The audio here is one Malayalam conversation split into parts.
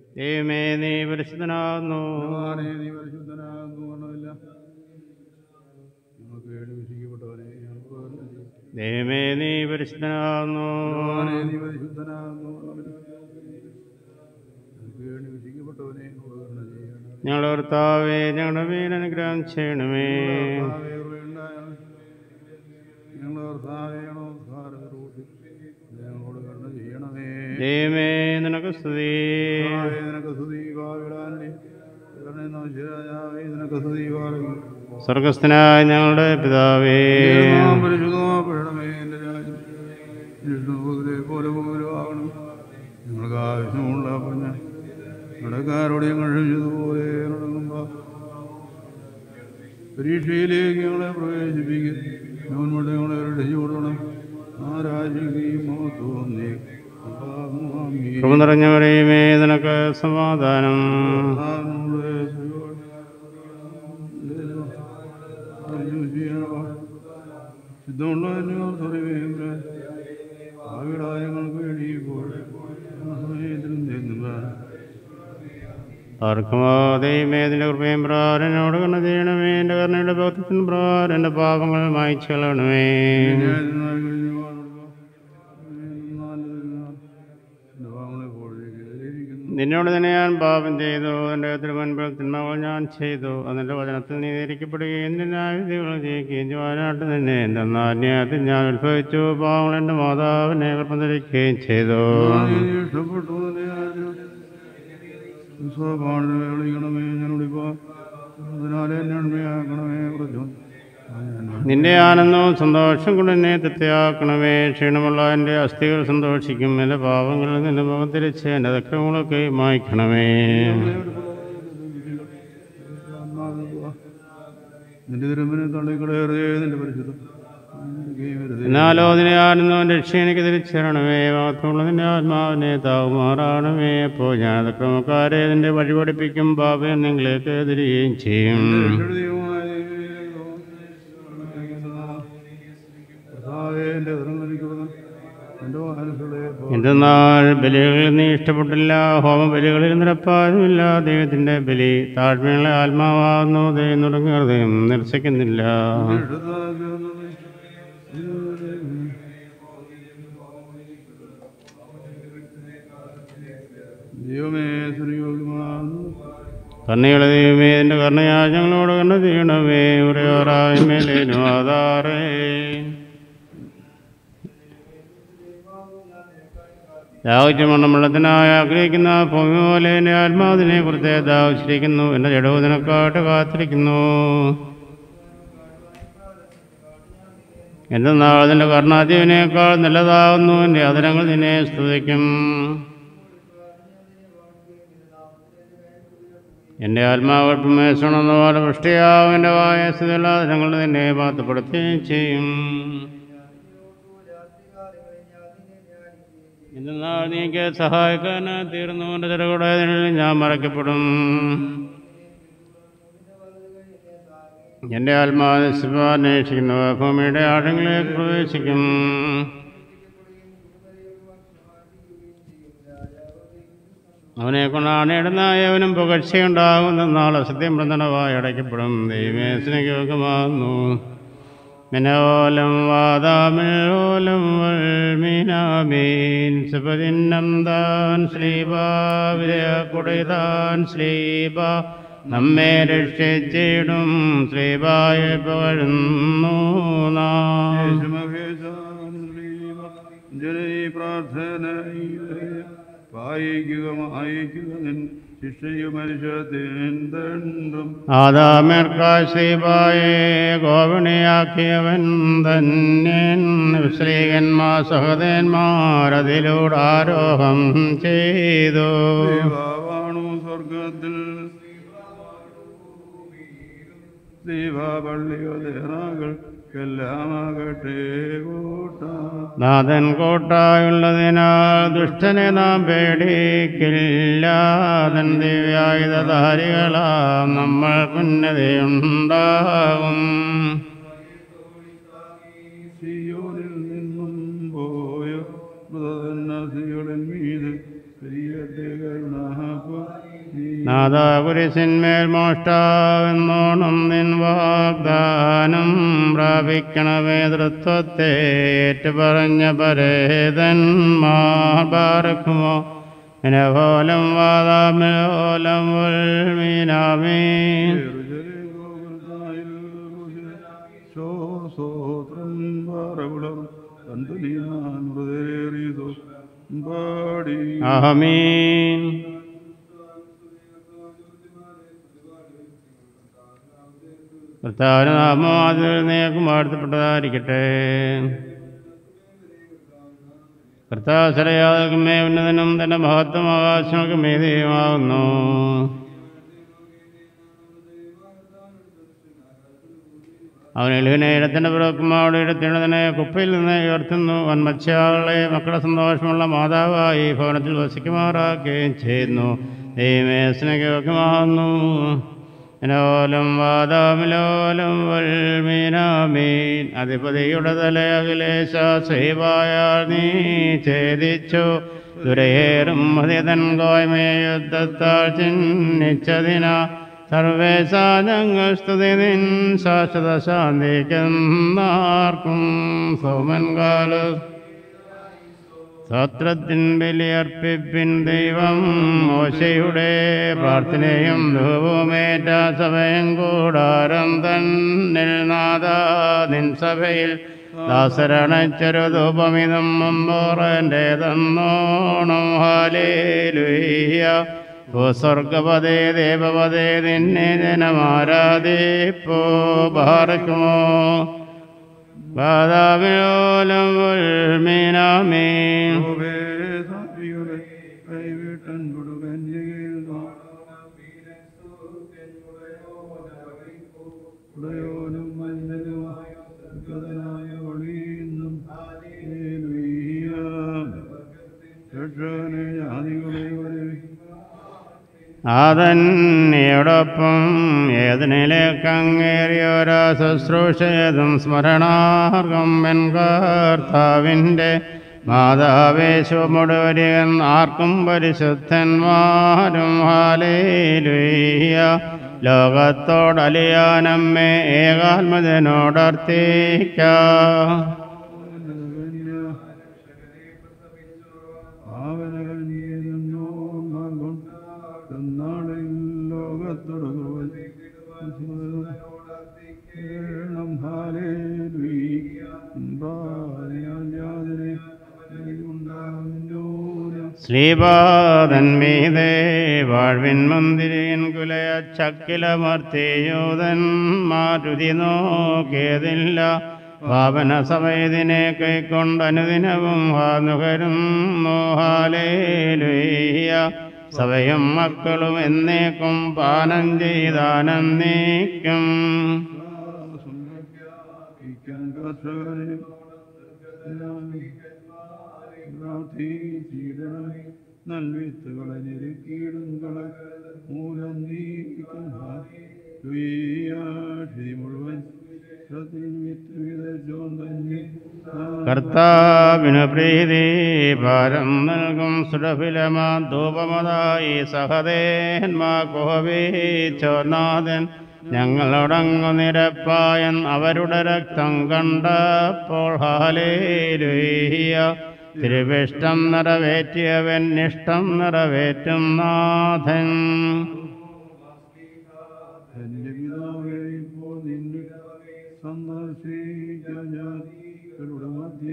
ദൈവമേ നീ പരിശുദ്ധനാകുന്നു ഭഗവാനേ, നീ പരിശുദ്ധനാകുന്നു പറഞ്ഞില്ല നമുക്ക് വേണ്ടി വിശിക്കപ്പെട്ടവനെ ഞങ്ങൾക്ക് വേണ്ടി ചെയ്യ്. ദൈവമേ നീ പരിശുദ്ധനാകുന്നു ഭഗവാനേ, നീ പരിശുദ്ധനാകുന്നു പറഞ്ഞില്ല നമുക്ക് വേണ്ടി വിശിക്കപ്പെട്ടവനെ ഞങ്ങൾക്ക് വേണ്ടി ചെയ്യണം ഞങ്ങളുടെ കർത്താവേ ഞങ്ങളുടെ മേൽ അനുഗ്രഹം ചെയ്യണമേ കർത്താവേ, കൃപയുണ്ടാകണം. ഞങ്ങളുടെ കർത്താവേ, നമസ്കാരം രൂപത്തിൽ ഞങ്ങളോട് കരുണ ചെയ്യണമേ ദൈവമേ നിനക്ക് സ്തുതി കർത്താവേ, നിനക്ക് സ്തുതി ഭാവിടാനേ കരുണ നമശിരാജാവേ നിനക്ക് സ്തുതി ഭാവിക്കും സ്വർഗസ്ഥനായ ഞങ്ങളുടെ പിതാവേ പരിശുദ്ധമാപ്പെടണമേ എൻ്റെ രാജ്യം വിഷ്ണുപുതിരെ പോലെ പോലുമാകണം ഞങ്ങൾക്ക് ആവശ്യമുള്ള പറഞ്ഞ കടക്കാരോട് ഞങ്ങൾ ക്ഷമിച്ചതുപോലെ നടക്കുമ്പോൾ പരീക്ഷയിലേക്ക് ഞങ്ങളെ പ്രവേശിപ്പിക്കും നോൻമുണ്ട് ഞങ്ങളെ രക്ഷിച്ചുകൊള്ളണം ആ രാജ്യം തോന്നി കൃപ നിറഞ്ഞവരെയുമേ നിനക്ക് സമാധാനം ഞങ്ങൾക്ക് വേണ്ടി ഇപ്പോൾ സമയത്തിലും തരുന്നില്ല ആർക്കുമോ ദൈവമേ നിന്റെ കൃപയും പ്രാരനോട് കണ്ണ ചെയ്യണമേ എൻ്റെ കരുണയുടെ ഭക്തത്തിന് പ്രാരൻ എൻ്റെ പാപങ്ങൾ മായ്ച്ചു കളയണമേ നിന്നോട് തന്നെ ഞാൻ പാപം ചെയ്തു എൻ്റെ തിരുവൻപിൽ തിന്മകൾ ഞാൻ ചെയ്തു അതിൻ്റെ വചനത്തിൽ നീ ധരിക്കപ്പെടുകയും എൻ്റെ ന്യായവിധികൾ ജയിക്കുകയും ചെയ്യുവാനായിട്ട് തന്നെ എൻ്റെ നാന്യത്തിൽ ഞാൻ ഉത്ഭവിച്ചു പാവങ്ങൾ എൻ്റെ മാതാവിനെ ഗർഭം ധരിക്കുകയും ചെയ്തു ഇഷ്ടപ്പെട്ടു വിളിക്കണമേ ഞാനോടിപ്പോ അതിനാലെ നന്മയാക്കണമേ കുറച്ചു നിന്റെ ആനന്ദവും സന്തോഷം കൊണ്ട് എന്നെ തൃപ്തിയാക്കണമേ ക്ഷീണമുള്ള എൻ്റെ അസ്ഥികൾ സന്തോഷിക്കും എൻ്റെ പാവങ്ങളിൽ നിന്റെ മുഖം തിരിച്ച് എൻ്റെ അക്രമങ്ങളൊക്കെ മായ്ക്കണമേ നിന്റെ തിരുമ്പനെ തള്ളിക്കളയറേ നിന്റെ പരിശുദ്ധം എന്നാലോ നിന്റെ ആനന്ദവും രക്ഷ എനിക്ക് തിരിച്ചരണമേ ഭാഗത്തുള്ള നിന്റെ ആത്മാവിനെ താവുമാറാണമേ അപ്പോൾ ഞാൻ അക്രമക്കാരെ നിന്റെ വഴി പഠിപ്പിക്കും പാപം നിങ്ങളേക്ക് എതിരുകയും ചെയ്യും എന്റെ എന്റെ വാഹനങ്ങളെ എന്തെന്നാൽ ബലികളിൽ നീ ഇഷ്ടപ്പെട്ടില്ല ഹോമ ബലികളിൽ നിരപ്പാതുമില്ല ദൈവത്തിൻ്റെ ബലി താഴ്മയുള്ള ആത്മാവാകുന്നു ദൈവം തുടങ്ങിയ ഹൃദയം നിരസിക്കുന്നില്ല ദൈവമേ സുരയോഗ്യമാകുന്നു കണ്ണികളെ ദൈവമേ എൻ്റെ കർണയാ ഞങ്ങളോട് കണ്ണ ചെയ്യണമേ ഉറയോറായ മേലേനു ആധാറേ ദാഹിച്ചമണ്ണം വെള്ളത്തിനായി ആഗ്രഹിക്കുന്ന ഭൂമി പോലെ എൻ്റെ ആത്മാവിനെ കുറിച്ച് ദാഹിച്ചിരിക്കുന്നു എൻ്റെ ജഡവും നിനക്കായിട്ട് കാത്തിരിക്കുന്നു എന്തെന്നാൽ അതിൻ്റെ കർണാദീവിനേക്കാൾ നല്ലതാകുന്നു എൻ്റെ അതിരങ്ങൾ നിന്നെ സ്തുതിക്കും എൻ്റെ ആത്മാവ് മേശണമെന്ന പോലെ വൃഷ്ടിയാവും എൻ്റെ വായ സ്ഥിതിയില്ലാതെ ഞങ്ങൾ നിന്നെ പാത്തപ്പെടുത്തുകയും ചെയ്യും എന്നാൽ നീക്ക് സഹായിക്കാൻ തീർന്നു എൻ്റെ തിരകൂടെ ഞാൻ മറക്കപ്പെടും എൻ്റെ ആത്മാവ് അന്വേഷിക്കുന്നു ഭൂമിയുടെ ആഴങ്ങളിലേക്ക് പ്രവേശിക്കും അവനെ കൊണ്ടാണ് ഇടുന്നായവനും പുകഴ്ചയുണ്ടാകുന്ന നാളെ സത്യം പ്രധാനമായി അടയ്ക്കപ്പെടും ദൈവമേ സ്നേഹമാകുന്നു മിനോലം വാദാമിലോലം വൽമീനാമീൻ സുപതിന്നം താൻ ശ്രീബ വിജയ കുടൈതാൻ ശ്രീബ നമ്മെ രക്ഷിച്ചിടും ശ്രീബായ പുകഴുന്നു നാം ജനീ പ്രാർത്ഥന വായിക്കുക വായിക്കുക നിൻ ശിക്ഷയും മനുഷ്യത്തിനും ആദാമേർക്കായി ശ്രീബായെ ഗോപിണിയാക്കിയവൻ ധന്യൻ ശ്രീകന്മാർ സഹോദയന്മാർ അതിലൂടെ ആരോഹം ചെയ്തു ദൈവമാണു സ്വർഗത്തിൽ ദൈവപള്ളിയോ ദേറാകൾക്കെല്ലാമാകട്ടെ കൂട്ട നാഥൻ കോട്ടായുള്ളതിനാൽ ദുഷ്ടനെ നാം പേടിക്കില്ല തൻ ദിവ്യായുധധാരികളാം നമ്മൾ പുന്നതയുണ്ടാകും സിയോനിൽ നിന്നും പോയ മൃതനസികളിൽ മീത് പെരിയത്തെ കരുണാപ നാദാ കുരിശിന്മേൽ മോഷ്ടാവെന്നോണം നിൻ വാഗ്ദാനം പ്രാപിക്കണമേ തൃത്വത്തെ ഏറ്റുപറഞ്ഞ പരേതന്മാർ പാർക്കുമോ എനപോലം വാദാമലോലം ഉൾമീനാമേ ശ്വാസോത്രം പാറകുളർ കണ്ടുലിയാൻ ഹൃദയേറിയതോ പാടി ആമീൻ കർത്താവിന് നാമം അതിൽ നീക്കും വാഴ്ത്തപ്പെട്ടതായിരിക്കട്ടെ കർത്താവ് ശരയാതൽക്കുമേ ഉന്നതനും തന്റെ മഹത്വം ആകാശങ്ങൾക്ക് മീതിയുമാകുന്നു അവൻ എലുവിനെ ഇടത്തിൻ്റെ പിറക്കുമാവിടെ ഇടത്തിനതിനെ കുപ്പയിൽ നിന്ന് ഉയർത്തുന്നു വൻ മത്സ്യാളെ മക്കളുടെ സന്തോഷമുള്ള മാതാവായി ഭവനത്തിൽ വസിക്കുമാറാക്കുകയും ചെയ്യുന്നു ദൈവമേ സ്നേഹമാകുന്നു ലോലം വാദാമിലോലം വൽമീനാമീൻ അധിപതിയുടെ തലയഖിലേശ ശ്രീവായാൽ നീ ഛേദിച്ചു ദുരയേറും മതിതൻ കോയ്മേ യുദ്ധത്താൽ ചിഹ്നിച്ചതിനാ സർവേശ ഞങ്ങൾ സ്തുതി നിൻ ശാശ്വത ശാന്തിക്കെന്നാർക്കും സോമൻ കാല സത്രത്തിൻ ബലിയർപ്പിപ്പിൻ ദൈവം മോശയുടെ പ്രാർത്ഥനയും ധൂപമേറ്റ സഭയും കൂടാരം തന്നിൽ നാദ നിൻ സഭയിൽ ദാസരണച്ചൊരു ധൂപമിതം മുമ്പോറൻ്റെ തന്നോണം ഹാലേലുയ്യ ഭൂസ്വർഗപദേ ദേവപദേ നിന്നെ ജനമാരാധിപ്പോ ഭാരക്കുമോ ബാധാവിലോലം ഉൾമീനാമീൻ സാത്വികരെ കൈവിട്ടൻ കൊടുകൻ ചെയ്യുന്നു ഉടയോനും മഞ്ഞനും ഗതനായ ഒളിയുന്നും രക്ഷകനെ ജാതികളെ വരവി അതന്നയോടൊപ്പം ഏതിനിലേക്കങ്ങേറിയോരോ ശുശ്രൂഷയതും സ്മരണാർഗം എൻ കർത്താവിൻ്റെ മാതാവേശുമുടുവരികൻ ആർക്കും പരിശുദ്ധന്മാരും ഹാലേലുയ്യ ലോകത്തോടലിയാനമ്മേ ഏകാത്മജനോടർത്തിക്കാം നാളിൽ ലോകത്തോട് ശ്രീപാദന്മീതേ വാഴ്വിൻ മന്ദിരൻ കുലയ ചക്കിലമർത്തിയൂതൻ മാരുതി നോക്കിയതില്ല പാവന സഭയതിനെ കൈക്കൊണ്ടനുദിനവും ഹാനുകരും മോഹാലേലുയ്യ സഭയും മക്കളും എന്നേക്കും പാനം ചെയ്താനന്ദിക്കും നൽവിത്തുകളെ ഞെരുക്കിയിടുകളെ മൂലം നീക്കി മുഴുവൻ വിത്ത് വിതച്ചോൻ തന്നെ കർത്താവിന് പ്രീതി ഭാരം നൽകും സുരഭിലമാ ധൂപമതായി സഹദേന്മാ കോപിച്ചോനാഥൻ ഞങ്ങളോടങ്ങു നിരപ്പായൻ അവരുടെ രക്തം കണ്ടപ്പോൾ ഹാലേലുയ്യ തിരുവിഷ്ടം നിറവേറ്റിയവൻ ഇഷ്ടം നിറവേറ്റും നാഥൻ എന്റെ പിതാവേ ഇപ്പോൾ നിന്നെ സന്ദർശിക്കാൻ ഞാൻ ഇവരുടെ മധ്യേ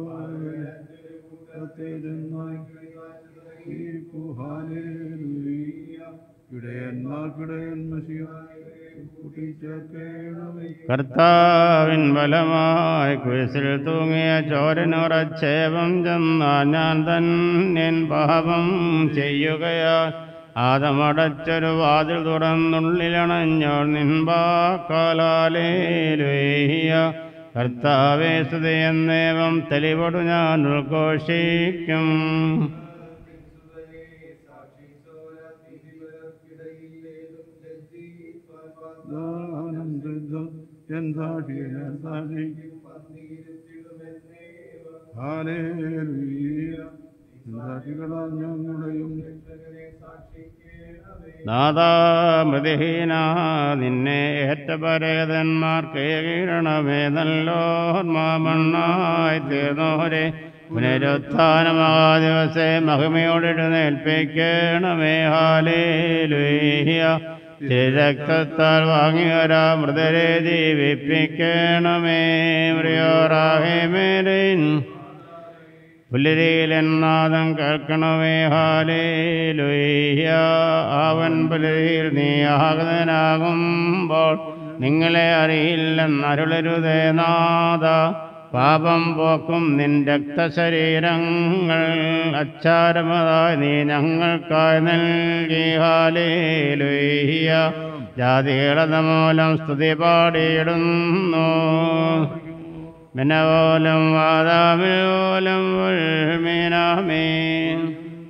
ഇടയന്മാർക്കിടയൻ മസിയ കുട്ടിച്ചേർക്കേണമേ കർത്താവിൻ ബലമായി കുരിശിൽ തൂങ്ങിയ ചോരനുറച്ചേവം ചെന്നാ ഞാൻ തന്നിൻ പാപം ചെയ്യുകയാ ആദമടച്ചൊരു വാതിൽ തുറന്നുള്ളിലണഞ്ഞോൾ നിൻപാക്കാലേലുയ്യ കർത്താവേ സ്തുതിയെന്നേവം തെളിവോടു ഞാൻ ഉദ്ഘോഷിക്കും ദാനം സിദ്ധം എന്താഷിയ ഞാൻ സാക്ഷി ഹാലേലുയ്യ സാക്ഷികളാൽ ഞങ്ങളുടെയും ദാതാമൃതിഹീന നിന്നെ ഏറ്റപരേതന്മാർക്ക് കീഴണമേ നല്ലോർമ്മണ്ണായി തീർന്നോരെ പുനരുത്ഥാനമാ ദിവസേ മഹിമയോടെഴുന്നേൽപ്പിക്കണമേ ഹാലേലുയ്യ തിരക്തത്താൽ വാങ്ങിയൊരാ മൃതരെ ജീവിപ്പിക്കണമേ മൃയോറാഹിമേരൻ പുലരിയിലെന്നാദം കേൾക്കണമേ ഹാലേലുയ്യ അവൻ പുലരിയിൽ നീ ആഗതനാകുമ്പോൾ നിങ്ങളെ അറിയില്ലെന്നരുളരുതേ നാദ പാപം പോക്കും നിൻ രക്തശരീരങ്ങൾ അച്ചാരമതായി നീ ഞങ്ങൾക്കായി നൽകി ഹാലേലുയ്യ ജാതികളത മൂലം സ്തുതി പാടിയിടുന്നു മിനവോലം വാദാമിലോലം മീനാമീൻ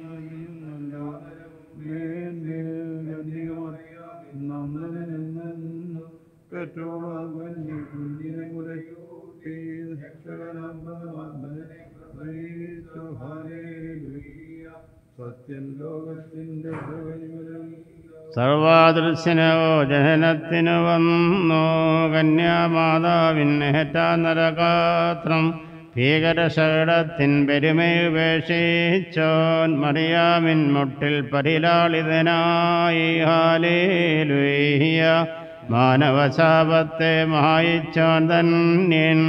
സത്യം ലോകത്തിന്റെ ഭഗവതികളിൽ സർവാദൃശ്യനോ ജനനത്തിനു വന്നു കന്യാമാതാവിന്നേറ്റാ നരകാത്രം ഭീകരശകടത്തിൻ പെരുമയുപേക്ഷിച്ചോൻ മറിയാമിൻ മുട്ടിൽ പരിലാളിതനായി ഹാലേലുയ്യ മാനവശാപത്തെ മായിച്ചോൻ തന്യൻ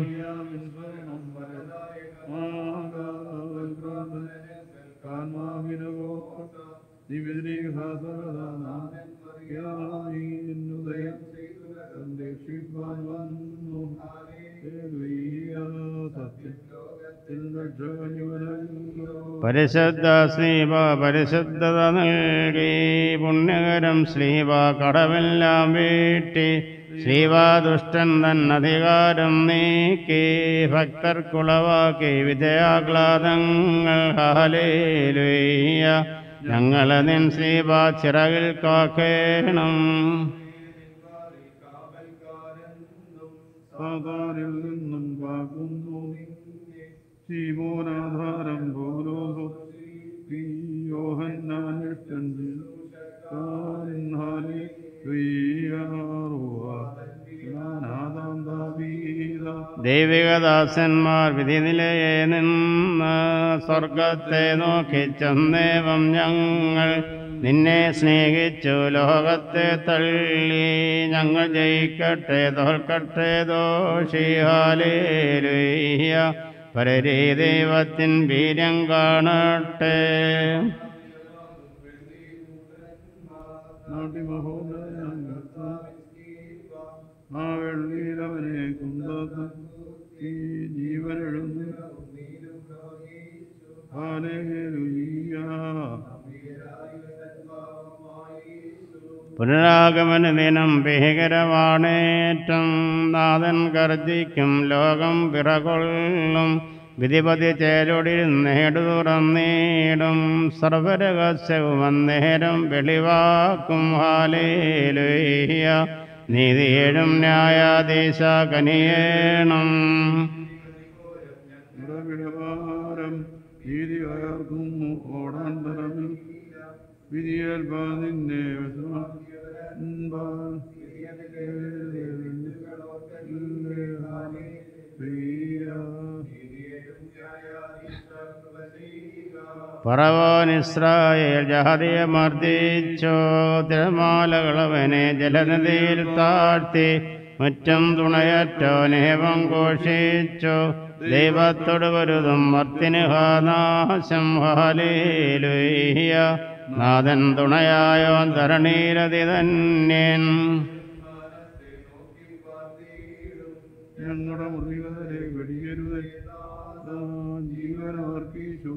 പരിശുദ്ധ സ്ലീവ പരിശുദ്ധത നൽകി പുണ്യകരം സ്ലീവ കടവെല്ലാം വീട്ടി ശ്രീവ ദുഷ്ടൻ തൻ അധികാരം നീക്കി ഭക്തർക്കുളവാക്കി വിജയാഹ്ലാദങ്ങൾ ഹാലേലുയ്യ ഞങ്ങളെ നിൻ ശ്രീവ ചിറകിൽ കാക്കേണം സാധാരിൽ നിന്നും കാക്കുന്നു ശീമോനാധാരം പോലോസോ യോഹന്നാനിഷ്ടൻ ദൈവികദാസന്മാർ വിധിനിലയെ നിന്ന് സ്വർഗത്തെ നോക്കി ചെന്നേവം ഞങ്ങൾ നിന്നെ സ്നേഹിച്ചു ലോകത്തെ തള്ളി ഞങ്ങൾ ജയിക്കട്ടെ തോൽക്കട്ടെ ദോഷിഹാലേലുയ്യ പരരീ ദൈവത്തിൻ വീര്യം കാണട്ടെ ആ വെള്ളിയിലവനെ കുന്തത്ത് ഈ ജീവനെഴുന്നു ഹാലേലുയ്യ പുനരാഗമന ദിനം ഭീകരവാണേറ്റം നാഥൻ ഗർജിക്കും ലോകം പിറകൊള്ളും വിധിപതി ചേരൊടിരുന്നേടു തുറന്നീടും സർവരഹസ്യവും അന്നേരം വെളിവാക്കും ഹാലേലുയ്യ നീതിയേഴും ന്യായാധീശ കനിയേണം നിറവിടവാരം നീതി അയർക്കുന്നു ഓടാന്തരമിൽ വിധിയേൽപ്പാ നിന്നെ പറവാൻ ഇസ്രായേൽ ജാതിയെ മർദ്ദിച്ചോ തിരമാലകളവനെ ജലനദിയിൽ താഴ്ത്തി മുറ്റം തുണയറ്റോനേവം ഘോഷിച്ചു ദൈവത്തോട് വരുതും മർത്തിന് ഹാനാശം ഹാലേലുയ്യ നാഥൻ തുണയായോ ധരണീരതി തന്നെൻ ഞങ്ങളുടെ മുറികളെ വെടിയരുത് ജീവനവർക്കീശു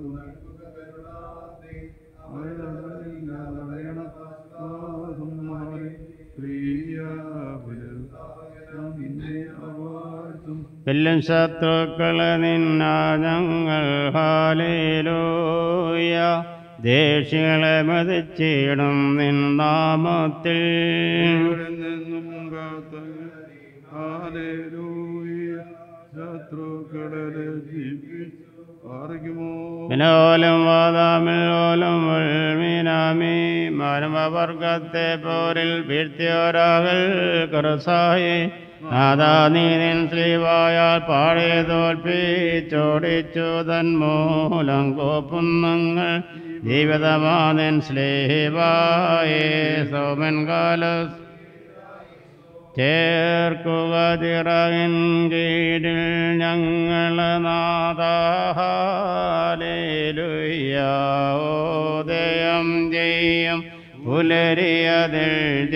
എല്ലും ശത്രുക്കളെ നിന്ന ഞങ്ങൾ ഹാലേലൂയ ദേശികളെ മതിച്ചിടും നിൻ നാമത്തിൽ നിന്നും കാത്ത ഹാലേലൂയ ശത്രുക്കളെ രക്ഷിപ്പിച്ചു പാറയ്ക്കുമോ മിനോലും വാദാമിലോലും മീനാമി മാനവവർഗത്തെ പോരിൽ വീഴ്ത്തിയോരാകൽ കറുസായി നാദാ നീനിൻ ശ്രീവായാൽ പാടെ തോൽപ്പിച്ചോടിച്ചു തന്മൂലം കോപ്പുന്നങ്ങൾ ജീവിതമാനൻ സ്ലേവായേ സോമൻ കാലസ് ചേർക്കുക ചിറകിൻ കീഴിൽ ഞങ്ങൾ നാദാഹാലേലുയ്യോദയം ചെയ്യും പുലരിയതിൽ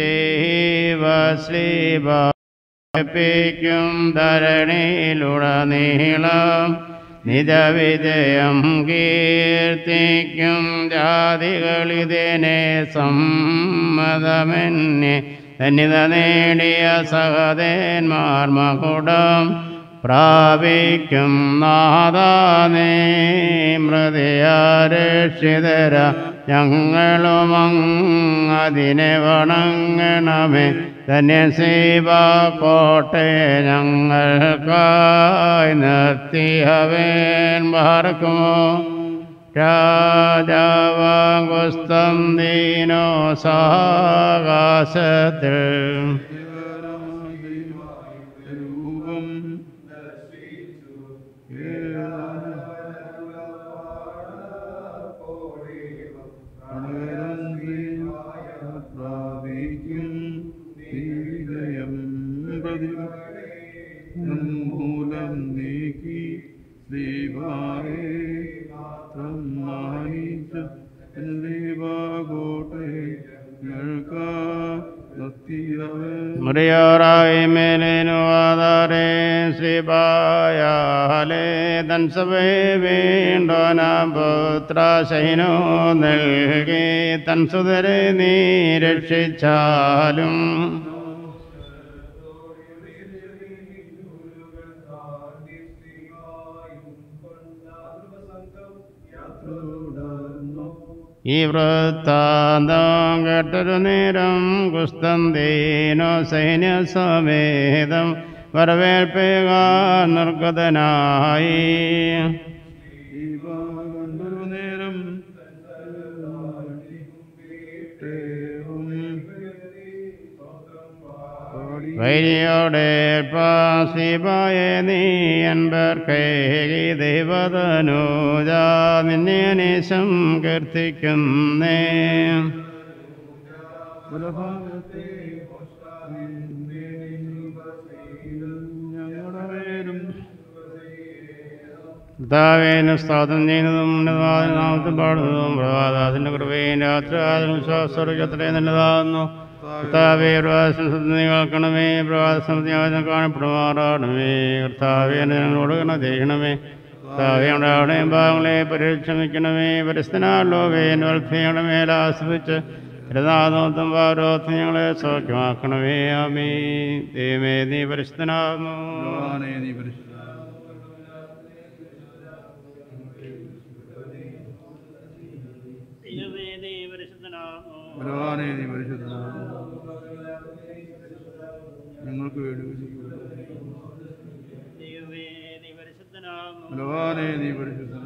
ജീവശ്ലീപിക്കും ധരണിയിലുടനീളം നിജവിജയം കീർത്തിക്കും ജാതികളിതിനെ സമ്മതമെന്നെ ധന്യത നേടിയ സഹദേന്മാർ മകുടം പ്രാപിക്കും നാദാനേ മൃതയാരക്ഷിതര ഞങ്ങളുമങ്ങതിനെ വണങ്ങണമേ ധന്യ സേവ കോട്ടെ ഞങ്ങൾക്കായി നിർത്തിയവേൻ പാർക്കുമോ രാജാവാങ്കുസ്തം ദീനോ സാകാശത്തിൽ രൂപം പ്രാപിക്കും വിജയം പ്രതി മൂലം നീക്കി ദീപാരെ സമ്മാനിച്ച ദീപാകോട്ടെ കേൾക്കാ നിർത്തിയവൻ മുറിയോറായി മേലേനു ആധാരേ ശ്രീപായാലേ തൻസഭേ വീണ്ടോനാം പുത്ര ശൈനോ നൽകി തൻ സുതരെ നീ രക്ഷിച്ചാലും ഈ വൃത്താന്തം കേട്ടൊരു നേരം കുസ്തന്തീനോ സൈന്യസമേതം വരവേൽപ്പുക നിർഗതനായി കണ്ടൊരു നേരം വൈരിയോടെ പാസിപായ നീ അൻപർക്കൈ ദൈവതനൂജ നിന്നെ അനേശം കീർത്തിക്കുന്നേ ഞങ്ങളുടെ പേരും കർത്താവേന് സ്തോത്രം ചെയ്യുന്നതും നാമത്തിൽ പാടുന്നതും പ്രഭാതാസിന്റെ കൃപയും രാത്രി വിശ്വാസർഗത്തിലെ നല്ലതാകുന്നു കർത്താവേ പ്രവാസം നീ കേൾക്കണമേ പ്രവാസം കാണപ്പെടുമാറാണമേ കർത്താവേ എന്നെ ഞങ്ങളോട് കണ ചെയ്യണമേ കർത്താവേ നമ്മുടെ അവിടെയും ഭാഗങ്ങളെ പരിരക്ഷമിക്കണമേ പരിസ്ഥനാലോകേ വത്സയങ്ങളുടെ ആസ്വദിച്ച് തിരുനാഥോത്തും പാരോത്തും ഞങ്ങളെ സൗഖ്യമാക്കണമേ ആമേ ദൈവമേ നീ പരിസ്ഥനാകുന്നു ഭഗവാനേ നീ പരിശുദ്ധ ദൈവമേ നീ പരിശുദ്ധനാകുന്നു ഭഗവാനേ നീ പരിശുദ്ധ ഞങ്ങൾക്ക് വേണ്ടി ദൈവമേ നീ പരിശുദ്ധനാകുന്നു ഭഗവാനേ നീ പരിശുദ്ധ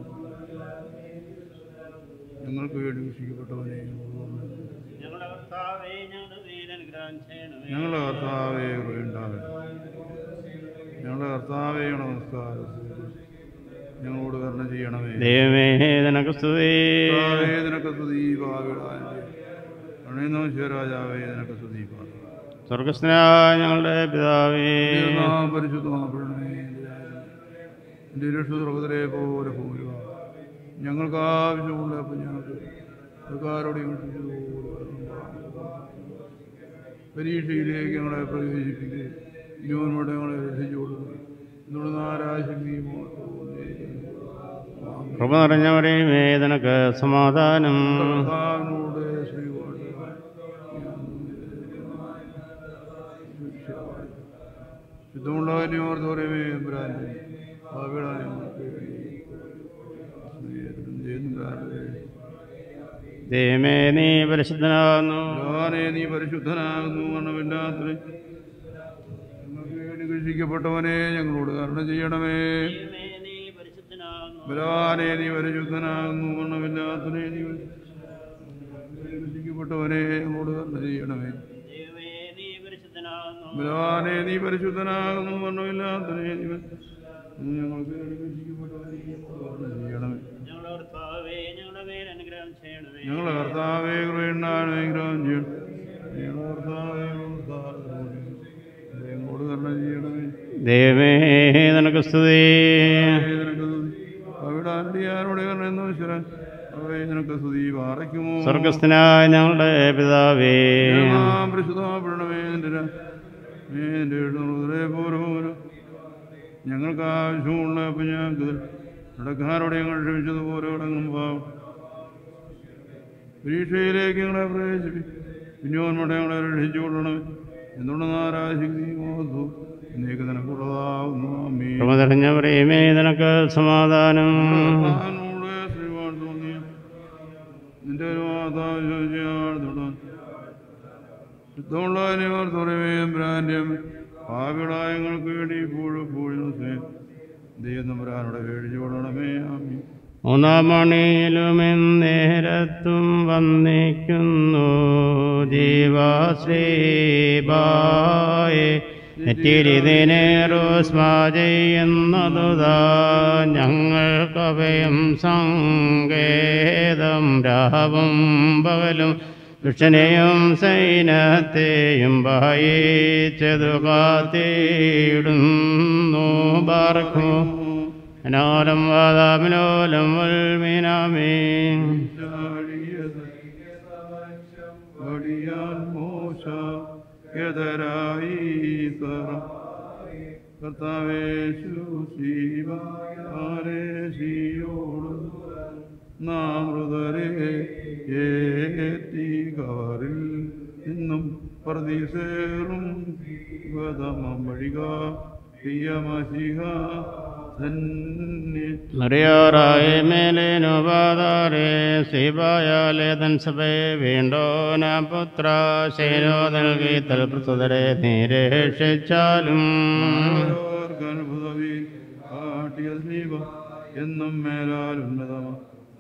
ഞങ്ങൾക്ക് വേണ്ടി വിഷിക്കപ്പെട്ടവനെ ഞങ്ങളുടെ കർത്താവേ ഞങ്ങളുടെ മേൽ അനുഗ്രഹം ചെയ്യണമേ ഞങ്ങളുടെ കർത്താവേ ഉണ്ടാകട്ടെ ഞങ്ങളുടെ കർത്താവേ നമസ്കാരം ഞങ്ങളോട് കരുണ ചെയ്യണമേ ദൈവമേ നിനക്ക് സ്തുതി കർത്താവേ, നിനക്ക് സ്തുതി പാവിടാനേ അണയുന്ന ശിവരാജാവേ നിനക്ക് സ്തുതി പാവിടാൻ സ്വർഗസ്നായ ഞങ്ങളുടെ പിതാവേ പരിശുദ്ധമാപ്പെടണമേ എൻ്റെ രക്ഷുദ്രകത്തിലെ പോലെ പോരുക ഞങ്ങൾക്ക് ആവശ്യമുള്ള അപ്പം ഞങ്ങൾക്ക് സർക്കാരോട് പരീക്ഷയിലേക്ക് ഞങ്ങളെ പ്രവേശിപ്പിക്കുകയും ന്യൂനോട് ഞങ്ങളെ രക്ഷിച്ചു കൊടുക്കുക എന്നുള്ള നാരാശക്തിയും കൃപ നിറഞ്ഞവരെയുമേ നിനക്ക് സമാധാനം കർത്താവിനോട് ശ്രീവാണ് ശുദ്ധമുള്ളവനെ ഓർത്തോരമേ എമ്പുരാനെ പാപികളായ ഞങ്ങൾക്ക് വേണ്ടി ദൈവമേ നീ പരിശുദ്ധനാകുന്നു ഭഗവാനെ നീ പരിശുദ്ധനാകുന്നു മരണമില്ലാത്ത ഞങ്ങൾക്ക് വേണ്ടി രക്ഷിക്കപ്പെട്ടവനെ ഞങ്ങളോട് കരുണ ചെയ്യണമേ ദൈവമേ നീ പരിശുദ്ധനാകുന്നു ബലാനെ നീ പരിശുദ്ധനാകുന്നു മണ്ണമില്ലാത്തനെ നീ രക്ഷിക്കപ്പെട്ടവനെ അങ്ങോട്ട് കരുണ ചെയ്യണമേ ദൈവമേ നീ പരിശുദ്ധനാകുന്നു ബലാനെ നീ പരിശുദ്ധനാകുന്നു മണ്ണമില്ലാത്തനെ നീ ഞങ്ങൾക്ക് വേണ്ടി രക്ഷിക്കപ്പെട്ടവനെ അങ്ങോട്ട് കരുണ ചെയ്യണമേ ഞങ്ങളുടെ കർത്താവേ ഞങ്ങളുടെ മേൽ അനുഗ്രഹം ചെയ്യണമേ ഞങ്ങളെ കർത്താവേ കൃപയുണ്ടാണ് വിഗ്രഹം ചെയ്യണം ഞങ്ങളെ കർത്താവേ ഞങ്ങളോട് കരുണ ചെയ്യണമേ ദൈവമേ നിനക്ക് സ്തുതി അവിടെ ആരുടെ കരുണ എന്ന് വിശ്വരൻ അവയെ നിനക്ക് സ്തുതി പാറയ്ക്കുമോ സ്വർഗസ്ഥനായ ഞങ്ങളുടെ പിതാവേ പരിശുദ്ധപ്പെടണമേ എൻ്റെ ര- എൻ്റെ ഹൃദയ പൂർവ്വം ഞങ്ങൾക്ക് ആവശ്യമുള്ള അപ്പം ഞങ്ങൾക്ക് നടക്കാരോടെ ഞങ്ങൾ ക്ഷമിച്ചതുപോലെ അടങ്ങുമ്പോൾ പരീക്ഷയിലേക്ക് ഞങ്ങളെ പ്രവേശിപ്പി പിന്നോന്മടെ ഞങ്ങളെ രക്ഷിച്ചു കൊള്ളണമേ എന്തുകൊണ്ട് നാരാശക്തി മോഹത്തു എന്നേക്ക് നിനക്കുള്ളതാവുന്നു അമ്മീ കൃപ നിറഞ്ഞവരെയുമേ നിനക്ക് സമാധാനം കർത്താവിനോട് ശ്രീവാൻ തോന്നിയ നിന്റെ ഒരു മാതാവിശോചിയാടുന്നുടാൻ ശുദ്ധമുള്ളവനെവർ തുറവേയും ഭ്രാന്യം ഭാവികളായ ഞങ്ങൾക്ക് വേണ്ടി ഇപ്പോഴും ഇപ്പോഴും ദൈവം നമ്പരാനോടെ പേടിച്ചു കൊള്ളണമേ ആമി മൂന്നാം മണിയിലും നേരത്തും വന്നിക്കുന്നു ജീവാശ്രീബായെ നെറ്റിരിതിനേറോസ്മാജെയ്യുന്നതുതാ ഞങ്ങൾക്കഭയം സങ്കേതം രാവും പകലും ദുഷ്ടനെയും സൈന്യത്തെയും ഭയിച്ചതു കാത്തിടുന്നു പാർക്കു അനോലം വാദാമിലോലം വൽമീനാമീൻ വടിയാൻ മോശ എതരായി കർത്താവേശു ശിവ ആരേശിയോട് നാമൃതരെ ഏറ്റി കാറിൽ നിന്നും പ്രതിസേറും ഗതമം വഴിക പ്രിയമശിഹ ധന്യ മറിയാറായ മേലേനുപാതാരെ ശിവായാലേതൻ സഭയെ വീണ്ടോന പുത്ര ശേനോ നൽകി തൽപ്രസുതരെ നിരേക്ഷിച്ചാലും അത്ഭുതവി കാട്ടിയ സ്ലീവ എന്നും മേലാൽ ഉന്നതമ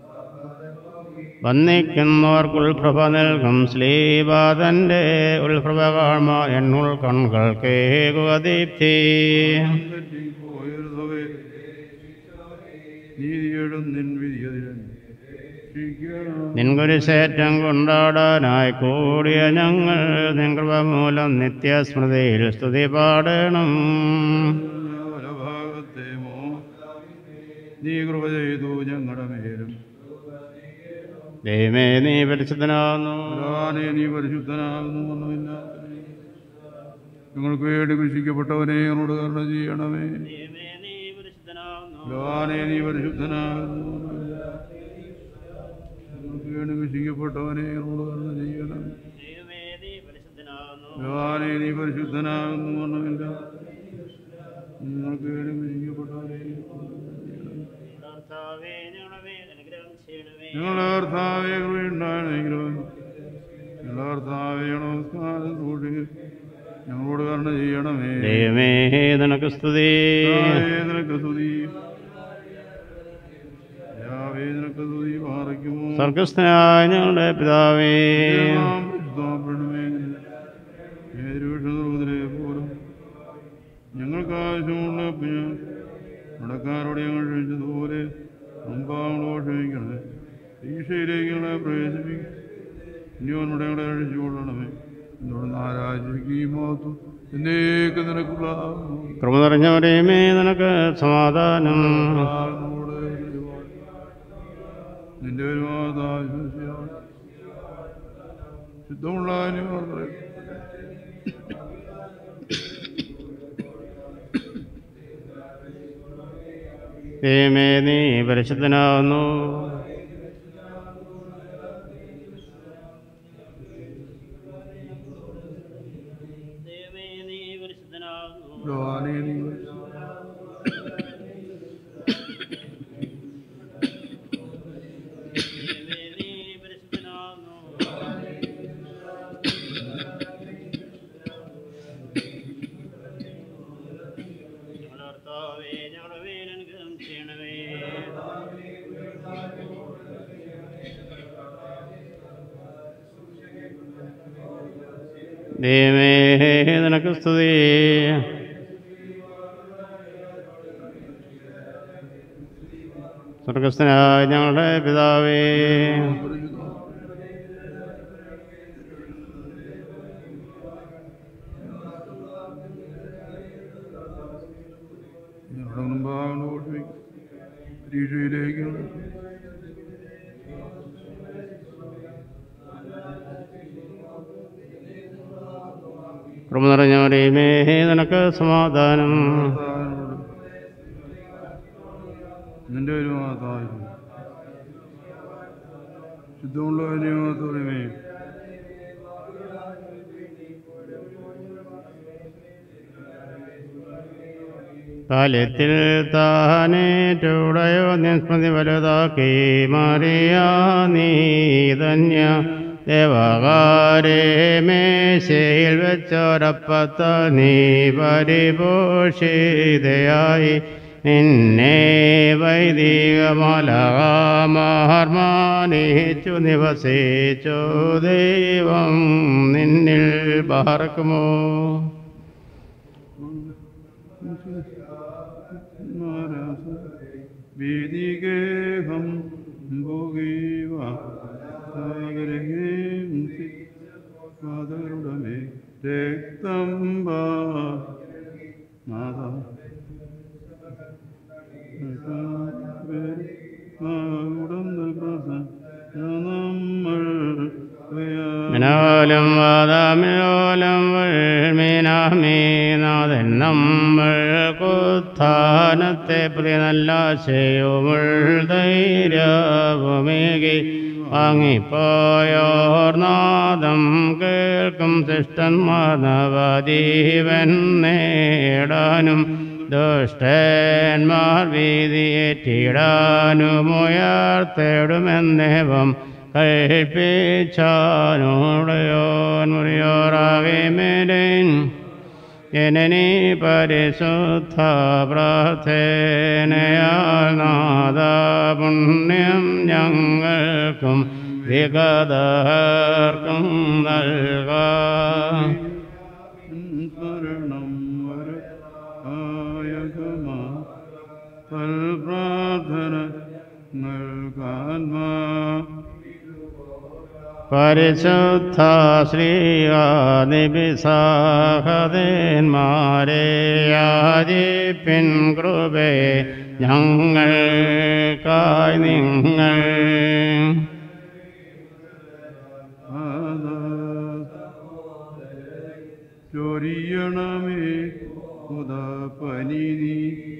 വന്നിക്കുന്നവർക്കുൾപ്രഭ നൽകും ശ്ലീപാതന്റെ ഉൾപ്രഭ കാഴ്മ എന്നുൾ കൺകൾ കേകുക ദീപ്തി പോയൊരു സഭയെ നീതിയേടും നിൻ വിധിയതിരൻ നിൻകുരിശേറ്റം കൊണ്ടാടാനായി കൂടിയ ഞങ്ങൾ നിൻകൃപ മൂലം നിത്യസ്മൃതിയിൽ സ്തുതി പാടണം ഭാഗത്തെ മോ നീ കൃപ ചെയ്തു ഞങ്ങളുടെ മേലും ദൈവമേ നീ പരിശുദ്ധനാകുന്നു പുരാനെ നീ പരിശുദ്ധനാകുന്നു ഒന്നുമില്ല ഞങ്ങൾക്ക് വേണ്ടി കൃഷിക്കപ്പെട്ടവനെ ഞങ്ങളോട് കരുണ ചെയ്യണമേ പുരാനെ നീ പരിശുദ്ധനാകുന്നു ഒന്നുമില്ല ഞങ്ങൾക്ക് വേണ്ടി കൃഷിക്കപ്പെട്ടവനെ ഞങ്ങളോട് കരുണ ചെയ്യണമേ പുരാനെ നീ പരിശുദ്ധനാകുന്നു ഒന്നുമില്ല ഞങ്ങൾക്ക് വേണ്ടി കൃഷിക്കപ്പെട്ടവനെ ഞങ്ങളുടെ കർത്താവെ കൃപയുണ്ടാണെങ്കിലും ഞങ്ങളുടെ കർത്താവെ നമസ്കാരം സൂക്ഷിക്കുക ഞങ്ങളോട് കരുണ ചെയ്യണമേ ദൈവമേ നിനക്ക് സ്തുതി കർത്താവേ, നിനക്ക് സ്തുതി യാവേ, നിനക്ക് സ്തുതി പാറയ്ക്കുമോ സ്വർഗസ്ഥനായ ഞങ്ങളുടെ പിതാവേ നാം പരിശുദ്ധമാക്കണമേ. ഏതൊരുവിഷുദ്രവതിലെ പോലും ഞങ്ങൾക്ക് ആവശ്യമുള്ള പിന്നെ നടക്കാരോട് ഞങ്ങൾ ക്ഷമിച്ചതുപോലെ മുമ്പാങ്ങളോട് ക്ഷമിക്കണമേ ഈശയിലേക്ക് ഞങ്ങളെ പ്രവേശിപ്പിക്കും ഇനിയോനോട് ഞങ്ങളെ അഴിച്ചുകൊള്ളണമേ എന്നോട് നാരാജിക്കുകയും മാത്തു എന്നേക്ക് നിനക്കുള്ള കൃപ നിറഞ്ഞവരെയുമേ നിനക്ക് സമാധാനം കർത്താവിനോട് ഒരുപാട് നിന്റെ ഒരുപാട് ശുദ്ധമുള്ള അനുഭവം ദൈവമേ നീ പരിശുദ്ധനാകുന്നു ഞങ്ങളുടെ കർത്താവേ, ഞങ്ങളുടെ മേൽ അനുഗ്രഹം ചെയ്യണമേ ദൈവമേ നിനക്ക് സ്തുതി സ്വർഗസ്ഥനായ ഞങ്ങളുടെ പിതാവേ ഞങ്ങളുടെ മുമ്പാകോട്ട് പരീക്ഷയിലേക്ക് കൃപ നിറഞ്ഞവരെയുമേ നിനക്ക് സമാധാനം നിന്റെ ഒരു മാതായിരുന്നു ശുദ്ധമുള്ള നിയമത്തോടെമേ കാലത്തിൽ താനേറ്റുടയോ നിസ്മൃതി വലുതാക്കി മാറിയ നീ ധന്യ ദേവകാരെ മേശയിൽ വെച്ചൊരപ്പത്ത നീ പരിപോഷിതയായി നിന്നെ വൈദികമലകാമാർമാനിച്ചു നിവസിച്ചു ദൈവം നിന്നിൽ പാർക്കുമോ വേദികേഹം ഭോഗീവ പാതകളുടെ രക്തം നാഥ നമ്മൾ മിനാലും വാദാമിലോലം മീനാമീനാഥൻ നമ്മൾ കുത്താനത്തെ പ്രതി നല്ല ശയുമുൾ ധൈര്യവുമേകി വാങ്ങിപ്പോയോർ നാദം കേൾക്കും ശിഷ്ടന്മാർ നവദീവൻ നേടാനും ദുഷ്ടന്മാർ വീതിയേറ്റിടാനുമുയർത്തേടുമെന്നേവം കൽപ്പിച്ചാനോടയോൻ മുറിയോറാകെ മേലേൻ ജനനി പരിശുദ്ധ പ്രാർത്ഥനയാൽ നാദ പുണ്യം ഞങ്ങൾക്കും വിഗതർക്കും നൽകാം സ്മരണം വര ആയകമാ പ്രാർത്ഥന നൽകാൻമാ പരിശുദ്ധ ശ്രീകാദിപിസാഹതന്മാരെ യാചിപ്പിൻ കൃപേ ഞങ്ങൾക്കായി നിങ്ങൾ ചൊരിയണമേ ഉദപനി നീ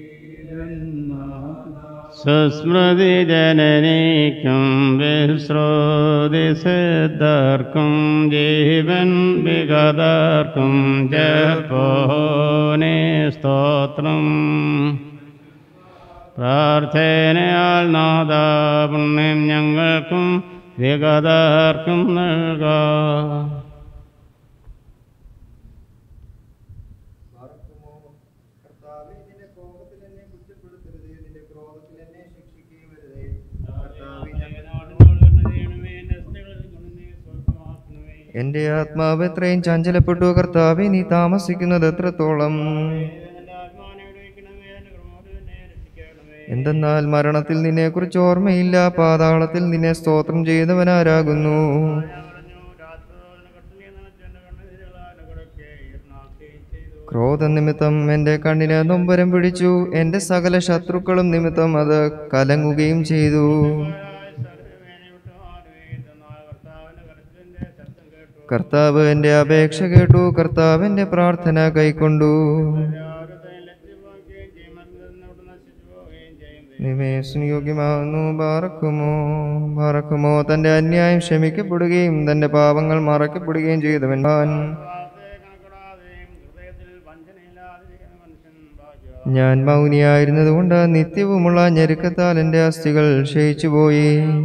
സുസ്മൃതി ജനനിക്കും വിശ്രോതി സിദ്ധർക്കും ജീവൻ വിഗതർക്കും ജപ്പോനെ സ്തോത്രം പ്രാർത്ഥനയാൽ നാദ പുണ്യം ഞങ്ങൾക്കും വിഗതർക്കും നൽകാം പാർക്കുമോ കർത്താവേ നിന്റെ കോപത്തിൽ എന്നെ കുറ്റപ്പെടുത്തരുതേ നിന്റെ ക്രോധത്തിൽ എന്നെ ശിക്ഷിക്കുകയുമരുതേ കർത്താവേ എന്റെ ആത്മാവ് എത്രയും ചഞ്ചലപ്പെട്ടു കർത്താവെ നീ താമസിക്കുന്നത് എത്രത്തോളം എന്തെന്നാൽ മരണത്തിൽ നിന്നെക്കുറിച്ച് ഓർമ്മയില്ല പാതാളത്തിൽ നിന്നെ സ്തോത്രം ചെയ്യുന്നവനാരാകുന്നു ക്രോധനിമിത്തം എൻ്റെ കണ്ണിന് നൊമ്പരം പിടിച്ചു എൻ്റെ സകല ശത്രുക്കളും നിമിത്തം അത് കലങ്ങുകയും ചെയ്തു കർത്താവ് എൻ്റെ അപേക്ഷ കേട്ടു കർത്താവ് എൻ്റെ പ്രാർത്ഥന കൈക്കൊണ്ടു നിവേശനയോഗ്യമാകുന്നു ബാറക്കുമോ ബാറക്കുമോ തൻ്റെ അന്യായം ക്ഷമിക്കപ്പെടുകയും തൻ്റെ പാപങ്ങൾ മറക്കപ്പെടുകയും ചെയ്തവൻ താൻ ഞാൻ മൗനിയായിരുന്നതുകൊണ്ട് നിത്യവുമുള്ള ഞെരുക്കത്താൽ എൻ്റെ അസ്ഥികൾ ക്ഷയിച്ചുപോയി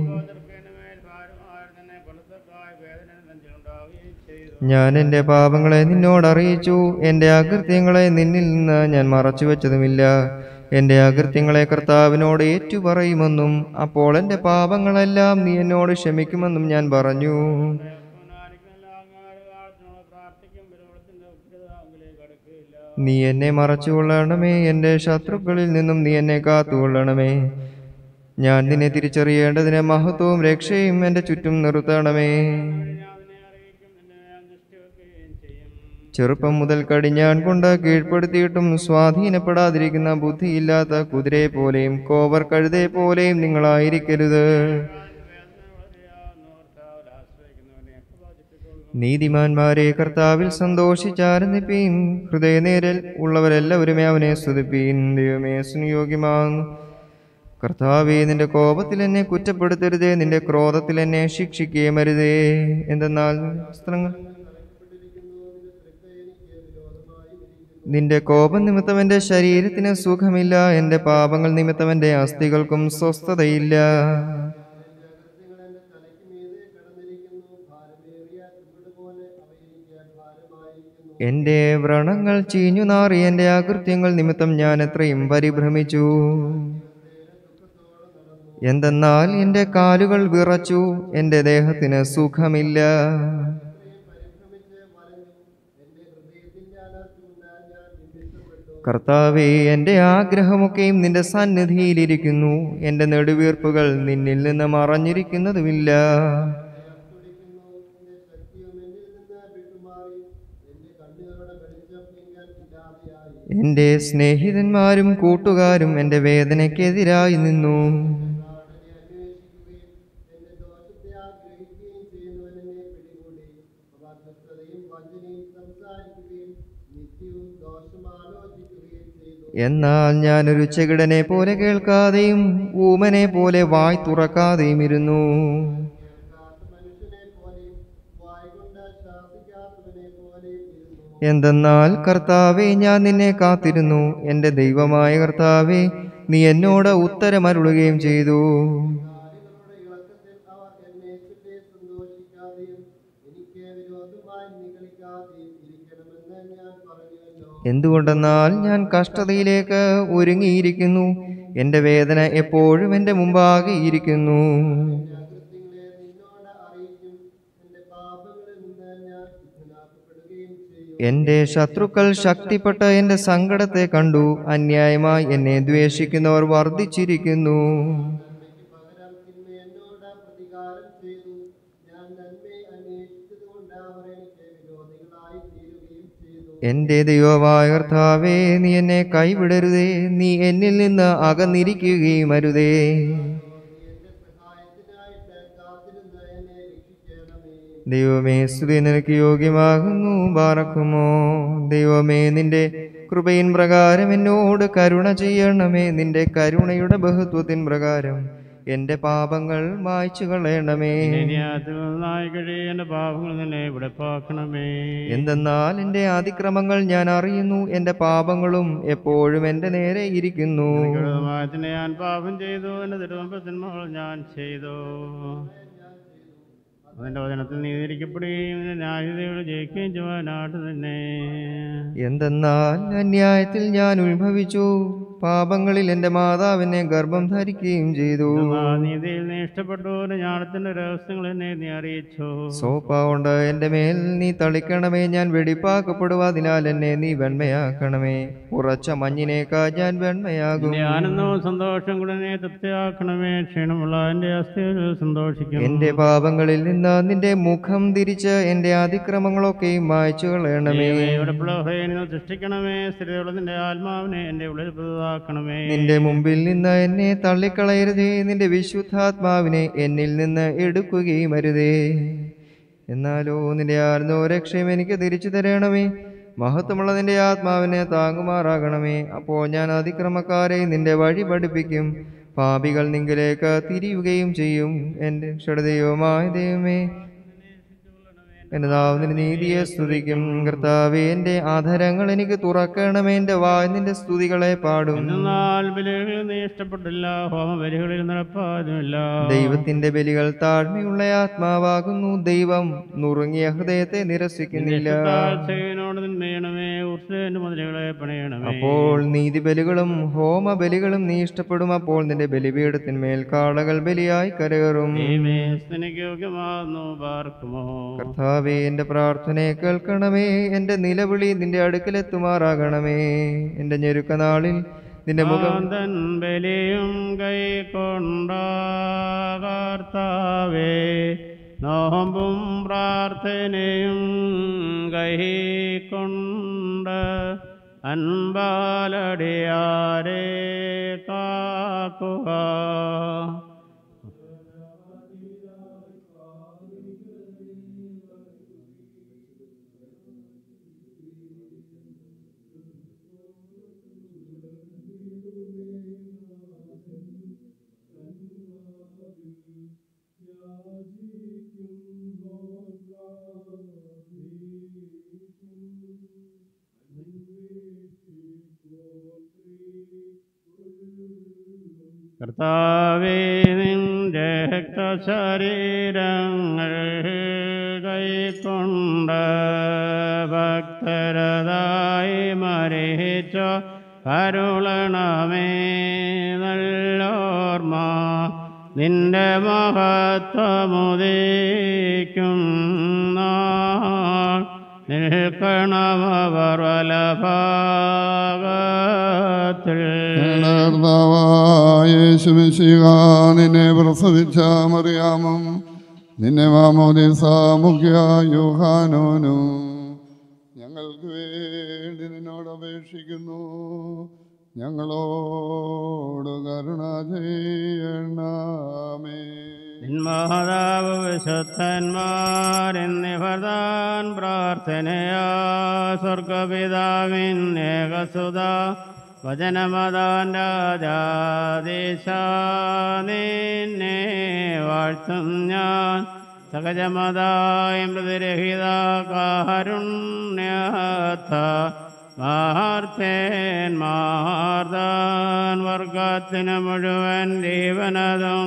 ഞാൻ എൻ്റെ പാപങ്ങളെ നിന്നോട് അറിയിച്ചു എൻ്റെ അകൃത്യങ്ങളെ നിന്നിൽ നിന്ന് ഞാൻ മറച്ചു വെച്ചതുമില്ല എൻ്റെ അകൃത്യങ്ങളെ കർത്താവിനോട് ഏറ്റുപറയുമെന്നും അപ്പോൾ എൻ്റെ പാപങ്ങളെല്ലാം നീ എന്നോട് ക്ഷമിക്കുമെന്നും ഞാൻ പറഞ്ഞു നീ എന്നെ മറച്ചുകൊള്ളണമേ എൻ്റെ ശത്രുക്കളിൽ നിന്നും നീ എന്നെ കാത്തുകൊള്ളണമേ ഞാൻ നിന്നെ തിരിച്ചറിയേണ്ടതിന് മഹത്വവും രക്ഷയും എൻ്റെ ചുറ്റും നിർത്തണമേ ചെറുപ്പം മുതൽ കടിഞ്ഞാൻ കൊണ്ട് കീഴ്പ്പെടുത്തിയിട്ടും സ്വാധീനപ്പെടാതിരിക്കുന്ന ബുദ്ധിയില്ലാത്ത കുതിരയെ പോലെയും കോവർ കഴുതയെ പോലെയും നിങ്ങളായിരിക്കരുത് നീതിമാന്മാരെ കർത്താവിൽ സന്തോഷിച്ചാരന്നിപ്പീൻ ഹൃദയനേരൽ ഉള്ളവരെല്ലാവരുമേ അവനെ സ്തുതിപ്പീൻ ദൈവമേ സുനിയോഗ്യമാകുന്നു കർത്താവേ നിന്റെ കോപത്തിൽ എന്നെ കുറ്റപ്പെടുത്തരുതേ നിന്റെ ക്രോധത്തിൽ എന്നെ ശിക്ഷിക്കുകയും അരുതേ എന്തെന്നാൽ വസ്ത്രങ്ങൾ നിന്റെ കോപം നിമിത്തം എൻ്റെ ശരീരത്തിന് സുഖമില്ല എൻ്റെ പാപങ്ങൾ നിമിത്തം എൻ്റെ അസ്ഥികൾക്കും സ്വസ്ഥതയില്ല എൻ്റെ വ്രണങ്ങൾ ചീഞ്ഞു നാറി എൻ്റെ അകൃത്യങ്ങൾ നിമിത്തം ഞാൻ എത്രയും പരിഭ്രമിച്ചു എന്തെന്നാൽ എൻ്റെ കാലുകൾ വിറച്ചു എൻ്റെ ദേഹത്തിന് സുഖമില്ല കർത്താവേ എൻ്റെ ആഗ്രഹമൊക്കെയും നിന്റെ സന്നിധിയിലിരിക്കുന്നു എൻ്റെ നെടുവീർപ്പുകൾ നിന്നിൽ നിന്ന് മറഞ്ഞിരിക്കുന്നതുമില്ല എൻ്റെ സ്നേഹിതന്മാരും കൂട്ടുകാരും എൻ്റെ വേദനയ്ക്കെതിരായി നിന്നു എന്നാൽ ഞാനൊരു ചെകിടനെ പോലെ കേൾക്കാതെയും ഊമനെ പോലെ വായ് തുറക്കാതെയും ഇരുന്നു എന്തെന്നാൽ കർത്താവെ ഞാൻ നിന്നെ കാത്തിരുന്നു എൻ്റെ ദൈവമായ കർത്താവെ നീ എന്നോട് ഉത്തരമരുളുകയും ചെയ്തു എന്തുകൊണ്ടെന്നാൽ ഞാൻ കഷ്ടതയിലേക്ക് ഒരുങ്ങിയിരിക്കുന്നു എൻ്റെ വേദന എപ്പോഴും എൻ്റെ മുമ്പാകെ ഇരിക്കുന്നു എൻ്റെ ശത്രുക്കൾ ശക്തിപ്പെട്ട് എൻ്റെ സങ്കടത്തെ കണ്ടു അന്യായമായി എന്നെ ദ്വേഷിക്കുന്നവർ വർദ്ധിച്ചിരിക്കുന്നു എൻ്റെ ദൈവമായ കർത്താവേ നീ എന്നെ കൈവിടരുതേ നീ എന്നിൽ നിന്ന് അകന്നിരിക്കുകയും അരുതേ ദൈവമേ സ്തുതി നിനക്ക് യോഗ്യമാകുന്നു ബാറക്കുമോ ദൈവമേ നിന്റെ കൃപയിൻ പ്രകാരം എന്നോട് കരുണ ചെയ്യണമേ നിന്റെ കരുണയുടെ ബഹുത്വത്തിൻ പ്രകാരം എൻ്റെ പാപങ്ങൾ മായ്ച്ചു കളയണമേ നായി കഴിയ എൻ്റെ പാപങ്ങൾ നിന്നെ വിടപ്പാക്കണമേ എന്തെന്നാൽ എൻ്റെ അതിക്രമങ്ങൾ ഞാൻ അറിയുന്നു എൻ്റെ പാപങ്ങളും എപ്പോഴും എൻ്റെ നേരെ ഇരിക്കുന്നു വിരോധമായതിനെ ഞാൻ പാപം ചെയ്തു എൻ്റെ തിരുവമ്പത്തിന്മകൾ ഞാൻ ചെയ്തു അതിൻ്റെ വചനത്തിൽ നീതിരിക്കപ്പെടുകയും നിന്റെ ന്യായതയോട് ജയിക്കുകയും ചെയ്യുവാനായിട്ട് തന്നെ എന്തെന്നാൽ അന്യായത്തിൽ ഞാൻ ഉത്ഭവിച്ചു പാപങ്ങളിൽ എൻ്റെ മാതാവിനെ ഗർഭം ധരിക്കുകയും ചെയ്തു ആ നീതിയിൽ നീ ഇഷ്ടപ്പെട്ടു ഒരു ജ്ഞാനത്തിൻ്റെ രഹസ്യങ്ങൾ എന്നെ നീ അറിയിച്ചു സോപ്പ കൊണ്ട് എൻ്റെ മേൽ നീ തളിക്കണമേ ഞാൻ വെടിപ്പാക്കപ്പെടുവാതിനാൽ എന്നെ നീ വെണ്മയാക്കണമേ ഉറച്ച മഞ്ഞിനേക്കാൾ ഞാൻ വെണ്മയാകും നിന്റെ ആനന്ദവും സന്തോഷം കൂടെ എന്നെ തൃപ്തിയാക്കണമേ ക്ഷീണമുള്ള എൻ്റെ അസ്ഥിയിൽ സന്തോഷിക്കും എൻ്റെ പാപങ്ങളിൽ നിന്ന് നിന്റെ മുഖം തിരിച്ച് എൻ്റെ അതിക്രമങ്ങളൊക്കെയും മായ്ച്ചു കളയണമേ ഇവിടെ സൃഷ്ടിക്കണമേ സ്ഥിരതയുള്ള നിന്റെ ആത്മാവിനെ എൻ്റെ ഉള്ളിൽ പുതുതാക്കണമേ നിന്റെ മുമ്പിൽ നിന്ന് എന്നെ തള്ളിക്കളയരുതേ നിന്റെ വിശുദ്ധാത്മാവിനെ എന്നിൽ നിന്ന് എടുക്കുകയും അരുതേ എന്നാലോ നിന്റെ ആർന്നോ രക്ഷയും എനിക്ക് തിരിച്ചു തരണമേ മഹത്വമുള്ള നിന്റെ ആത്മാവിനെ താങ്ങുമാറാകണമേ അപ്പോൾ ഞാൻ അതിക്രമക്കാരെ നിന്റെ വഴി പഠിപ്പിക്കും പാപികൾ നിങ്കിലേക്ക് തിരിയുകയും ചെയ്യും എൻ്റെ ക്ഷണദൈവമായ ദൈവമേ എൻ്റെ നാവിന്റെ നീതിയെ സ്തുതിക്കും കർത്താവേ എൻ്റെ ആധരങ്ങൾ എനിക്ക് തുറക്കണമേ എൻ്റെ വായ് നിന്റെ സ്തുതികളെ പാടും എന്നാൽ ബലികളിൽ നീ ഇഷ്ടപ്പെട്ടില്ല ഹോമബലികളിൽ നടപ്പാതുമില്ല ദൈവത്തിന്റെ ബലികൾ താഴ്മയുള്ള ആത്മാവാകുന്നു ദൈവം നുറുങ്ങിയ ഹൃദയത്തെ നിരസിക്കുന്നില്ല ചെയ്യനോട് നിന്മയണമേ യെരൂസലേമിന്റെ മുതലുകളെ പണിയണമേ അപ്പോൾ നീതിബലികളും ഹോമബലികളും നീ ഇഷ്ടപ്പെടും അപ്പോൾ നിന്റെ ബലിപീഠത്തിന്മേൽ കാളകൾ ബലിയായി കരകയറും ദൈവമേ, സ്തുതിക്ക് യോഗ്യമാകുന്നു പാർക്കുമോ കർത്താവേ എന്റെ പ്രാർത്ഥനയെ കേൾക്കണമേ എന്റെ നിലവിളി നിന്റെ അടുക്കലെത്തുമാറാകണമേ എന്റെ ഞെരുക്കനാളിൽ നിന്റെ മുഖം കാന്തൻ ബലിയും കൈക്കൊണ്ട കർത്താവേ നോമ്പും പ്രാർത്ഥനയും കൈക്കൊണ്ട് അൻപാലടിയാരെ കാക്കുക കർത്താവേ നിന്റെ രക്തശരീരങ്ങൾ കൈക്കൊണ്ട് ഭക്തരതായി മരിച്ച കരുളണമേ നല്ലോർമ്മ നിന്റെ മഹത്വമുദിക്കും നാൾ നിൽക്കണമവർ വലഭാഗത്തിൽ യേശുമിശിഹ നിന്നെ പ്രസവിച്ച മറിയാമം നിന്നെ മാമോദിസ മുഖ്യ യോഹാനോനും ഞങ്ങൾക്ക് വേണ്ടി നിന്നോട് അപേക്ഷിക്കുന്നു ഞങ്ങളോട് കരുണ ചെയ്യണമേ മാതാവ് വിശുദ്ധന്മാരെന്നിവർ താൻ പ്രാർത്ഥനയാ സ്വർഗപിതാവിൻ ഏകസുത വചനമതാൻ രാജാദേശ നിന്നെ വാഴ്ത്തും ഞാൻ സഹജമതായ മൃദുരഹിത കാരുണ്യത്ത മാർത്തേൻ മാർദാൻ വർഗത്തിന് മുഴുവൻ ജീവനതും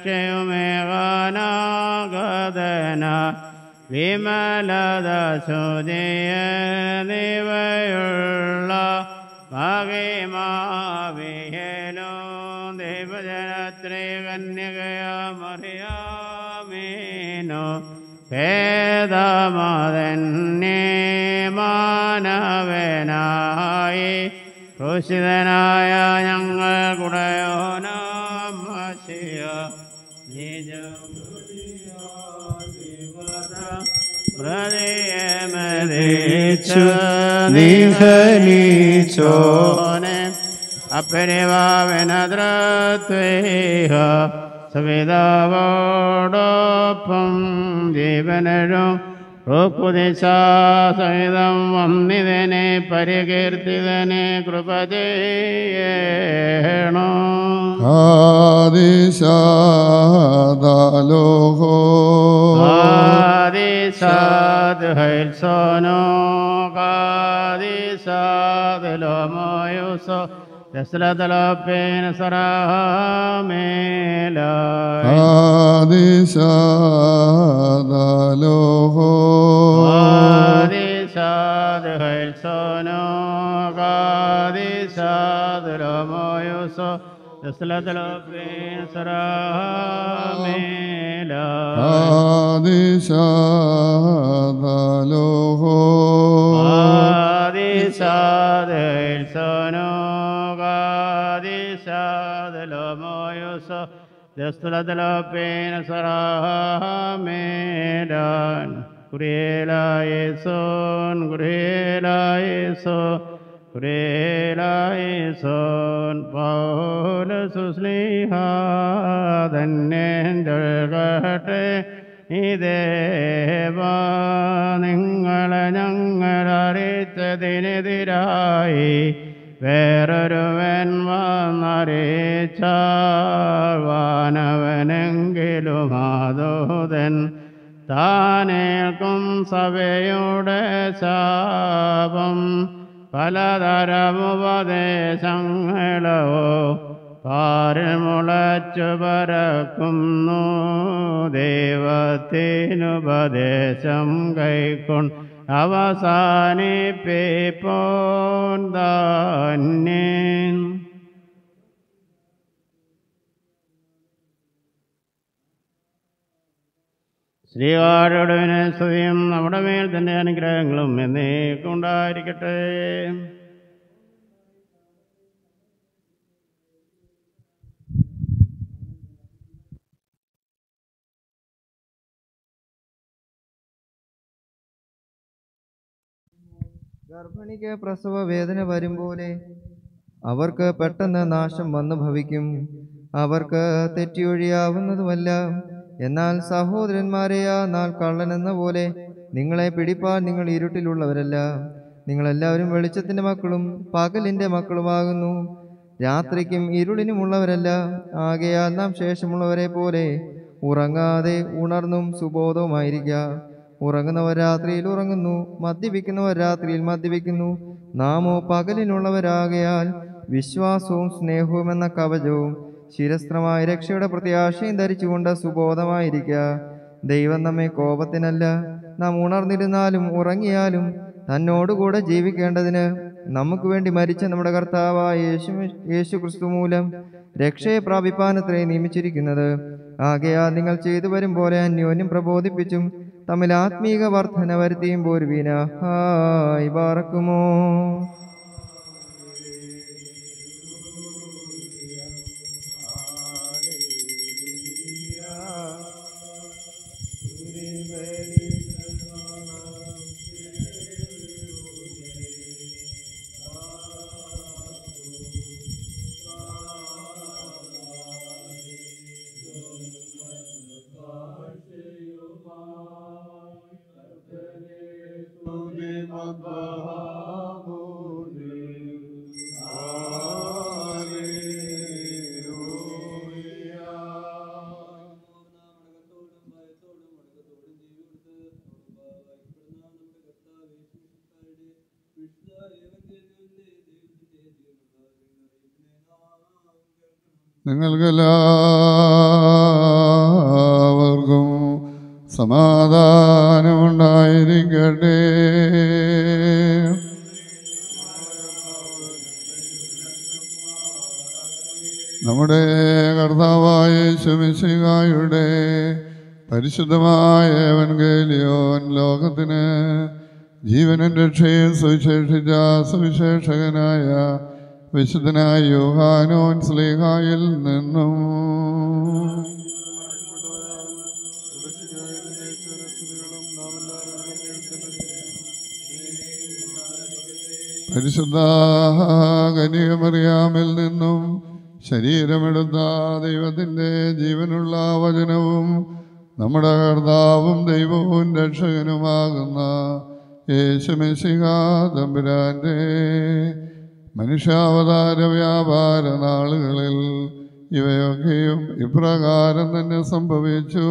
രക്ഷയുമേകാനാഗതന വിമലത ശുചിയ നിവയുള്ള ഭാഗമാവിയനോ ദൈവജനത്രേ കന്യകയാമറിയാമേനോ ഭേദമതന്നെ മാനവനായി ക്രൂശിതനായ ഞങ്ങൾ കുടയോനാമശിയ നിഹനിച്ചോനെ അപ്പരിവാവനദ്രത്വേഹ സവിതാവോടൊപ്പം ജീവനഴും സഹിതം വന്നിതനെ പരികീർത്തിതനെ കൃപ ചെയ്യണോ ആദിശാദാലോഹോ ആദിസാദ് ഹൈൽസോനോ കാദിസാദ് ലോമോയുസോ ദസ്ലതലോപ്പേന സറാമേലായി ആദിശാദാലോഹോ ആദിസാദ് ഹൈൽസോനോ കാദിസാദ് ലോമോയുസോ ദസ്ലതലോപ്പേന സറാമേലായി ആദിശാദാലോഹോ ആദിസാദൽസോനോ ഗാദിസാദലോമോയുസോ ദസ്തുലതലോപേന സറാമേരാൻ കുരേലായേസോൻ കുരേലായേസോ കുരേലായേസോൻ പൗലസുസ്ലിഹാതന്നേൻ്റെ ഇതേവ നിങ്ങളെ ഞങ്ങൾ അറിയിച്ചതിനെതിരായി വേറൊരുവൻ വന്നറിയിച്ചാവാനവനെങ്കിലും ആദോതൻ താനേൽക്കും സഭയുടെ ശാപം പലതരമുപദേശങ്ങളോ പാരിൽ മുളച്ചു പരക്കുന്നു ദൈവത്തിനുപദേശം കൈക്കൊണ്ട് അവസാനിപ്പിപ്പോൻ തന്നെ ശ്രീകാരുടെ സ്തുതിയും നമ്മുടെ മേൽ തന്റെ അനുഗ്രഹങ്ങളും എന്നേക്കുണ്ടായിരിക്കട്ടെ ഗർഭിണിക്ക് പ്രസവ വേദന വരും പോലെ അവർക്ക് പെട്ടെന്ന് നാശം വന്നു ഭവിക്കും അവർക്ക് തെറ്റിയൊഴിയാവുന്നതുമല്ല എന്നാൽ സഹോദരന്മാരെ ആ നാൾ കള്ളനെന്ന പോലെ നിങ്ങളെ പിടിപ്പാൻ നിങ്ങൾ ഇരുട്ടിലുള്ളവരല്ല നിങ്ങളെല്ലാവരും വെളിച്ചത്തിന്റെ മക്കളും പകലിന്റെ മക്കളുമാകുന്നു രാത്രിക്കും ഇരുളിനുമുള്ളവരല്ല ആകയാൽ നാം ശേഷമുള്ളവരെ പോലെ ഉറങ്ങാതെ ഉണർന്നും സുബോധവുമായിരിക്കുക ഉറങ്ങുന്നവർ രാത്രിയിൽ ഉറങ്ങുന്നു മദ്യപിക്കുന്നവർ രാത്രിയിൽ മദ്യപിക്കുന്നു നാമോ പകലിനുള്ളവരാകയാൽ വിശ്വാസവും സ്നേഹവും എന്ന കവചവും ശിരസ്ത്രമായ രക്ഷയുടെ പ്രത്യാശയും ധരിച്ചുകൊണ്ട് സുബോധമായിരിക്കുക ദൈവം നമ്മെ കോപത്തിനല്ല നാം ഉണർന്നിരുന്നാലും ഉറങ്ങിയാലും തന്നോടുകൂടെ ജീവിക്കേണ്ടതിന് നമുക്ക് വേണ്ടി മരിച്ച നമ്മുടെ കർത്താവായ യേശു യേശു ക്രിസ്തു മൂലം രക്ഷയെ പ്രാപിപ്പാനത്രേ നിയമിച്ചിരിക്കുന്നത് ആകയാൽ നിങ്ങൾ ചെയ്തു വരും പോലെ അന്യോന്യം പ്രബോധിപ്പിച്ചും തമ്മിൽ ആത്മീക വർധന വരുത്തിയും പോരുവീന ഹായ് ബാറക്കുമോ നിങ്ങൾക്കെല്ലാവർക്കും സമാധാനമുണ്ടായിരിക്കട്ടെ നമ്മുടെ കർത്താവായ ശമിശികായുടെ പരിശുദ്ധമായ എവൻഗേലിയോൻ ലോകത്തിന് ജീവനും രക്ഷയും സുവിശേഷിച്ച സുവിശേഷകനായ വിശുദ്ധനായ യോഹാനോൻ സ്ലീഹായിൽ നിന്നും പരിശുദ്ധ കനിയമറിയാമിൽ നിന്നും ശരീരമെടുത്ത ദൈവത്തിൻ്റെ ജീവനുള്ള വചനവും നമ്മുടെ കർത്താവും ദൈവവും രക്ഷകനുമാകുന്ന യേശുമെശിക തമ്പുരാൻ്റെ മനുഷ്യാവതാര വ്യാപാര നാളുകളിൽ ഇവയൊക്കെയും ഇപ്രകാരം തന്നെ സംഭവിച്ചു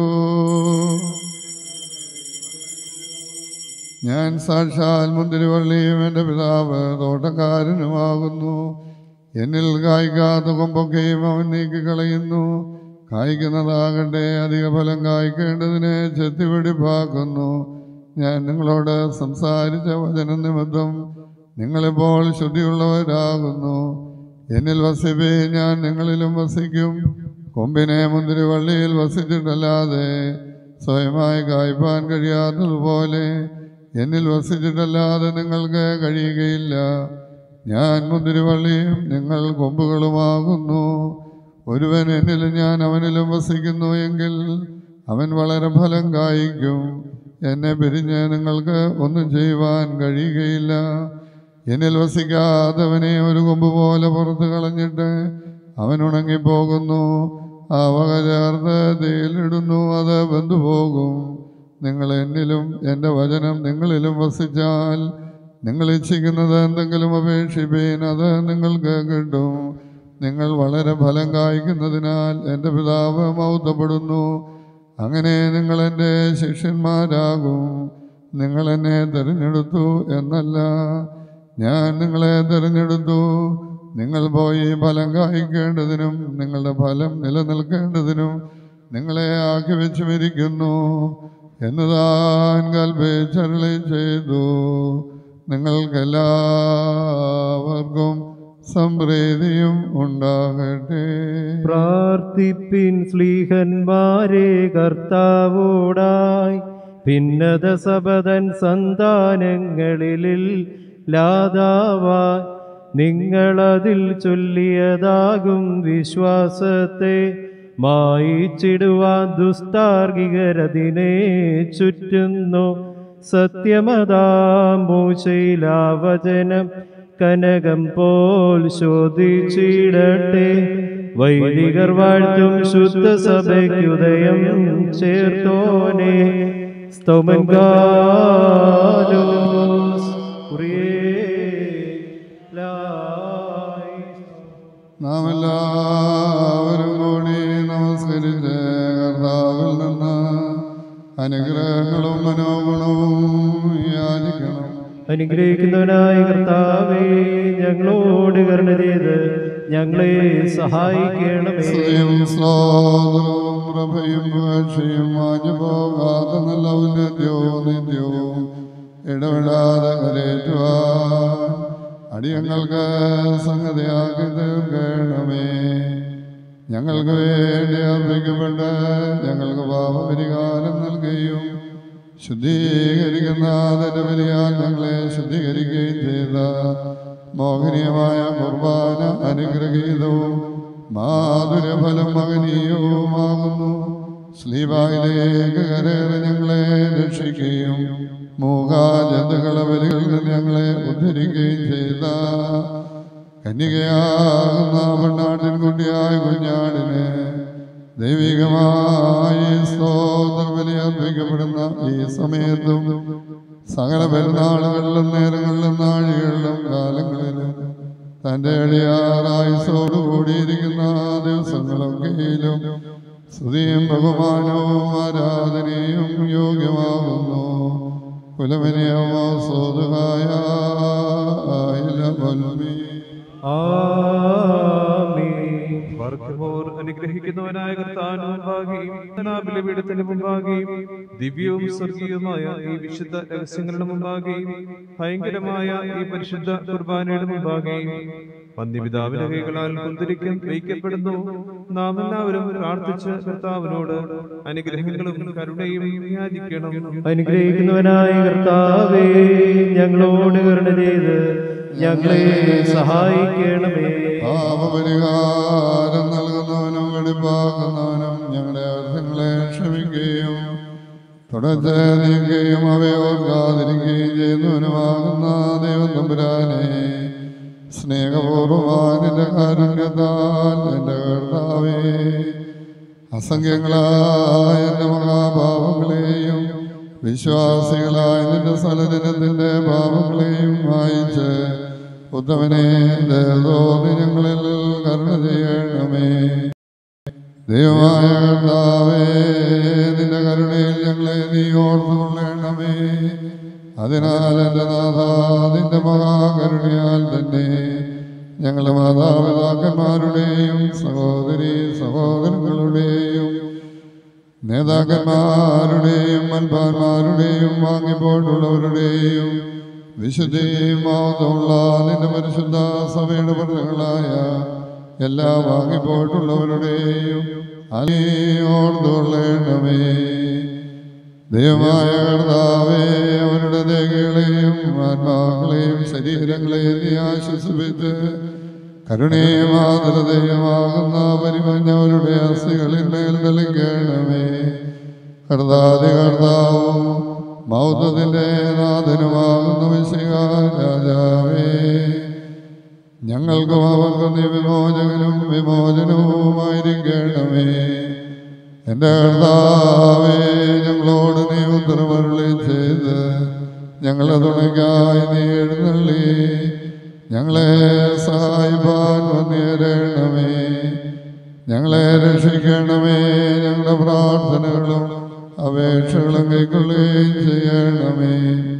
ഞാൻ സാക്ഷാൽ മുന്തിരിവള്ളിയും എൻ്റെ പിതാവ് തോട്ടക്കാരനുമാകുന്നു എന്നിൽ കായ്ക്കാത്ത കൊമ്പൊക്കെയും അവൻ നീക്കിക്കളയുന്നു കായ്ക്കുന്നതാകട്ടെ അധിക ഫലം കായ്ക്കേണ്ടതിനെ ചെത്തിവെടിപ്പാക്കുന്നു ഞാൻ നിങ്ങളോട് സംസാരിച്ച വചന നിമിത്തം നിങ്ങളിപ്പോൾ ശുദ്ധിയുള്ളവരാകുന്നു എന്നിൽ വസിപ്പേ ഞാൻ നിങ്ങളിലും വസിക്കും കൊമ്പിനെ മുന്തിരിവള്ളിയിൽ വസിച്ചിട്ടല്ലാതെ സ്വയമായി കായ്പാൻ കഴിയാത്തതുപോലെ എന്നിൽ വസിച്ചിട്ടല്ലാതെ നിങ്ങൾക്ക് കഴിയുകയില്ല ഞാൻ മുന്തിരിവള്ളിയും നിങ്ങൾ കൊമ്പുകളുമാകുന്നു ഒരുവൻ എന്നിലും ഞാൻ അവനിലും വസിക്കുന്നു എങ്കിൽ അവൻ വളരെ ഫലം കായ്ക്കും എന്നെ പിരിഞ്ഞ് നിങ്ങൾക്ക് ഒന്നും ചെയ്യുവാൻ കഴിയുകയില്ല എന്നിൽ വസിക്കാത്തവനെ ഒരു കൊമ്പ് പോലെ പുറത്ത് കളഞ്ഞിട്ട് അവൻ ഉണങ്ങിപ്പോകുന്നു ആ വക ചേർത്ത് തീയിലിടുന്നു അത് വെന്തുപോകും നിങ്ങൾ എന്നിലും എൻ്റെ വചനം നിങ്ങളിലും വസിച്ചാൽ നിങ്ങൾ ഇച്ഛിക്കുന്നത് എന്തെങ്കിലും അപേക്ഷിപ്പീൻ അത് നിങ്ങൾക്ക് കിട്ടും നിങ്ങൾ വളരെ ഫലം കായ്ക്കുന്നതിനാൽ എൻ്റെ പിതാവ് മൗത്തപ്പെടുന്നു അങ്ങനെ നിങ്ങൾ എൻ്റെ ശിഷ്യന്മാരാകും നിങ്ങൾ എന്നെ തിരഞ്ഞെടുത്തു എന്നല്ല ഞാൻ നിങ്ങളെ തിരഞ്ഞെടുത്തു നിങ്ങൾ പോയി ഫലം കായ്ക്കേണ്ടതിനും നിങ്ങളുടെ ഫലം നിലനിൽക്കേണ്ടതിനും നിങ്ങളെ ആക്കി വെച്ചുമിരിക്കുന്നു എന്ന് താൻ കൽപ്പിച്ചരളി ചെയ്തു നിങ്ങൾക്കെല്ലാവർക്കും സംപ്രീതിയും ഉണ്ടാകട്ടെ പ്രാർത്ഥിപ്പിൻ സ്ലീഹന്മാരെ കർത്താവോടായി ഭിന്നത സബദൻ സന്താനങ്ങളിൽ ലാതാവായി നിങ്ങളതിൽ ചൊല്ലിയതാകും വിശ്വാസത്തെ മായിച്ചിടുവാൻ ദുസ്താർഗികരതിനെ ചുറ്റുന്നു സത്യമതാം മൂശയിലാവചനം കനകം പോൽ ശോധിച്ചിടട്ടെ വൈദികർ വാഴ്ത്തും ശുദ്ധ സഭയ്ക്കുദയം ചേർത്തോനെ സ്തോമൻകാലോസ് നാം എല്ലാവരും കൂടി നമസ്കരിച്ച് കർത്താവിൽ നിന്ന് അനുഗ്രഹങ്ങളും മനോഗുണവും യാചിക്കണം അനുഗ്രഹിക്കുന്നവനായ കർത്താവേ ഞങ്ങളോട് കരുണ ചെയ്ത് ഞങ്ങളെ സഹായിക്കണമേ സ്തുതിയും സ്തോത്രവും പ്രഭയും പുകഴ്ചയും മാഞ്ഞു പോകാതെ നല്ല ഉന്നത്യവും നിത്യവും ഇടപെടാതെ കരേറ്റുവാൻ അടിയങ്ങൾക്ക് സംഗതിയാക്കി തീർക്കണമേ ഞങ്ങൾക്ക് വേണ്ടി അർപ്പിക്കപ്പെട്ട് ഞങ്ങൾക്ക് പാപപരിഹാരം നൽകുകയും ശുദ്ധീകരിക്കുന്ന അതിൻ്റെ ബലിയാൽ ഞങ്ങളെ ശുദ്ധീകരിക്കുകയും ചെയ്ത മോഹനീയമായ കുർബാന അനുഗ്രഹീതവും മാധുര്യഫലം മകനീയവുമാകുന്നു സ്ലീബായിലേക്ക് കരേറി ഞങ്ങളെ രക്ഷിക്കുകയും മൂകാജന്തുക്കളെ ബലികളിൽ നിന്ന് ഞങ്ങളെ ഉദ്ധരിക്കുകയും ചെയ്ത കന്യകയാകുന്ന പെണ്ണാട്ടിൻ കുട്ടിയായ കുഞ്ഞാടിന് ദൈവികമായി സ്തോത്ര ബലി അർപ്പിക്കപ്പെടുന്ന ഈ സമയത്തും സകല പെരുന്നാളുകളിലും നേരങ്ങളിലും നാഴികളിലും കാലങ്ങളിലും തൻ്റെ അടിയാറായുസോട് കൂടിയിരിക്കുന്ന ദിവസങ്ങളൊക്കെയിലും സ്തുതിയും ബഹുമാനവും ആരാധനയും യോഗ്യമാകുന്നു കുലമനിയമോ സ്വതുഹായ വർദ്ധമോർ അനുഗ്രഹിക്കുന്നവനായ കർത്താവിന് മുമ്പാകെയും ബലിപീഠത്തിന് മുമ്പാകെയും ദിവ്യവും സ്വർഗീയവുമായ ഈ വിശുദ്ധ രഹസ്യങ്ങളുടെ മുമ്പാകെയും ഭയങ്കരമായ ഈ പരിശുദ്ധ കുർബാനയുടെ മുമ്പാകെയും പന്തിപിതാവിന്റെ കൈകളാൽ കുന്തിരിക്കും വയ്ക്കപ്പെടുന്നു നാം എല്ലാവരും പ്രാർത്ഥിച്ച് കർത്താവിനോട് അനുഗ്രഹങ്ങളും കരുണയും യാചിക്കണം അനുഗ്രഹിക്കുന്നവനായ കർത്താവേ ഞങ്ങളോട് കരുണ ചെയ്ത് ഞങ്ങളെ സഹായിക്കണമേ പാപപരിഹാരം നൽകുന്നവനും വെടിപ്പാക്കുന്നവനും ഞങ്ങളുടെ അർത്ഥങ്ങളെ ക്ഷമിക്കുകയും തുടർന്ന് നീക്കുകയും അവയെ ഓർക്കാതിരിക്കുകയും ചെയ്യുന്നവനുമാകുന്ന ദൈവം തമ്പുരാനെ സ്നേഹപൂർവ്വമാനിന്റെ കാരുണ്യത്താൽ എൻ്റെ കർത്താവേ അസംഖ്യങ്ങളായ എൻ്റെ മഹാപാപങ്ങളെയും വിശ്വാസികളായ നിന്റെ സലജനത്തിൻ്റെ പാപങ്ങളെയും വായിച്ച് ഉത്തമനെ തോന്നി ഞങ്ങളിൽ കരുണ ചെയ്യണമേ ദൈവമായ കർത്താവേ നിന്റെ കരുണയിൽ ഞങ്ങളെ നീ ഓർത്തുകൊള്ളണമേ അതിനാൽ എൻ്റെ നാഥ നിന്റെ മഹാകരുണയാൽ തന്നെ ഞങ്ങളുടെ മാതാപിതാക്കന്മാരുടെയും സഹോദരി സഹോദരങ്ങളുടെയും നേതാക്കന്മാരുടെയും മൻപാന്മാരുടെയും വാങ്ങിപ്പോട്ടുള്ളവരുടെയും വിശുദ്ധിയും മാതമുള്ള നിന്റെ പരിശുദ്ധ സഭയുടെ പ്രതികളായ എല്ലാ വാങ്ങിപ്പോട്ടുള്ളവരുടെയും അലിയോർത്തുകൊള്ളണമേ ദൈവമായ കർത്താവേ അവരുടെ ദേഹികളെയും ആത്മാക്കളെയും ശരീരങ്ങളെയും നീ ആശ്വസിപ്പിച്ച് കരുണയും ആദരതയുമാകുന്ന പരിമഞ്ഞവരുടെ അസ്ഥികളിൽ മേൽ നൽകണമേ കർത്താതി കർത്താവും മൗതത്തിൻ്റെ നാഥനുമാകുന്ന വിശിക രാജാവേ ഞങ്ങൾക്കും അവർക്കും നീ വിമോചകനും വിമോചനവുമായിരിക്കണമേ എൻ്റെ കർത്താവേ ഞങ്ങളോട് നീ ഉത്തരവരുളി ചെയ്ത് ഞങ്ങളെ തുണയ്ക്കായി നീ എഴുന്നള്ളി ഞങ്ങളെ സഹായിപ്പാൻ വന്നേരണമേ ഞങ്ങളെ രക്ഷിക്കണമേ ഞങ്ങളുടെ പ്രാർത്ഥനകളും അപേക്ഷകളും കൈക്കൊള്ളുകയും ചെയ്യണമേ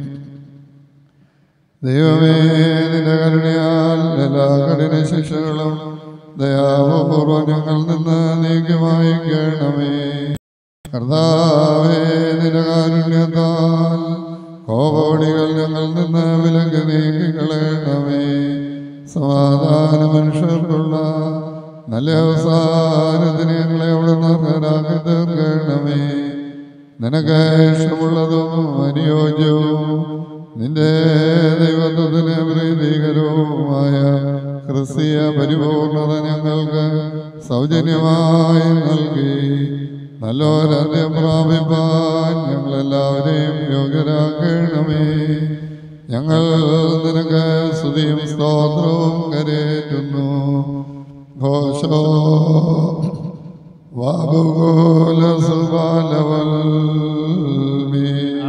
ദൈവമേ നിന്റെ കരുണയാൽ എല്ലാ കഠിന ശിക്ഷകളും ദയാപൂർവം ഞങ്ങൾ നിന്ന് നീക്കി വായിക്കണമേ കർത്താവേ നിരകാരുണ്യത്താൽ കോപടികൾ ഞങ്ങൾ നിന്ന് വിലക്ക് നീക്കിക്കളയണമേ സമാധാന മനുഷ്യർക്കുള്ള നല്ല അവസാനത്തിന് ഞങ്ങളെ അവിടെ നിർത്തരാക്കി തീർക്കണമേ നിനക്ക് ഇഷ്ടമുള്ളതും അനുയോജ്യവും നിന്റെ ദൈവത്വത്തിന് പ്രീതികരവുമായ ക്രിസ്തീയ പരിപൂർണത ഞങ്ങൾക്ക് സൗജന്യമായി നൽകി നല്ലൊരന്ത്യം പ്രാപിപ്പാൻ ഞങ്ങളെല്ലാവരെയും യോഗ്യരാക്കണമേ ഞങ്ങൾ നിനക്ക് സ്തുതിയും സ്തോത്രവും കരേറ്റുന്നു ഘോഷോ വാബുഗോല സുബാലവൽമീ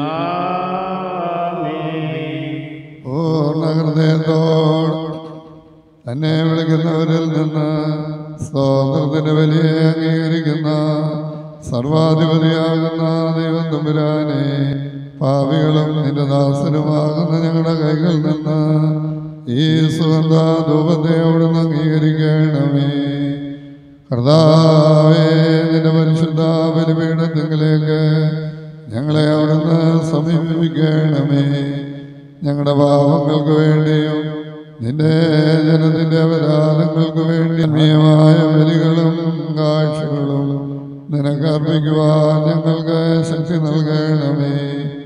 പൂർണ്ണ ഹൃദയത്തോട് തന്നെ വിളിക്കുന്നവരിൽ നിന്ന് സ്തോത്രത്തിന്റെ വലിയ അംഗീകരിക്കുന്ന സർവാധിപതിയാകുന്ന ദൈവം തമ്പുരാനെ പാപികളും നിന്റെ ദാസനുമാകുന്ന ഞങ്ങളുടെ കൈകളിൽ നിന്ന് ഈ സുഗന്ധ ധൂപത്തെ അവിടുന്ന് അംഗീകരിക്കണമേ കർത്താവേ നിന്റെ പരിശുദ്ധ ബലിപീഠത്തിലേക്ക് ഞങ്ങളെ അവിടുന്ന് സമീപിക്കണമേ ഞങ്ങളുടെ പാപങ്ങൾക്ക് വേണ്ടിയും നിന്റെ ജനത്തിന്റെ അപരാധങ്ങൾക്ക് വേണ്ടി ആത്മീയമായ ബലികളും കാഴ്ചകളും നിനക്ക് അർപ്പിക്കുവാൻ ഞങ്ങൾക്ക് ശക്തി നൽകണമേ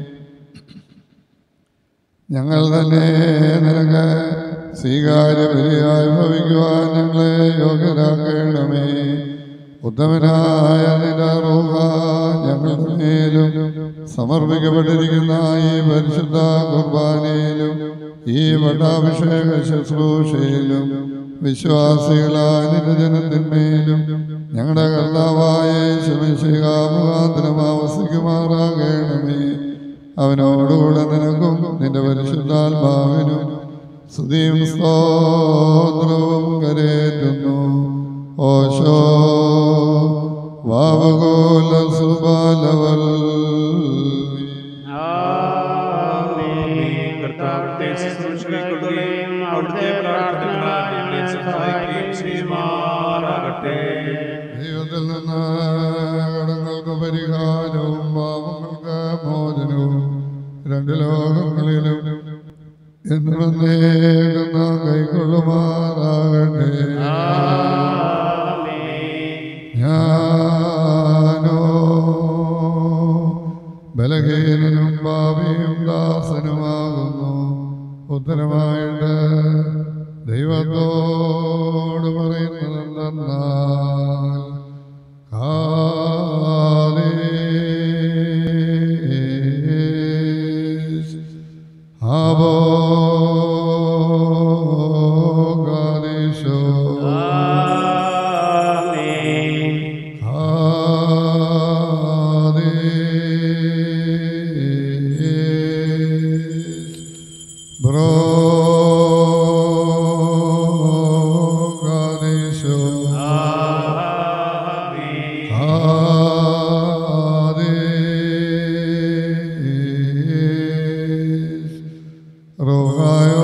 ഞങ്ങൾ തന്നെ നിനക്ക് സ്വീകാര്യ ബലിയായി ഭവിക്കുവാൻ ഞങ്ങളെ യോഗ്യരാക്കണമേ ഉത്തമനായ നിന്റെ റൂഹ ഞങ്ങളുടെ മേലും സമർപ്പിക്കപ്പെട്ടിരിക്കുന്ന ഈ പരിശുദ്ധ കുർബാനയിലും ഈ വട്ടാഭിഷേക ശുശ്രൂഷയിലും വിശ്വാസികളായ നിന്റെ ജനത്തിന്മേലും ഞങ്ങളുടെ കർത്താവായ ശമിശിക മുഖാന്തരം ആവസിക്കുമാറാകണമേ അവനോടുകൂടെ നിനക്കും നിന്റെ പരിശുദ്ധാത്മാവിനും സ്തുതിയും സ്തോത്രവും കരേറ്റുന്നു ഓശോ വാവകോല സുബാലവൽ കർത്താവിന്റെ ശുശ്രൂഷകൾക്കൊള്ളുകയും അവിടുത്തെ പ്രാർത്ഥനകളാൽ ഞങ്ങളെ സഹായിക്കുകയും ചെയ്യുമാറാകട്ടെ ദൈവത്തിൽ നിന്ന് കടങ്ങൾക്ക് പരിഹാരവും പാപങ്ങൾക്ക് മോചനവും രണ്ട് ലോകങ്ങളിലും എന്ന് വന്നേക്കുന്ന കൈക്കൊള്ളുമാറാകട്ടെ ഞാനോ ബലഹീനനും പാപിയും ദാസനുമാകുന്നു ഉത്തരമായിട്ട് ദൈവത്തോട് പറയുന്നതെന്തെന്നാൽ കാലേശ് ആവോ കാദേശോ കാദേശ് ബ്രോ കാദേശോ കാദേശ് റോഹായോ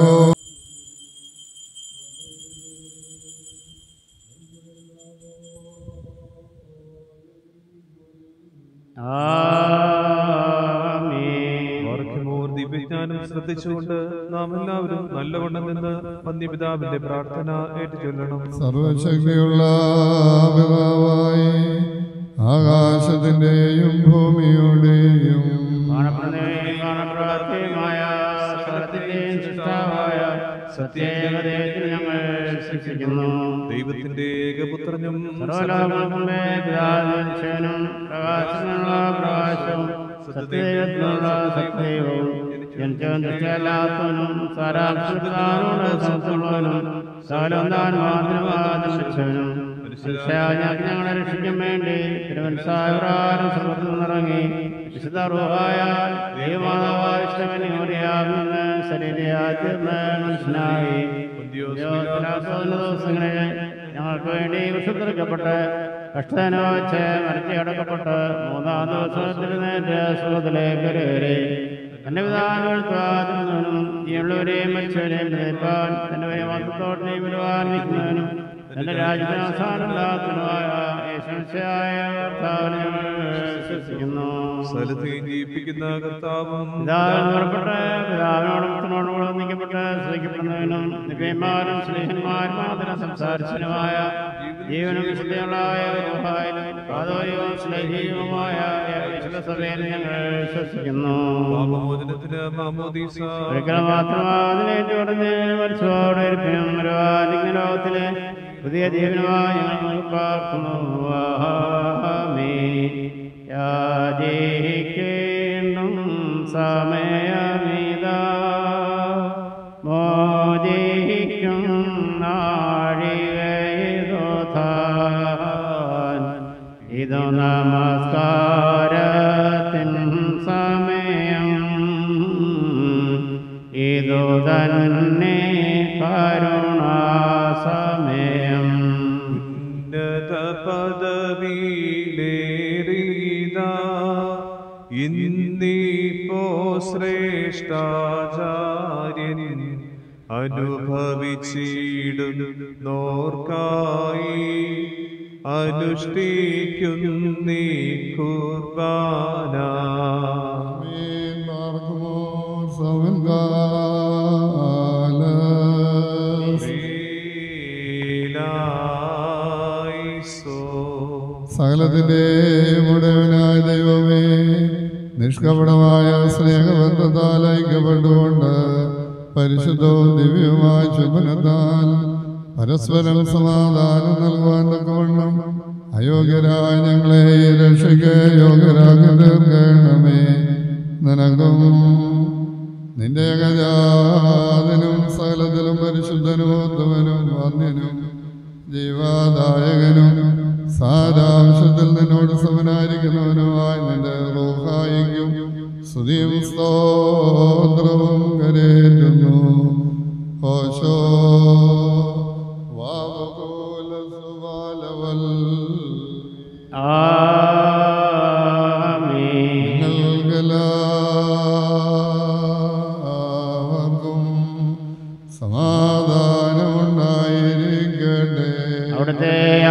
വർഗമോർ ദിവ്യജ്ഞാനം ശ്രദ്ധിച്ചുകൊണ്ട് നാം എല്ലാവരും നല്ലവണ്ണം നിന്ന് വന്യപിതാവിന്റെ പ്രാർത്ഥന ഏറ്റുചൊല്ലണം സർവശക്തിയുള്ള പിതാവായി ആകാശത്തിന്റെയും ഭൂമിയുടെയും കാണപ്പെടുന്നവയും കാണപ്പെടാത്തതുമായ സകലത്തിന്റെയും സൃഷ്ടാവായ സത്യേകതയിൽ ഞങ്ങൾ ശിക്ഷിക്കുന്നു ദൈവത്തിന്റെ ഏകപുത്രനും സർവലോകങ്ങളുടെ പിതാവിനും പ്രകാശത്തിനുള്ള പ്രകാശവും സത്യദൈവത്തിനുള്ള സത്യവും ജനിച്ചവൻ ദൃഷ്ടിയല്ലാത്തവനും സാരാംശത്തിനോട് സംസുള്ളവനും സകലം താൻ മാത്രമാദർശിച്ചവനും മനുഷ്യരാജ്ഞാക്ക് ഞങ്ങളെ രക്ഷിക്കാൻ വേണ്ടി തിരുവനന്തപുരം സമൃദ്ധി നിറങ്ങി വിശുദ്ധ റൂഹായ ദൈവമാതാവാഷ്ടമെന്ന് ശരീരയാതീർന്ന് മനുഷ്യനായി ദിവസങ്ങളിൽ ഞങ്ങൾക്ക് വേണ്ടി വിശുദ്ധരിക്കപ്പെട്ട് കഷ്ടനുവച്ച് മരത്തി അടക്കപ്പെട്ട് മൂന്നാം ദിവസത്തിൽ നേരെ സുഖത്തിലേക്ക് കയറി തന്റെ പിതാവിനും ഈയുള്ളവരെയും മരിച്ചവരെയും വിതയ്പ്പാൻ തന്റെ വലിയ മതത്തോട്ടിനെയും വിടുവാൻ നിൽക്കുന്നവനും തന്റെ രാജ്യത്തിന് അവസാനമില്ലാത്തതുമായ യേശുശിഹായ കർത്താവിനെ ഞങ്ങൾ വിശ്വസിക്കുന്നു സ്ഥലത്തെയും ജീവിപ്പിക്കുന്ന കർത്താവും പിതാവിന് പുറപ്പെട്ട് പിതാവിനോടും പുത്രനോടും കൂടെ ഒന്നിക്കപ്പെട്ട് ശ്രദ്ധിക്കപ്പെടുന്നവനും ദിവ്യന്മാരും സ്നേഹന്മാരും മാത്രം സംസാരിച്ചനുമായ ജീവനും വിശുദ്ധങ്ങളായ യോഹായിലും പാതോയവും സ്നേഹീയവുമായ വിശുദ്ധ സഭയിൽ ഞങ്ങൾ വിശ്വസിക്കുന്നു പാപമോചനത്തിന് മാമോദീസ ഒരിക്കൽ മാത്രമാതിനെ ചുടഞ്ഞ് മരിച്ചോടെ ഇരിപ്പിനും വരുവാനിങ്ങനെ ലോകത്തിലെ പുതിയ ജീവനുമായി ഞങ്ങൾ പാർക്കുന്നു ആമേൻ. യാചിക്കേണ്ടും സമയമിതാ മോചിക്കും നാഴികയിതോ താൻ ഇതു നമസ്കാരത്തിൻ സമയം ഇതു തന്നെ കരുണാസമയം ഉന്നത പദവിയിലേറിയത ഇന്നിപ്പോ ശ്രേഷ്ഠാചാര്യൻ അനുഭവിച്ചിടും നോർക്കായി അനുഷ്ഠിക്കുന്നീ കുർബാന ആമേൻ. മാർക്കുമോ സവൻകാലസ്. ശ്രീലായിസോ സകലത്തിന്റെയും ഉടയവനായ ദൈവമേ നിഷ്കപടമായ സ്നേഹബന്ധത്താൽ ഐക്യപ്പെട്ടുകൊണ്ട് പരിശുദ്ധവും ദിവ്യവുമായ ചുമനത്താൽ പരസ്പരം സമാധാനം നൽകുവാൻ തക്കവണ്ണം അയോഗ്യരായ ഞങ്ങളെ ഈ രക്ഷയ്ക്ക് യോഗ്യരാക്കി തീർക്കണമേ നിനക്കും നിന്റെ ഏകജാതനും സകലത്തിലും പരിശുദ്ധനും ഉത്തമനും വന്യനും ജീവാദായകനും സാരാംശത്തിൽ നിന്നോട് സമനായിരിക്കുന്നവനുമായി നിന്റെ റോഹായിക്കും സ്തുതിയും സ്തോത്രവും കരേറ്റുന്നു ഓശോ വാവകോല സുബാലവൽ ആമേൻ നിങ്ങൾക്കെല്ലാവർക്കും സമാധാനമുണ്ടായിരിക്കട്ടെ അവിടുത്തെ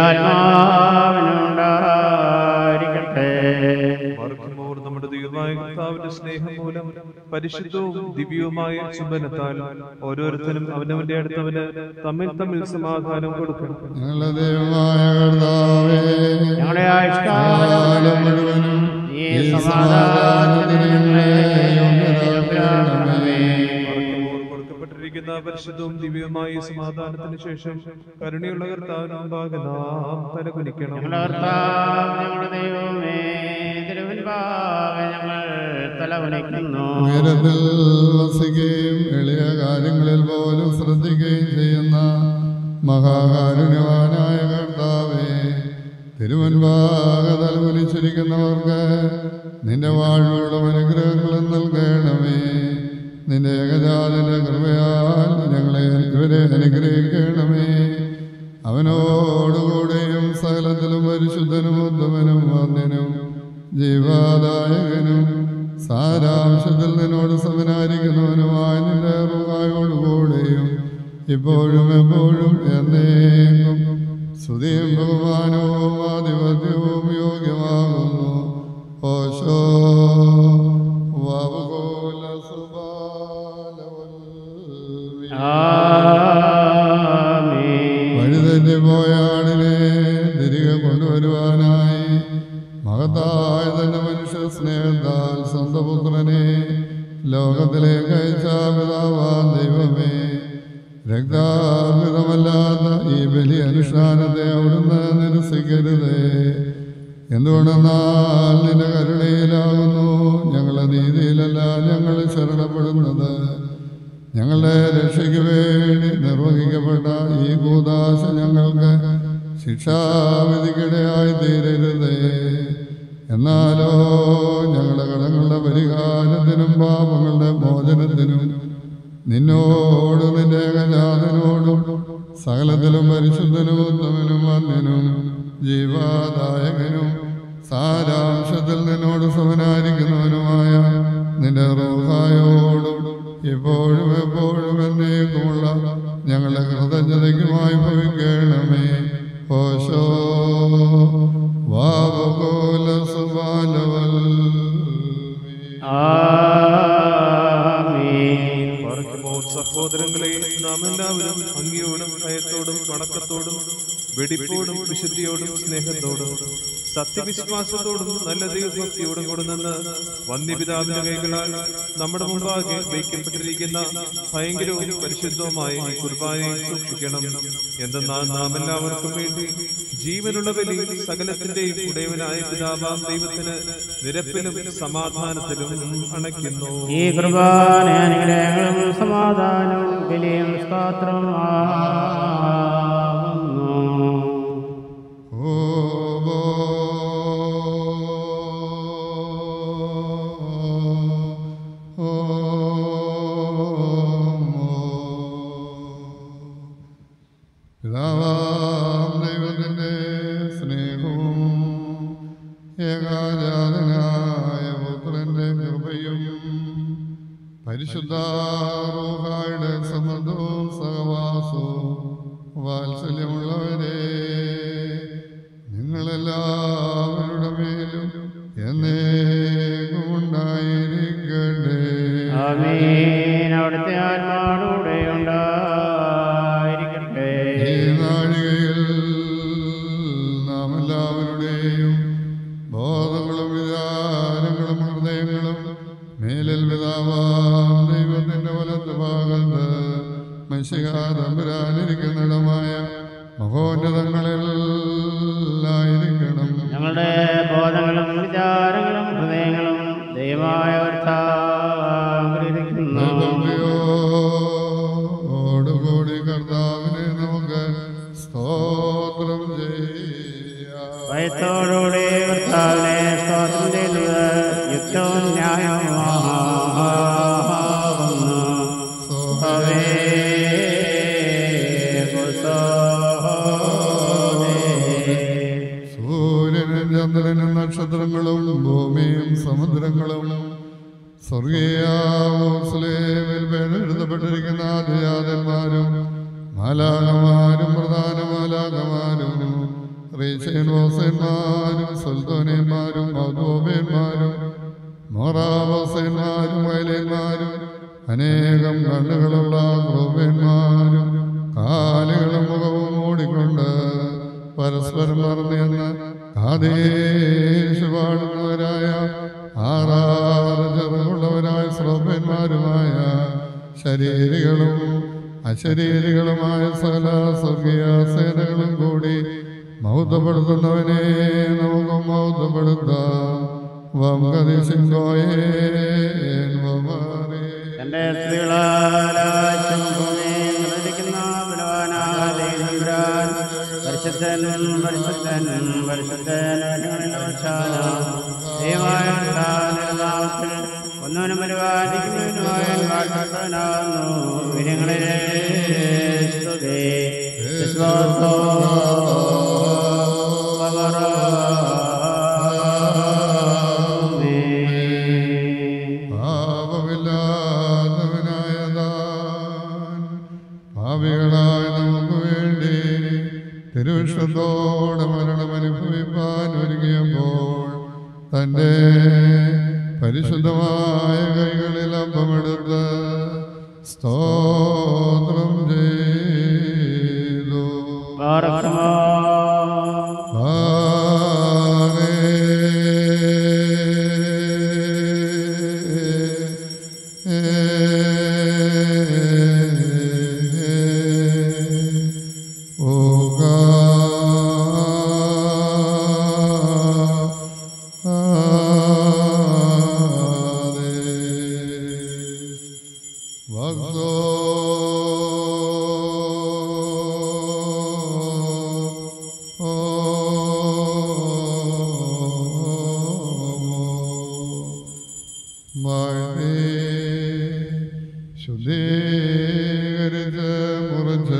ആത്മാവിനുണ്ടായിരിക്കട്ടെ മറക്കുമോർ നമ്മുടെ ദൈവമായ കർത്താവിന്റെ സ്നേഹം മൂലം പരിശുദ്ധവും ദിവ്യവുമായ ചുംബനത്താൽ ഓരോരുത്തരും അവനവന്റെ അടുത്തവന് തമ്മിൽ തമ്മിൽ സമാധാനം കൊടുക്കണം ഞങ്ങളുടെ ദൈവമായ കർത്താവേ ഞങ്ങളുടെ കാലം ആയുഷ്കാലം മുഴുവനും ഈ ഈ സമാധാനത്തിന് ഞങ്ങളെ യോഗ്യരാക്കണമേ. മറക്കുമോർ കൊടുക്കപ്പെട്ടിരിക്കുന്ന പരിശുദ്ധവും ദിവ്യവുമായ ഈ സമാധാനത്തിന് ശേഷം കരുണയുള്ള കർത്താവിന് മുമ്പാകെ നാം തലകുനിക്കണം ഞങ്ങളുടെ കർത്താവ് ഞങ്ങളുടെ ദൈവമേ തിരുവൻപാകെ ഞങ്ങൾ തലവണിക്കുന്നു ഉയരത്തിൽ വസിക്കുകയും എളിയ കാര്യങ്ങളിൽ പോലും ശ്രദ്ധിക്കുകയും ചെയ്യുന്ന മഹാകാരുണ്യവാനായ കർത്താവേ തിരുവൻപാക തലമുലിച്ചിരിക്കുന്നവർക്ക് നിന്റെ വാഴ്വുകളും അനുഗ്രഹങ്ങളും നൽകണമേ നിന്റെ ഏകജാതന്റെ കൃപയാൽ ഞങ്ങളെ ഇവരെ അനുഗ്രഹിക്കണമേ അവനോടുകൂടെയും സകലത്തിലും പരിശുദ്ധനും ഉത്തമനും വന്യനും ജീവാദായകനും സാരാംശത്തിൽ നിന്നോട് സമനായിരിക്കുന്നവനുമായ നിന്റെ റുഹായോടുകൂടെയും ഇപ്പോഴും എപ്പോഴും എന്നേക്കും സ്തുതിയും ബഹുമാനവും ആധിപത്യവും യോഗ്യമാകുന്നു ഓശോ വാവുകോല സുബാലവൽ ആമേൻ വഴിതെറ്റി പോയ ആടിനെ തിരികെ കൊണ്ടുവരുവാനായി മഹത്തായ തന്റെ മനുഷ്യ സ്നേഹത്താൽ സ്വന്തം പുത്രനെ ലോകത്തിലേക്ക് അയച്ച പിതാവാൻ ദൈവമേ രക്താർപ്പിതമല്ലാത്ത ഈ ബലി അനുഷ്ഠാനത്തെ അവിടുന്ന് നിരസിക്കരുതേ എന്തുകൊണ്ടെന്നാൽ നിന്റെ കരുണയിലാകുന്നു ഞങ്ങളുടെ നീതിയിലല്ല ഞങ്ങൾ ശരണപ്പെടുന്നത് ഞങ്ങളുടെ രക്ഷയ്ക്ക് വേണ്ടി നിർവഹിക്കപ്പെട്ട ഈ കൂതാശ ഞങ്ങൾക്ക് ശിക്ഷാവിധിക്കിടയായി തീരരുതേ എന്നാലോ ഞങ്ങളുടെ കടങ്ങളുടെ പരിഹാരത്തിനും പാപങ്ങളുടെ മോചനത്തിനും നിന്നോട് നിന്റെ ഏകജാതനോടും സകലത്തിലും പരിശുദ്ധനും ഉത്തമനും വന്യനും ജീവാദായകനും സാരാംശത്തിൽ നിന്നോട് സമനായിരിക്കുന്നവനുമായ നിന്റെ റോഹായോടും ഇപ്പോഴും എപ്പോഴും എന്നേക്കുമുള്ള ഞങ്ങളുടെ കൃതജ്ഞതയ്ക്കുമായി ഭവിക്കണമേ ഓശോ വാവകോല സുബാലവൽ വണക്കത്തോടും വെടിപ്പോടും വിശുദ്ധിയോടും സ്നേഹത്തോടും സത്യവിശ്വാസത്തോടും നല്ല ദൈവഭക്തിയോടും കൂടെ നിന്ന് വന്യപിതാവിന്റെ കൈകളാൽ നമ്മുടെ മുമ്പാകെ വയ്ക്കപ്പെട്ടിരിക്കുന്ന ഭയങ്കരവും പരിശുദ്ധവുമായ ഈ കുർബാനയെ സൂക്ഷിക്കണം എന്തെന്നാൽ നാം എല്ലാവർക്കും വേണ്ടി ജീവനുള്ള ബലി സകലത്തിന്റെയും ഉടയവനായ പിതാവാം ദൈവത്തിന് നിരപ്പിലും സമാധാനത്തിലും അണയ്ക്കുന്നു ഈ കുർബാന അനുഗ്രഹങ്ങളും സമാധാനവും ബലിയും സ്തോത്രവും ആകുന്നു ഓബോ പിതാവാം ദൈവത്തിൻ്റെ സ്നേഹവും ഏകാജാതനായ പുത്രന്റെ കൃപയും പരിശുദ്ധാറൂഹായുടെ സമ്മതവും സഹവാസവും വാത്സല്യമുള്ളവരെ നിങ്ങളെല്ലാവരുടെ മേലും എന്നേക്കും ഉണ്ടായിരിക്കട്ടെ ആമീൻ അവിടുത്തെ ആത്മാവോടെ ഉണ്ടായിരിക്കട്ടെ ഈ നാഴികയിൽ നാം എല്ലാവരുടെയും ബോധങ്ങളും വിചാരങ്ങളും ഹൃദയങ്ങളും മേലിൽ പിതാവാം ദൈവത്തിന്റെ വലത്ത് ഭാഗത്ത് മനുഷ്യകാതമ്പരാനിരിക്കുന്നിടമായ മഹോന്നതങ്ങളിലായിരിക്കണം ഞങ്ങളുടെ ബോധങ്ങളും വിചാരങ്ങളും ഹൃദയങ്ങളും ദൈവമായ ഓടുകൂടി കർത്താവിനെ നമുക്ക് സ്തോത്രം ചെയ്യാം ഭയത്തോടുകൂടി കർത്താവിനെ സ്തോത്രം ചെയ്തത് യുക്തവും ന്യായവുമാകുന്നു ഹവേ കുസോദേ. സൂര്യനും ചന്ദ്രനും നക്ഷത്രങ്ങളും ഭൂമിയും സമുദ്രങ്ങളും സ്വർഗീയാവോസ്ലേമിൽ പേരെഴുതപ്പെട്ടിരിക്കുന്ന ആദിജാതന്മാരും മാലാകമാരും പ്രധാന മാലാകമാരും റീശേൻവാസന്മാരും സുൽത്തോനന്മാരും മധുബന്മാരും മോറാവസന്മാരും വയലന്മാരും അനേകം കണ്ണുകളുള്ള ക്രൂപന്മാരും കാലുകളും മുഖവും മൂടിക്കൊണ്ട് പരസ്പരം മറന്നെന്ന് ആദേശ് പാടുന്നവരായ ആറാറ് ചെറുകുള്ളവരായ ശ്രോഭന്മാരുമായ ശരീരികളും അശരീരികളുമായ സകല സ്വർഗീയ സേനകളും കൂടി മൗത്തപ്പെടുത്തുന്നവനെ നമുക്ക് മൗത്തപ്പെടുത്താം വംഗതിശിങ്കോയേ തന്റെ സ്ത്രീകളാലാശം ഭൂമിയിൽ നിറഞ്ഞിരിക്കുന്ന ബലവാനായ ദൈവതമ്പുരാൻ പരിശുദ്ധൻ പരിശുദ്ധൻ പരിശുദ്ധൻ ദൈവമായ നാമത്തിൽ ഒന്നിനും പരിപാലിക്കുന്നതിനുമായ വാഴ്ത്തവനാകുന്നു വിരങ്ങളിലെ സ്തുതി വിശ്വാസോ പാപമില്ലാത്തവനായ താൻ പാപികളായ നമുക്ക് വേണ്ടി തിരുവിഷ്ണത്തോടെ മരണം അനുഭവിപ്പാൻ ഒരുങ്ങിയപ്പോൾ തൻ്റെ പരിശുദ്ധമായ കൈകളിൽ അപ്പമെടുത്ത് സ്തോത്രം ചെയ്തു ശുദ്ധീകരിച്ച് മുറിച്ച്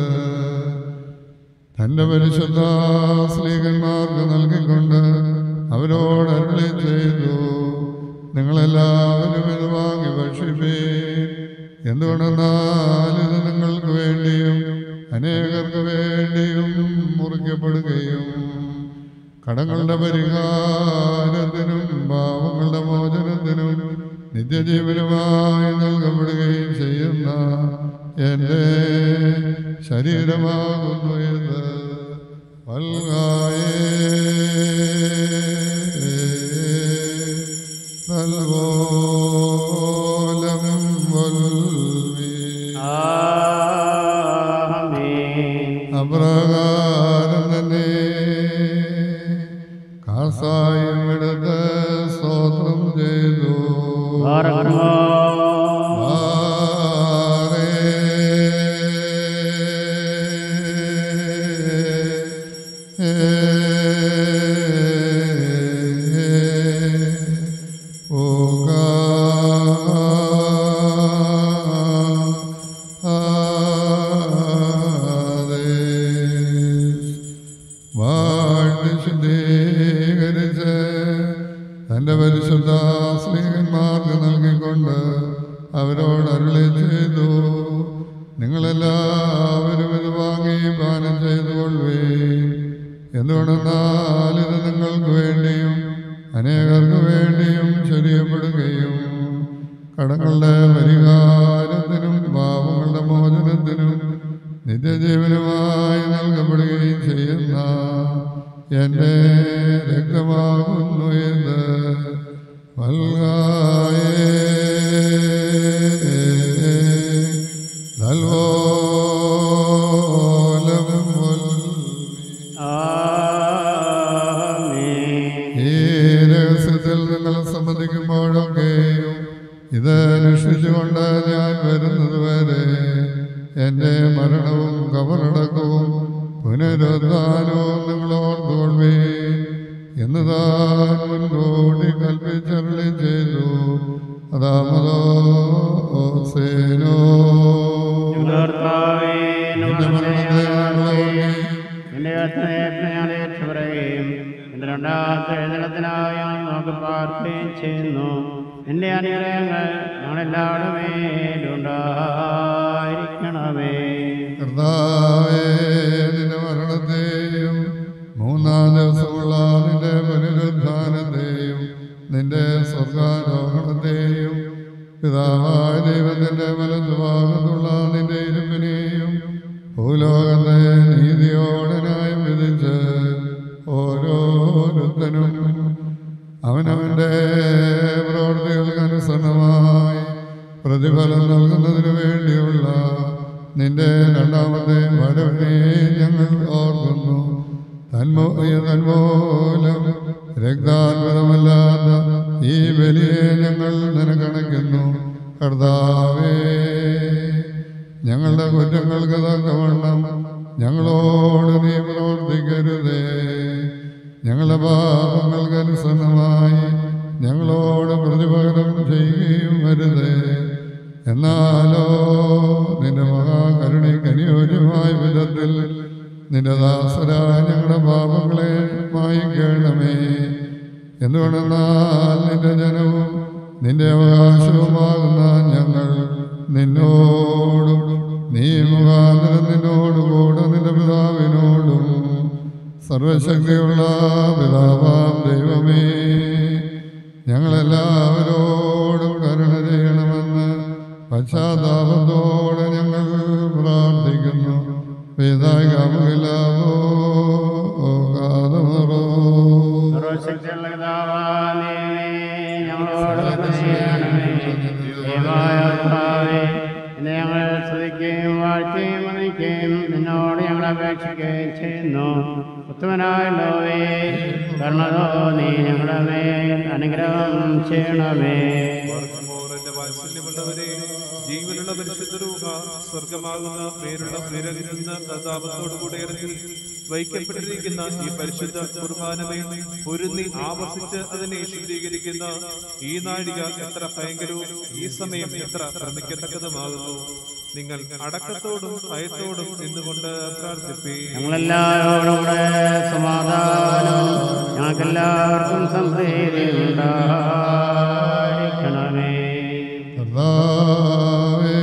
തന്റെ പരിശുദ്ധ സ്ത്രീകന്മാർക്ക് നൽകിക്കൊണ്ട് അവരോട് അരുളി ചെയ്തു നിങ്ങളെല്ലാവരും ഇത് വാങ്ങി ഭക്ഷിപ്പേ എന്തുകൊണ്ടെന്നാൽ ഇത് നിങ്ങൾക്ക് വേണ്ടിയും അനേകർക്ക് വേണ്ടിയും മുറിക്കപ്പെടുകയും കടങ്ങളുടെ പരിഹാരത്തിനും പാവങ്ങളുടെ മോചനത്തിനും നിത്യജീവനുമായി നൽകപ്പെടുകയും ചെയ്യുന്ന എൻ്റെ ശരീരമാകുന്നു എന്ന് വൽകായേ നൽകോലം വൽവി ആമേൻ അപ്രകാരം തന്നെ കാസായും എടുത്ത് സ്തോത്രം ചെയ്തു പാറക്കുമോ ആരേ. വാഴ്ത്തി ശുദ്ധീകരിച്ച് തന്റെ പരിശുദ്ധ സ്നേഹന്മാർക്ക് നൽകിക്കൊണ്ട് അവരോട് അരുളി ചെയ്തു നിങ്ങളെല്ലാവരും ഇത് വാങ്ങി പാനം ചെയ്തു കൊള്ളുവേ എന്തുകൊണ്ടെന്നാൽ ഇത് നിങ്ങൾക്ക് വേണ്ടിയും അനേകർക്ക് വേണ്ടിയും ചൊരിയപ്പെടുകയും കടങ്ങളുടെ പരിഹാരത്തിനും പാപങ്ങളുടെ മോചനത്തിനും നിത്യജീവനുമായി നൽകപ്പെടുകയും ചെയ്യുന്ന എൻ്റെ രക്തമാകുന്നു എന്ന് വൽകായേ നൽവോലം വൽവി. ആമേൻ ഈ രഹസ്യത്തിൽ നിങ്ങൾ സമ്മതിക്കുമ്പോഴൊക്കെയും ഇത് അനുഷ്ഠിച്ചുകൊണ്ട് ഞാൻ വരുന്നത് വരെ എൻ്റെ മരണവും കബറടക്കവും പുനരുദ്ധാനവും നിങ്ങൾ ഓർത്തുകൊള്ളേ എന്ന് താൻ മുൻകൂട്ടി കൽപ്പിച്ചരുളി ചെയ്തു അതാമതോ സേനോ കർത്താവേ, എൻ്റെ മരണത്തെ ഞങ്ങൾ ഓർക്കുകയും നിന്റെ കൽപ്പനയെ ഞാൻ ഏറ്റുപറയുകയും നിന്റെ രണ്ടാമത്തെ എഴുന്നള്ളത്തിനായി ഞങ്ങൾ നോക്കി പാർക്കുകയും ചെയ്യുന്നു നിന്റെ അനുഗ്രഹങ്ങൾ ഞങ്ങളെല്ലാവരുടെ മേലുണ്ടായിരിക്കണമേ കർത്താവേ നിന്റെ മരണത്തെയും മൂന്നാം ദിവസമുള്ള നിന്റെ പുനരുദ്ധാനത്തെയും നിന്റെ സ്വർഗാരോഹണത്തെയും പിതാവായ ദൈവത്തിന്റെ വലതുഭാഗത്തുള്ള നിന്റെ ഇരുപ്പിനെയും ഭൂലോകത്തെ നീതിയോടെ ന്യായം വിധിച്ച് ഓരോരുത്തനും അവനവന്റെ പ്രവൃത്തികൾക്ക് അനുസരണമായി പ്രതിഫലം നൽകുന്നതിന് വേണ്ടിയുള്ള നിന്റെ രണ്ടാമത്തെ വരവിനെ ഞങ്ങൾ ഓർക്കുന്നു തന്മോ തന്മൂലം രക്താത്മതമല്ലാത്ത ഈ ബലിയെ ഞങ്ങൾ നിനക്കണയ്ക്കുന്നു കർത്താവേ ഞങ്ങളുടെ കുറ്റങ്ങൾക്ക് തക്കവണ്ണം ഞങ്ങളോട് നീ പ്രവർത്തിക്കരുതേ ഞങ്ങളുടെ പാപങ്ങൾക്ക് അനുസരണമായി ഞങ്ങളോട് പ്രതിപകരം ചെയ്യുകയും വരുതേ എന്നാലോ നിന്റെ മഹാകരുണയ്ക്ക് അനുയോജ്യമായ വിധത്തിൽ നിന്റെ ദാസരായ ഞങ്ങളുടെ പാപങ്ങളെ മായിക്കണമേ എന്തുകൊണ്ടെന്നാൽ നിന്റെ ജനവും നിന്റെ അവകാശവുമാകുന്ന ഞങ്ങൾ നിന്നോടും നീ മുഖാന്തരം നിന്നോട് കൂടെ നിന്റെ പിതാവിനോടും സർവശക്തിയുള്ള പിതാവാം ദൈവമേ ഞങ്ങളെല്ലാവരോടും കരുണ ചെയ്യണമെന്ന് പശ്ചാത്താപത്തോടെ ഞങ്ങൾ പ്രാർത്ഥിക്കുന്നു വേദാകാമോ കാതമറോ സർവശക്തിയുള്ള പിതാവായ ദൈവമേ, ഞങ്ങളോട് കരുണ ചെയ്യണമേ. ദൈവമായ കർത്താവേ, ഇന്ന് ഞങ്ങൾ സ്തുതിക്കുകയും വാഴ്ത്തുകയും വന്ദിക്കുകയും നിന്നോട് ഞങ്ങൾ അപേക്ഷിക്കുകയും ചെയ്യുന്നു ഉത്തമനായുള്ളവേ കർണതോ നീ ഞങ്ങളുടെ മേൽ അനുഗ്രഹം ചെയ്യണമേ എന്റെ വാത്സല്യമുള്ളവരെ ജീവനുള്ള പരിശുദ്ധ രൂപ സ്വർഗമാകുന്ന പേരുള്ള പേരിൽ നിന്ന് പ്രതാപത്തോടുകൂടെ ഇറങ്ങി വയ്ക്കപ്പെട്ടിരിക്കുന്ന ഈ പരിശുദ്ധ കുർബാനമേ ഒരുന്നി ആവർത്തിച്ച് അതിനെ ശുദ്ധീകരിക്കുന്ന ഈ നാഴിക എത്ര ഭയങ്കരവും ഈ സമയം എത്ര ഭ്രമിക്കത്തക്കതുമാകുന്നു നിങ്ങൾ അടക്കത്തോടും ഭയത്തോടും നിന്നുകൊണ്ട് പ്രാർത്ഥിപ്പേ ഞങ്ങളെല്ലാവരോടും കൂടെ സമാധാനം ഞങ്ങൾക്കെല്ലാവർക്കും സംപ്രീതി ഉണ്ടായിരിക്കണമേ കർത്താവേ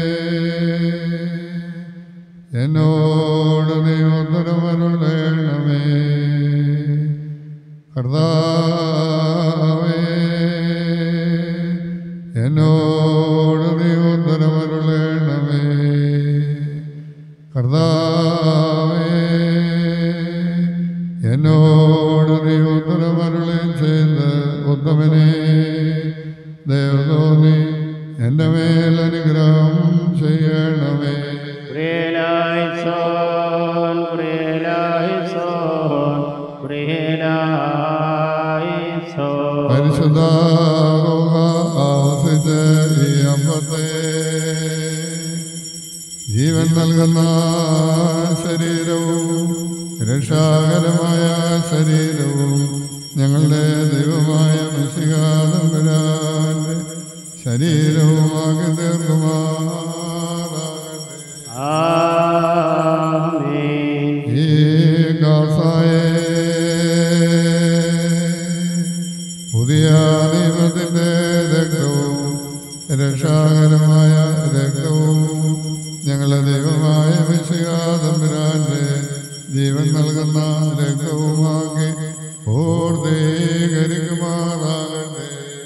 എന്നോട് നീ ഉത്തരവരുളേണമേ കർത്താവേ എന്നോട് നീ ഉത്തരവരുളേണമേ കർത്താവേ ഉത്തമനെ ദേവതോന്നി എൻ്റെ മേൽ അനുഗ്രഹം ചെയ്യണമേ പ്രിയലായിസോൻ പ്രിയലായിസോൻ പ്രിയലായിസോൻ പരിശുദ്ധ റൂഹ ആവസിച്ച ഈ അമ്പത്തെ ജീവൻ നൽകുന്ന ശരീരവും രക്ഷാകരമായ ശരീരവും ഞങ്ങളുടെ ദൈവമായ മിശികാതമ്പരാന്റെ ശരീരവുമാക്കി തീർക്കുമാറാകട്ടെ ആമേൻ ഈ കാസായെ പുതിയ നിയമത്തിന്റെ രക്തവും രക്ഷാകരമായ രക്തവും ഞങ്ങളുടെ ദൈവമായ വിശയാതമ്പുരാന്റെ ജീവൻ നൽകുന്ന രക്തവുമാക്കി പൂർത്തീകരിക്കുമാറാകട്ടെ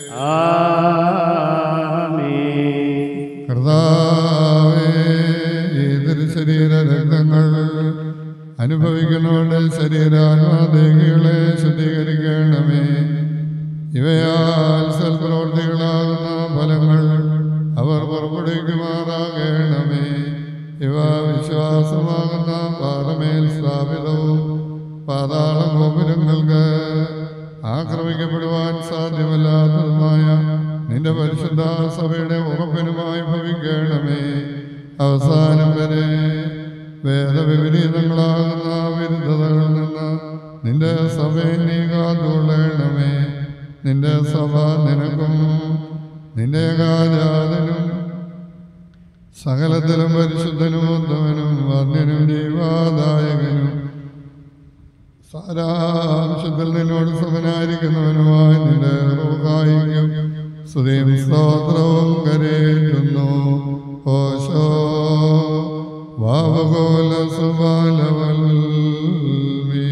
ആമേൻ കർത്താവേ ഈ തിരുശരീര രക്തങ്ങൾ അനുഭവിക്കുന്നവരുടെ ശരീരാത്മാദേഹികളെ ശുദ്ധീകരിക്കണമേ ഇവയാൽ സൽപ്രവർത്തികളാകുന്ന ഫലങ്ങൾ അവർ പുറപ്പെടുവിക്കുമാറാകണമേ ഇവ വിശ്വാസമാകുന്ന പാറമേൽ സ്ഥാപിതവും പാതാള ഗോപുരങ്ങൾക്ക് ആക്രമിക്കപ്പെടുവാൻ സാധ്യമല്ലാത്തതുമായ നിന്റെ പരിശുദ്ധ സഭയുടെ ഉറപ്പിനുമായി ഭവിക്കണമേ അവസാനം വരെ വേദവിപരീതങ്ങളാകുന്ന വിരുദ്ധതകളിൽ നിന്ന് നിന്റെ സഭയെ നീ കാത്തുകൊള്ളണമേ നിന്റെ സഭ നിനക്കും നിന്റെ ഏകാജാതനും സകലത്തിലും പരിശുദ്ധനും ഉത്തമനും വർണ്ണനും ജീവാദായകനും സാരാംശത്തിൽ നിന്നോട് സമനായിരിക്കുന്നവനുമായി നിന്റെ റൂഹായിക്കും സ്തുതിയും സ്തോത്രവും കരേറ്റുന്നു ഓശോ വാവകോല സുബാലവൽമീ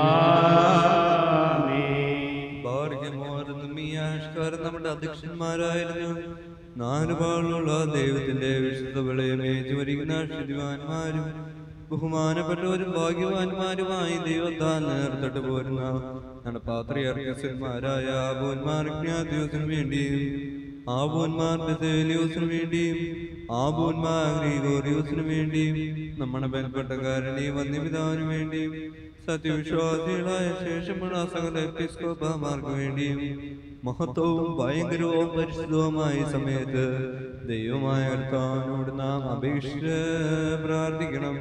ഭാഗ്യമോർന്നുമിയാഷ്കാരൻ നമ്മുടെ അധ്യക്ഷന്മാരായിരുന്നു നാല് പാളുള്ള ദൈവത്തിന്റെ വിശുദ്ധ വിളയമേച്ചു വരിക്കുന്ന ശ്രുതിവാന്മാരും ബഹുമാനപ്പെട്ടവരും ഭാഗ്യവാന്മാരുമായി ദൈവത്താൽ നേർത്തിട്ട് പോരുന്ന നടപ്പാത്രിയർക്കന്മാരായ ആബോന്മാർ ജ്ഞാത്യോസിനു വേണ്ടിയും ആബോന്മാർ ബെസേലിയോസിനു വേണ്ടിയും ആബോന്മാർ ഗ്രീഗോറിയോസിനു വേണ്ടിയും നമ്മുടെ ബന്ധപ്പെട്ടക്കാരനെ വന്യപിതാവിനു വേണ്ടിയും സത്യവിശ്വാസികളായ ശേഷമുള്ള സകല എപ്പിസ്കോപ്പമാർക്ക് വേണ്ടിയും മഹത്വവും ഭയങ്കരവും പരിശുദ്ധവുമായ ഈ സമയത്ത് ദൈവമായ കർത്താവിനോട് നാം അപേക്ഷിച്ച് പ്രാർത്ഥിക്കണം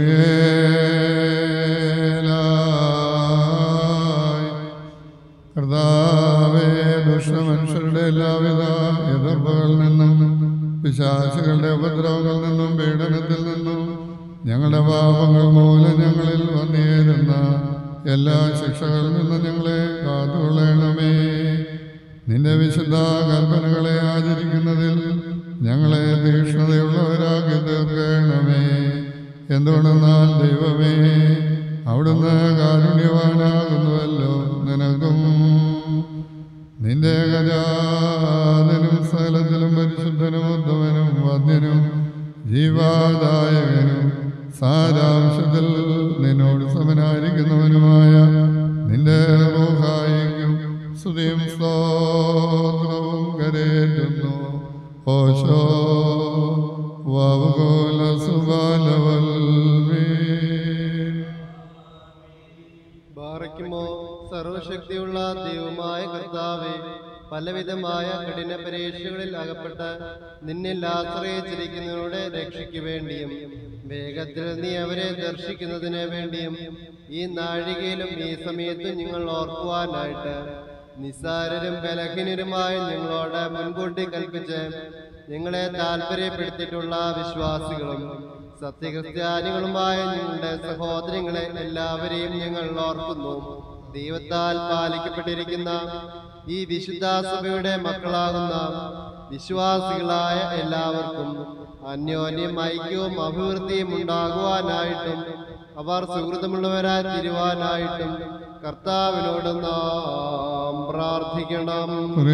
പ്രിയലായി കർത്താവേ ദുഷ്ടമനുഷ്യരുടെ എല്ലാവിധ എതിർപ്പുകളിൽ നിന്നും പിശാചുകളുടെ ഉപദ്രവങ്ങളിൽ നിന്നും പീഡനത്തിൽ നിന്നും ഞങ്ങളുടെ പാപങ്ങൾ മൂലം ഞങ്ങളിൽ വന്നേരുന്ന എല്ലാ ശിക്ഷകളിൽ നിന്നും ഞങ്ങളെ കാത്തുകൊള്ളണമേ നിന്റെ വിശുദ്ധ കൽപ്പനകളെ ആചരിക്കുന്നതിൽ ഞങ്ങളെ തീക്ഷ്ണതയുള്ളവരാക്കി തീർക്കണമേ എന്തുകൊണ്ടെന്നാൽ ദൈവമേ അവിടുന്ന് കാരുണ്യവാനാകുന്നുവല്ലോ നിനക്കും നിന്റെ ഗജാതനും സകലത്തിലും പരിശുദ്ധനും ഉത്തമനും വന്യനും ജീവാദായകനും സാരാംശത്തിൽ നിന്നോട് സമനായിരിക്കുന്നവനുമായ നിന്റെ റൂഹായിക്കും സ്തുതിയും സ്തോത്രവും കരേറ്റുന്നു ഓശോ വാവുകോല സുബാലവൽമീൻ ബാറയ്ക്കുമോ സർവശക്തിയുള്ള ദൈവമായ കർത്താവെ പലവിധമായ കഠിന പരീക്ഷകളിൽ അകപ്പെട്ട് നിന്നിൽ ആശ്രയിച്ചിരിക്കുന്നവരുടെ രക്ഷയ്ക്ക് വേണ്ടിയും വേഗത്തിൽ നീ അവരെ ദർശിക്കുന്നതിന് വേണ്ടിയും ഈ നാഴികയിലും ഈ സമയത്തും നിങ്ങൾ ഓർക്കുവാനായിട്ട് നിസ്സാരരും ബലഹീനരുമായ ഞങ്ങളോട് മുൻകൂട്ടി കൽപ്പിച്ച് ഞങ്ങളെ താല്പര്യപ്പെടുത്തിയിട്ടുള്ള വിശ്വാസികളും സത്യക്രിസ്ത്യാനികളുമായ ഞങ്ങളുടെ സഹോദരങ്ങളെ എല്ലാവരെയും ഞങ്ങൾ ഓർക്കുന്നു ദൈവത്താൽ പാലിക്കപ്പെട്ടിരിക്കുന്ന ഈ വിശുദ്ധ സഭയുടെ മക്കളാകുന്ന വിശ്വാസികളായ എല്ലാവർക്കും അന്യോന്യം ഐക്യവും അഭിവൃദ്ധിയും ഉണ്ടാകുവാനായിട്ടും അവർ സുഹൃതമുള്ളവരായി തീരുവാനായിട്ടും കർത്താവിനോട് നാം പ്രാർത്ഥിക്കണം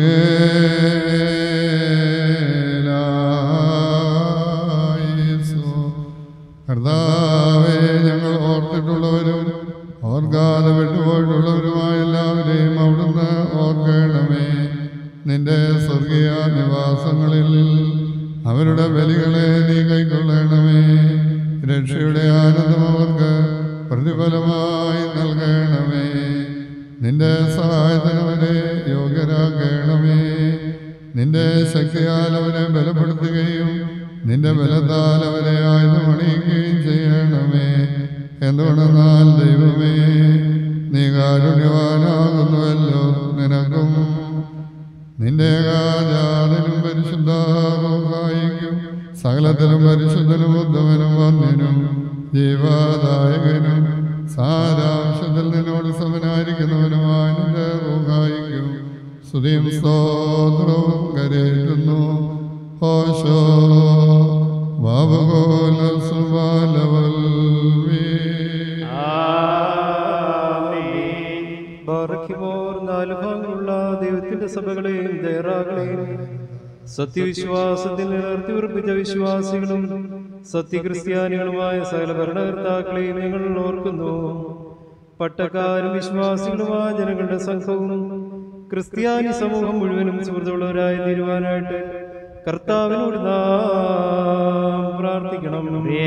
പ്രിയലായിസു. കർത്താവേ ഞങ്ങൾ ഓർത്തിട്ടുള്ളവരും ഓർക്കാതെ വിട്ടുപോയിട്ടുള്ളവരുമായ എല്ലാവരെയും അവിടുന്ന് ഓർക്കണം നൽകണമേ നിന്റെ സ്വർഗീയ നിവാസങ്ങളിൽ അവരുടെ ബലികളെ നീ കൈക്കൊള്ളണമേ രക്ഷയുടെ ആനന്ദം അവർക്ക് പ്രതിഫലമായി നൽകണമേ നിന്റെ സഹായത്തിന് അവരെ യോഗ്യരാക്കണമേ നിന്റെ ശക്തിയാൽ അവരെ ബലപ്പെടുത്തുകയും നിന്റെ ബലത്താൽ അവരെ ആയുധമണിയുകയും ചെയ്യണമേ എന്തുകൊണ്ടെന്നാൽ ദൈവമേ നീ കാരുണ്യവാനാകുന്നുവല്ലോ നിനക്കും നിന്റെ രാജാതനും പരിശുദ്ധായിക്കും സകലത്തിലും പരിശുദ്ധനും ഉദ്ധവനും വന്യനും ജീവദായകനും സാരാംശത്തിൽ നിന്നോട് സമനായിരിക്കുന്നവനുമായ നിന്റെ റൂഹായിക്കും സ്തുതിയും സ്തോത്രവും കരേറ്റുന്നു ഓശോ വാവകോല സുബാലവൽ ബാറക്കിമോർ നാല് ഭാഗങ്ങളുള്ള ദൈവത്തിന്റെ സഭകളെയും ദയറാകളെയും സത്യവിശ്വാസത്തിൽ നിലനിർത്തി ഉറപ്പിച്ച വിശ്വാസികളും സത്യക്രിസ്ത്യാനികളുമായ സകല ഭരണകർത്താക്കളെയും ഞങ്ങൾ ഓർക്കുന്നു പട്ടക്കാരും വിശ്വാസികളുമായ ജനങ്ങളുടെ സംഘവും ക്രിസ്ത്യാനി സമൂഹം മുഴുവനും സുഹൃത്തുള്ളവരായി തീരുവാനായിട്ട് കർത്താവിനോട് നാം പ്രാർത്ഥിക്കണം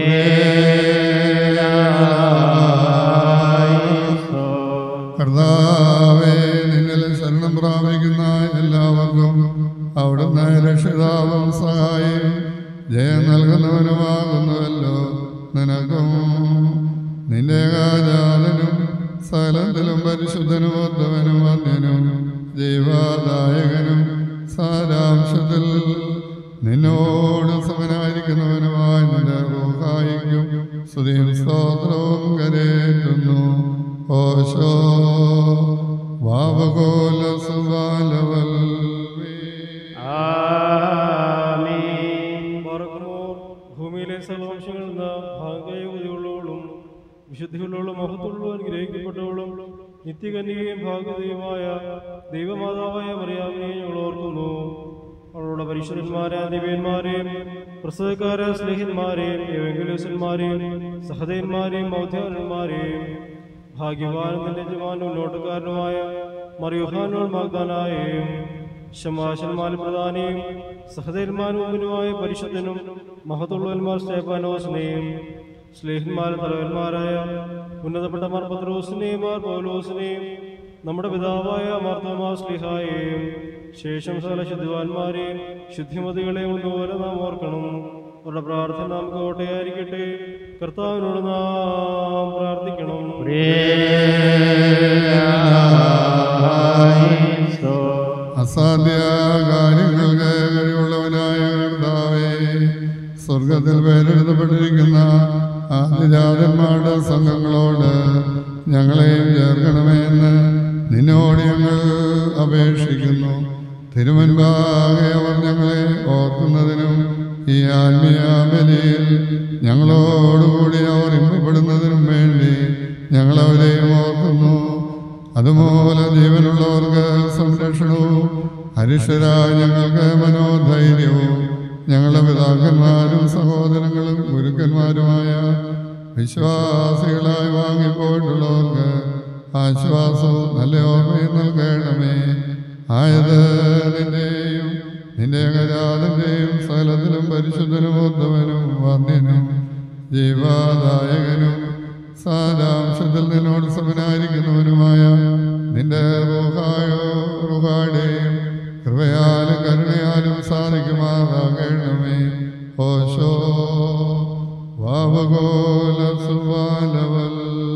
കർത്താവേ നിന്നിൽ ശരണം പ്രാപിക്കുന്ന എല്ലാവർക്കും അവിടുന്ന് രക്ഷിതാവും സഹായം ജയം നൽകുന്നവനുമാകുന്നുവല്ലോ നിനക്കും നിന്റെ രാജാതനും സകലത്തിലും പരിശുദ്ധനും ഉദ്ധവനും വന്യനും ജീവദായകനും സാരാംശത്തിൽ നിന്നോട് സമനായിരിക്കുന്നവനുമായ നിന്റെ റൂഹായിക്കും സ്തുതിയും സ്തോത്രവും കരേറ്റുന്നു ഓശോ വാവകോല സുബാലവൽ ബാറക്കുമോർ ഭൂമിയിലെ സർവംശങ്ങളിൽ നിന്ന് ഭാഗയോഗ്യതയുള്ളവളും വിശുദ്ധിയുള്ളവളും മഹത്വമുള്ളവരും ഗ്രഹിക്കപ്പെട്ടവളും നിത്യകന്യകയും ഭാഗതയുമായ ദൈവമാതാവായ മറിയാമിനെ ഞങ്ങൾ ഓർക്കുന്നു അവളുടെ പരിശുദ്ധന്മാരായ ദിവ്യന്മാരെയും പ്രസവക്കാരായ സ്നേഹിതന്മാരെയും ഏവെങ്കിലൂസന്മാരെയും സഹതന്മാരെയും മൗധ്യാനന്മാരെയും ഭാഗ്യവാനും തന്റെ യജമാനും നോട്ടുകാരനുമായ മറിയുഹാനോൾ മാഗ്ദാനായെയും ശമാശന്മാരും പ്രധാനിയും സഹതന്മാരുമായ പരിശുദ്ധനും മഹത്തുള്ളവന്മാർ സ്റ്റേഫാനോസിനെയും സ്ലേഹന്മാരും തലവന്മാരായ ഉന്നതപ്പെട്ട മാർ പത്രോസിനെയും മാർ പൗലോസിനെയും നമ്മുടെ പിതാവായ മാർത്തോമാ സ്ലിഹായെയും ശേഷം സകല ശുദ്ധിവാന്മാരെയും ശുദ്ധിമതികളെയും ഒന്നുപോലെ നാം ഓർക്കണം അവരുടെ പ്രാർത്ഥന നാം കോട്ടയായിരിക്കട്ടെ കർത്താവിനോട് നാം പ്രാർത്ഥിക്കണം അസാധ്യ കാര്യങ്ങൾക്ക് കഴിവുള്ളവനായ കർത്താവേ സ്വർഗത്തിൽ പേരെഴുതപ്പെട്ടിരിക്കുന്ന ആദിജാതന്മാരുടെ സംഘങ്ങളോട് ഞങ്ങളെയും ചേർക്കണമേ എന്ന് നിന്നോട് ഞങ്ങൾ അപേക്ഷിക്കുന്നു തിരുവൻപാകെ അവർ ഞങ്ങളെ ഓർക്കുന്നതിനും ഈ ആത്മീയ ബലിയിൽ ഞങ്ങളോടുകൂടി അവർ ഇമ്പപ്പെടുന്നതിനും വേണ്ടി ഞങ്ങളവരെയും ഓർക്കുന്നു അതുപോലെ ജീവനുള്ളവർക്ക് സംരക്ഷണവും ഹരിഷരായ ഞങ്ങൾക്ക് മനോധൈര്യവും ഞങ്ങളുടെ പിതാക്കന്മാരും സഹോദരങ്ങളും ഗുരുക്കന്മാരുമായ വിശ്വാസികളായി വാങ്ങിപ്പോയിട്ടുള്ളവർക്ക് ആശ്വാസവും നല്ല ഓർമ്മയും നൽകണമേ ആയത് നിന്റെയും നിന്റെ ഏകജാതന്റെയും സകലത്തിലും പരിശുദ്ധനും ഉദ്ധവനും വന്യനും ജീവാദായകനും സാരാംശത്തിൽ നിന്നോട് സമനായിരിക്കുന്നവനുമായ നിന്റെ റൂഹായോ റുഹാടെയും കൃപയാലും കരുണയാലും സാധിക്കുമാറാകണമേ ഓശോ വാവകോല സുബാലവൽ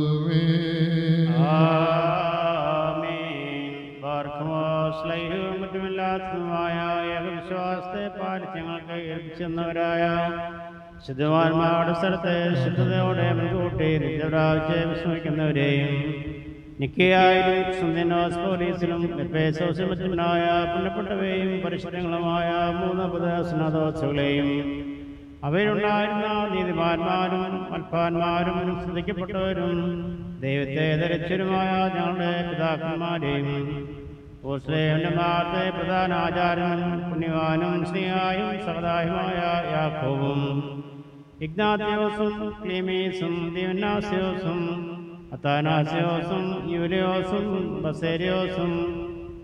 സ്ലൈഹവും മറ്റുമില്ലാത്തതുമായ ഏകവിശ്വാസത്തെ പാലിച്ച് ഞങ്ങൾക്ക് ഏൽപ്പിച്ചെന്നവരായ ശുദ്ധവാന്മാരുടെ സ്ഥലത്ത് ശുദ്ധതയോടെ മുൻകൂട്ടി നിത്യപ്രാവശ്യ വിശ്രമിക്കുന്നവരെയും നിക്കയായാലും സുന്ദനോസ് പോലീസിലും എപ്പേസോസിലും മറ്റുമായ പുണ്യപ്പെട്ടവയും പരിശുദ്ധങ്ങളുമായ മൂന്ന് പുതസ്നാദോത്സവങ്ങളെയും അവയിലുണ്ടായിരുന്ന നീതിമാന്മാരും അൽപ്പാന്മാരും ശ്രദ്ധിക്കപ്പെട്ടവരും ദൈവത്തെ ധരിച്ചവരുമായ ഞങ്ങളുടെ പിതാക്കന്മാരെയും മാത്തെ പ്രധാന ആചാരനും പുണ്യവാനും സ്നേഹായും സഹതായുമായ യാക്കോവും ഇഗ്നാത്തിയോസും ക്ലീമീസും ദിവനാസ്യോസും അത്താനാസ്യോസും യൂലിയോസും ബസേരിയോസും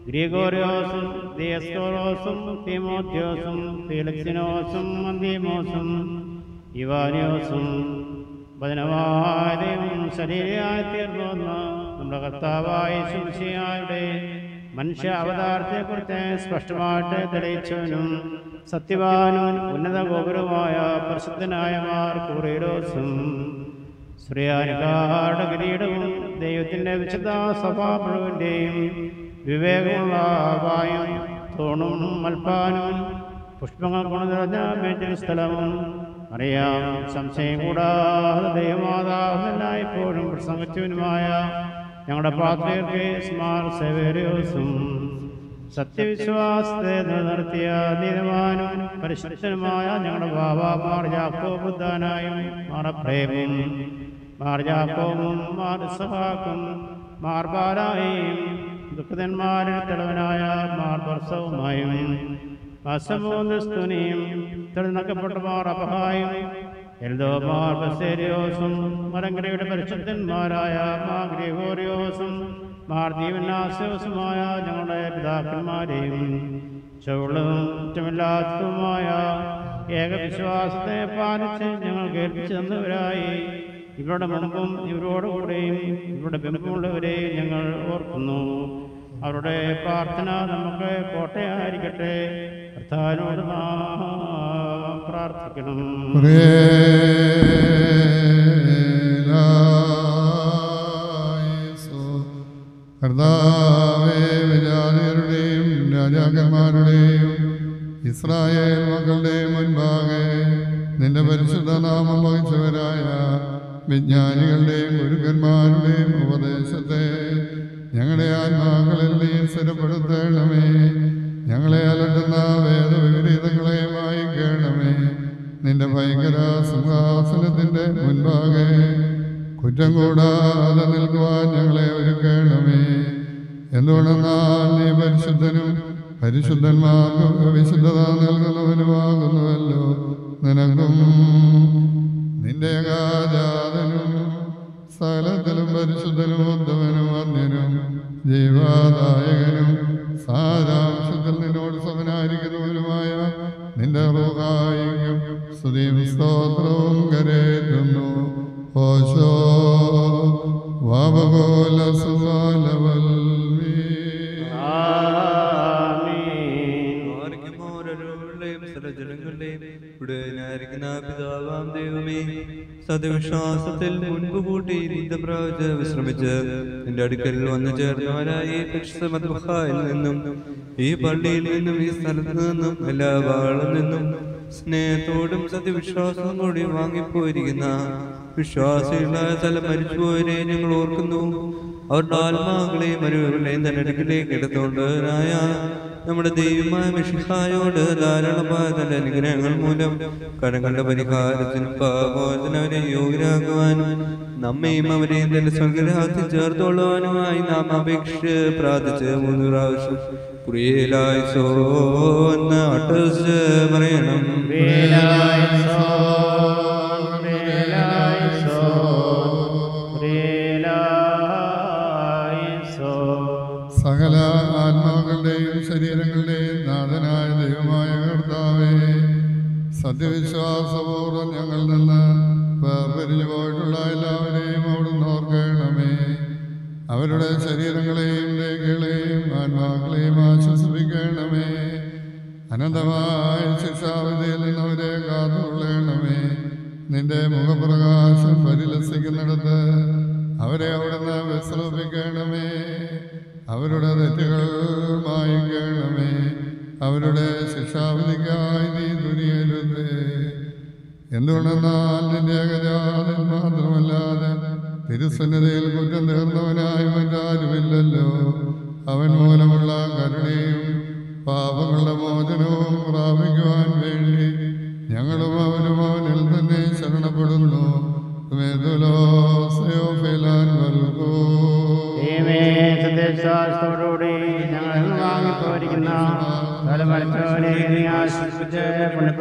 ഗ്രിഗോറിയോസും ദിയസ്കോറോസും തീമോത്യോസും ഫീലക്സിനോസും അന്തീമോസും ഇവാനിയോസും വചനമായ ദൈവം ശരീരയായി തീർന്നുവെന്ന് നമ്മുടെ കർത്താവായ ശുശ്രയായുടെ മനുഷ്യ അവതാരത്തെക്കുറിച്ച് സ്പഷ്ടമായിട്ട് തെളിയിച്ചവനും സത്യവാനും ഉന്നത ഗോപുരമായ പ്രസിദ്ധനായ മാർ കുറേരോസും ശ്രീയാനിക്കാട് കിരീടവും ദൈവത്തിൻ്റെ വിശുദ്ധ സഭാ മുഴുവൻ്റെയും വിവേകമുള്ള വായും തൂണും മൽപ്പാനും പുഷ്പങ്ങൾ കൊണ്ട് നിറഞ്ഞ മേറ്റിൽ സ്ഥലവും അറിയാം സംശയം കൂടാതെ ദൈവമാതാവെല്ലായ്പ്പോഴും പ്രസംഗിച്ചവനുമായ ഞങ്ങളുടെ പാത്രീർക്ക് സ്മാർ സെവേരിയോസും സത്യവിശ്വാസത്തെ നിലനിർത്തിയ നീതമാനും പരിശുദ്ധനുമായ ഞങ്ങളുടെ ബാബ മാർ ജാക്കോബ് ബുദ്ധാനായും മാറപ്രേമും മാർ ജാക്കോബും മാർ ഇസഹാക്കും മാർ ബാലായും ദുഃഖിതന്മാരിൽ തെളിവനായ മാർ ബർസവുമായും അസമോസ്തുനിയും തെളിനക്കപ്പെട്ട മാർ അപഹായും എൽദോ മാർ ബസേരിയോസും മലങ്കരയുടെ പരിശുദ്ധന്മാരായ മാർ ഗ്രിഗോറിയോസും മാർ ദീവനാസ്യോസുമായ ഞങ്ങളുടെ പിതാക്കന്മാരെയും ചുവളും കുറ്റമില്ലാത്തതുമായ ഏകവിശ്വാസത്തെ പാലിച്ച് ഞങ്ങൾ കേൾപ്പിച്ചു തന്നവരായി ഇവരുടെ മുമ്പും ഇവരോടുകൂടെയും ഇവരുടെ ബന്ധമുള്ളവരെയും ഞങ്ങൾ ഓർക്കുന്നു അവരുടെ പ്രാർത്ഥന നമുക്ക് കോട്ടയായിരിക്കട്ടെ കർത്താവിനോട് നാം പ്രാർത്ഥിക്കണം കർത്താവേ വിജാതിയരുടെയും രാജാക്കന്മാരുടെയും ഇസ്രായേൽ മക്കളുടെയും മുൻപാകെ നിന്റെ പരിശുദ്ധ നാമം വഹിച്ചവരായ വിജ്ഞാനികളുടെയും ഗുരുക്കന്മാരുടെയും ഉപദേശത്തെ ഞങ്ങളുടെ ആത്മാക്കളിൽ നീ സ്ഥിരപ്പെടുത്തണമേ ഞങ്ങളെ അലട്ടുന്ന വേദവിപരീതങ്ങളെ വായിക്കണമേ നിന്റെ ഭയങ്കര സിംഹാസനത്തിന്റെ മുൻപാകെ കുറ്റം കൂടാതെ നിൽക്കുവാൻ ഞങ്ങളെ ഒരുക്കണമേ എന്തുകൊണ്ടെന്നാൽ നീ പരിശുദ്ധനും പരിശുദ്ധന്മാർക്ക് വിശുദ്ധത നൽകുന്നവനുമാകുന്നുവല്ലോ നിനക്കും നിന്റെ ഏകാജാതനും സകലത്തിലും പരിശുദ്ധനും ഉദ്ധവനും അന്യനും ജീവാദായകനും സാരാംശത്തിൽ നിന്നോട് സമനായിരിക്കുന്നവനുമായ നിന്റെ റൂഹായിക്കും സ്തുതിയും സ്തോത്രവും കരേറ്റുന്നു ഓശോ വാപകോല സുബാലവൽമീ ആർക്കും ഓരോരുടെയും സകലജനങ്ങളുടെയും ഉടനായിരിക്കുന്ന പിതാവാം ദൈവമേ സത്യവിശ്വാസത്തിൽ മുൻപ് കൂട്ടി നിന്റെ പ്രാവശ്യ വിശ്രമിച്ച് നിന്റെ അടുക്കൽ വന്നു ചേർന്നവരായി മദ്ബഹായിൽ നിന്നും ഈ പള്ളിയിൽ നിന്നും ഈ സ്ഥലത്ത് നിന്നും എല്ലാ വാളിൽ നിന്നും സ്നേഹത്തോടും സത്യവിശ്വാസവും കൂടി വാങ്ങിപ്പോയിരിക്കുന്ന വിശ്വാസികളായ സ്ഥലം മരിച്ചുപോയവരെ ഞങ്ങൾ ഓർക്കുന്നു അവരുടെ ആത്മാക്കളെയും മരുവകളെയും തന്നെ അടുക്കിലേക്ക് എടുത്തുകൊണ്ടവരായ നമ്മുടെ ദൈവമായ മിഷിഹായോട് ധാരാളമായ തന്റെ അനുഗ്രഹങ്ങൾ മൂലം കടങ്ങളുടെ പരിഹാരത്തിനും പാപോചന അവരെ യോഗ്യരാക്കുവാനും നമ്മയും അവരെയും തന്റെ സ്വർഗരാഹത്തിൽ ചേർത്തോളുവാനുമായി നാം അപേക്ഷിച്ച് പ്രാർത്ഥിച്ച് മൂന്ന് പ്രാവശ്യം പ്രിയലായിസോ എന്ന് അട്ടസ് പറയണം സകല ആത്മാക്കളുടെയും ശരീരങ്ങളുടെയും നാഥനായ ദൈവമായ കർത്താവേ സത്യവിശ്വാസപൂർവ്വം ഞങ്ങൾ നിന്ന് വേർപിരിഞ്ഞു പോയിട്ടുള്ള എല്ലാവരെയും അവിടുന്ന് ഓർക്കണമേ അവരുടെ ശരീരങ്ങളെയും ലേഖകളെയും ആത്മാക്കളെയും ആശ്വസിപ്പിക്കണമേ അനന്തമായ ശിക്ഷാവിധിയിൽ നിന്ന് അവരെ കാത്തുകൊള്ളണമേ നിന്റെ മുഖപ്രകാശം പരിലസിക്കുന്നിടത്ത് അവരെ അവിടുന്ന് വിശ്രമിക്കണമേ അവരുടെ തെറ്റുകൾ മായിക്കണമേ അവരുടെ ശിക്ഷാവിധിക്കായി നീ തുനിയരുത് എന്തുകൊണ്ടെന്നാൽ നിന്റെ ഏകജാതൻ മാത്രമല്ലാതെ തിരുസന്നിധിയിൽ കുറ്റം തീർന്നവനായി മറ്റാരുമില്ലല്ലോ അവൻ മൂലമുള്ള കരുണയും പാപങ്ങളുടെ മോചനവും പ്രാപിക്കുവാൻ വേണ്ടി ഞങ്ങളും അവനും അവനിൽ തന്നെ ശരണപ്പെടുന്നു സത്യവിശ്വാസത്തോടുകൂടി ഞങ്ങൾ ഇന്ന് വാങ്ങിപ്പോയിരിക്കുന്ന തലമരച്ചോനെ നീ ആശ്വസിച്ച്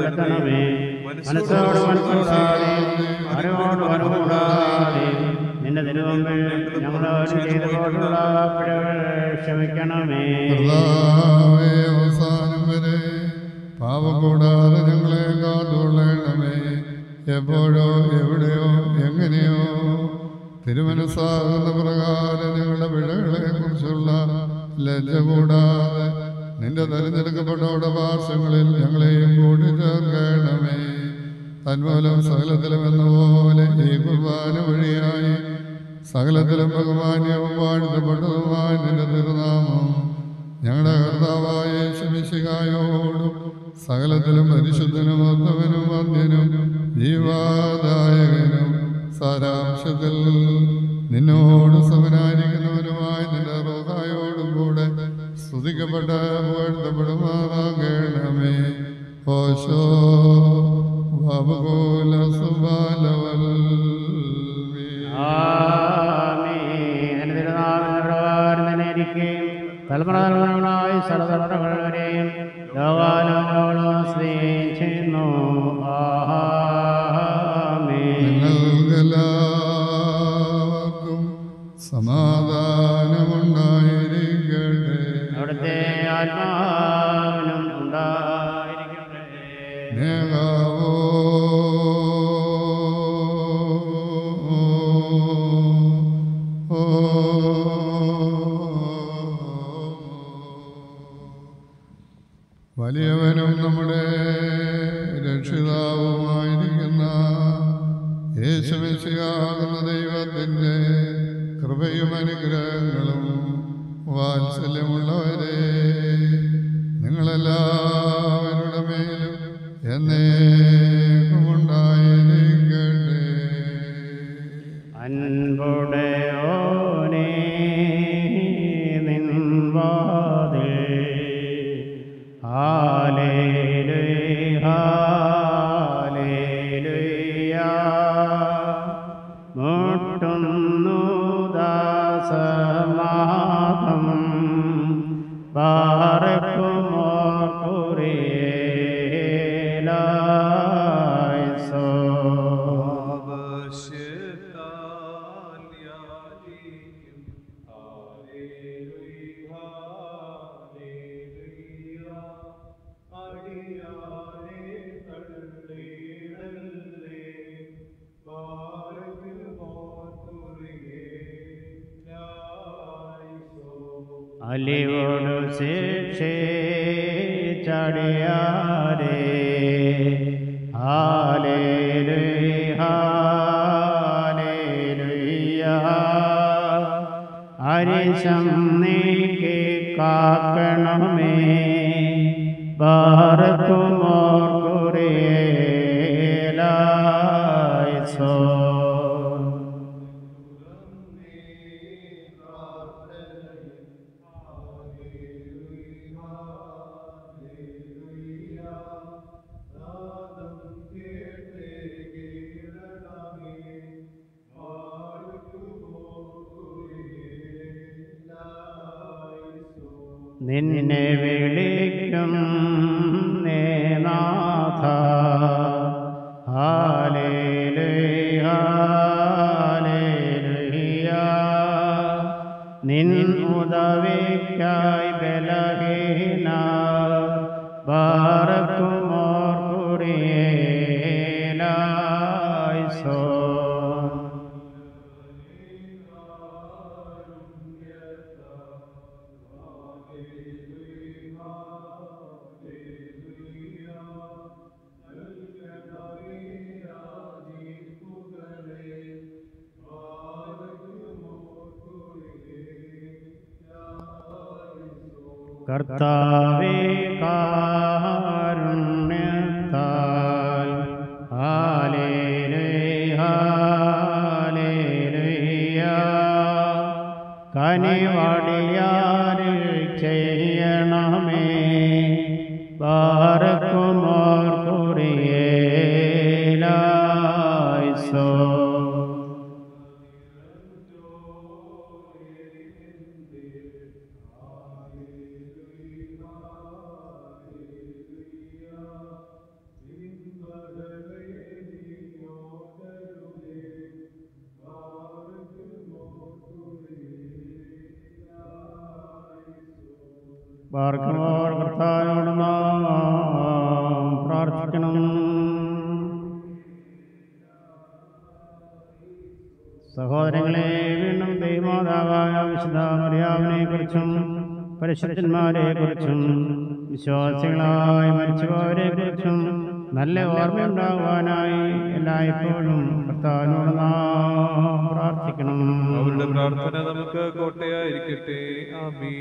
പുണ്യപ്പെടുത്തണമേ മനസ്സോട് മനസ്സോടാതെ അറിവോട് അറിവൂടാതെ നിന്റെ തിരുവമ്പിൽ ഞങ്ങളോട് ചെയ്ത പോലുള്ള പിഴകൾ ക്ഷമിക്കണമേ കർത്താവേ, അവസാനം വരെ പാപം കൂടാതെ ഞങ്ങളെ കാത്തുകൊള്ളണമേ എപ്പോഴോ എവിടെയോ എങ്ങനെയോ തിരുമനസ്സാകുന്ന പ്രകാരം ഞങ്ങളുടെ പിഴകളെ കുറിച്ചുള്ള ലജ്ജ കൂടാതെ നിന്റെ തെരഞ്ഞെടുക്കപ്പെട്ടവരുടെ പാർശ്വങ്ങളിൽ ഞങ്ങളെയും കൂടി ചേർക്കണമേ തന്മൂലം സകലത്തിലും എന്ന പോലെ ഈ കുർബാന വഴിയായി സകലത്തിലും ബഹുമാന്യവും വാഴ്ത്തപ്പെട്ടതുമായ നിന്റെ തിരുനാമം ഞങ്ങളുടെ കർത്താവായ ശമിശികായോടും സകലത്തിലും പരിശുദ്ധനും ഉത്തമനും വന്യനും ജീവാദായകനും സാരാംശത്തിൽ നിന്നോട് സമനായിരിക്കുന്നവനുമായ നിന്റെ റോഹായോടും കൂടെ സ്തുതിക്കപ്പെട്ട പുകഴ്ത്തപ്പെടുമാറാകണമേ ഓശോ ബാബുകോല സുബാലവൽ ആമീൻ. നിന്റെ തിരുനാമം പ്രകാരം തന്നെ ഇരിക്കുകയും തലമുറ തലമുറകളായി സർവതലമുറകൾ വരെയും ലോകാലോകങ്ങളോളം സ്നേഹം ചെയ്യുന്നു ആമീൻ. നിങ്ങൾക്കെല്ലാവർക്കും സമാധാനമുണ്ടായിരിക്കട്ടെ അവിടുത്തെ ആത്മാവിനും ഉണ്ടായിരിക്കട്ടെ നേകാവോ വലിയവനും നമ്മുടെ രക്ഷിതാവുമായിരിക്കുന്ന യേശുമിശിയാകുന്ന ദൈവത്തിൻ്റെ കൃപയും അനുഗ്രഹങ്ങളും വാത്സല്യമുള്ളവരെ നിങ്ങളെല്ലാവരുടെ മേലും എന്നേക്കുമുണ്ടായിരിക്കട്ടെ അൻപുടയോനേ നിൻവാതിൽ ഹാലേലുയ ഹാലേലുയ മുട്ടുന്നു ദാസമാതം പാർക്കുമോ കുറിയേലായിസോ അലിവോടു ശിക്ഷേ ചടിയാരേ ഹാലേലുയ ഹാലേലുയ അരിശം നീക്കി കാക്കണമേ ബാറക്കുമോർ കുറിയേലായിസോ നിന്നെ വിളിക്കും നേനാഥ ഹാലേലുയ ഹാലേലുയ നിൻ ഉദവിക്കായി ബലഹീന ബാറക്കുമോർ കുറിയേലായിസോ കർത്താവേ കാരുണ്യത്താൽ ഹാലേലുയ ഹാലേലുയ കനിവടിയാരിൽ ചെയ്യണമേ ബാറക്കുമോർ കുറിയേലായിസോ ബാർക്കുമോർ കർത്താവിനോട് നാം പ്രാർത്ഥിക്കണം സഹോദരങ്ങളെ വീണ്ടും ദൈവമാതാവായ വിശുദ്ധ മറിയാവിനെ കുറിച്ചും പരിശുദ്ധന്മാരെ കുറിച്ചും വിശ്വാസികളായി മരിച്ചുപോയവരെ കുറിച്ചും നല്ല ഓർമ്മയുണ്ടാകുവാനായി എല്ലായ്പ്പോഴും കർത്താവിനോട് നാം പ്രാർത്ഥിക്കണം അവരുടെ പ്രാർത്ഥന നമുക്ക് കോട്ടയായിരിക്കട്ടെ ആമീ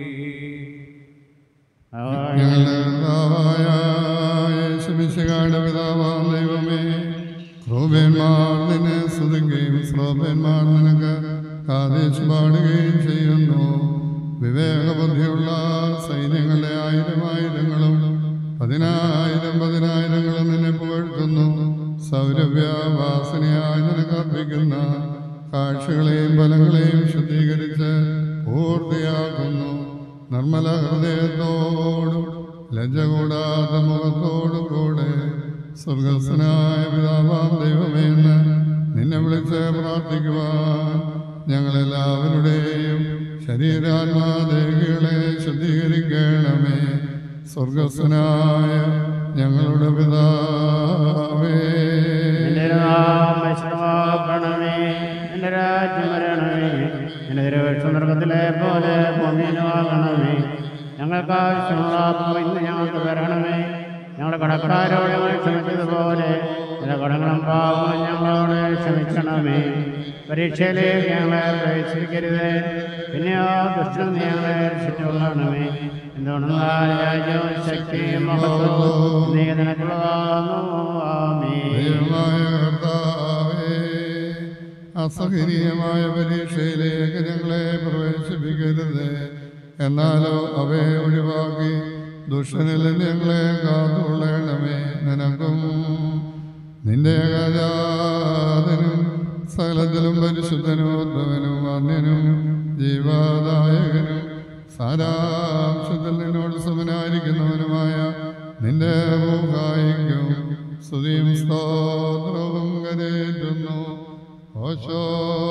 ഞങ്ങളുടെ കർത്താവായ യേശുമിശിഹായുടെ പിതാവാം ദൈവമേ ക്രൂപന്മാർ നിന്നെ സ്തുതിക്കുകയും ശ്രോപന്മാർ നിനക്ക് കാതേശ് പാടുകയും ചെയ്യുന്നു വിവേകബുദ്ധിയുള്ള സൈന്യങ്ങളുടെ ആയിരം ആയിരങ്ങളും പതിനായിരം പതിനായിരങ്ങളും നിന്നെ പുകഴ്ത്തുന്നു സൗരഭ്യവാസനയായി നിനക്ക് അർപ്പിക്കുന്ന കാഴ്ചകളെയും ഫലങ്ങളെയും ശുദ്ധീകരിച്ച് പൂർത്തിയാക്കുന്നു നിർമ്മല ഹൃദയത്തോടും ലജ്ജ കൂടാത്ത മുഖത്തോടും കൂടെ സ്വർഗസ്വനായ പിതാവാം ദൈവമേ എന്ന് നിന്നെ വിളിച്ച് പ്രാർത്ഥിക്കുവാൻ ഞങ്ങളെല്ലാവരുടെയും ശരീരാത്മാദേഹികളെ ശുദ്ധീകരിക്കണമേ സ്വർഗസ്വനായ ഞങ്ങളുടെ പിതാവേ നിന്റെ നാമം വിശുദ്ധമാക്കണമേ നിന്റെ രാജ്യം വരണമേ നിന്റെ തിരുവക്ഷമൃഗത്തിലെ പോലെ ഭൂമിയിലുമാകണമേ ഞങ്ങൾക്ക് ആവശ്യമുള്ള അപ്പം ഇന്ന് ഞങ്ങൾക്ക് തരണമേ ഞങ്ങളുടെ കടക്കാരോട് ഞങ്ങൾ ക്ഷമിച്ചതുപോലെ ചില കടങ്ങളും പാവങ്ങളും ഞങ്ങളോട് ക്ഷമിക്കണമേ പരീക്ഷയിലേക്ക് ഞങ്ങളെ പ്രവേശിക്കരുത് പിന്നെ ആ ദുഷ്ടം ഞങ്ങളെ രക്ഷിച്ചുകൊള്ളണമേ എന്തുകൊണ്ടെന്നാൽ രാജ്യവും ശക്തിയും മഹത്വവും നീ നിനക്കുള്ളതാകുന്നു ആമേൻ ദൈവമായ കർത്താവേ അസഹനീയമായ പരീക്ഷയിലേക്ക് ഞങ്ങളെ പ്രവേശിപ്പിക്കരുത് എന്നാലോ അവയെ ഒഴിവാക്കി ദുഷ്ടനിൽ നിന്ന് ഞങ്ങളെ കാത്തുകൊള്ളണമേ നിനക്കും നിന്റെ ഏകജാതനും സകലത്തിലും പരിശുദ്ധനോദ്ഭവനും അന്യനും ജീവാദായകനും സാരാംശത്തിൽ നിന്നോട് സമനായിരിക്കുന്നവനുമായ നിന്റെ മൂഹായിക്കും സ്തുതിയും സ്തോത്രവും കരേറ്റുന്നു ഓശോ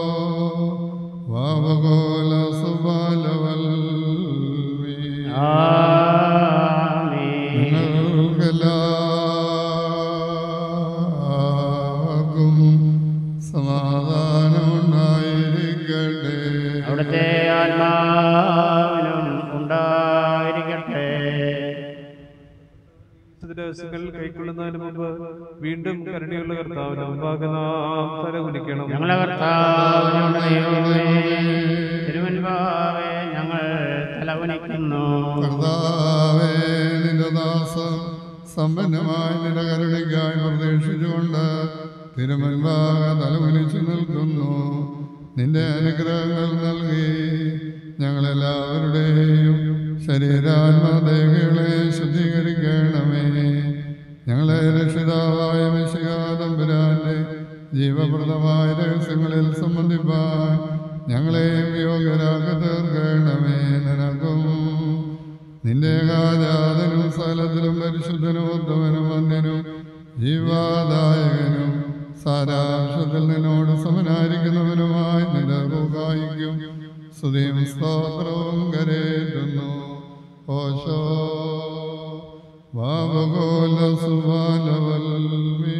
വാവകോല സുബാലവൽ നിങ്ങൾക്കെല്ലാവർക്കും സമാധാനം ഉണ്ടായിരിക്കട്ടെ അവിടുത്തെ ആത്മാവിനും ഉണ്ടായിരിക്കട്ടെ ദിവസങ്ങൾ കൈക്കൊള്ളുന്നതിന് മുമ്പ് വീണ്ടും കരുണയുള്ള കർത്താവിന് മുമ്പാകെ നാം തലകുനിക്കണം ഞങ്ങളെ കർത്താവിനോട് ദൈവമേ തിരുവൻപാവേ ഞങ്ങൾ തലവനിക്കുന്നു കർത്താവേ നിന്റെ ദാസം സമ്പന്നമായ നിന്റെ കരുണയ്ക്കായി പ്രതീക്ഷിച്ചുകൊണ്ട് തിരുമൻപാക തലകുനിച്ചു നിൽക്കുന്നു നിന്റെ അനുഗ്രഹങ്ങൾ നൽകി ഞങ്ങളെല്ലാവരുടെയും ശരീരാത്മദേഹികളെ ശുദ്ധീകരിക്കണമേ ഞങ്ങളെ രക്ഷിതാവായ മിശികാതമ്പുരാന്റെ ജീവപ്രദമായ രഹസ്യങ്ങളിൽ സംബന്ധിപ്പാൻ ഞങ്ങളെയും യോഗ്യരാക്കി തീർക്കണമേ നിനക്കും നിന്റെ ഏകാജാതനും സ്ഥലത്തിലും പരിശുദ്ധനും ഉത്തമനും വന്യനും ജീവാദായകനും സാരാംശത്തിൽ നിന്നോട് സമനായിരിക്കുന്നവനുമായി നിന്റെ റൂഹായിക്കും സ്തുതിയും സ്തോത്രവും കരേറ്റുന്നു ഓശോ വാവകോല സുബാലവൽമീ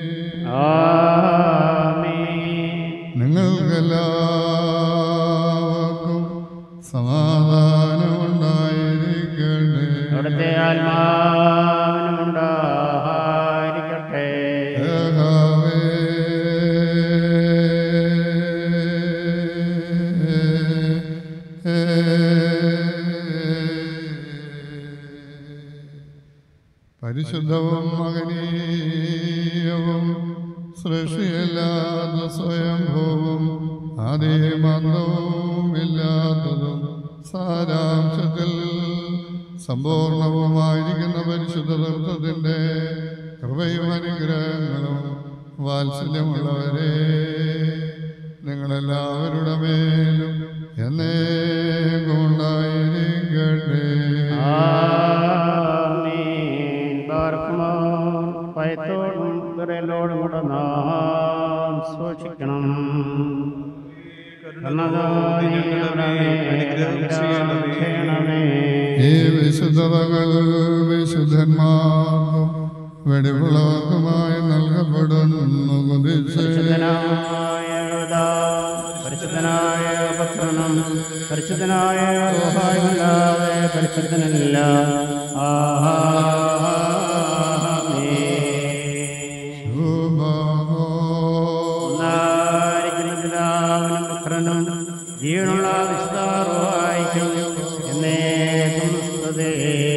നിങ്ങൾക്കെല്ലാവർക്കും സമാധാനം ഉണ്ടായിരിക്കട്ടെ അവിടുത്തെ ആത്മാവിനും ഉണ്ടായിരിക്കട്ടെ ഏകാവേ പരിശുദ്ധവും മകനീയവും സൃഷ്ടിയല്ലാത്ത സ്വയംഭൂവും ആദിമന്തവും ഇല്ലാത്തതും സാരാംശത്തിൽ സമ്പൂർണവുമായിരിക്കുന്ന പരിശുദ്ധ തത്വത്തിൻ്റെ കൃപയും അനുഗ്രഹങ്ങളും വാത്സല്യമുള്ളവരെ നിങ്ങളെല്ലാവരുടെ മേലും എന്നേക്കും ഉണ്ടായിരിക്കട്ടെ ആമീൻ. പാർക്കുമോ ഭയത്തോടും വിറയലോടും കൂടെ നാം സൂക്ഷിക്കണം കർണനാഥനേ, ഞങ്ങളുടെ മേൽ അനുഗ്രഹം ചെയ്യണമേ ഈ വിശുദ്ധതകൾ വിശുദ്ധന്മാർക്കും വെടിവുള്ളവർക്കുമായി നൽകപ്പെടുന്നു കുതിശേ പരിശുദ്ധനായ കർത്താവ്, പരിശുദ്ധനായ പത്രനും പരിശുദ്ധനായ റൂഹായുമല്ലാതെ പരിശുദ്ധനല്ല ആമേൻ. ഒന്നായിരിക്കുന്ന പിതാവിനും പുത്രനും ജീവനുള്ള വിശുദ്ധാറുവായിക്കും എന്നേക്കും സ്തുതി.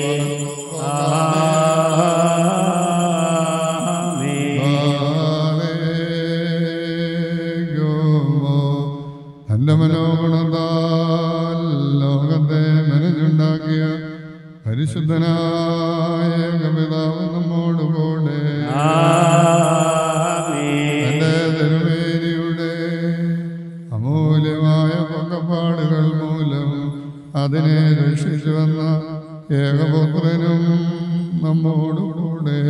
ആമേൻ. തന്റെ മനോഗുണത്താൽ ലോകത്തെ മെനഞ്ഞുണ്ടാക്കിയ പരിശുദ്ധനായ കപിതാവ് നമ്മോടുകൂടെ തന്റെ തിരുവേദിയുടെ അമൂല്യമായ പങ്കപ്പാടുകൾ മൂലം അതിനെ രക്ഷിച്ചു വന്ന ഏകപുത്രനും നമ്മോടുകൂടെ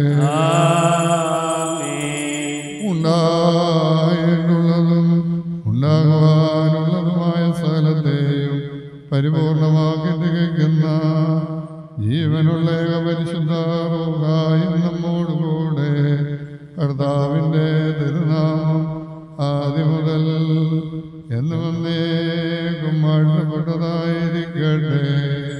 ഉണ്ടായിട്ടുള്ളതും ഉണ്ടാകുവാനുള്ളതുമായ സകലത്തെയും പരിപൂർണമാക്കി തികയ്ക്കുന്ന ജീവനുള്ള ഏക പരിശുദ്ധ റൂഹായും നമ്മോടുകൂടെ കർത്താവിൻ്റെ തിരുനാമം ആദ്യം മുതൽ എന്ന് വന്നേക്കും വാഴ്ത്തപ്പെട്ടതായിരിക്കട്ടെ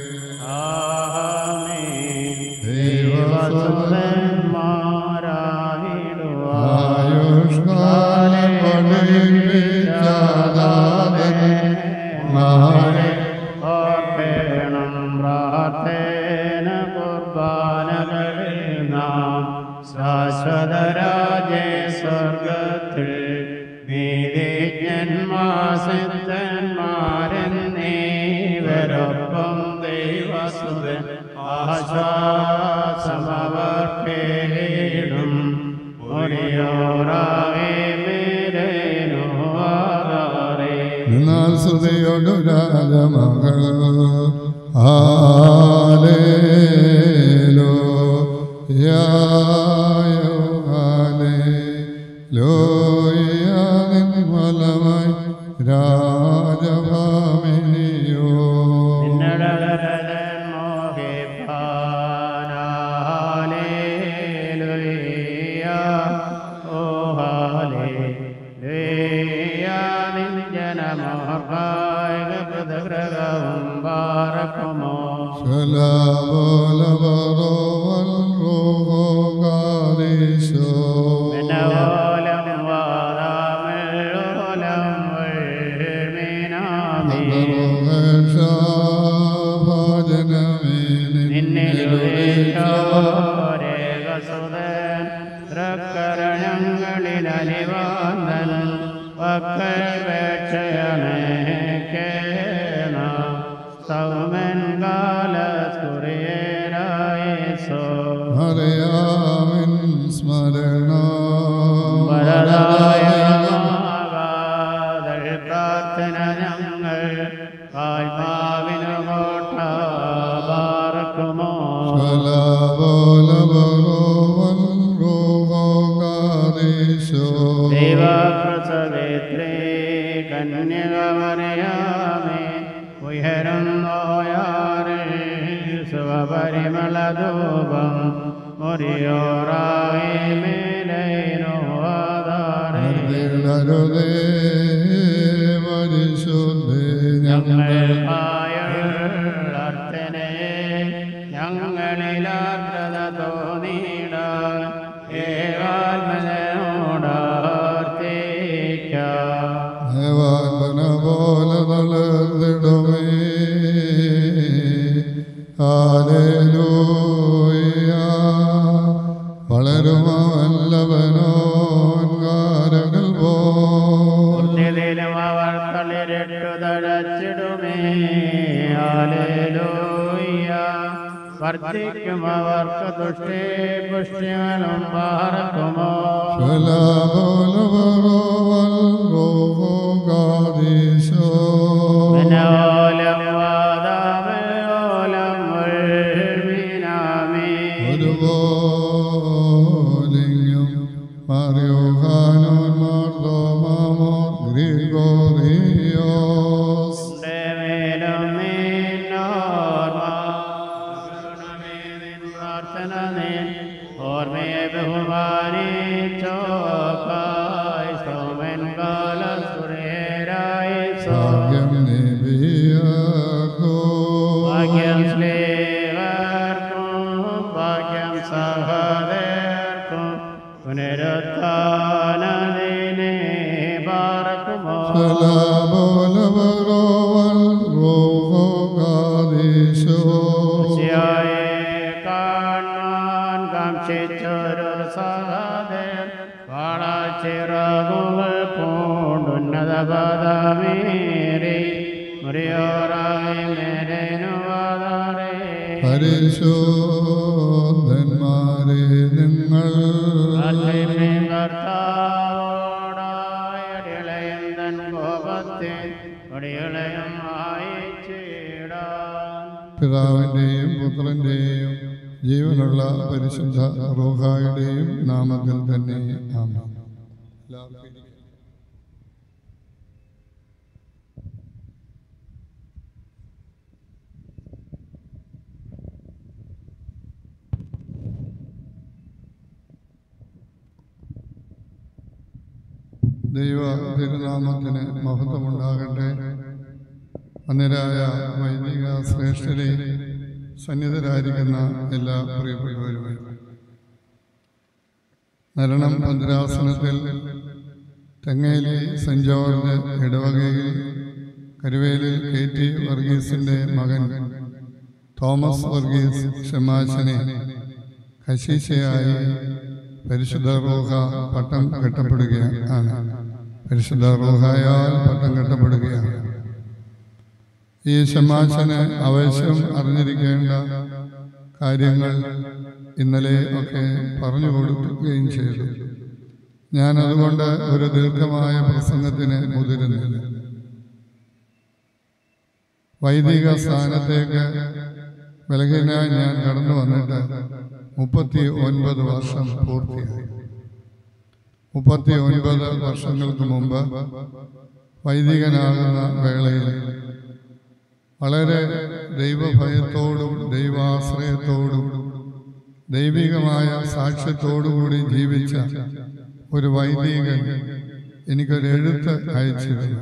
ആയുഷ്കാലം പഠിപ്പിച്ചാദാതൻ മാരെ ഓർക്കണം പ്രാർത്ഥന കുർബാനകളിൽ നാം ശാശ്വതരാജേ സ്വർഗത്തിൽ നീതിജ്ഞന്മാസിദ്ധന്മാരെന്നീവരൊപ്പം ദൈവസുതൻ ആശ്വാസമവർക്കേടും ഒരിയോറാവേ മേരേനോ ആധാരേ എന്നാൽ ശ്രുതിയൊടു രാജമകൾ ആലേലോ യായോ ലോയാതിൻ ഫലമായി രാജഭാമിനിയോ ശലാബോലബറോവൽ റോഗാദീശോ ങ്ങളിൽ വക്കൽ വേക്ഷയമേക്കേന സൗമൻ കാലസ്തുരേരായേസോ അറിയാമിൻ സ്മരണ വരദായ മാകാതൽ പ്രാർത്ഥന ഞങ്ങൾ ആത്മാവിനു കോട്ട പാർക്കുമോ ശലാബോലബറോവൽ റോഗാദീശോ ദൈവപ്രസവേത്രേ കന്യകമറിയാമേ ഉയരുന്നോയാറിൽ ശുഭപരിമളധൂപം മുറിയോറാവേ മേലൈനോ ആധാരേ അരുതേ പരിശുദ്ധേ ഞങ്ങൾ ഞങ്ങൾക്കായുള്ളർത്തനെ ഞങ്ങളിലാർദ്രത തോന്നിയിടാൻ ഏകാത്മനോടാർത്തിക്കാം ദേവാത്മന പോലെ തളർന്നിടുമേ ഹാലേലൂയ വളരുമല്ലവനോൻകാരകൾ പോ പൂർത്തിയിലും അവർ തളിരിട്ടു തഴച്ചിടുമേ ഹാലേലൂയ വർദ്ധിക്കും അവർക്ക് ദുഷ്ടേ പുഷ്ടികളും പാർക്കുമോ മനോലം വാദാമോലം ഉൾമിനാമേ ഗ്രിഗോറിയോസ് മേലും മീനോർമ ദാസനേ ഓർമ്മയെ ബഹുമാനിച്ചോക്കായി സോമൻ കാലസുരേരായി സോ ഭാഗ്യം നബിയാക്കോ ഭാഗ്യം സ്ലേവർക്കും ഭാഗ്യം സഹദേർക്കും പുനരുത്ഥാനദിനെ പാർക്കുമോ സലാമോലവറോവൽ റോഹോ കാദീശോ ഉച്ചയായെ കാണാൻ കാക്ഷിച്ചൊരു സഹദേർ വാളാച്ചിറകുകൾ പൂണ്ടുന്നത പദമേറി മുറിയോറായി മേരനുവാദാറേ പരിശോധന്മാരെ നിങ്ങൾ കർത്താവോടായടിളയന്തൻ കോപത്തെ ഒടികളയും അയച്ചിടാൻ പിതാവിൻ്റെയും പുത്രൻ്റെയും ജീവനുള്ള പരിശുദ്ധ റോഹായുടെയും നാമത്തിൽ തന്നെ ആമേൻ ദൈവ തിരുനാമത്തിന് മഹത്വമുണ്ടാകട്ടെ അന്നരായ വൈദിക ശ്രേഷ്ഠരെ സന്നിധരായിരിക്കുന്ന എല്ലാ പ്രിയപ്പെട്ടവരുമായി നരണം ഭദ്രാസനത്തിൽ തെങ്ങേലി സെന്റ് ജോർജ് ഇടവകയിൽ കരുവേലിൽ കെ ടി വർഗീസിന്റെ മകൻ തോമസ് വർഗീസ് ഷമാശനെ കശീശയായി പരിശുദ്ധ റൂഹ പട്ടം കെട്ടപ്പെടുകയാണ് പരിശുദ്ധ റൂഹായാൽ പട്ടം കെട്ടപ്പെടുകയാണ് ഈ ഷമാശന് അവശ്യം അറിഞ്ഞിരിക്കേണ്ട കാര്യങ്ങൾ ഇന്നലെ ഒക്കെ പറഞ്ഞു കൊടുക്കുകയും ചെയ്തു ഞാൻ അതുകൊണ്ട് ഒരു ദീർഘമായ പ്രസംഗത്തിന് മുതിരുന്നില്ല വൈദിക സ്ഥാനത്തേക്ക് ബലഹീനായി ഞാൻ കടന്നു വന്നിട്ട് മുപ്പത്തി ഒൻപത് വർഷം പൂർത്തിയായി മുപ്പത്തി ഒൻപത് വർഷങ്ങൾക്ക് മുമ്പ് വൈദികനാകുന്ന വേളയിൽ വളരെ ദൈവഭയത്തോടും ദൈവാശ്രയത്തോടും ദൈവികമായ സാക്ഷ്യത്തോടുകൂടി ജീവിച്ച ഒരു വൈദികൻ എനിക്കൊരു എഴുത്ത് അയച്ചിരുന്നു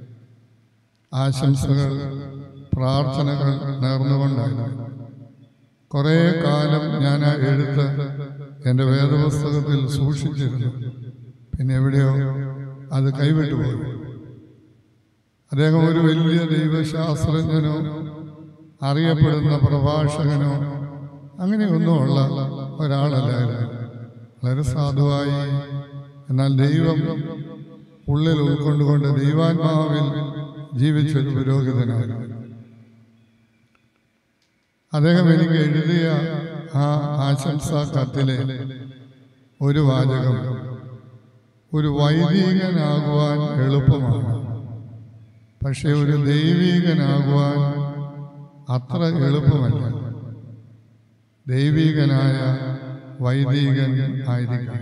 ആശംസകൾ പ്രാർത്ഥനകൾ നേർന്നുകൊണ്ടായിരുന്നു കുറേ കാലം ഞാൻ ആ എഴുത്ത് എൻ്റെ വേദപുസ്തകത്തിൽ സൂക്ഷിച്ചിരുന്നു പിന്നെ എവിടെയോ അത് കൈവിട്ടുപോയി അദ്ദേഹം ഒരു വലിയ ദൈവശാസ്ത്രജ്ഞനോ അറിയപ്പെടുന്ന പ്രഭാഷകനോ അങ്ങനെയൊന്നുമുള്ള ഒരാളല്ലായിരുന്നു വളരെ സാധുവായി എന്നാൽ ദൈവം ഉള്ളിൽ ഉൾക്കൊണ്ടുകൊണ്ട് ദൈവാത്മാവിൽ ജീവിച്ചൊരു പുരോഹിതനാണ് അദ്ദേഹം എനിക്ക് എഴുതിയ ആ ആശംസാ കത്തിലെ ഒരു വാചകം ഒരു വൈദികനാകുവാൻ എളുപ്പമാണ് പക്ഷെ ഒരു ദൈവികനാകുവാൻ അത്ര എളുപ്പമല്ല ദൈവികനായ വൈദികൻ ആയിരിക്കണം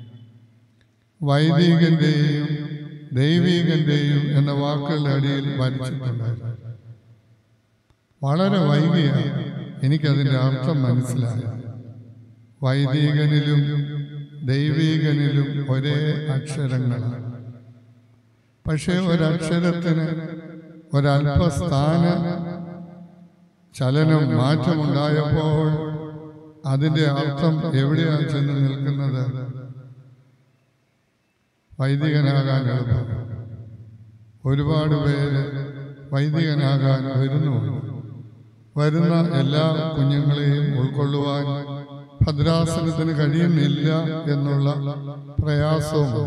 വൈദികന്റെയും ദൈവികന്റെയും എന്ന വാക്കുകളുടെ അടിയിൽ വരച്ചിട്ടുണ്ടായിരുന്നു വളരെ വൈകിയാണ് എനിക്കതിൻ്റെ അർത്ഥം മനസ്സിലായി വൈദികനിലും ദൈവികനിലും ഒരേ അക്ഷരങ്ങളാണ് പക്ഷേ ഒരക്ഷരത്തിന് ഒരല്പസ്ഥാന ചലനം മാറ്റമുണ്ടായപ്പോൾ അതിൻ്റെ അർത്ഥം എവിടെയാണ് ചെന്ന് നിൽക്കുന്നത് വൈദികനാകാൻ എളുപ്പം ഒരുപാട് പേര് വൈദികനാകാൻ വരുന്നുണ്ട് വരുന്ന എല്ലാ കുഞ്ഞുങ്ങളെയും ഉൾക്കൊള്ളുവാൻ ഭദ്രാസനത്തിന് കഴിയുന്നില്ല എന്നുള്ള പ്രയാസവും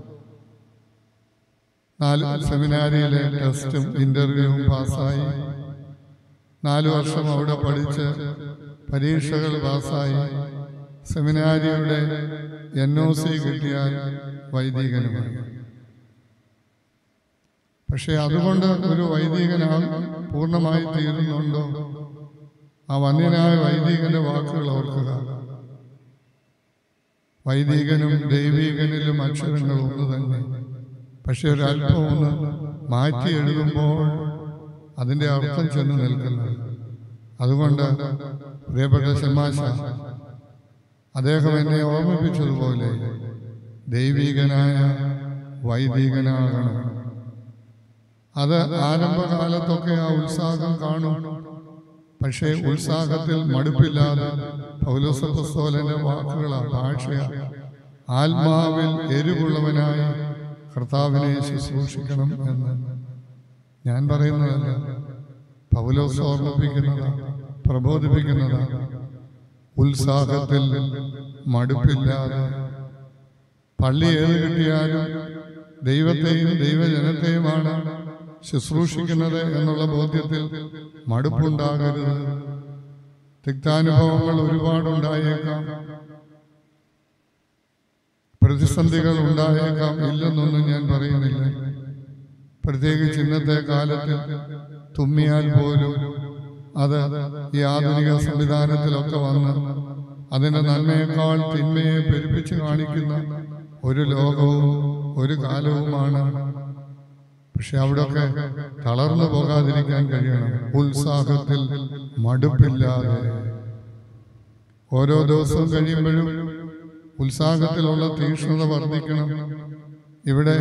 നാല് സെമിനാരിയിലെ ടെസ്റ്റും ഇന്റർവ്യൂവും പാസ്സായി നാല് വർഷം അവിടെ പഠിച്ച് പരീക്ഷകൾ പാസ്സായി സെമിനാരിയുടെ എൻ ഒ സി കിട്ടിയാൽ വൈദികനുമായി പക്ഷെ അതുകൊണ്ട് ഒരു വൈദികനാ പൂർണ്ണമായി തീരുന്നുണ്ടോ ആ വന്യനായ വൈദികന്റെ വാക്കുകൾ ഓർക്കുക വൈദികനും ദൈവികനിലും അക്ഷരങ്ങൾ ഒന്ന് തന്നെ പക്ഷെ ഒരല്പം ഒന്ന് മാറ്റി എഴുതുമ്പോൾ അതിൻ്റെ അർത്ഥം ചെന്ന് നിൽക്കുന്നത് അതുകൊണ്ട് പ്രിയപ്പെട്ട ശമാശ അദ്ദേഹം എന്നെ ഓർമ്മിപ്പിച്ചതുപോലെ ദൈവികനായ വൈദികനാകണം അത് ആരംഭകാലത്തൊക്കെ ആ ഉത്സാഹം കാണും പക്ഷേ ഉത്സാഹത്തിൽ മടുപ്പില്ലാതെ പൗലോസപ്പസ്തോലന്റെ വാക്കുകളാ ഭാഷയ ആത്മാവിൽ എരിവുള്ളവനായി കർത്താവിനെ ശുശ്രൂഷിക്കണം എന്ന് ഞാൻ പറയുന്നതല്ല പൗലോസ് ഓർമ്മിപ്പിക്കുന്നതാണ് പ്രബോധിപ്പിക്കുന്നതാണ് ഉത്സാഹത്തിൽ മടുപ്പില്ലാതെ പള്ളി ഏത് കിട്ടിയാലും ദൈവത്തെയും ദൈവജനത്തെയുമാണ് ശുശ്രൂഷിക്കുന്നത് എന്നുള്ള ബോധ്യത്തിൽ മടുപ്പുണ്ടാകരുത് തിക്താനുഭവങ്ങൾ ഒരുപാടുണ്ടായേക്കാം പ്രതിസന്ധികൾ ഉണ്ടായേക്കാം ഇല്ലെന്നൊന്നും ഞാൻ പറയുന്നില്ല പ്രത്യേകിച്ച് ഇന്നത്തെ കാലത്തിൽ തുമ്മിയാൽ പോലും അത് ഈ ആധുനിക സംവിധാനത്തിലൊക്കെ വന്ന് അതിന്റെ നന്മയേക്കാൾ തിന്മയെ പെരുപ്പിച്ച് കാണിക്കുന്ന ഒരു ലോകവും ഒരു കാലവുമാണ് പക്ഷെ അവിടെയൊക്കെ തളർന്നു പോകാതിരിക്കാൻ കഴിയണം ഉത്സാഹത്തിൽ മടുപ്പില്ലാതെ ഓരോ ദിവസവും കഴിയുമ്പോഴും ഉത്സാഹത്തിലുള്ള തീക്ഷ്ണത വർദ്ധിക്കണം ഇവിടെ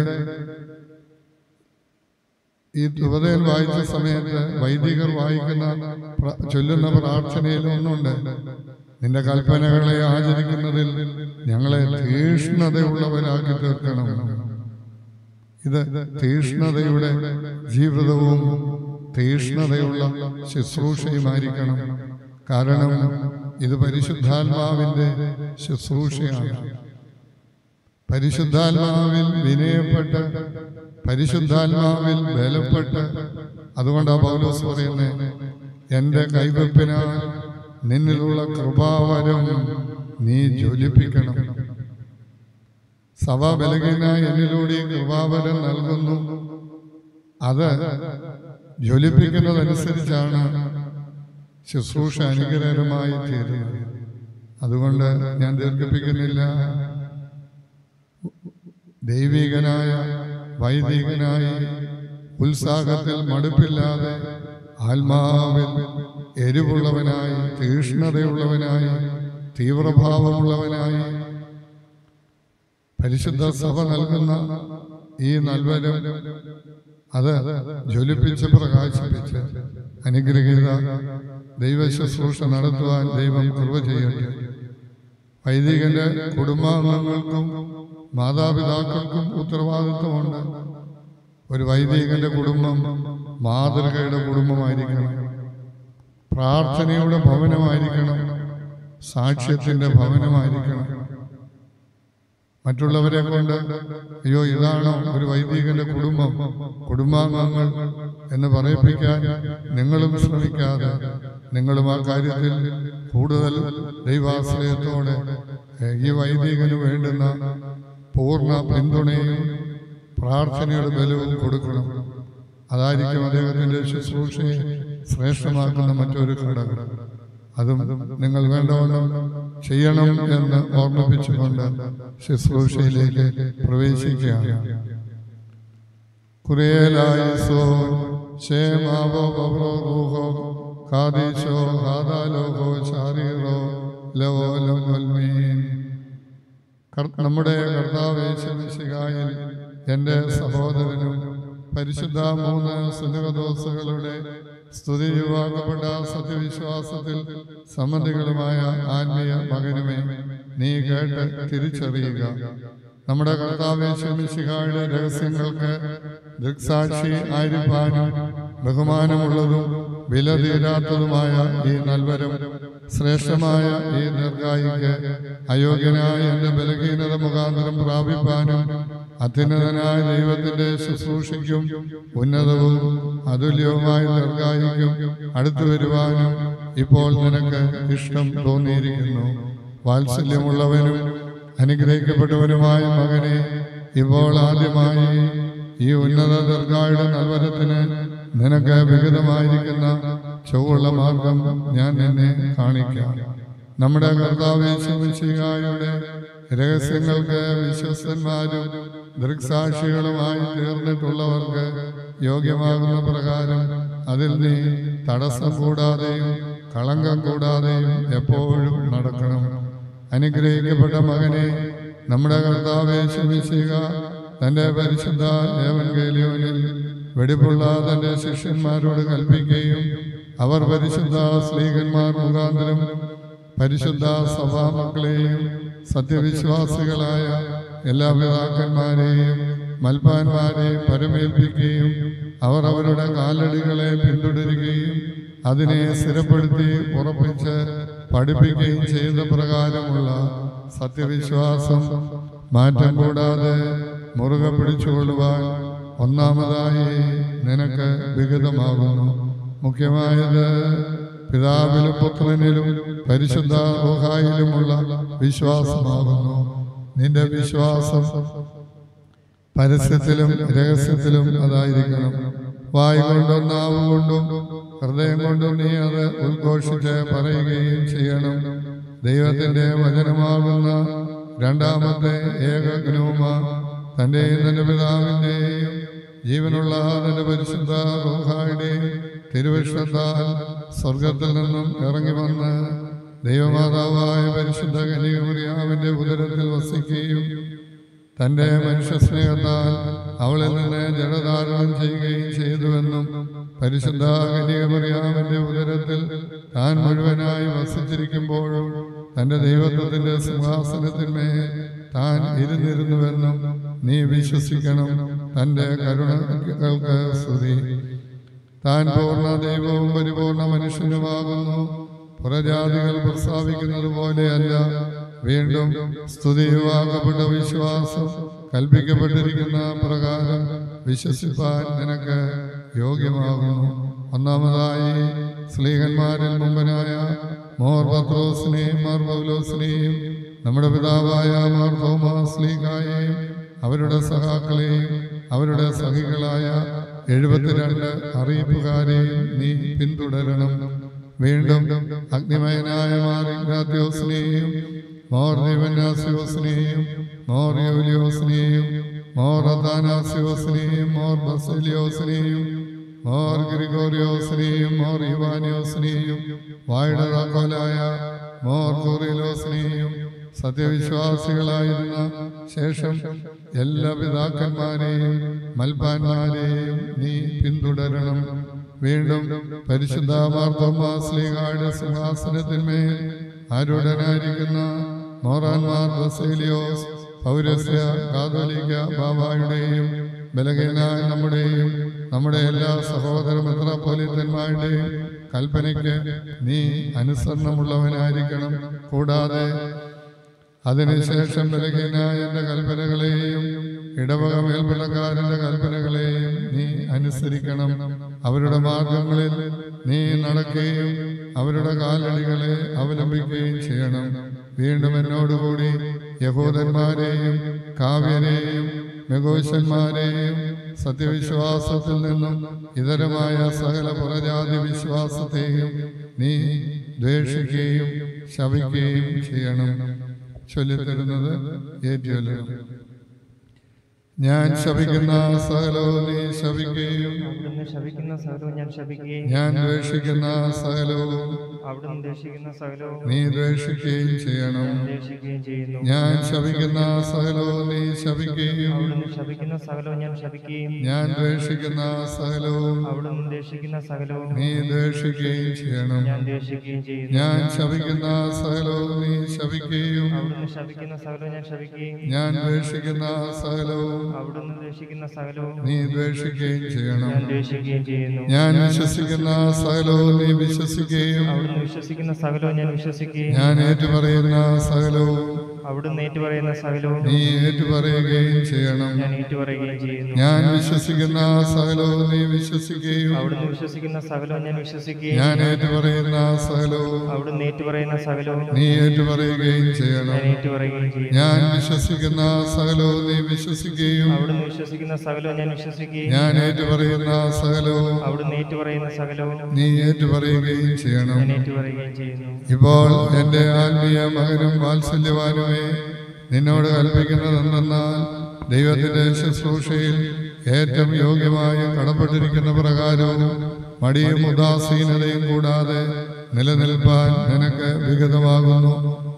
ഈ ധ്രുവതയിൽ വായിച്ച സമയത്ത് വൈദികർ വായിക്കുന്ന പ്ര- ചൊല്ലുന്ന പ്രാർത്ഥനയിൽ ഒന്നുണ്ട് നിന്റെ കൽപ്പനകളെ ആചരിക്കുന്നതിൽ ഞങ്ങളെ തീഷ്ണതയുള്ളവരാക്കി തീർക്കണം ഇത് തീഷ്ണതയുടെ ജീവിതവും തീഷ്ണതയുള്ള ശുശ്രൂഷയുമായിരിക്കണം കാരണം ഇത് പരിശുദ്ധാത്മാവിന്റെ ശുശ്രൂഷയാണ് പരിശുദ്ധാത്മാവിൽ വിനയപ്പെട്ട് പരിശുദ്ധാത്മാവിൽ ബലപ്പെട്ട് അതുകൊണ്ടാണ് പൗലോസ് പറയുന്നത് എൻ്റെ കൈവെപ്പിനാൽ നിന്നിലുള്ള കൃപാവരം നീ ജ്വലിപ്പിക്കണം സഭ ബലഹീന എന്നിലൂടെ ഈ കൃപാവരം നൽകുന്നു അത് ജ്വലിപ്പിക്കുന്നതനുസരിച്ചാണ് ശുശ്രൂഷ അനുഗ്രഹമായി തീരുന്നത് അതുകൊണ്ട് ഞാൻ ദീർഘിപ്പിക്കുന്നില്ല ദൈവികനായ വൈദികനായി ഉത്സാഹത്തിൽ മടുപ്പില്ലാതെ ആത്മാവിൽ എരിവുള്ളവനായി തീഷ്ണതയുള്ളവനായി തീവ്രഭാവമുള്ളവനായി പരിശുദ്ധ സഭ നൽകുന്ന ഈ നൽവരം അത് ജ്വലിപ്പിച്ച് പ്രകാശിപ്പിച്ച് അനുഗ്രഹീത ദൈവ ശുശ്രൂഷ നടത്തുവാൻ ദൈവം കൃപ ചെയ്യട്ടെ വൈദികന്റെ കുടുംബാംഗങ്ങൾക്കും മാതാപിതാക്കൾക്കും ഉത്തരവാദിത്വമുണ്ട് ഒരു വൈദികന്റെ കുടുംബം മാതൃകയുടെ കുടുംബമായിരിക്കണം പ്രാർത്ഥനയുടെ ഭവനമായിരിക്കണം സാക്ഷ്യത്തിന്റെ ഭവനമായിരിക്കണം മറ്റുള്ളവരെ കൊണ്ട് അയ്യോ ഇതാണോ ഒരു വൈദികന്റെ കുടുംബം കുടുംബാംഗങ്ങൾ എന്ന് പറയിപ്പിക്കാൻ നിങ്ങളും ശ്രമിക്കാതെ നിങ്ങളും ആ കാര്യത്തിൽ കൂടുതൽ ദൈവാശ്രയത്തോടെ ഏഹ്, ഈ വൈദികന് വേണ്ടുന്ന പൂർണ്ണ പിന്തുണയും പ്രാർത്ഥനയുടെ ബലവും കൊടുക്കണം അതായിരിക്കും അദ്ദേഹത്തിന്റെ ശുശ്രൂഷയെ ശ്രേഷ്ഠമാക്കുന്ന മറ്റൊരു ഘടകം അതും നിങ്ങൾ വേണ്ടവണ്ണം ചെയ്യണം എന്ന് ഓർമ്മിപ്പിച്ചുകൊണ്ട് ശുശ്രൂഷയിലേക്ക് പ്രവേശിക്കുകയാണ് കുറേലായിസോ ക്ഷേമാവോ പവറോ റൂഹോ ഖാദീശോ ഹാദാലോഹോ ശാരീറോ ലവോ ലവൽമീൻ കർ- നമ്മുടെ കർത്താവേശികായിൽ എൻ്റെ സഹോദരനും പരിശുദ്ധ മൂന്ന് സുനകദോസുകളുടെ സ്തുതി യുവാക്കപ്പെട്ട സത്യവിശ്വാസത്തിൽ സംബന്ധികളുമായ ആത്മീയ മകനുമേ നീ കേട്ട് തിരിച്ചറിയുക നമ്മുടെ കർത്താവേശമിശികായുടെ രഹസ്യങ്ങൾക്ക് ദൃക്സാക്ഷി ആയിരിക്കാനും ബഹുമാനമുള്ളതും വില തീരാത്തതുമായ ഈ നൽവരം ശ്രേഷ്ഠമായ ഈ ദീർഘായിക്ക് അയോഗ്യനായ എന്റെ ബലഹീനത മുഖാന്തരം പ്രാപിപ്പാനും അത്യുന്നതനായ ദൈവത്തിന്റെ ശുശ്രൂഷയ്ക്കും ഉന്നതവും അതുല്യവുമായ ദീർഘായിക്കും അടുത്തു വരുവാനും ഇപ്പോൾ നിനക്ക് ഇഷ്ടം തോന്നിയിരിക്കുന്നു വാത്സല്യമുള്ളവനും അനുഗ്രഹിക്കപ്പെട്ടവനുമായ മകനെ ഇപ്പോൾ ആദ്യമായി ഈ ഉന്നത ദീർഘായുടെ നൽവരത്തിന് നിനക്ക് വിഹിതമായിരിക്കുന്ന ചൊവ്വുള്ള മാർഗം ഞാൻ നിന്നെ കാണിക്കാം നമ്മുടെ കർത്താവേശിയുടെ രഹസ്യങ്ങൾക്ക് വിശ്വസ്തന്മാരും ദൃക്സാക്ഷികളുമായി തീർന്നിട്ടുള്ളവർക്ക് യോഗ്യമാകുന്ന പ്രകാരം അതിൽ നീ തടസ്സം കൂടാതെയും കളങ്കം കൂടാതെയും എപ്പോഴും നടക്കണം അനുഗ്രഹിക്കപ്പെട്ട മകനെ നമ്മുടെ കർത്താവെ ശമിശിക തൻ്റെ പരിശുദ്ധ ഏവൻഗേലിയോനിൽ വെടിപ്പുള്ള തൻ്റെ ശിഷ്യന്മാരോട് കൽപ്പിക്കുകയും അവർ പരിശുദ്ധ സ്ലീഹന്മാർ മുഖാന്തരം പരിശുദ്ധ സഭാമക്കളെയും സത്യവിശ്വാസികളായ എല്ലാ പിതാക്കന്മാരെയും മൽപ്പാന്മാരെയും പരമേൽപ്പിക്കുകയും അവർ അവരുടെ കാലടികളെ പിന്തുടരുകയും അതിനെ സ്ഥിരപ്പെടുത്തി ഉറപ്പിച്ച് പഠിപ്പിക്കുകയും ചെയ്ത പ്രകാരമുള്ള സത്യവിശ്വാസം മാറ്റം കൂടാതെ മുറുകെ പിടിച്ചുകൊള്ളുവാൻ ഒന്നാമതായി നിനക്ക് വിഗതമാകുന്നു മുഖ്യമായത് പിതാവിലും പുത്രനിലും പരിശുദ്ധ റോഹായിലുമുള്ള വിശ്വാസമാകുന്നു നിന്റെ വിശ്വാസം പരസ്യത്തിലും രഹസ്യത്തിലും അതായിരിക്കണം വായ് കൊണ്ടും നാവ് കൊണ്ടും ഹൃദയം കൊണ്ടും നീ അത് ഉദ്ഘോഷിച്ച് പറയുകയും ചെയ്യണം ദൈവത്തിന്റെ വചനമാകുന്ന രണ്ടാമത്തെ ഏകഗ്നൂമ തന്റെയും തന്റെ പിതാവിന്റെയും ജീവനുള്ള തന്റെ പരിശുദ്ധ റോഹായുടെയും തിരുവിഷ്ടത്താൽ സ്വർഗത്തിൽ നിന്നും ഇറങ്ങി വന്ന് ദൈവമാതാവായ പരിശുദ്ധ കനികമറിയാവിന്റെ ഉദരത്തിൽ വസിക്കുകയും തന്റെ മനുഷ്യ സ്നേഹത്താൽ അവളിൽ നിന്ന് ജഡധാരണം ചെയ്യുകയും ചെയ്തുവെന്നും പരിശുദ്ധ കനികമറിയാവിന്റെ ഉദരത്തിൽ താൻ മുഴുവനായി വസിച്ചിരിക്കുമ്പോഴും തന്റെ ദൈവത്വത്തിന്റെ സിംഹാസനത്തിന്മേൽ താൻ ഇരുന്നിരുന്നുവെന്നും നീ വിശ്വസിക്കണം തന്റെ കരുണകൾക്ക് സ്തുതി താൻ പൂർണ്ണ ദൈവവും പരിപൂർണ മനുഷ്യനുമാകുന്നു പുറജാതികൾ പ്രസ്താവിക്കുന്നത് പോലെയല്ല വീണ്ടും സ്തുതിയുവാകപ്പെട്ട വിശ്വാസം കൽപ്പിക്കപ്പെട്ടിരിക്കുന്ന പ്രകാരം വിശ്വസിപ്പാൻ നിനക്ക് യോഗ്യമാകുന്നു ഒന്നാമതായി സ്ലീഹന്മാരിൽ മുമ്പനായ മോർ പത്രോസിനെയും മാർ പൗലോസിനെയും നമ്മുടെ പിതാവായ മാർ തോമാസ് ലീഗായെയും അവരുടെ സഹാക്കളെയും അവരുടെ സഖികളായ എഴുപത്തിരണ്ട് അറിയിപ്പുകാരെയും നീ പിന്തുടരണം വീണ്ടും അഗ്നിമയനായ മാർ ഇഗ്നാത്യോസിനെയും മോർ ദിവന്യാസിയോസിനെയും മോർ യൗലിയോസിനെയും മോർ അദാനാസിയോസിനെയും മോർ ബസലിയോസിനെയും മോർ ഗ്രിഗോറിയോസിനെയും മോർ ഇവാനിയോസിനെയും വായുടെ താക്കോലായ മോർ കോറിലോസിനെയും സത്യവിശ്വാസികളായിരുന്ന ശേഷം എല്ലാ പിതാക്കന്മാരെയും മൽപ്പാന്മാരെയും നീ പിന്തുടരണം വീണ്ടും പരിശുദ്ധ മാർത്തോമാസ്ലിഹായുടെ സിംഹാസനത്തിന്മേൽ ആരൂഢനായിരിക്കുന്ന മോറാൻമാർ ബസേലിയോസ് പൗരസ്യ കാതോലിക്ക ബാബായുടെയും ബലഹീനായ നമ്മുടെയും നമ്മുടെ എല്ലാ സഹോദര മെത്രാപ്പോലിത്തന്മാരുടെയും കൽപ്പനയ്ക്ക് നീ അനുസരണമുള്ളവനായിരിക്കണം കൂടാതെ അതിനുശേഷം ബലഹീനായ എൻ്റെ കൽപ്പനകളെയും ഇടവക മേൽപ്പലക്കാരൻ്റെ കൽപ്പനകളെയും നീ അനുസരിക്കണം അവരുടെ മാർഗങ്ങളിൽ നീ നടക്കുകയും അവരുടെ കാലടികളെ അവലംബിക്കുകയും ചെയ്യണം വീണ്ടും എന്നോടുകൂടി യഹൂദന്മാരെയും കാവ്യരെയും മെഗോശന്മാരെയും സത്യവിശ്വാസത്തിൽ നിന്നും ഇതരമായ സകല പുറജാതി വിശ്വാസത്തെയും നീ ദ്വേഷിക്കുകയും ശപിക്കുകയും ചെയ്യണം ചൊല്ലിത്തരുന്നത് ഏറ്റുചൊല്ലണം ഞാൻ ശപിക്കുന്ന സകലവും നീ ശപിക്കുകയും അവിടുന്ന് ശപിക്കുന്ന സകലവും ഞാൻ ശപിക്കുകയും ഞാൻ ദ്വേഷിക്കുന്ന സകലവും അവിടുന്ന് ദ്വേഷിക്കുന്ന സകലവും നീ ദ്വേഷിക്കുകയും ചെയ്യണം ദ്വേഷിക്കുകയും ചെയ്യുന്നു ഞാൻ ശപിക്കുന്ന സകലവും നീ ശപിക്കുകയും അവിടുന്ന് ശപിക്കുന്ന സകലവും ഞാൻ ശപിക്കുകയും ഞാൻ ദ്വേഷിക്കുന്ന സകലവും അവിടുന്ന് ദ്വേഷിക്കുന്ന സകലവും നീ ദ്വേഷിക്കുകയും ചെയ്യണം ഞാൻ ദ്വേഷിക്കുകയും ചെയ്യുന്നു ഞാൻ ശപിക്കുന്ന സകലവും നീ ശപിക്കുകയും അവിടുന്ന് ശപിക്കുന്ന സകലവും ഞാൻ ശപിക്കുകയും ഞാൻ ദ്വേഷിക്കുന്ന സകലവും അവിടുന്ന് ദ്വേഷിക്കുന്ന സകലവും നീ ദ്വേഷിക്കുകയും ചെയ്യണം ഞാൻ ദ്വേഷിക്കുകയും ചെയ്യുന്നു ഞാൻ വിശ്വസിക്കുന്ന സകലവും നീ വിശ്വസിക്കുകയും അവിടുന്ന് വിശ്വസിക്കുന്ന സകലവും ഞാൻ വിശ്വസിക്കുകയും ഞാൻ ഏറ്റുപറയുന്ന സകലവും അവിടുന്ന് ഏറ്റുപറയുന്ന സകലവും നീ ഏറ്റുപറയുകയും ചെയ്യണം ഞാൻ ഏറ്റുപറയുകയും ചെയ്യുന്നു ഞാൻ വിശ്വസിക്കുന്ന സകലവും നീ വിശ്വസിക്കുകയും അവിടുന്ന് വിശ്വസിക്കുന്ന സകലവും ഞാൻ വിശ്വസിക്കുകയും ഞാൻ ഏറ്റുപറയുന്ന സകലവും അവിടുന്ന് ഏറ്റുപറയുന്ന സകലവും നീ ഏറ്റുപറയുകയും ചെയ്യണം ഞാൻ ഏറ്റുപറയുകയും ചെയ്യുന്നു ഞാൻ വിശ്വസിക്കുന്ന സകലവും നീ വിശ്വസിക്കുകയും അവിടുന്ന് വിശ്വസിക്കുന്ന സകലവും ഞാൻ വിശ്വസിക്കുകയും ഞാൻ ഏറ്റുപറയുന്ന സകലവും അവിടുന്ന് ഏറ്റുപറയുന്ന സകലവും നീ ഏറ്റുപറയുകയും ചെയ്യണം ഞാൻ ഏറ്റുപറയുകയും ചെയ്യുന്നു ഇപ്പോൾ എൻ്റെ ആത്മീയ മകനും വാത്സല്യവാനുമേ നിന്നോട് കൽപ്പിക്കുന്നതെന്തെന്നാൽ ദൈവത്തിന്റെ ശുശ്രൂഷയിൽ ഏറ്റവും യോഗ്യമായി കടപ്പെട്ടിരിക്കുന്ന പ്രകാരവും മടിയും ഉദാസീനതയും കൂടാതെ നിലനിൽപ്പാൻ നിനക്ക് വിഗതമാകുന്നു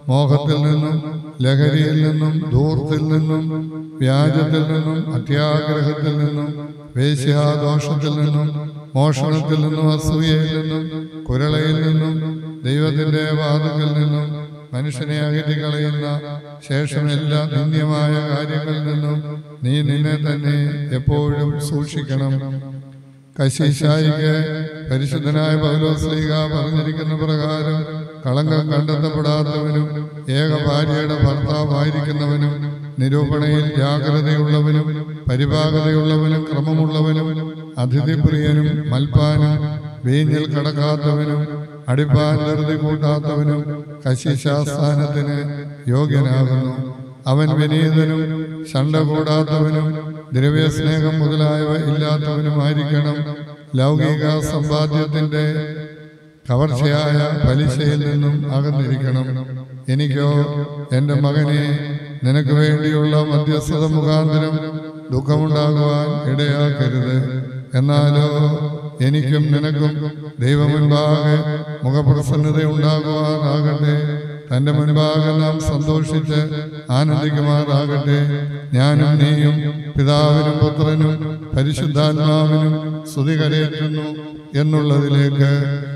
മോഹത്തിൽ നിന്നും ലഹരിയിൽ നിന്നും ധൂർത്തിൽ നിന്നും വ്യാജത്തിൽ നിന്നും അത്യാഗ്രഹത്തിൽ നിന്നും വേശ്യാദോഷത്തിൽ നിന്നും മോഷണത്തിൽ നിന്നും അസൂയയിൽ നിന്നും കുരളയിൽ നിന്നും ദൈവത്തിന്റെ വാദത്തിൽ നിന്നും മനുഷ്യനെ അകറ്റിക്കളയുന്ന ശേഷം എല്ലാ നിന്ദ്യമായ കാര്യങ്ങളിൽ നിന്നും നീ നിന്നെ തന്നെ എപ്പോഴും സൂക്ഷിക്കണം കശീശായിക്ക് പരിശുദ്ധനായ പൗലോസ്ലീഗ പറഞ്ഞിരിക്കുന്ന പ്രകാരം കളങ്കം കണ്ടെത്തപ്പെടാത്തവനും ഏക ഭാര്യയുടെ ഭർത്താവായിരിക്കുന്നവനും നിരൂപണയിൽ ജാഗ്രതയുള്ളവനും പരിപാകതയുള്ളവനും ക്രമമുള്ളവനും അതിഥിപ്രിയനും മൽപ്പാനും വീഞ്ഞിൽ കടക്കാത്തവനും അടിപ്പാൻ ധൃതി കൂട്ടാത്തവനും കശിശാസ്ഥാനത്തിന് യോഗ്യനാകുന്നു അവൻ വിനീതനും ശണ്ട കൂടാത്തവനും ദ്രവ്യസ്നേഹം മുതലായവ ഇല്ലാത്തവനുമായിരിക്കണം ലൗകിക സമ്പാദ്യത്തിന്റെ കവർച്ചയായ പലിശയിൽ നിന്നും അകന്നിരിക്കണം എനിക്കോ എൻ്റെ മകനെ നിനക്ക് വേണ്ടിയുള്ള മധ്യസ്ഥത മുഖാന്തരം ദുഃഖമുണ്ടാകുവാൻ ഇടയാക്കരുത് എന്നാലോ എനിക്കും നിനക്കും ദൈവമുൻപാകെ മുഖപ്രസന്നത ഉണ്ടാകുവാനാകട്ടെ തന്റെ മുൻപാകെ നാം സന്തോഷിച്ച് ആനന്ദിക്കുമാറാകട്ടെ ഞാനും നീയും പിതാവിനും പുത്രനും പരിശുദ്ധാത്മാവിനും സ്തുതി കരയറ്റുന്നു എന്നുള്ളതിലേക്ക്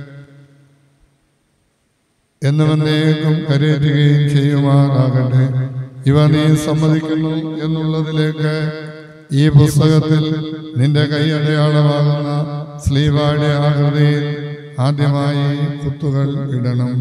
എന്നുമെന്നേക്കും കരയറ്റുകയും ചെയ്യുമാറാകട്ടെ ഇവ നീ സമ്മതിക്കുന്നു എന്നുള്ളതിലേക്ക് ഈ പുസ്തകത്തിൽ നിന്റെ കൈയടയാളമാകുന്ന സ്ലീവായുടെ ആകൃതിയിൽ ആദ്യമായി കുത്തുകൾ ഇടണം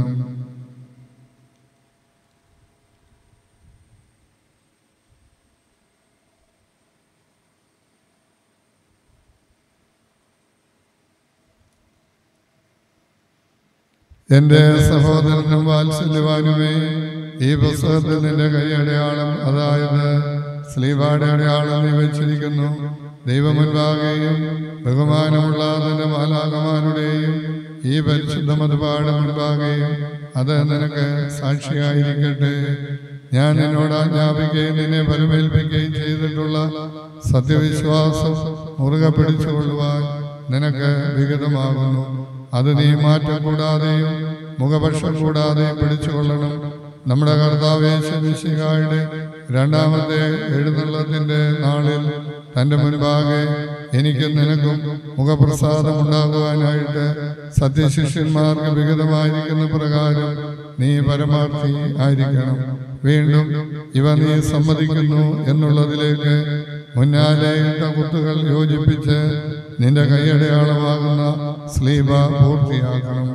എന്റെ സഹോദരനും വാത്സല്യവാനുമേ ഈ പുസ്തകത്തിൽ നിന്റെ കൈയടയാളം അതായത് സ്ലീവാടെ അടയാളം നീ വെച്ചിരിക്കുന്നു ദൈവമുൻപാകെയും ബഹുമാനമുള്ള തന്റെ മാലാകമാരുടെയും ഈ പരിശുദ്ധ മതപാട് മുൻപാകെയും അത് നിനക്ക് സാക്ഷിയായിരിക്കട്ടെ ഞാൻ നിന്നോട് ആജ്ഞാപിക്കുകയും നിന്നെ പരമേൽപ്പിക്കുകയും ചെയ്തിട്ടുള്ള സത്യവിശ്വാസം മുറുകെ പിടിച്ചുകൊള്ളുവാൻ നിനക്ക് വിഹിതമാകുന്നു അത് നീ മാറ്റം കൂടാതെയും മുഖപക്ഷം കൂടാതെയും പിടിച്ചുകൊള്ളണം നമ്മുടെ കർത്താവേശവിശികായുടെ രണ്ടാമത്തെ എഴുന്നള്ളത്തിന്റെ നാളിൽ തന്റെ മുൻപാകെ എനിക്കും നിനക്കും മുഖപ്രസാദം ഉണ്ടാകുവാനായിട്ട് സത്യശിഷ്യന്മാർക്ക് വിഹിതമായിരിക്കുന്ന പ്രകാരം നീ പരമാർത്ഥി ആയിരിക്കണം വീണ്ടും ഇവ നീ സമ്മതിക്കുന്നു എന്നുള്ളതിലേക്ക് മുന്നാലെ ഇട്ട കുത്തുകൾ യോജിപ്പിച്ച് നിന്റെ കൈയടയാളമാകുന്ന സ്ലീബ പൂർത്തിയാക്കണം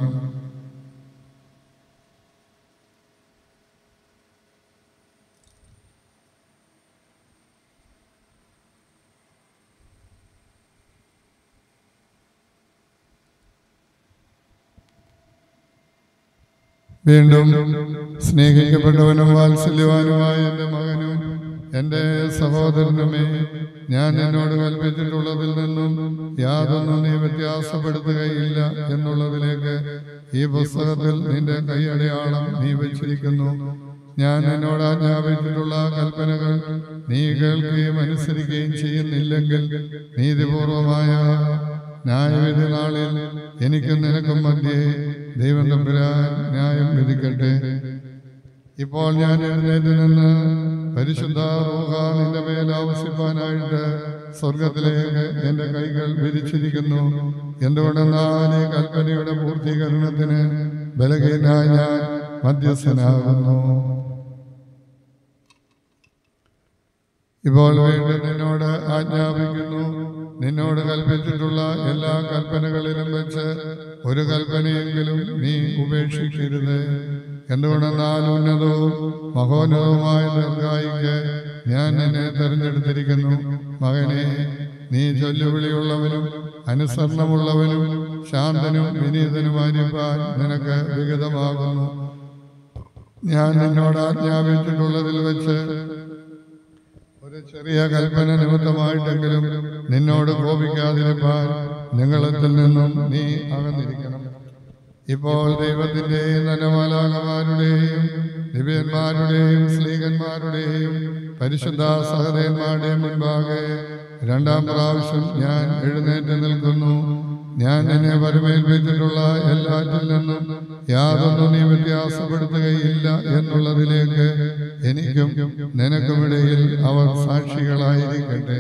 വീണ്ടും സ്നേഹിക്കപ്പെട്ടവനും വാത്സല്യവാനുമായ എൻ്റെ മകനും എൻ്റെ സഹോദരനുമേ ഞാൻ എന്നോട് കൽപ്പിച്ചിട്ടുള്ളതിൽ നിന്നും യാതൊന്നും നീ വ്യത്യാസപ്പെടുത്തുകയില്ല എന്നുള്ളതിലേക്ക് ഈ പുസ്തകത്തിൽ നിന്റെ കൈയടയാളം നീ വെച്ചിരിക്കുന്നു ഞാൻ എന്നോട് ആജ്ഞാപിച്ചിട്ടുള്ള കൽപ്പനകൾ നീ കേൾക്കുകയും അനുസരിക്കുകയും ചെയ്യുന്നില്ലെങ്കിൽ നീതിപൂർവമായ ന്യായവിധി നാളിൽ എനിക്കും നിനക്കും മധ്യേ ദൈവം തമ്പുരാൻ ന്യായം വിധിക്കട്ടെ ഇപ്പോൾ ഞാൻ എഴുന്നേറ്റ് നിന്ന് പരിശുദ്ധ റൂഹ നിന്റെ മേൽ ആവശ്യപ്പാനായിട്ട് സ്വർഗത്തിലേക്ക് എന്റെ കൈകൾ വിരിച്ചിരിക്കുന്നു എന്തുകൊണ്ടെന്നാൽ ഈ കൽപ്പനയുടെ പൂർത്തീകരണത്തിന് ബലഹീനായി ഞാൻ മധ്യസ്ഥനാകുന്നു ഇപ്പോൾ വീണ്ടും നിന്നോട് ആജ്ഞാപിക്കുന്നു നിന്നോട് കൽപ്പിച്ചിട്ടുള്ള എല്ലാ കൽപ്പനകളിലും വെച്ച് ഒരു കൽപ്പനയെങ്കിലും നീ ഉപേക്ഷിക്കരുത് എന്തുകൊണ്ടെന്നാൽ ഉന്നതവും മഹോന്നതവുമായ ദീർഘായിക്ക് ഞാൻ നിന്നെ തെരഞ്ഞെടുത്തിരിക്കുന്നു മകനെ നീ ചൊല്ലുവിളിയുള്ളവനും അനുസരണമുള്ളവനും ശാന്തനും വിനീതനുമായിരിക്കാൻ നിനക്ക് വിഹിതമാകുന്നു ഞാൻ നിന്നോട് ആജ്ഞാപിച്ചിട്ടുള്ളതിൽ വെച്ച് ഒരു ചെറിയ കൽപ്പന നിമിത്തമായിട്ടെങ്കിലും നിന്നോട് കോപിക്കാതിരിപ്പാൻ നിങ്ങളത്തിൽ നിന്നും നീ അകന്നിരിക്കണം ഇപ്പോൾ ദൈവത്തിന്റെയും ധനമാലാകമാരുടെയും ദിവ്യന്മാരുടെയും സ്ത്രീകന്മാരുടെയും പരിശുദ്ധ സഹദേന്മാരുടെയും മുൻപാകെ രണ്ടാം പ്രാവശ്യം ഞാൻ എഴുന്നേറ്റ് നിൽക്കുന്നു ഞാൻ നിന്നെ വരവേൽപ്പിച്ചിട്ടുള്ള എല്ലാറ്റിൽ നിന്നും യാതൊന്നും നീ വ്യത്യാസപ്പെടുത്തുകയില്ല എന്നുള്ളതിലേക്ക് എനിക്കും നിനക്കുമിടയിൽ അവർ സാക്ഷികളായിരിക്കട്ടെ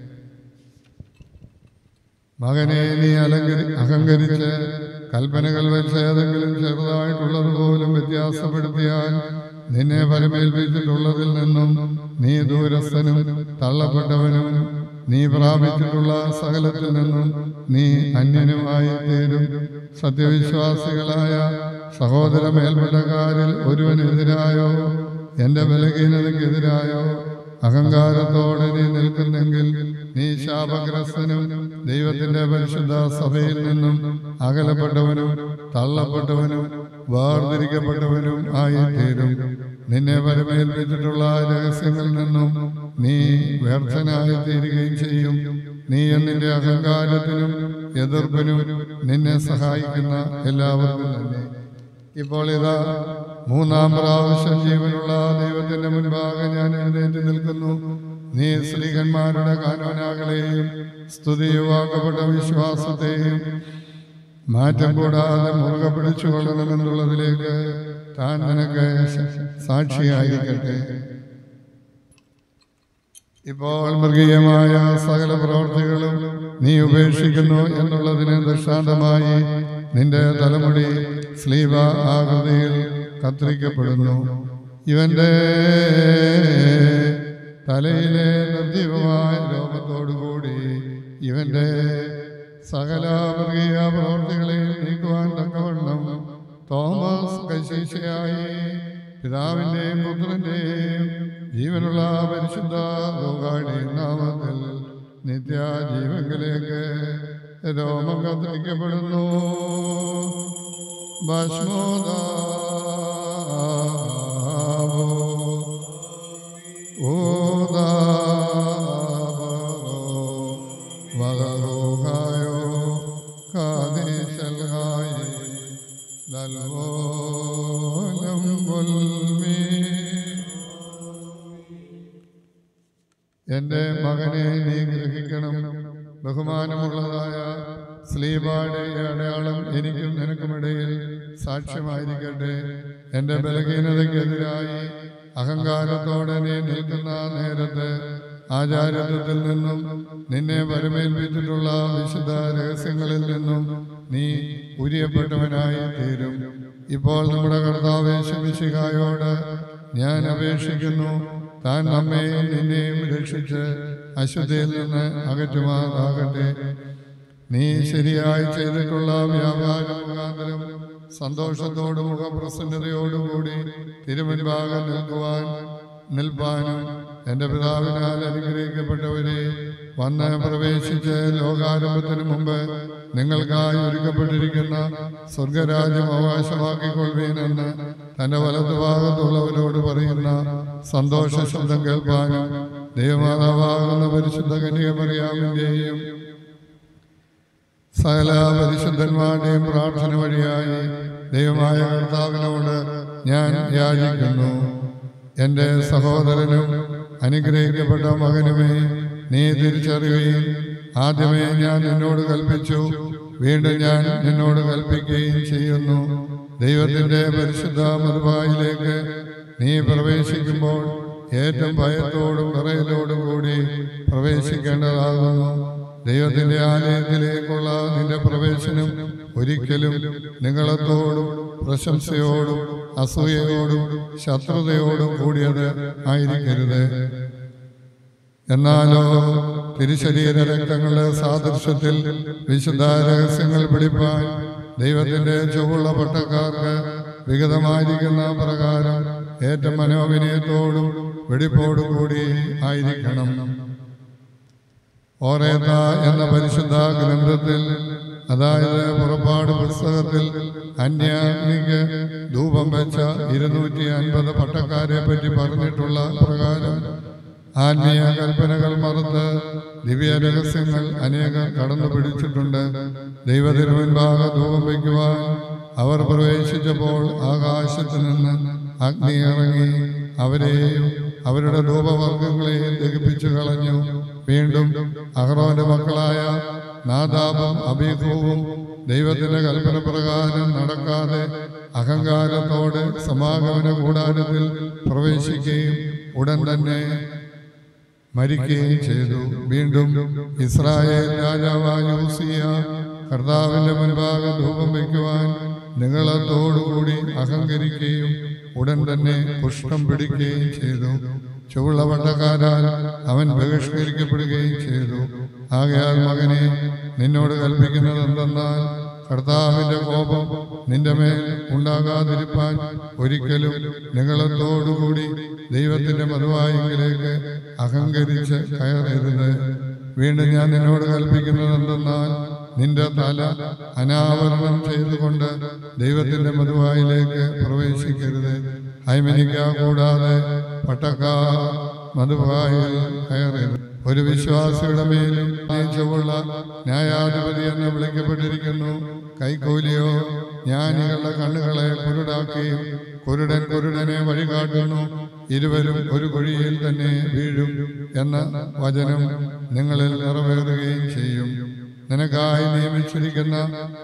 മകനെ നീ അലങ്കരി അഹങ്കരിച്ച് കൽപ്പനകൾ വെച്ച് ഏതെങ്കിലും ചെറുതായിട്ടുള്ളത് പോലും വ്യത്യാസപ്പെടുത്തിയാൽ നിന്നെ പരമേൽപ്പിച്ചിട്ടുള്ളതിൽ നിന്നും നീ ദൂരസ്ഥനും തള്ളപ്പെട്ടവനും നീ പ്രാപിച്ചിട്ടുള്ള സകലത്തിൽ നിന്നും നീ അന്യനുമായി തീരും സത്യവിശ്വാസികളായ സഹോദര മേൽപ്പെട്ടക്കാരിൽ ഒരുവനെതിരായോ എന്റെ ബലഹീനതയ്ക്കെതിരായോ അഹങ്കാരത്തോടെ നീ നിൽക്കുന്നെങ്കിൽ നീ ശാപഗ്രസ്തനും ദൈവത്തിന്റെ പരിശുദ്ധ സഭയിൽ നിന്നും അകലപ്പെട്ടവനും തള്ളപ്പെട്ടവനും വേർതിരിക്കപ്പെട്ടവനും ആയിത്തീരും നിന്നെ പരമേൽപ്പിച്ചിട്ടുള്ള രഹസ്യങ്ങളിൽ നിന്നും നീ വ്യർത്ഥനായി തീരുകയും ചെയ്യും നീ എന്നിന്റെ അഹങ്കാരത്തിനും എതിർപ്പിനും നിന്നെ സഹായിക്കുന്ന എല്ലാവർക്കും തന്നെ ഇപ്പോൾ ഇതാ മൂന്നാം പ്രാവശ്യം ജീവനുള്ള ദൈവത്തിന്റെ മുൻപാകെ ഞാൻ എഴുന്നേറ്റ് നിൽക്കുന്നു നീ സ്ത്രീകന്മാരുടെ കാനോനാകളെയും സ്തുതിയുവാക്കപ്പെട്ട വിശ്വാസത്തെയും മാറ്റം കൂടാതെ മുറുകെ പിടിച്ചുകൊള്ളണമെന്നുള്ളതിലേക്ക് താൻ നിനക്ക് സാക്ഷിയായിരിക്കട്ടെ ഇപ്പോൾ മൃഗീയമായ സകല പ്രവർത്തികളും നീ ഉപേക്ഷിക്കുന്നു എന്നുള്ളതിന് ദൃഷ്ടാന്തമായി നിന്റെ തലമുടി സ്ലീവ ആകൃതിയിൽ കത്തിരിക്കപ്പെടുന്നു ഇവന്റെ തലയിലെ നിർജീവമായ രോമത്തോടുകൂടി ഇവന്റെ സകല മൃഗീയ പ്രവർത്തികളെയും നീക്കുവാൻ തക്കവണ്ണം തോമസ് കശീശയായി പിതാവിന്റെയും പുത്രന്റെയും ജീവനുള്ള പരിശുദ്ധ ലോകാടി നാമത്തിൽ നിത്യജീവങ്കിലേക്ക് രോമം കത്തിരിക്കപ്പെടുന്നു ഭസ്മോദാവോ ഓദാവോ വദരോഗായോ കാദേശൽഹായി ദൽവോലം ഗുൽമീ എന്റെ മകനെ നീ ഗ്രഹിക്കണം ബഹുമാനമുള്ളതായ സ്ലീബാടെ അടയാളം എനിക്കും നിനക്കുമിടയിൽ സാക്ഷ്യമായിരിക്കട്ടെ എന്റെ ബലഹീനതയ്ക്കെതിരായി അഹങ്കാരത്തോടെ നീ നിൽക്കുന്ന നേരത്ത് ആചാരത്വത്തിൽ നിന്നും നിന്നെ വരമേൽപ്പിച്ചിട്ടുള്ള വിശുദ്ധ രഹസ്യങ്ങളിൽ നിന്നും നീ ഉരിയപ്പെട്ടവനായി തീരും ഇപ്പോൾ നമ്മുടെ കർത്താവ് ശമിശികായോട് ഞാൻ അപേക്ഷിക്കുന്നു താൻ നമ്മെയും നിന്നെയും രക്ഷിച്ച് അശുദ്ധിയിൽ നിന്ന് അകറ്റുമാറാകട്ടെ നീ ശരിയായി ചെയ്തിട്ടുള്ള വ്യാപാര മുഖാന്തരം സന്തോഷത്തോടും മുഖപ്രസന്നതയോടും കൂടി തിരുമുൻപാകം നിൽക്കുവാൻ നിൽപ്പാനും എൻ്റെ പിതാവിനാൽ അനുഗ്രഹിക്കപ്പെട്ടവരെ വന്ന് പ്രവേശിച്ച് ലോകാരംഭത്തിന് മുമ്പ് നിങ്ങൾക്കായി ഒരുക്കപ്പെട്ടിരിക്കുന്ന സ്വർഗരാജ്യം അവകാശമാക്കിക്കൊള്ളുവീനെന്ന് തന്റെ വലതുഭാഗത്തുള്ളവരോട് പറയുന്ന സന്തോഷ ശബ്ദം കേൾപ്പാനും ദൈവമാതാവാകുന്ന പരിശുദ്ധ കന്യകമറിയാമിൻ്റെയും സകല പരിശുദ്ധന്മാരുടെയും പ്രാർത്ഥന വഴിയായി ദൈവമായ കർത്താവിനോട് ഞാൻ യാചിക്കുന്നു എൻ്റെ സഹോദരനും അനുഗ്രഹിക്കപ്പെട്ട മകനുമേ നീ തിരിച്ചറിയുകയും ആദ്യമേ ഞാൻ നിന്നോട് കൽപ്പിച്ചു വീണ്ടും ഞാൻ നിന്നോട് കൽപ്പിക്കുകയും ചെയ്യുന്നു ദൈവത്തിന്റെ പരിശുദ്ധ മറുപായിലേക്ക് നീ പ്രവേശിക്കുമ്പോൾ ഏറ്റവും ഭയത്തോടും വിറയലോടും കൂടി പ്രവേശിക്കേണ്ടതാകുന്നു ദൈവത്തിന്റെ ആലയത്തിലേക്കുള്ള നിന്റെ പ്രവേശനം ഒരിക്കലും നിങ്ങളത്തോടും പ്രശംസയോടും അസൂയയോടും ശത്രുതയോടും കൂടിയത് ആയിരിക്കരുത് എന്നാലോ തിരുശരീര രക്തങ്ങളുടെ സാദൃശ്യത്തിൽ വിശുദ്ധ രഹസ്യങ്ങൾ പിടിപ്പാൻ ദൈവത്തിന്റെ ചുവള്ള പട്ടക്കാർക്ക് വിഗതമായിരിക്കുന്ന പ്രകാരം ഏറ്റവും മനോവിനയത്തോടും വെടിപ്പോടും കൂടി ആയിരിക്കണം ഓറേത്ത എന്ന പരിശുദ്ധ ഗ്രന്ഥത്തിൽ അതായത് പുറപ്പാട് പുസ്തകത്തിൽ അന്യാഗ്നിക്ക് ധൂപം വെച്ച ഇരുന്നൂറ്റി അൻപത് പട്ടക്കാരെ പറ്റി പറഞ്ഞിട്ടുള്ള പ്രകാരം ആത്മീയ കൽപ്പനകൾ മറന്ന് ദിവ്യ രഹസ്യങ്ങൾ അനേകം കടന്നു പിടിച്ചിട്ടുണ്ട് ദൈവത്തിനു മുൻപാകെ ധൂപം വയ്ക്കുവാൻ അവർ പ്രവേശിച്ചപ്പോൾ ആകാശത്ത് നിന്ന് അഗ്നി ഇറങ്ങി അവരെയും അവരുടെ ധൂപവർഗങ്ങളെയും ദഹിപ്പിച്ചു കളഞ്ഞു വീണ്ടും അഹ്റോന്റെ മക്കളായ നാദാബും അബീഹവും ദൈവത്തിന്റെ കൽപ്പന പ്രകാരം നടക്കാതെ അഹങ്കാരത്തോടെ സമാഗമന കൂടാരത്തിൽ പ്രവേശിക്കുകയും ഉടൻ തന്നെ മരിക്കുകയും ചെയ്തു വീണ്ടും ഇസ്രായേൽ രാജാവായ യൂസിയ കർത്താവിന്റെ മുൻപാകെ ധൂപം വയ്ക്കുവാൻ നിങ്ങളത്തോടുകൂടി അഹങ്കരിക്കുകയും ഉടൻ തന്നെ കുഷ്ഠം പിടിക്കുകയും ചെയ്തു ചുവള്ള വട്ടക്കാരാൽ അവൻ ബഹിഷ്കരിക്കപ്പെടുകയും ചെയ്തു ആകയാൽ മകനെ നിന്നോട് കൽപ്പിക്കുന്നത് എന്തെന്നാൽ കർത്താവിന്റെ കോപം നിന്റെ മേൽ ഉണ്ടാകാതിരിപ്പാൻ ഒരിക്കലും നിങ്ങളത്തോടുകൂടി ദൈവത്തിന്റെ മധുവായെങ്കിലേക്ക് അഹങ്കരിച്ച് കയറരുത് വീണ്ടും ഞാൻ നിന്നോട് കൽപ്പിക്കുന്നത് എന്തെന്നാൽ നിന്റെ തല അനാവരണം ചെയ്തുകൊണ്ട് ദൈവത്തിന്റെ മധുവായിലേക്ക് പ്രവേശിക്കരുത് ഹൈമനിക്ക കൂടാതെ പട്ടക്ക മധുവായിൽ കയറരുത് ഒരു വിശ്വാസിയുടെ മേലും ചുവള്ള ന്യായാധിപതി എന്ന് വിളിക്കപ്പെട്ടിരിക്കുന്നു കൈക്കൂലിയോ ജ്ഞാനികളുടെ കണ്ണുകളെ കുരുടാക്കുകയും കുരുടൻ കുരുടനെ വഴികാട്ടുന്നു ഇരുവരും ഒരു കുഴിയിൽ തന്നെ വീഴും എന്ന വചനം നിങ്ങളിൽ നിറവേറുകയും ചെയ്യും നിനക്കായി നിയമിച്ചിരിക്കുന്ന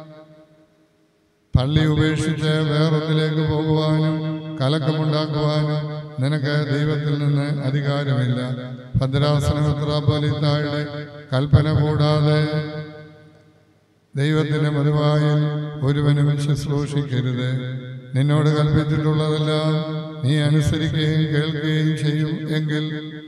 പള്ളി ഉപേക്ഷിച്ച് വേറൊന്നിലേക്ക് പോകുവാനും കലക്കമുണ്ടാക്കുവാനും നിനക്ക് ദൈവത്തിൽ നിന്ന് അധികാരമില്ല ഭദ്രാസനമിത്രാപലിത്തായുടെ കൽപ്പന കൂടാതെ ദൈവത്തിന്റെ മറുവായിൽ ഒരുവനും ശുശ്രൂഷിക്കരുത് നിന്നോട് കൽപ്പിച്ചിട്ടുള്ളതെല്ലാം നീ അനുസരിക്കുകയും കേൾക്കുകയും ചെയ്യും എങ്കിൽ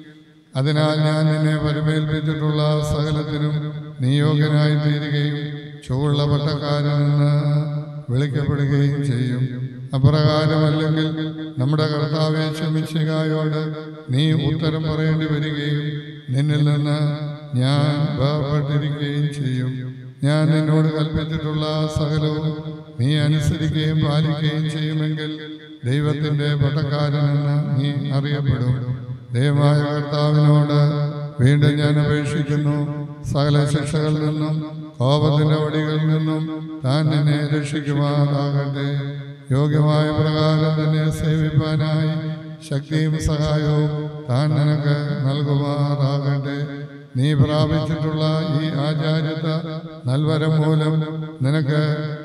അതിനാൽ ഞാൻ നിന്നെ പരമേൽപ്പിച്ചിട്ടുള്ള സകലത്തിനും നീ യോഗ്യനായി തീരുകയും ചുവള്ള പട്ടക്കാരനെന്ന് വിളിക്കപ്പെടുകയും ചെയ്യും അപ്രകാരമല്ലെങ്കിൽ നമ്മുടെ കർത്താവെ ക്ഷമിച്ചുകായോട് നീ ഉത്തരം പറയേണ്ടി വരികയും നിന്നിൽ നിന്ന് ഞാൻ വേർപെട്ടിരിക്കുകയും ചെയ്യും ഞാൻ നിന്നോട് കൽപ്പിച്ചിട്ടുള്ള സകലവും നീ അനുസരിക്കുകയും പാലിക്കുകയും ചെയ്യുമെങ്കിൽ ദൈവത്തിന്റെ പട്ടക്കാരനെന്ന് നീ അറിയപ്പെടും ദൈവമായ കർത്താവിനോട് വീണ്ടും ഞാൻ അപേക്ഷിക്കുന്നു സകല ശിക്ഷകളിൽ നിന്നും കോപത്തിന്റെ വടികളിൽ നിന്നും താൻ നിന്നെ രക്ഷിക്കുമാറാകട്ടെ യോഗ്യമായ പ്രകാരം തന്നെ സേവിപ്പാനായി ശക്തിയും സഹായവും താൻ നിനക്ക് നൽകുമാറാകട്ടെ നീ പ്രാപിച്ചിട്ടുള്ള ഈ ആചാര്യത നൽവരം മൂലം നിനക്ക്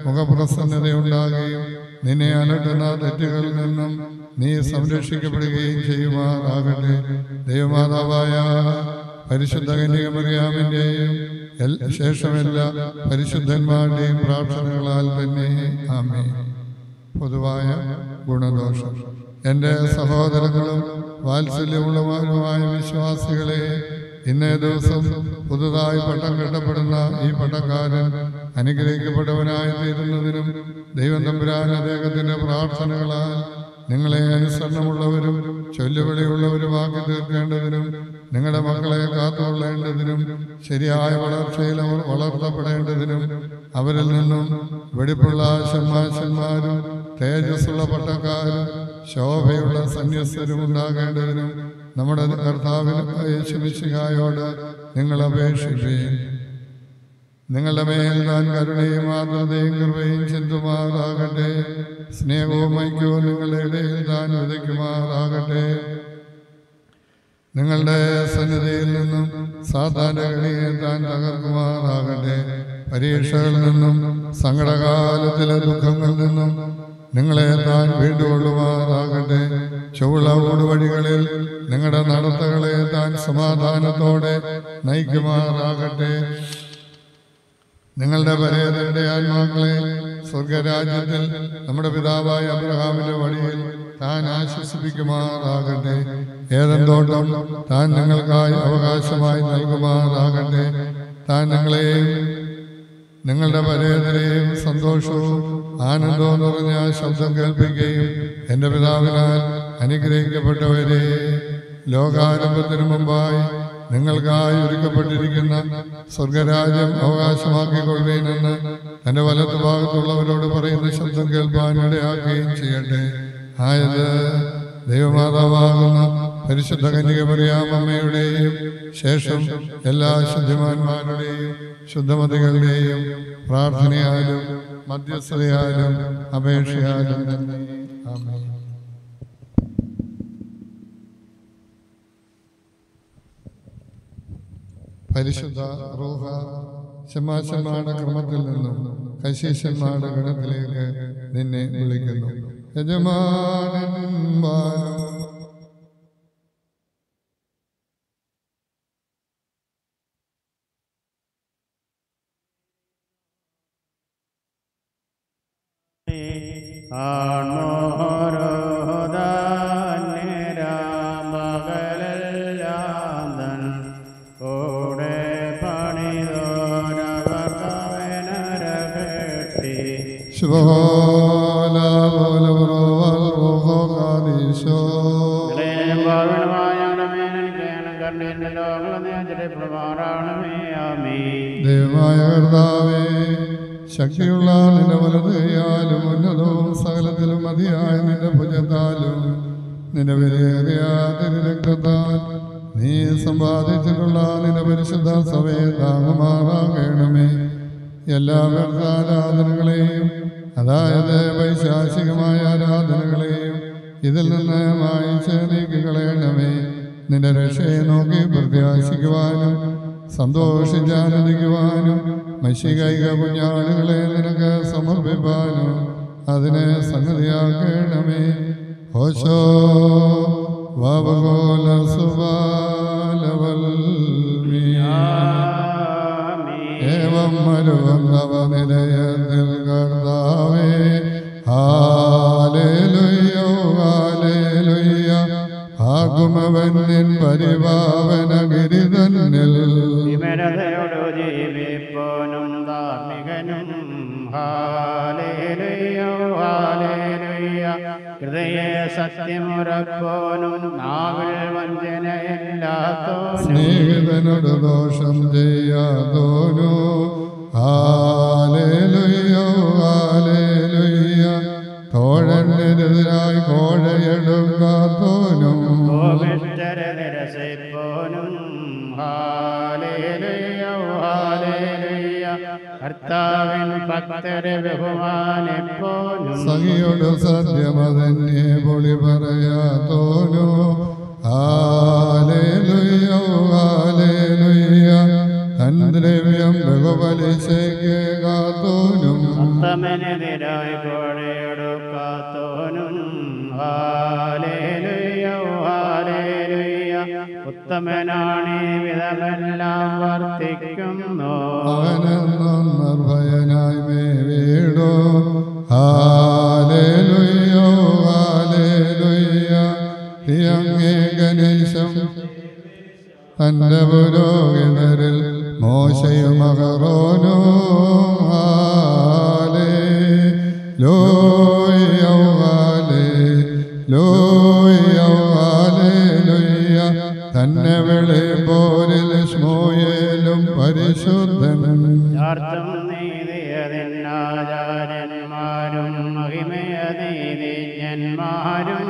മുഖപ്രസന്നതയുണ്ടാകുകയും നിന്നെ അലട്ടുന്ന തെറ്റുകളിൽ നിന്നും നീ സംരക്ഷിക്കപ്പെടുകയും ചെയ്യുമാറാകട്ടെ ദൈവമാതാവായ പരിശുദ്ധ കന്യകമറിയാമിൻ്റെയും ശേഷമെല്ലാ പരിശുദ്ധന്മാരുടെയും പ്രാർത്ഥനകളാൽ തന്നെ ആമേ പൊതുവായ ഗുണദോഷം എൻ്റെ സഹോദരങ്ങളും വാത്സല്യമുള്ളവരുമായ വിശ്വാസികളെ ഇന്നേ ദിവസം പുതുതായി പട്ടം കെട്ടപ്പെടുന്ന ഈ പട്ടക്കാരൻ അനുഗ്രഹിക്കപ്പെട്ടവനായി തീരുന്നതിനും ദൈവം തമ്പുരാൻ അദ്ദേഹത്തിന്റെ പ്രാർത്ഥനകളാൽ നിങ്ങളെ അനുസരണമുള്ളവരും ചൊല്ലുവിളിയുള്ളവരുമാക്കി തീർക്കേണ്ടതിനും നിങ്ങളുടെ മക്കളെ കാത്തുകൊള്ളേണ്ടതിനും ശരിയായ വളർച്ചയിൽ അവർ വളർത്തപ്പെടേണ്ടതിനും അവരിൽ നിന്നും വെടിപ്പുള്ള ഷമ്മാശന്മാരും തേജസ്സുള്ള പട്ടക്കാരും ശോഭയുള്ള സന്യസ്തരും ഉണ്ടാകേണ്ടതിനും നമ്മുടെ കർത്താവിന് യേശുമിശിഹായോട് നിങ്ങൾ അപേക്ഷിക്കുകയും നിങ്ങളുടെ മേൽ താൻ കരുണയും ആർദ്രതയും കൃപയും ചിന്തുമാറാകട്ടെ സ്നേഹവും ഐക്യവും നിങ്ങളുടെ ഇടയിൽ താൻ വിതയ്ക്കുമാറാകട്ടെ നിങ്ങളുടെ സന്നിധിയിൽ നിന്നും സാധാരണ കളിയെ താൻ തകർക്കുമാറാകട്ടെ പരീക്ഷകളിൽ നിന്നും സങ്കടകാലത്തിലെ ദുഃഖങ്ങളിൽ നിന്നും നിങ്ങളെ താൻ വീണ്ടുകൊള്ളുമാറാകട്ടെ ചുവള ഊടുവഴികളിൽ നിങ്ങളുടെ നടത്തകളെ താൻ സമാധാനത്തോടെ നയിക്കുമാറാകട്ടെ നിങ്ങളുടെ പരേതരുടെ ആത്മാക്കളെ സ്വർഗരാജ്യത്തിൽ നമ്മുടെ പിതാവായ അബ്രഹാമിന്റെ വഴിയിൽ താൻ ആശ്വസിപ്പിക്കുമാറാകട്ടെ ഏതെന്തോട്ടം താൻ നിങ്ങൾക്കായി അവകാശമായി നൽകുമാറാകട്ടെ താൻ നിങ്ങളെയും നിങ്ങളുടെ പരേതരെയും സന്തോഷവും ആനന്ദവും നിറഞ്ഞ ശബ്ദം കേൾപ്പിക്കുകയും എൻ്റെ പിതാവിനാൽ അനുഗ്രഹിക്കപ്പെട്ടവരെ ലോകാരംഭത്തിനു മുമ്പായി നിങ്ങൾക്കായി ഒരുക്കപ്പെട്ടിരിക്കുന്ന സ്വർഗരാജ്യം അവകാശമാക്കിക്കൊള്ളുവീനെന്ന് തന്റെ വലത്ത് ഭാഗത്തുള്ളവരോട് പറയുന്ന ശബ്ദം കേൾപ്പാൻ ഇടയാക്കുകയും ചെയ്യട്ടെ ആയത് ദൈവമാതാവാകുന്ന പരിശുദ്ധ കന്യകമറിയാമമ്മയുടെയും ശേഷം എല്ലാ ശുദ്ധിമാന്മാരുടെയും ശുദ്ധമതികളുടെയും പ്രാർത്ഥനയാലും മധ്യസ്ഥതയാലും അപേക്ഷയാലും തന്നെ ആമേൻ പരിശുദ്ധ റൂഹ ശമാശന്മാരുടെ ക്രമത്തിൽ നിന്നും കശീശന്മാരുടെ ഗണത്തിലേക്ക് നിന്നെ വിളിക്കുന്നു യജമാനൻ വാഴും ആൺമോരോധാന്യരാമകലെല്ലാം കൂടെ പണിതോരവർക്കവനരകെട്ടി ശുഭോല പോലെ പുറവാൽ റോഹോ കാദീശോ ദൈവമായ കർത്താവേ ശക്തിയുള്ള നിന്റെ വലതയാലും ഉന്നതവും സകലത്തിലും മതിയായ നിന്റെ ഭുജത്താലും നിന്റെ വിലയേറിയ തിരുരക്തത്താൽ നീ സമ്പാദിച്ചിട്ടുള്ള നിന്റെ പരിശുദ്ധ സഭയെ താങ്ങുമാറാകണമേ എല്ലാ വ്യർത്ഥ ആരാധനകളെയും അതായത് വൈശാചികമായ ആരാധനകളെയും ഇതിൽ നിന്ന് മായിച്ച് നീക്കിക്കളയണമേ നിന്റെ രക്ഷയെ നോക്കി പ്രത്യാശിക്കുവാനും സന്തോഷിച്ചാനന്ദിക്കുവാനും മഷികൈക കുഞ്ഞാടുകളെ നിനക്ക് സമർപ്പിപ്പാനും അതിനെ സംഗതിയാക്കണമേ ഓശോ വാവകോല ഏവം മരുവന്നവ നിലയത്തിൽ കർത്താവേ ഹാലേലുയ്യോ ഹാലേലുയ്യ ആകുമവൻ നിൻ പരിപാവന ഗിരി തന്നിൽ വിമരതയോടു ജീവിപ്പോനും ധാർമ്മികനും ഹാലേലുയ്യോ ഹാലേലുയ്യ ഹൃദയ സത്യമുറപ്പോനും നാവിൽ വഞ്ചനയില്ലാത്തോനും സ്നേഹിതനോട് ദോഷം ചെയ്യാതോനു ഹാലേലുയ്യോ ഹാലേലുയ്യ തോഴനെതിരായി കോഴയെടുക്കാത്തോനും കോപിഷ്ഠര നിരസിപ്പോനും ഹാലേലുയ്യോ ഹാലേലുയ്യ കർത്താവിൻ ഭക്തരെ ബഹുമാനിപ്പോനും സഖിയോട് സത്യമതന്യേ പൊളി പറയാത്തോനു ഹാലേലുയ്യോ ഹാലേലുയ്യ തൻ ദ്രവ്യം ബഹുപലിശയ്ക്ക് കാത്തോനും ഉത്തമനെതിരായി കോഴയെടുക്കാത്തോനും ഹാലേലുയ്യോ ഹാലേലുയ്യ ഉത്തമനാണീ വിധമെല്ലാം വർത്തിക്കുന്നു അവനെന്നും നിർഭയനായി മേ വീടോ ഹാലേലുയ്യോ ഹാലേലുയ്യ തിയങ്ങേ ഗണേശം തന്റെ പുരോഹിതരിൽ മോശയും അഹറോനോ ഹാലേ ലോയോ ഹാലേ ലോയോ ഹാലേലുയ്യ തന്നെ വെളിപ്പോരിൽ സ്മോയേലും പരിശുദ്ധൻ ചാർത്തും നീതിയതിന്നാചാര്യന്മാരും മഹിമയതീതിജ്ഞന്മാരും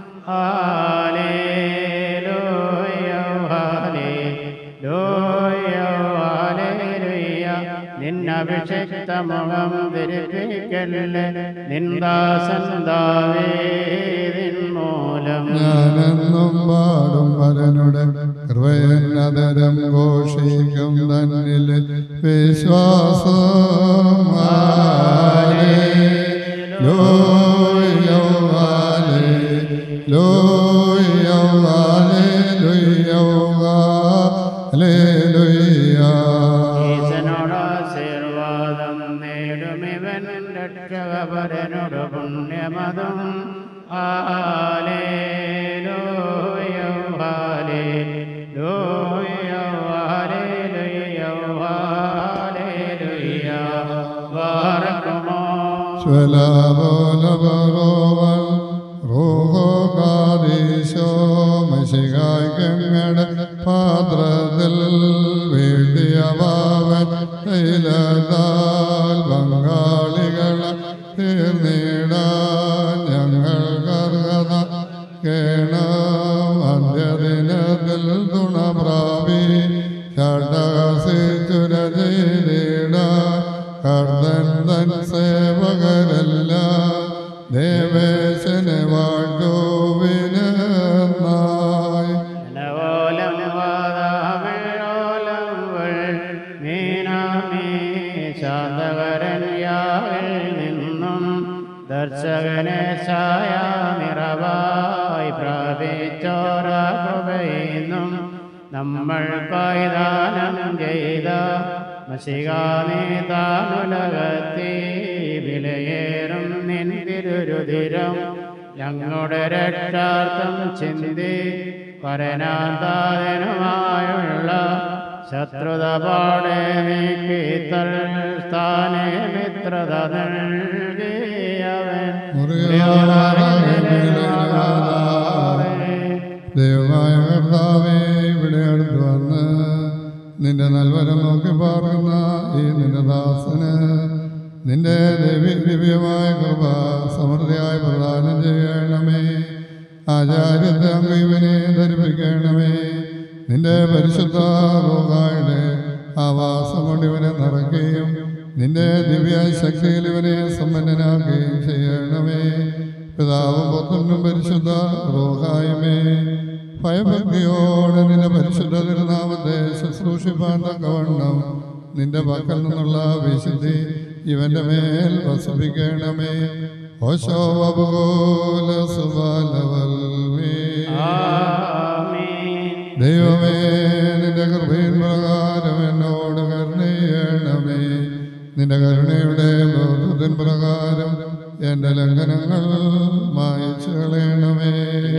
ഹാലേലൂയോ ഹാലേലൂയോ ഹാലേലുയ്യ നിന്നഭിഷിക്ത മുഖം ധരിപ്പിക്കല്ലേ നിന്ദാസൻ ദാവീദിൻ മൂലം ഞാനെന്നും പാടും പരനുടെ കൃപയന്നതരം ഘോഷിക്കും തന്നിൽ വിശ്വാസം ഹാലേ ലോയോ ഹാലേ ലോയോ ഹാലേ ലുയ്യോ ഹാലേ ലുയ്യ ഈശനോട് ആശീർവാദം നേടുമിവൻ രക്ഷകപരനോട് പുണ്യമതും ഹാലേലൂയോ ഹാലേലൂയോ ഹാലേലൂയോ ഹാലേലൂയ ബാറക്കുമോ സ്വലാപോലപറോവൽ റൂഹോ കാദീശോ മഷികായ്ക്കങ്ങളുടെ പാത്രത്തിൽ വീട്ടിയ പാവൻ തൈലതാൽ ബംഗാളികളെ തീർന്നിടാൻ ഞങ്ങൾ കർഹത കേണം അന്ത്യദിനത്തിൽ തുണ പ്രാപി ചടകസിച്ചുര ചെയ്തിടാൻ കർത്തൻ തൻ സേവകരെല്ലാം ദേവേശനെ വാഴ്ത്തുവിനായി നവോലം വാദാമേഴോലം വൾ മീനാമീ കൃപയെന്നും നമ്മൾക്കായി ദാനം ചെയ്ത മഷികാനേതാനുലകത്തെ വിലയേറും നിൻ തിരുരുതിരം ഞങ്ങളുടെ രക്ഷാർത്ഥം ചിന്തി പരനാഥായനുമായുള്ള ശത്രുത പാടെ നീക്കി സ്ഥാനെ മിത്രത നൽകിയവൻ ദൈവമായ കർത്താവേ ഇവിടെ അടുത്ത് വന്ന് നിന്റെ നൽവരം നോക്കി പാർക്കുന്ന ഈ നിന്റെ ദാസന് നിന്റെ ദേവി ദിവ്യമായ കൃപ സമൃദ്ധിയായി പ്രദാനം ചെയ്യണമേ ആചാര്യത്തെ അങ്ങ് ഇവനെ ധരിപ്പിക്കണമേ നിന്റെ പരിശുദ്ധ റോഗായുടെ ആവാസം കൊണ്ട് ഇവനെ നിറയ്ക്കുകയും നിന്റെ ദിവ്യ ശക്തിയിൽ ഇവനെ സമ്പന്നനാക്കുകയും ചെയ്യണമേ പിതാവും പുത്രനും പരിശുദ്ധ റോഹായ്മേ ഭയഭക്തിയോടെ നിന്റെ പരിശുദ്ധ തിരുനാമത്തെ ശുശ്രൂഷിപ്പാൻ തക്കവണ്ണം നിന്റെ പക്കൽ നിന്നുള്ള വിശുദ്ധി ഇവന്റെ മേൽ വസിപ്പിക്കണമേ ഓശോ ബബുഗോല സുബാലവൽമേ ദൈവമേ നിന്റെ കൃപയിൻ പ്രകാരം എന്നോട് കരുണയണമേ നിന്റെ കരുണയുടെ ബോധത്തിൻ പ്രകാരം എന്റെ ലംഘനങ്ങൾ മായച്ചു കളയണമേ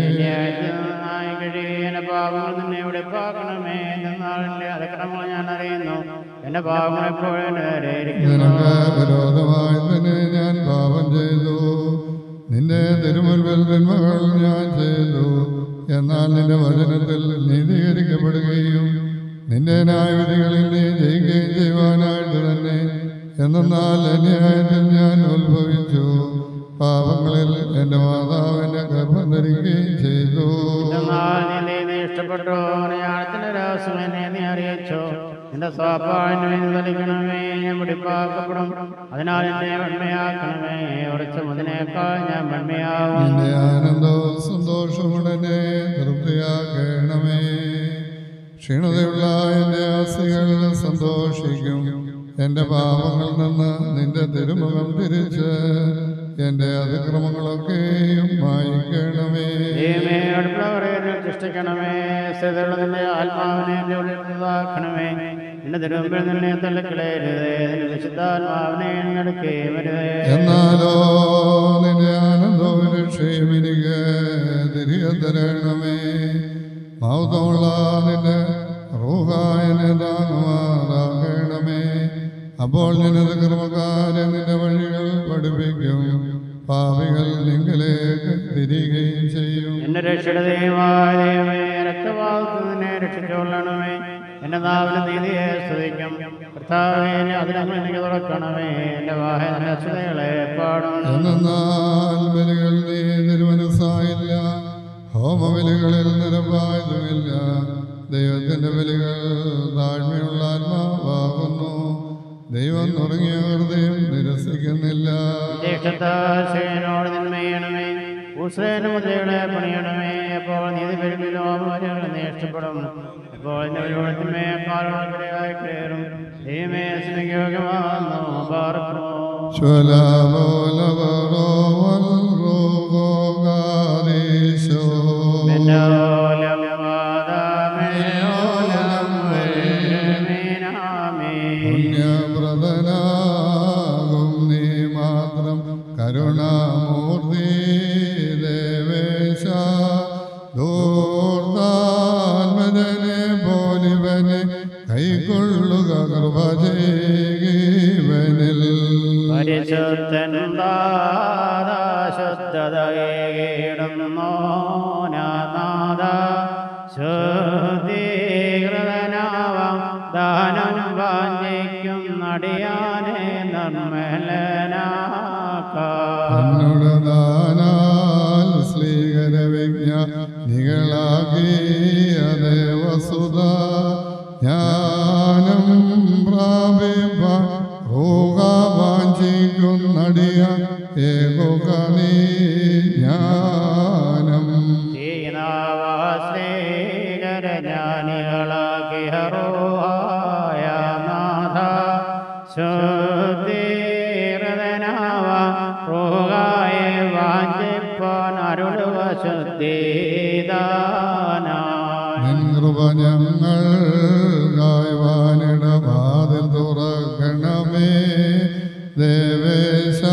ായി കഴിയുന്ന പാപങ്ങൾ തന്നെ ഇവിടെ പാകണമേ എന്നാളിന്റെ അതിക്രമങ്ങൾ ഞാൻ അറിയുന്നു എന്റെ പാപങ്ങൾ എപ്പോഴും നേരെ നിനക്ക് വിരോധമായി തന്നെ ഞാൻ പാപം ചെയ്തു നിന്റെ തിരുമുൻപിൽ തിന്മകൾ ഞാൻ ചെയ്തു എന്നാൽ നിന്റെ വചനത്തിൽ നീതീകരിക്കപ്പെടുകയും നിന്റെ ന്യായവിധികളിൽ നീ ജയിക്കുകയും ചെയ്യുവാനായിട്ട് തന്നെ എന്നാൽ അന്യായത്തിൽ ഞാൻ ഉത്ഭവിച്ചു പാപങ്ങളിൽ എൻ്റെ മാതാവിനെ ഗർഭം ധരിക്കുകയും ചെയ്തു എന്നാൽ നീ നീ ഇഷ്ടപ്പെട്ടു ജ്ഞാനത്തിന്റെ രഹസ്യം എന്നെ നീ അറിയിച്ചു നിന്റെ സ്വാഭാവിക വലിക്കണമേ ഞാൻ പിടിപ്പാക്കപ്പെടും അതിനാൽ എന്നെ വെണ്മയാക്കണമേ ഉറച്ച മുതിനേക്കാൾ ഞാൻ വെണ്മയാവും നിന്റെ ആനന്ദവും സന്തോഷമുടനെ തൃപ്തിയാക്കണമേ ക്ഷീണതയുള്ള എൻ്റെ ആസ്തികൾ സന്തോഷിക്കും എൻ്റെ പാപങ്ങളിൽ നിന്ന് നിന്റെ തിരുമുഖം തിരിച്ച് എൻ്റെ അതിക്രമങ്ങളൊക്കെയും മായിക്കണമേ ദൈവമേ അടുപ്പവരെ സൃഷ്ടിക്കണമേ സ്ഥിതിയുള്ള നിന്റെ ആത്മാവിനെ എൻ്റെ ഉള്ളിൽ പുതുതാക്കണമേ നിന്റെ തിരുമുമ്പിൽ നിന്നെ തള്ളിക്കളയരുത് നിന്റെ വിശുദ്ധാത്മാവിനെ എടുക്കേ വരുതേ എന്നാലോ നിന്റെ ആനന്ദവും രക്ഷയും എനിക്ക് തിരികെ തരണമേ മൗതമുള്ള നിന്റെ റൂഹായനെ താങ്ങുമാറാകണമേ അപ്പോൾ നിനത് കർമ്മക്കാരെ നിന്റെ വഴികൾ പഠിപ്പിക്കും പാപികൾ നിങ്ങളിലേക്ക് തിരികെയും ചെയ്യും എന്റെ രക്ഷയുടെ ദൈവമായ ദൈവമേ രക്തവാദത്തിൽ നിന്നെ രക്ഷിച്ചുകൊള്ളണമേ എന്റെ നാവിന് നീതിയെ സ്തുതിക്കും കർത്താവേ അതിനങ്ങൾ എനിക്ക് തുറക്കണമേ എന്റെ വാഹ നിന്റെ അസുതകളെ പാടും എന്നാൽ ബലികൾ നീ തിരുമനസ്സായില്ല ഹോമബലികളിൽ നിരപ്പായതുമില്ല ദൈവത്തിന്റെ ബലികൾ താഴ്മയുള്ള ആത്മാവാകുന്നു ദൈവം തുടങ്ങിയ ഹൃദയം നിരസിക്കുന്നില്ല ജ്യേഷ്ഠത്താശയനോട് നിന്മയണമേ ഉസ്രേന മുദ്രകളെ പണിയണമേ അപ്പോൾ നീതി പെരുമിലോ മോചനങ്ങൾ നീ ഇഷ്ടപ്പെടും അപ്പോൾ എന്റെ പരിപാടിന്മേക്കാളായി കയറും ദൈവമേ സ്നേഹയോഗ്യമാകുന്നു പാർക്കുന്നു പുണ്യപ്രദനാകും നീ മാത്രം കരുണാമൂർത്തി ദേവേശ ദൂർദാത്മജനെ പോലിവനെ കൈക്കൊള്ളുക കൃപ ചെയ്വനിൽ പരിശുദ്ധൻ ശുദ്ധതയേടുന്നോനാഥ ശുദ്ധീകൃതനാവാം ദാനം വാഞ്ചിക്കും നടിയാനെ നിർമ്മലനാക്കാം എന്നോട് ദാനാൽ ശ്രീകരവിജ്ഞ നികളാകിയ ദേവസുത ജ്ഞാനം പ്രാപിപ്പ റോഗാവാഞ്ചിക്കുന്നടിയ ഏകോക നീ ജ്ഞാനം ജ്ഞാനികളാക്കി ഹരോഹായ നാഥ ശുദ്ധീകൃതനാവ റോഗായ വാഞ്ചിപ്പാൻ അരുളുവ ശുദ്ധീതാന കൃപ ഞങ്ങൾ വാനിടവാതിൽ തുറക്കണമേ ദേവേശ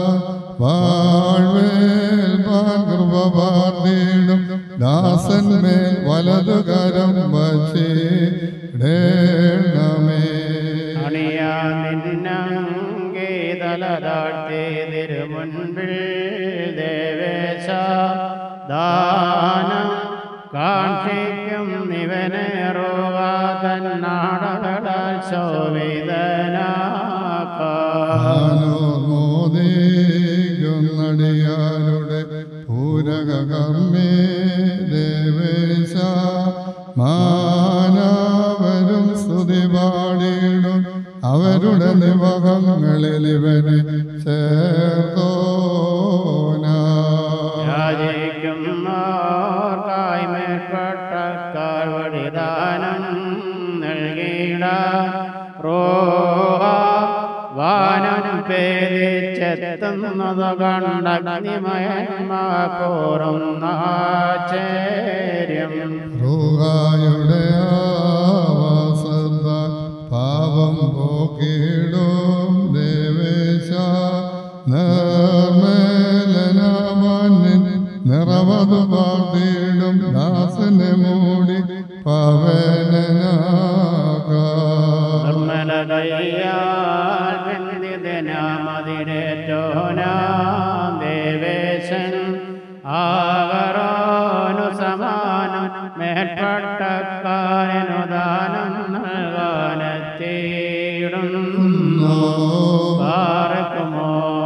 വാഴ്വേൽ പാൻ കൃപ പാർത്തിടും ദാസന്മേൽ വലതുകരം വച്ചിടേണമേ അണിയാമിന്നങ്കേതലതാഴ്ത്തി തിരുമുൻപിൽ ദേവേശ ദാനം കാക്ഷിക്കും ഇവനേറുക തന്നാടകളാൽ മോദിക്കുന്നടിയാരുടെ പൂരക കർമ്മേ ദേവേശ മാനവരും സ്തുതി പാടിയിടും അവരുടെ നിവഹങ്ങളിൽ ഇവനെ ചേർത്തോനാ യാചിക്കുന്നോർക്കായി മേൽപ്പെട്ടക്കാർ വഴിദാനം നൽകിയിട റോഹ വാനം പേരിച്ചെത്തുന്നത് കണ്ടഗ്നിമയന്മാപ്പോറും ആശ്ചര്യം റൂഹായുടെ ആവാസത്ത പാപം പോക്കിടും ദേവേശ നിർമ്മലനാമന്നിൻ നിറവതു പാർത്തിടും ദാസനെ മൂടി പവനാകാം നിർമ്മലകയ്യാൽ ബന്ധിതനാമതിരേറ്റോനാം ദേവേശൻ ആകറോനു സമാനം മേൽപ്പെട്ടക്കാരനു ദാനം നൽകാനെത്തിയിടുന്നു പാർക്കുമോ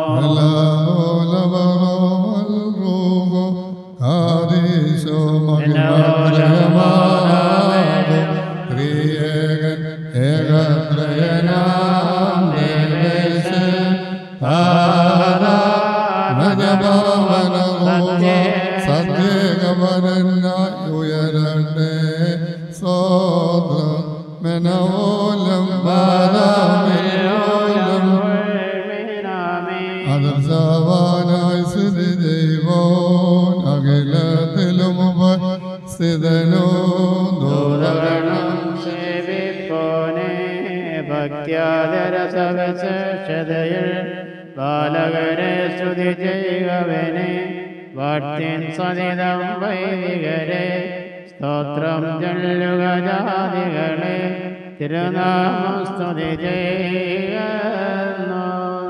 ഉയരണ്ടേ സ്വോത്രം മെനോലം ബാലാമിലോലം അതർശവാനായി സ്ഥിതി ദൈവോൻ അഖിലത്തിലും സ്ഥിതനോ ദൂതഗണം സേവിപ്പോനെ ഭക്ത്യാദരസവിശേഷതയിൽ ബാലകരെ സ്തുതി ചെയ്യുവനെ വാട്ട്യൻ സതിതം വൈദികരെ സ്തോത്രം ചൊല്ലുക ജാതികളെ തിരുനാമം സ്തുതി ചെയ്യുന്നു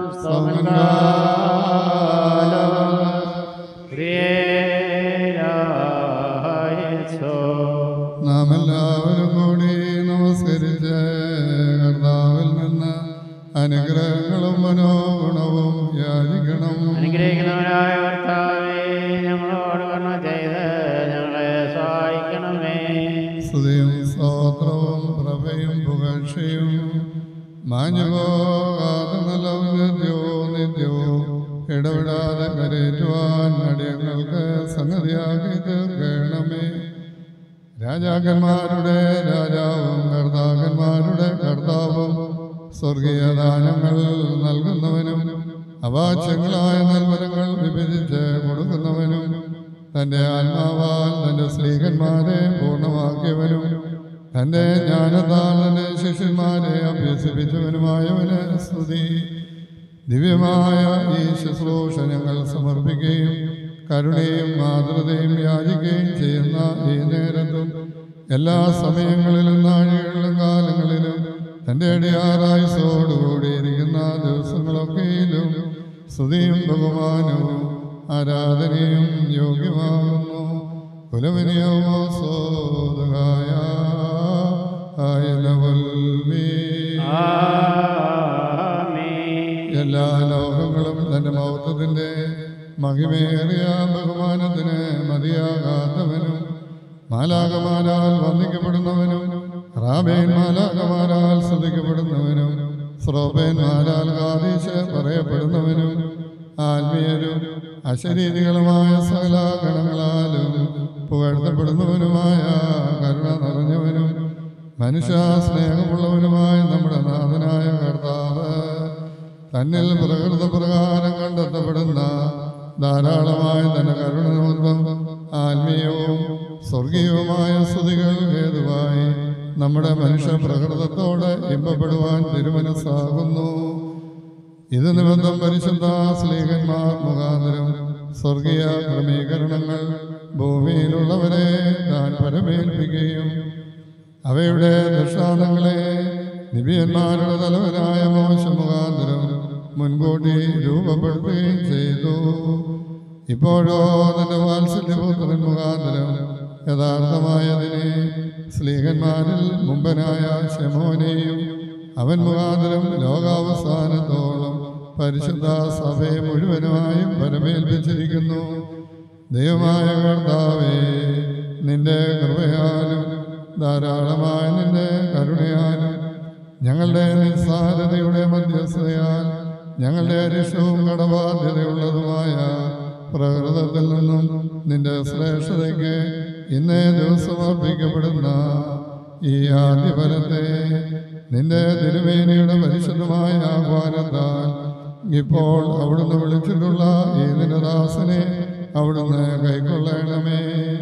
നാം എല്ലാവരും കൂടി നമസ്കരിച്ച് കർത്താവിൽ നിന്ന് അനുഗ്രഹങ്ങളും മനോഗുണവും യാചിക്കണം അനുഗ്രഹിക്കുന്നവരായ കർത്താവേ ഞങ്ങളോട് കർമ്മ ചെയ്ത് ഞങ്ങളെ സഹായിക്കണമേ സ്തുതിയും സ്തോത്രവും പ്രഭയും പുകഴ്ചയും മാഞ്ഞുപോകാതെ നല്ല നിത്യവും നിത്യവും ഇടപെടാതെ കരേറ്റുവാൻ അടിയങ്ങൾക്ക് സംഗതിയാക്കി തീർക്കണമേ രാജാക്കന്മാരുടെ രാജാവും കർത്താക്കന്മാരുടെ കർത്താവും സ്വർഗീയ ദാനങ്ങൾ നൽകുന്നവനും അവാച്യങ്ങളായ നൽവരങ്ങൾ വിഭജിച്ച് കൊടുക്കുന്നവനും തൻ്റെ ആത്മാവാൽ തൻ്റെ സ്ത്രീകന്മാരെ പൂർണ്ണമാക്കിയവനും തൻ്റെ ജ്ഞാനത്താൽ തൻ്റെ ശിഷ്യന്മാരെ അഭ്യസിപ്പിച്ചവനുമായവന് സ്തുതി ദിവ്യമായ ഈ ശുശ്രൂഷ ഞങ്ങൾ സമർപ്പിക്കുകയും കരുണയും മാതൃതയും യാചിക്കുകയും ചെയ്യുന്ന ഈ നേരത്തും എല്ലാ സമയങ്ങളിലും നാഴികളിലും കാലങ്ങളിലും തൻ്റെ അടിയാറായുസോടുകൂടിയിരിക്കുന്ന ദിവസങ്ങളൊക്കെയിലും സ്തുതിയും ബഹുമാനവും ആരാധനയും യോഗ്യമാകുന്നു കുലവിനിയമോ സോദായ എല്ലാ ലോകങ്ങളും തന്റെ മൗത്വത്തിന്റെ മഹിമേറിയ ബഹുമാനത്തിന് മതിയാകാത്തവനും മാലാകമാരാൽ വന്ദിക്കപ്പെടുന്നവനും റാബേൻ മാലാകമാരാൽ ശ്രദ്ധിക്കപ്പെടുന്നവനും സ്രോപേന്മാരാൽ കാതീശ് പറയപ്പെടുന്നവനും ആത്മീയരും അശരീരികളുമായ സകല ഗണങ്ങളാലും പുകഴ്ത്തപ്പെടുന്നവനുമായ കരുണ നിറഞ്ഞവനും മനുഷ്യ സ്നേഹമുള്ളവനുമായ നമ്മുടെ നാഥനായ കർത്താവ് തന്നിൽ പ്രകൃത പ്രകാരം കണ്ടെത്തപ്പെടുന്ന ധാരാളമായ തന്റെ കരുണ നിമിത്തം ആത്മീയവും സ്വർഗീയവുമായ സ്തുതികൾ ഹേതുവായി നമ്മുടെ മനുഷ്യ പ്രകൃതത്തോട് ഇമ്പപ്പെടുവാൻ തിരുമനസ്സാകുന്നു ഇത് നിമിത്തം പരിശുദ്ധ സ്ലീഹന്മാർ മുഖാന്തരം സ്വർഗീയ ക്രമീകരണങ്ങൾ ഭൂമിയിലുള്ളവരെ താൻ പരമേൽപ്പിക്കുകയും അവയുടെ ദൃഷ്ടാന്തങ്ങളെ നിബിയന്മാരുടെ തലവനായ മോശ മുഖാന്തരം മുൻകൂട്ടി രൂപപ്പെടുത്തുകയും ചെയ്തു ഇപ്പോഴോ തന്റെ വാത്സല്യപുത്രൻ മുഖാന്തരം യഥാർത്ഥമായതിനെ സ്ലീഹന്മാരിൽ മുമ്പനായ ശമോനെയും അവൻ മുഖാന്തരം ലോകാവസാനത്തോളം പരിശുദ്ധ സഭയെ മുഴുവനുമായും പരമേൽപ്പിച്ചിരിക്കുന്നു ദൈവമായ കർത്താവേ നിന്റെ കൃപയാലും ധാരാളമായ നിന്റെ കരുണയാലും ഞങ്ങളുടെ നിസ്സാരതയുടെ മധ്യസ്ഥതയാൽ ഞങ്ങളുടെ അരിഷ്ടവും കടബാധ്യതയുള്ളതുമായ പ്രകൃതത്തിൽ നിന്നും നിന്റെ ശ്രേഷ്ഠതയ്ക്ക് ഇന്നേ ദിവസം അർപ്പിക്കപ്പെടുന്ന ഈ ആദ്യഫലത്തെ നിന്റെ തിരുമേനിയുടെ പരിശുദ്ധമായ ആഹ്വാനത്താൽ ഇപ്പോൾ അവിടുന്ന് വിളിച്ചിട്ടുള്ള ഈ നിന്റെ ദാസനെ അവിടുന്ന് കൈക്കൊള്ളണമേ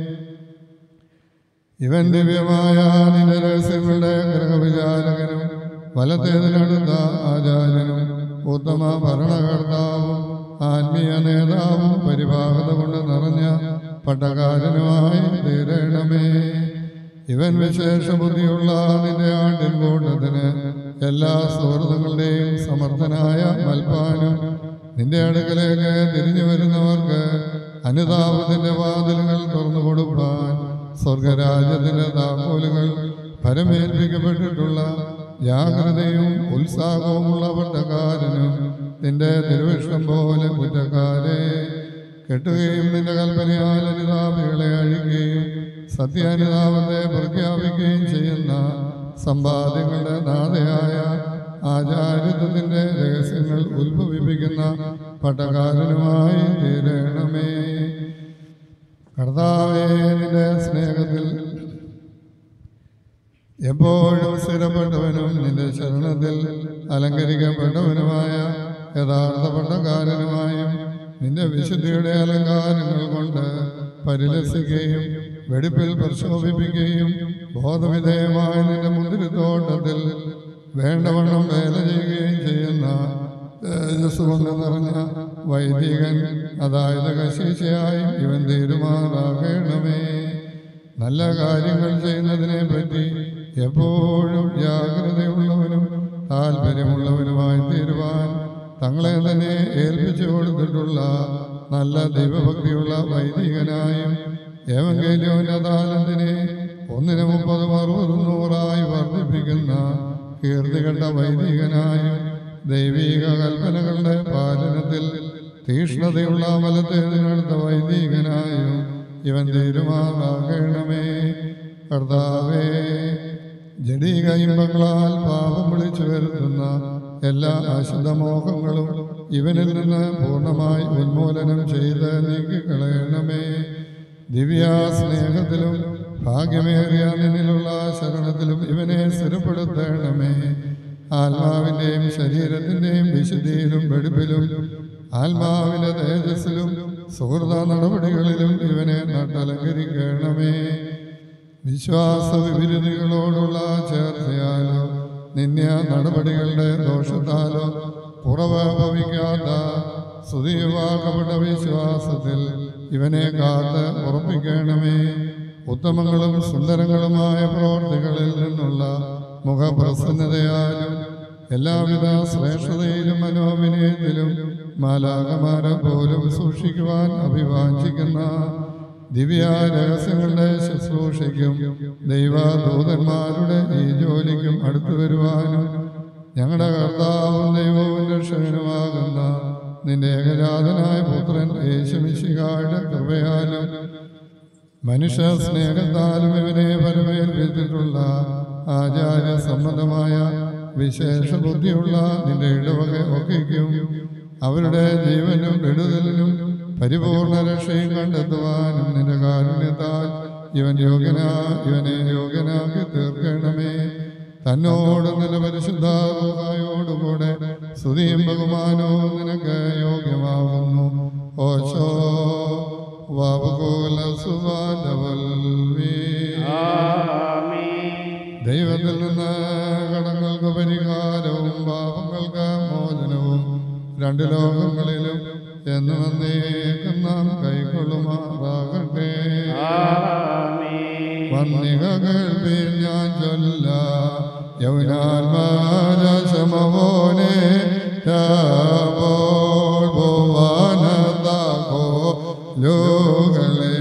ഇവൻ ദിവ്യമായ നിന്റെ രഹസ്യങ്ങളുടെ ഗ്രഹവിചാരകനും വലത്തേതിനടുത്ത ആചാര്യനും ഉത്തമ ഭരണകർത്താവും ആത്മീയ നേതാവും പരിഭാഗത കൊണ്ട് നിറഞ്ഞ പട്ടക്കാരനുമായി തീരണമേ ഇവൻ വിശേഷ ബുദ്ധിയുള്ള നിന്റെ ആണ്ടിൻ കൂട്ടത്തിന് എല്ലാ സുഹൃത്തുക്കളുടെയും സമർത്ഥനായ മൽപ്പാനും നിന്റെ അടുക്കലേക്ക് തിരിഞ്ഞു വരുന്നവർക്ക് അനുതാപത്തിന്റെ വാതിലുകൾ തുറന്നു കൊടുപ്പാൻ സ്വർഗരാജ്യത്തിന്റെ താക്കോലുകൾ പരമേൽപ്പിക്കപ്പെട്ടിട്ടുള്ള ജാഗ്രതയും ഉത്സാഹവുമുള്ള പട്ടക്കാരനും നിന്റെ തിരുവിഷ്ടം പോലെ കുറ്റക്കാരെ കെട്ടുകയും നിന്റെ കൽപ്പനയാൽ അനുതാപികളെ അഴിക്കുകയും സത്യാനുതാപത്തെ പ്രഖ്യാപിക്കുകയും ചെയ്യുന്ന സമ്പാദ്യങ്ങളുടെ നാഥയായ ആചാര്യത്വത്തിന്റെ രഹസ്യങ്ങൾ ഉത്ഭവിപ്പിക്കുന്ന പട്ടക്കാരനുമായി തീരണമേ കർത്താവേ നിന്റെ സ്നേഹത്തിൽ എപ്പോഴും സ്ഥിരപ്പെട്ടവനും നിന്റെ ശരണത്തിൽ അലങ്കരിക്കപ്പെട്ടവനുമായ യഥാർത്ഥ പട്ടക്കാരനുമായും നിന്റെ വിശുദ്ധിയുടെ അലങ്കാരങ്ങൾ കൊണ്ട് പരിലസിക്കുകയും വെടിപ്പിൽ പ്രക്ഷോഭിപ്പിക്കുകയും ബോധവിധേയമായ നിന്റെ മുന്തിരിത്തോട്ടത്തിൽ വേണ്ടവണ്ണം വേല ചെയ്യുകയും ചെയ്യുന്ന തേജസ് കൊണ്ട് നിറഞ്ഞ വൈദികൻ അതായത് കശീശയായി ഇവൻ തീരുമാറാകണമേ നല്ല കാര്യങ്ങൾ ചെയ്യുന്നതിനെ പറ്റി എപ്പോഴും ജാഗ്രതയുള്ളവനും താല്പര്യമുള്ളവനുമായി തീരുവാൻ തങ്ങളെ തന്നെ ഏൽപ്പിച്ചു കൊടുത്തിട്ടുള്ള നല്ല ദൈവഭക്തിയുള്ള വൈദികനായും ഏവങ്കേലിയോന്റെ താലന്തിനെ ഒന്നിന് മുപ്പതും അറുപതും നൂറായി വർദ്ധിപ്പിക്കുന്ന കീർത്തികെട്ട വൈദികനായും ദൈവീക കൽപ്പനകളുടെ പാലനത്തിൽ തീഷ്ണതയുള്ള മലത്തേതിനടുത്ത വൈദികനായും ഇവൻ തീരുമാറാകണമേ കർത്താവേ ജഡീക ഇമ്പങ്ങളാൽ പാപം വിളിച്ചു വരുത്തുന്ന എല്ലാ അശുദ്ധമോഹങ്ങളും ഇവനിൽ നിന്ന് പൂർണ്ണമായി ഉന്മൂലനം ചെയ്ത് നീക്കിക്കളയണമേ ദിവ്യ സ്നേഹത്തിലും ഭാഗ്യമേറിയ നിന്നിലുള്ള ശരണത്തിലും ഇവനെ സ്ഥിരപ്പെടുത്തണമേ ആത്മാവിൻ്റെയും ശരീരത്തിൻ്റെയും വിശുദ്ധിയിലും വെടിപ്പിലും ആത്മാവിൻ്റെ തേജസ്സിലും സുഹൃത നടപടികളിലും ഇവനെ നട്ടലങ്കരിക്കണമേ വിശ്വാസ വിപരീതികളോടുള്ള ചേർച്ചയാലോ നിന്യ നടപടികളുടെ ദോഷത്താലോ കുറവ് ഭവിക്കാത്ത സ്തുതിയുവാക്കപ്പെട്ട വിശ്വാസത്തിൽ ഇവനെ കാത്ത് ഉറപ്പിക്കണമേ ഉത്തമങ്ങളും സുന്ദരങ്ങളുമായ പ്രവർത്തികളിൽ നിന്നുള്ള മുഖപ്രസന്നതയാലും എല്ലാവിധ ശ്രേഷ്ഠതയിലും മനോവിനയത്തിലും മാലാകമാരെ പോലും സൂക്ഷിക്കുവാൻ അഭിവാഞ്ചിക്കുന്ന ദിവ്യ രഹസ്യങ്ങളുടെ ശുശ്രൂഷയ്ക്കും ദൈവദൂതന്മാരുടെ ഈ ജോലിക്കും അടുത്തു വരുവാനും ഞങ്ങളുടെ കർത്താവും ദൈവവും രക്ഷകനുമാകുന്ന നിന്റെ ഏകജാതനായ പുത്രൻ യേശുമിശികായുടെ കൃപയാലും മനുഷ്യ സ്നേഹത്താലും ഇവനെ പരമേൽപ്പിച്ചിട്ടുള്ള ആചാര്യ സംബന്ധമായ വിശേഷ ബുദ്ധിയുള്ള നിന്റെ ഇടവക ഒക്കെയും അവരുടെ ജീവനും വിടുതലിനും പരിപൂർണ രക്ഷയും കണ്ടെത്തുവാനും നിന്റെ കാരുണ്യത്താൽ ഇവൻ യോഗ്യനാ ഇവനെ യോഗ്യനാക്കി തീർക്കണമേ തന്നോട് നിന്റെ പരിശുദ്ധായോടുകൂടെ സ്തുതിയും ബഹുമാനവും നിനക്ക് യോഗ്യമാകുന്നു ഓശോ വാബുകൂല സുബാലവൽ ദൈവത്തിൽ നിന്ന് കടങ്ങൾക്ക് പരിഹാരവും പാപങ്ങൾക്ക് മോചനവും രണ്ട് ലോകങ്ങളിലും എന്ന് വന്നേക്കും നാം കൈക്കൊള്ളുമാറാകട്ടെ വന്നികകൾ ഞാൻ ചൊല്ല യൗനാത്മാരശമോനെ ലോകളെ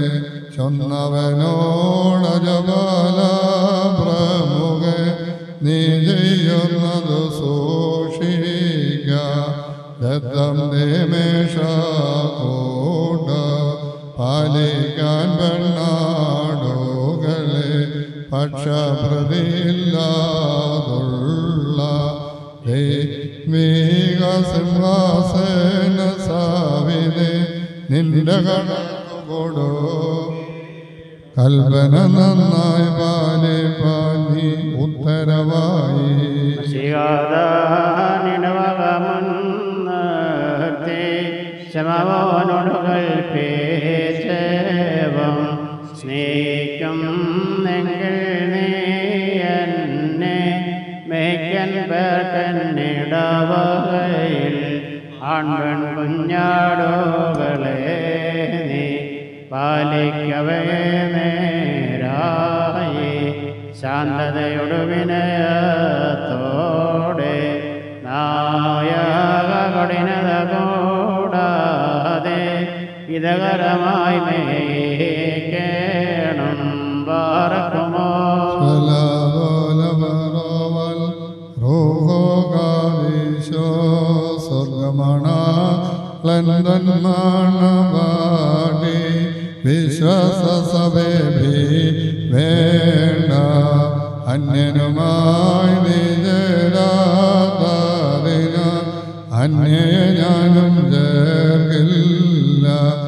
ചൊന്നവനോടജബാല പ്രമുഖ നീ ചെയ്യുന്നത് സൂക്ഷിക്ക ദത്തം ദേമേഷ കൂട പാലിക്കാൻ പെണ്ണാടുകളെ പക്ഷപ്രതിയില്ലാതുള്ള ദൈവീക സിംഹാസന സാവിനെ നിന്റെ കടന്നുകൊടോ കൽപ്പന നന്നായി പാലേ പാലി ഉത്തരവായി ശമവനോടുകൾ പേശവം സ്നേഹിക്കും എങ്കിൽ നീ എന്നെ മേക്കൻ പേർക്കന്നിടവകയിൽ ആൺപെൺ കുഞ്ഞാടുകളെ നീ പാലിക്കവേ നേരായി ശാന്തതയുടെ വിനയത്തോടെ നായക കഠിനത കൂടാതെ ഇതകരമായി മേക്കേണം പാറക്കുമോ ലണ്ടൻമാണപാടി വിശ്വാസ സഭേഭി വേണ്ട അന്യനുമായി നിജരാതാറിന അന്യയെ ഞാനും ചേർക്കില്ല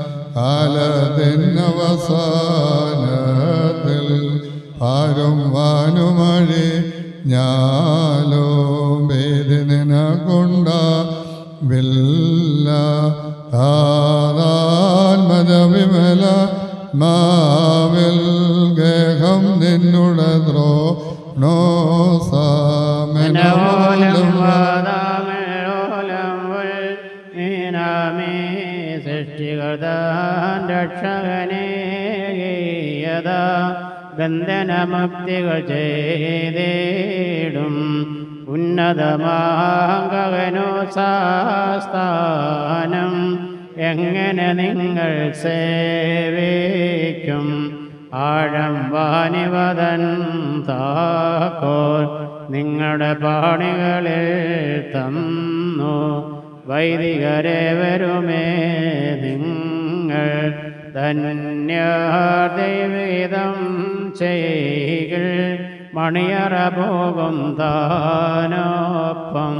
കാലത്തിനവസാനത്തിൽ ആരും വാനുമഴി ഞാലോ വേദന കൊണ്ട വില്ല ആത്മജ വിമല മാവിൽ ഗേഹം നിന്നുടെ ദ്രോ നോ മനോലം സാമനോലം വാദാമേലോലം മീനാമേ സൃഷ്ടികർത്താൻ രക്ഷകനേ ഗീയത ബന്ധനമുക്തികൾ ചെയ്തിടും ഉന്നതമാകവനു സാസ്ഥാനം എങ്ങനെ നിങ്ങൾ സേവിക്കും ആഴം വാനിവതൻ താക്കോൽ നിങ്ങളുടെ പാണികളിൽ തന്നു വൈദികരെ വരുമേ നിങ്ങൾ ധന്യദൈവിതം ചെയ്കൾ മണിയറ പോകും താനോപ്പം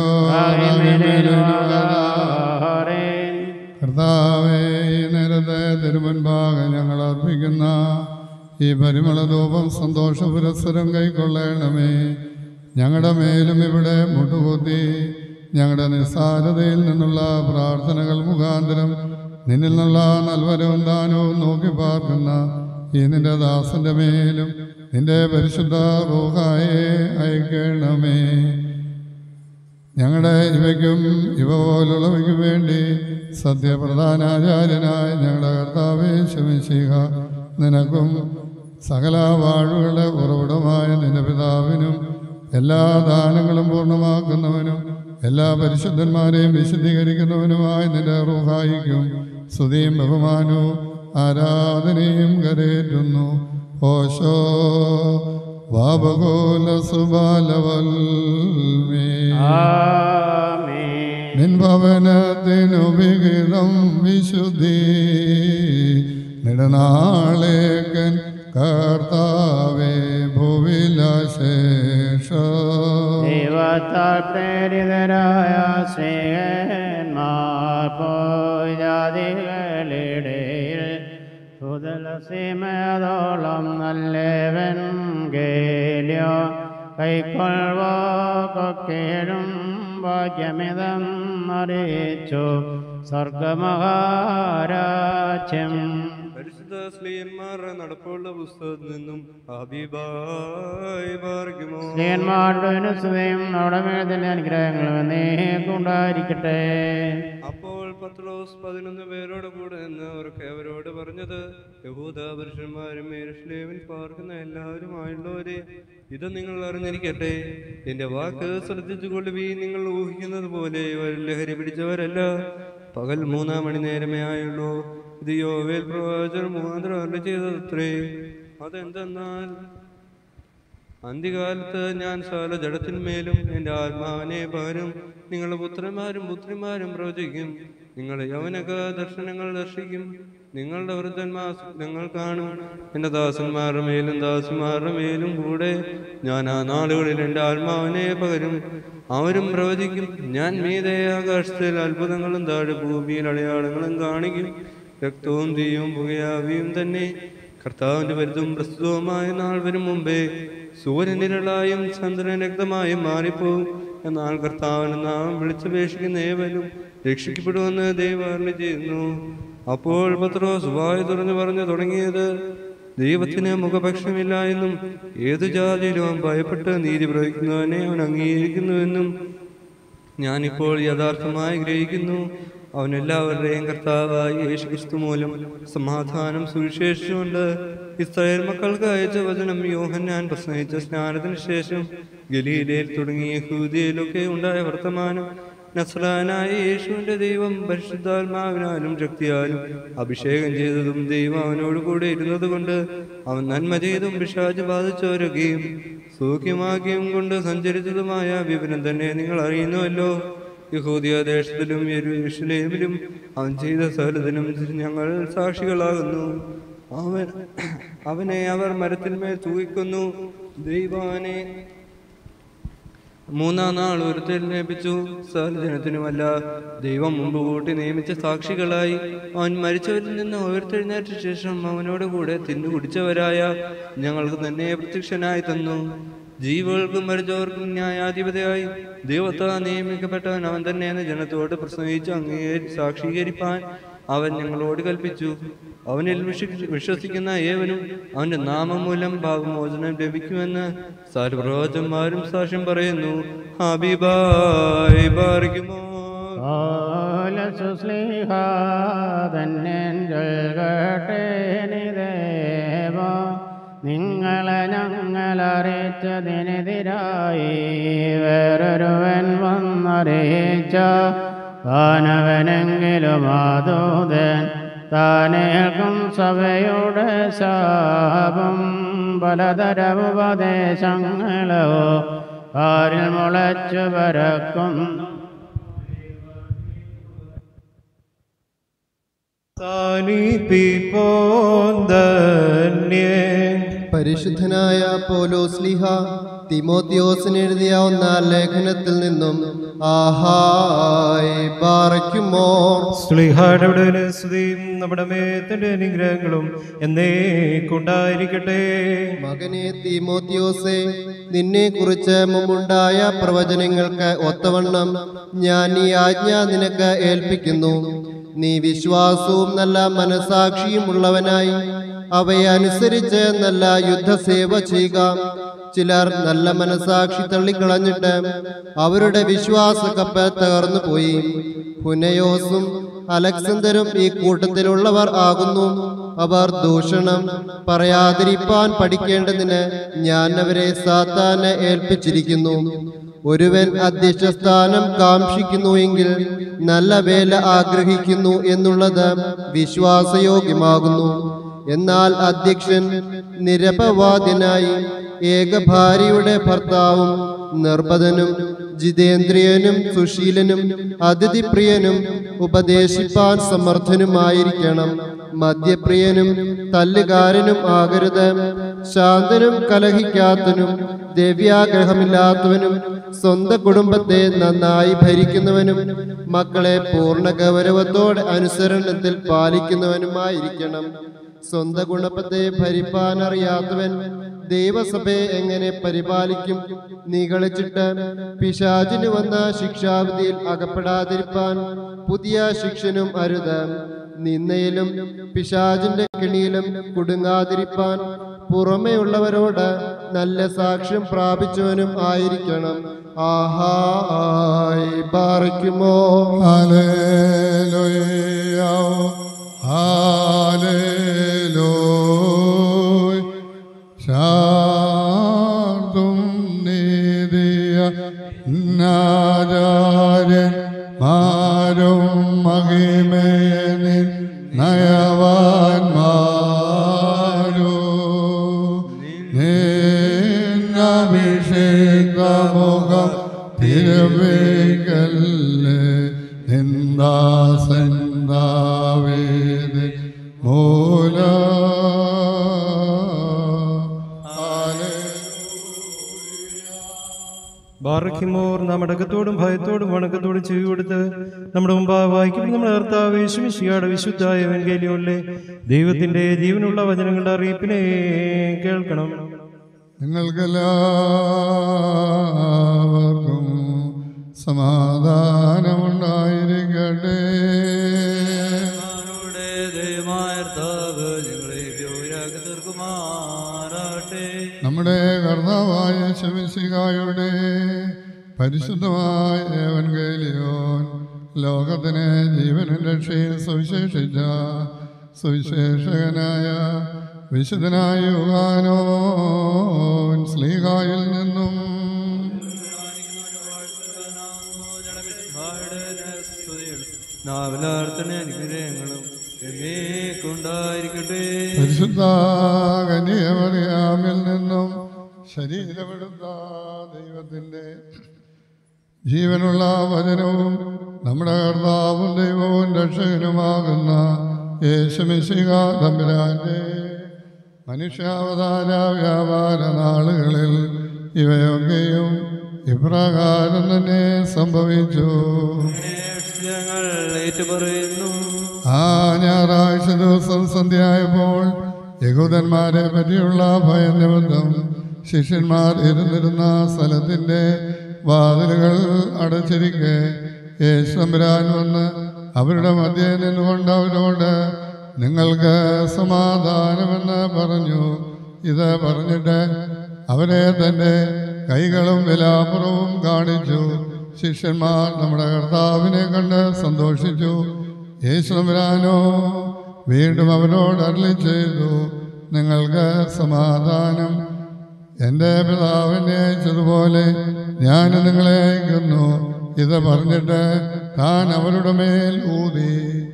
കർത്താവേ ഈ നേരത്തെ തിരുമുൻപാകെ ഞങ്ങൾ അർപ്പിക്കുന്ന ഈ പരിമള ധൂപം സന്തോഷ പുരസ്സരം കൈക്കൊള്ളണമേ ഞങ്ങളുടെ മേലും ഇവിടെ മുട്ടുകുത്തി ഞങ്ങളുടെ നിസ്സാരതയിൽ നിന്നുള്ള പ്രാർത്ഥനകൾ മുഖാന്തരം നിന്നിൽ നിന്നുള്ള നൽവരവും ദാനവും നോക്കി പാർക്കുന്ന ഈ നിന്റെ ദാസന്റെ മേലും നിന്റെ പരിശുദ്ധ റൂഹായെ അയക്കണമേ ഞങ്ങളുടെ ഇവയ്ക്കും ഇവ പോലുള്ളവയ്ക്കും വേണ്ടി സത്യപ്രധാനാചാര്യനായ ഞങ്ങളുടെ കർത്താവേ ശമിശിഹ നിനക്കും സകല വാഴുകളുടെ ഉറവിടമായ നിന്റെ പിതാവിനും എല്ലാ ദാനങ്ങളും പൂർണ്ണമാക്കുന്നവനും എല്ലാ പരിശുദ്ധന്മാരെയും വിശുദ്ധീകരിക്കുന്നവനുമായ നിന്റെ റൂഹായിക്കും സ്തുതിയും ബഹുമാനവും ആരാധനയും കരേറ്റുന്നു ഓശോ വാപകോല സുബാലവൽമേ നിൻ ഭവനത്തിനു വിഹിതം വിശുദ്ധി നെടുനാളേക്കൻ കർത്താവേ ഭൂവിലശേഷ ദൈവത്താൽ പ്രേരിതരായ സ്നേഹന്മാർ പോയാദികളിടയിൽ സുതലസീമയോളം നല്ലവൻ കേലിയോ കൈക്കൊള്ളുവാക്കൊക്കേഴും ഭാഗ്യമിതം അറിയിച്ചു സ്വർഗമഹാരാജ്യം പരിശുദ്ധ സ്ലീയന്മാരുടെ നടപ്പുള്ള പുസ്തകത്തിൽ നിന്നും ഹബീബായി പാർക്കുമോ സ്ത്രീയന്മാരുടെ അനുസവയും നമ്മുടെ മേളത്തിന്റെ അനുഗ്രഹങ്ങളും എന്നേക്കുണ്ടായിരിക്കട്ടെ അപ്പോൾ പത്രോസ് പതിനൊന്ന് പേരോട് കൂടെ നിന്ന് അവർക്ക് അവരോട് പറഞ്ഞത് യഹൂദ പുരുഷന്മാരും യെരൂശലേമിൽ പാർക്കുന്ന എല്ലാവരുമായുള്ളവരെ ഇത് നിങ്ങൾ അറിഞ്ഞിരിക്കട്ടെ എന്റെ വാക്ക് ശ്രദ്ധിച്ചു കൊള്ളുകയും നിങ്ങൾ ഊഹിക്കുന്നത് പോലെ ഇവർ ലഹരി പിടിച്ചവരല്ല പകൽ മൂന്നാം മണി നേരമേ ആയുള്ളൂ ഇത് യോവേൽ പ്രവാചകർ മുഖാന്തരം അല്ല ചെയ്തത്രേ അതെന്തെന്നാൽ അന്ത്യകാലത്ത് ഞാൻ സകല ജഡത്തിന്മേലും എൻ്റെ ആത്മാവിനെ പകരും നിങ്ങളുടെ പുത്രന്മാരും പുത്രിമാരും പ്രവചിക്കും നിങ്ങളുടെ യൗവനക ദർശനങ്ങൾ ദർശിക്കും നിങ്ങളുടെ വൃദ്ധന്മാർ നിങ്ങൾ കാണും എൻ്റെ ദാസന്മാരുടെ മേലും ദാസന്മാരുടെ മേലും കൂടെ ഞാൻ ആ നാളുകളിൽ എൻ്റെ ആത്മാവിനെ പകരും അവരും പ്രവചിക്കും ഞാൻ മീതെ ആകാശത്തിൽ അത്ഭുതങ്ങളും താഴെ ഭൂമിയിൽ അടയാളങ്ങളും കാണിക്കും രക്തവും തീയും പുകയാവിയും തന്നെ കർത്താവിന്റെ വലുതും പ്രസ്തുതവുമായ നാൾ വരും മുമ്പേ സൂര്യനിരളായും ചന്ദ്രൻ രക്തമായും മാറിപ്പോവും എന്നാൽ കർത്താവിന് നാം വിളിച്ചപേക്ഷിക്കുന്ന ഏവനും രക്ഷിക്കപ്പെടുമെന്ന് ദൈവം അരുളി ചെയ്യുന്നു അപ്പോൾ പത്രോസ് വായു തുറന്നു പറഞ്ഞു തുടങ്ങിയത് ദൈവത്തിന് മുഖപക്ഷമില്ല എന്നും ഏതു ജാതിയിലും അവൻ ഭയപ്പെട്ട് നീതി പ്രവഹിക്കുന്നവനെ അവൻ അംഗീകരിക്കുന്നുവെന്നും ഞാനിപ്പോൾ യഥാർത്ഥമായി ഗ്രഹിക്കുന്നു അവൻ എല്ലാവരുടെയും കർത്താവായ യേശു ക്രിസ്തു മൂലം സമാധാനം സുവിശേഷിച്ചുകൊണ്ട് ഇസ്രായേൽ മക്കൾക്ക് അയച്ച വചനം യോഹന്നാൻ പ്രസംഗിച്ച സ്നാനത്തിന് ശേഷം ഗലീലയിൽ തുടങ്ങിയ യഹൂദിയയിലൊക്കെ ഉണ്ടായ വർത്തമാനം നസ്രാനായ യേശുവിന്റെ ദൈവം പരിശുദ്ധാത്മാവിനാലും ശക്തിയാലും അഭിഷേകം ചെയ്തതും ദൈവം അവനോട് കൂടെ ഇരുന്നത് കൊണ്ട് അവൻ നന്മ ചെയ്തും പിശാച് ബാധിച്ചവരൊക്കെയും സൂക്ഷ്യമാക്കിയും കൊണ്ട് സഞ്ചരിച്ചതുമായ വിവരം തന്നെ നിങ്ങൾ അറിയുന്നുവല്ലോ യഹൂദിയ ദേശത്തിലും യെരൂശലേമിലും അവൻ ചെയ്ത സകലത്തിനും ഞങ്ങൾ സാക്ഷികളാകുന്നു അവൻ അവനെ അവർ മരത്തിന്മേൽ തൂക്കിക്കൊന്നു ദൈവാനെ മൂന്നാം നാൾ ഉയർത്തെഴുന്നേൽപ്പിച്ചു സകലജനത്തിനുമല്ല ദൈവം മുമ്പ് കൂട്ടി നിയമിച്ച സാക്ഷികളായി അവൻ മരിച്ചവരിൽ നിന്ന് ഉയർത്തെഴുന്നേറ്റ ശേഷം അവനോട് കൂടെ തിന്നു കുടിച്ചവരായ ഞങ്ങൾക്ക് തന്നെ പ്രത്യക്ഷനായി തന്നു ജീവികൾക്കും മരിച്ചവർക്കും ന്യായാധിപതിയായി ദൈവത്താൽ നിയമിക്കപ്പെട്ടവൻ അവൻ തന്നെയെന്ന് ജനത്തോട് പ്രസംഗിച്ച് അംഗീകരി സാക്ഷീകരിപ്പാൻ അവൻ ഞങ്ങളോട് കൽപ്പിച്ചു അവനിൽ വിശ്വ- വിശ്വസിക്കുന്ന ഏവനും അവന്റെ നാമം മൂലം പാപമോചനം ലഭിക്കുമെന്ന് സർവ്വപ്രവചന്മാരും സാക്ഷ്യം പറയുന്നു ഹബീബായി ബാറിക്കുമോ നിങ്ങളെ ഞങ്ങൾ അറിയിച്ചതിനെതിരായി വേറൊരുവൻ വന്നറിയിച്ച കാനവനെങ്കിലും ആദൂതൻ താനേൽക്കും സഭയുടെ ശാപം പലതരം ഉപദേശങ്ങളോ കാരിൽ മുളച്ചു പരക്കും പരിശുദ്ധനായ പോലോസ്ലിഹ തിമോത്തിയോസിന് എഴുതിയ ഒന്നാം ലേഖനത്തിൽ നിന്നും ആഹായ് ബാറയ്ക്കുമോ സ്ലിഹായുടെ സ്തുതിയും നമ്മുടെ മേത്തിന്റെ അനുഗ്രഹങ്ങളും എന്നേക്കുണ്ടായിരിക്കട്ടെ മകനെ തിമോത്തിയോസെ നിന്നെ കുറിച്ച് മുമ്പുണ്ടായ പ്രവചനങ്ങൾക്ക് ഒത്തവണ്ണം ഞാൻ ഈ ആജ്ഞ നിനക്ക് ഏൽപ്പിക്കുന്നു നീ വിശ്വാസവും നല്ല മനസാക്ഷിയും ഉള്ളവനായി അവയെ അനുസരിച്ച് നല്ല യുദ്ധസേവ ചെയ്യുക ചിലർ നല്ല മനസാക്ഷി തള്ളിക്കളഞ്ഞിട്ട് അവരുടെ വിശ്വാസ കപ്പ് തകർന്നു പോയി ഹുനയോസും അലക്സന്തരും ഈ കൂട്ടത്തിലുള്ളവർ ആകുന്നു അവർ ദൂഷണം പറയാതിരിപ്പാൻ പഠിക്കേണ്ടതിന് ഞാൻ അവരെ സാത്താന് ഏൽപ്പിച്ചിരിക്കുന്നു ഒരുവൻ അധ്യക്ഷസ്ഥാനം കാക്ഷിക്കുന്നു എങ്കിൽ നല്ല വേല ആഗ്രഹിക്കുന്നു എന്നുള്ളത് വിശ്വാസയോഗ്യമാകുന്നു എന്നാൽ അധ്യക്ഷൻ നിരപവാദ്യനായി ഏകഭാര്യയുടെ ഭർത്താവും നിർബധനും ജിതേന്ദ്രിയനും സുശീലനും അതിഥിപ്രിയനും ഉപദേശിപ്പാൻ സമർത്ഥനുമായിരിക്കണം മദ്യപ്രിയനും തല്ലുകാരനും ആകരുത് ശാന്തനും കലഹിക്കാത്തനും ദ്രവ്യാഗ്രഹമില്ലാത്തവനും സ്വന്തം കുടുംബത്തെ നന്നായി ഭരിക്കുന്നവനും മക്കളെ പൂർണ്ണ ഗൗരവത്തോടെ അനുസരണത്തിൽ പാലിക്കുന്നവനുമായിരിക്കണം സ്വന്തം കുടുംബത്തെ ഭരിപ്പാൻ അറിയാത്തവൻ ദൈവസഭയെ എങ്ങനെ പരിപാലിക്കും നീ കളിച്ചിട്ട് പിശാചിന് വന്ന ശിക്ഷാവിധിയിൽ അകപ്പെടാതിരിപ്പാൻ പുതിയ ശിക്ഷനും അരുത് നിന്നയിലും പിശാചിന്റെ കിണിയിലും കുടുങ്ങാതിരിപ്പാൻ പുറമെയുള്ളവരോട് നല്ല സാക്ഷ്യം പ്രാപിച്ചവനും ആയിരിക്കണം ആഹാ ആയി പാറിക്കുമോ ഹല്ലേലൂയ ഹല്ലേലൂയ ശാന്തും നീതിയ നാചാര്യൻ മാരും മഹിമേനിൻ നയവാന്മാരോ നിന്നഭിഷേകമുഖം തിരുവേക്കല്ലേ നിന്ദാസൻ ദാവീദിൻ മൂല ബാറയ്ക്കുമോർ നാം അടക്കത്തോടും ഭയത്തോടും വണക്കത്തോടും ചെവി കൊടുത്ത് നമ്മുടെ മുമ്പാകെ വായിക്കും നമ്മുടെ കർത്താവ് യേശുമിശിയുടെ വിശുദ്ധായ വെങ്കേലിയോലെ ദൈവത്തിന്റെ ജീവനുള്ള വചനങ്ങളുടെ അറിയിപ്പിനെ കേൾക്കണം നിങ്ങൾക്കെല്ലാവർക്കും സമാധാനമുണ്ടായിരിക്കട്ടെ ഞങ്ങളുടെ ദൈവമായ കർത്താവ് ഞങ്ങളെ യോഗ്യരാക്കി തീർക്കുമാറാട്ടെ നമ്മുടെ കർത്താവായ ശമിശികായുടെ പരിശുദ്ധമായ ഏവൻഗേലിയോൻ ലോകത്തിന് ജീവനും രക്ഷയും സുവിശേഷിച്ച സുവിശേഷകനായ വിശുദ്ധനായ യുഗാനോൻ സ്ലീഹായിൽ നിന്നും നാവിലാർത്തന അനുഗ്രഹങ്ങളും എന്നേക്കുണ്ടായിരിക്കട്ടെ പരിശുദ്ധ കന്യമറിയാമിൽ നിന്നും ശരീരമെടുത്ത ദൈവത്തിൻ്റെ ജീവനുള്ള വചനവും നമ്മുടെ കർത്താവും ദൈവവും രക്ഷകനുമാകുന്ന യേശുമിശിക തമ്പുരാന്റെ മനുഷ്യാവതാര വ്യാപാര നാളുകളിൽ ഇവയൊക്കെയും ഇപ്രകാരം തന്നെ സംഭവിച്ചു ഞങ്ങൾ ഏറ്റുപറയുന്നു ആ ഞായറാഴ്ച ദിവസം സന്ധ്യയായപ്പോൾ യഹൂദന്മാരെ പറ്റിയുള്ള ഭയം നിമിത്തം ശിഷ്യന്മാർ ഇരുന്നിരുന്ന സ്ഥലത്തിൻ്റെ വാതിലുകൾ അടച്ചിരിക്കെ യേശുരാൻ വന്ന് അവരുടെ മധ്യേ നിന്നുകൊണ്ട് അവരോട് നിങ്ങൾക്ക് സമാധാനമെന്ന് പറഞ്ഞു ഇത് പറഞ്ഞിട്ട് അവരെ തൻ്റെ കൈകളും വിലാപുറവും കാണിച്ചു ശിഷ്യന്മാർ നമ്മുടെ കർത്താവിനെ കണ്ട് സന്തോഷിച്ചു യേശുരാനോ വീണ്ടും അവരോട് അരളി ചെയ്തു നിങ്ങൾക്ക് സമാധാനം എൻ്റെ പിതാവിനെ അയച്ചതുപോലെ ഞാൻ നിങ്ങളെ അയക്കുന്നു ഇത് പറഞ്ഞിട്ട് താൻ അവരുടെ മേൽ ഊതി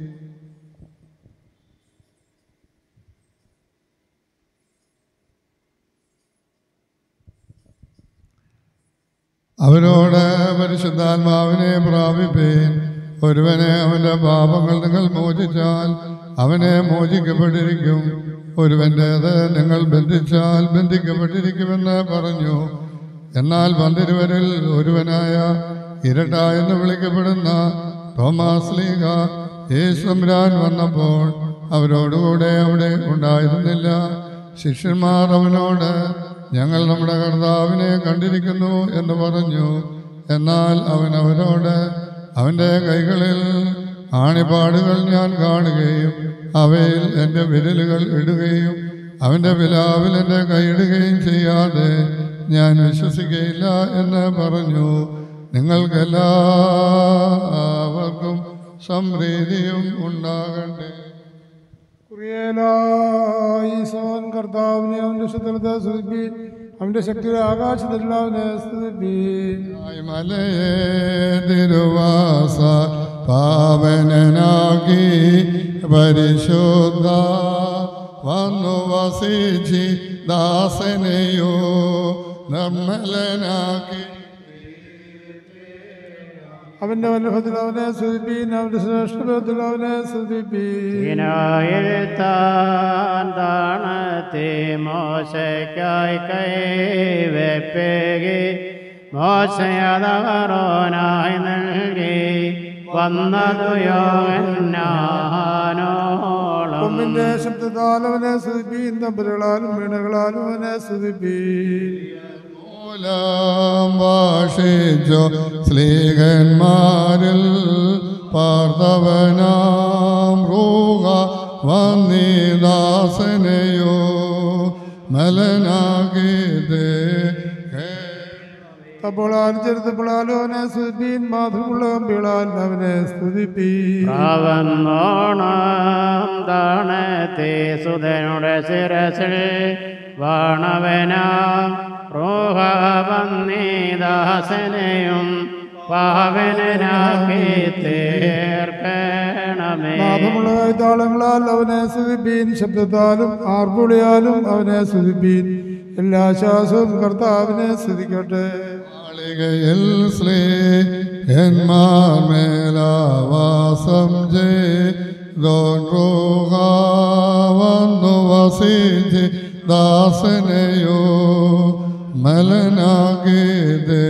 അവരോട് പരിശുദ്ധാത്മാവിനെ പ്രാപിപ്പേൻ ഒരുവനെ അവന്റെ പാപങ്ങൾ നിങ്ങൾ മോചിച്ചാൽ അവനെ മോചിക്കപ്പെട്ടിരിക്കും ഒരുവൻ്റേത് നിങ്ങൾ ബന്ധിച്ചാൽ ബന്ധിക്കപ്പെട്ടിരിക്കുമെന്ന് പറഞ്ഞു എന്നാൽ പന്തിരുവരിൽ ഒരുവനായ ഇരട്ട എന്ന് വിളിക്കപ്പെടുന്ന തോമാസ് ലീഗ യേശുരാൻ വന്നപ്പോൾ അവരോടുകൂടെ അവിടെ ഉണ്ടായിരുന്നില്ല ശിഷ്യന്മാർ അവനോട് ഞങ്ങൾ നമ്മുടെ കർത്താവിനെ കണ്ടിരിക്കുന്നു എന്ന് പറഞ്ഞു എന്നാൽ അവൻ അവരോട് അവൻ്റെ കൈകളിൽ ആണിപ്പാടുകൾ ഞാൻ കാണുകയും അവയിൽ എൻ്റെ വിരലുകൾ ഇടുകയും അവൻ്റെ പിലാവിൽ എൻ്റെ കൈയിടുകയും ചെയ്യാതെ ഞാൻ വിശ്വസിക്കുകയില്ല എന്ന് പറഞ്ഞു നിങ്ങൾക്കെല്ലാവർക്കും സംപ്രീതിയും ഉണ്ടാകട്ടെ ഈശോൻ കർത്താവിനെ അവന്റെ ശുദ്ധത്തെ സ്തുതിപ്പീൻ അവന്റെ ശക്തിയുടെ ആകാശത്തിലുള്ളവനെ സ്തുതിപ്പീൻ മലയെ തിരുവാസ പാവനനാക്കി പരിശുദ്ധ വന്നു വസിച്ചി ദാസനെയോ നിർമ്മലനാക്കി അവന്റെ വല്ലഭത്തിൽ അവനെ സ്തുതിപ്പീൻ അവന്റെ ശ്രേഷ്ഠത്തിൽ അവനെ സ്തുതിപ്പീൻ താൻ താണത്തെ മോശയ്ക്കായി കൈവെപ്പേകി മോശയതകറോനായി നൽകി വന്നതു യോനാനോളം പാമ്പിന്റെ ശബ്ദത്താൽ അവനെ സ്തുതിപ്പീൻ തമ്പുരകളാലും വീണകളാലും അവനെ സ്തുതിപ്പീൻ ഭാഷിച്ചോ സ്ലീഹന്മാരിൽ പാർത്തവനാം റൂഹ വന്നിദാസനെയോ മലനാകിതേ അപ്പോൾ ആചരിച്ചപ്പോഴാലും അവനെ സ്തുതിപ്പീൻ മാതൃമുള്ള കമ്പികളാൽ അവനെ സ്തുതിപ്പീൻ പ്രാവന്നോണം താണത്തെ സുതനുടെ ശിരസിൽ വാണവനാം റോഹവന്നീദാസനെയും പാവനാക്കി തീർക്കണമേ നാഥമുള്ള കൈത്താളങ്ങളാൽ അവനെ സ്തുതിപ്പീൻ ശബ്ദത്താലും ആർപ്പുളിയാലും അവനെ സ്തുതിപ്പീൻ എല്ലാ ശ്വാസവും കർത്താവിനെ സ്തുതിക്കട്ടെ മാളികയിൽ സ്ലീഹന്മാർ മേലാവാസം ചെയ്തോൻ വന്നു വസിച്ച് ദാസനെയോ മലനാകിതേ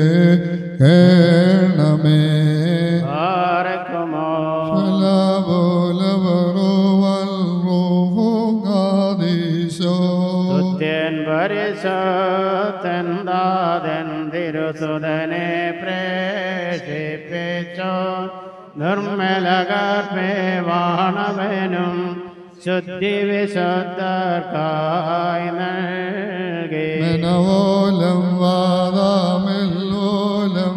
കേണമേ ആരക്കുമോ തുത്യൻ പരിശോത്തൻ ദാതൻ തിരുസുതനെ പ്രേഷിപ്പിച്ചോ നിർമ്മലകർപ്പേ വാണവനും ശുദ്ധി വിശുദ്ധർക്കായി നൽകി മനവോലം വാദാമെല്ലോലം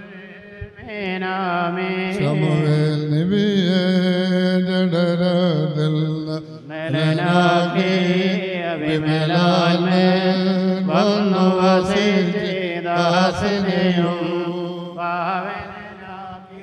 മീനാമേ ശമുവേൽ നിവിയേ ജഡരതിൽ മലനാക്കി അവിമലാൽമേൽ വന്നു വസിച്ചിദാസനെയും പാവനാക്കി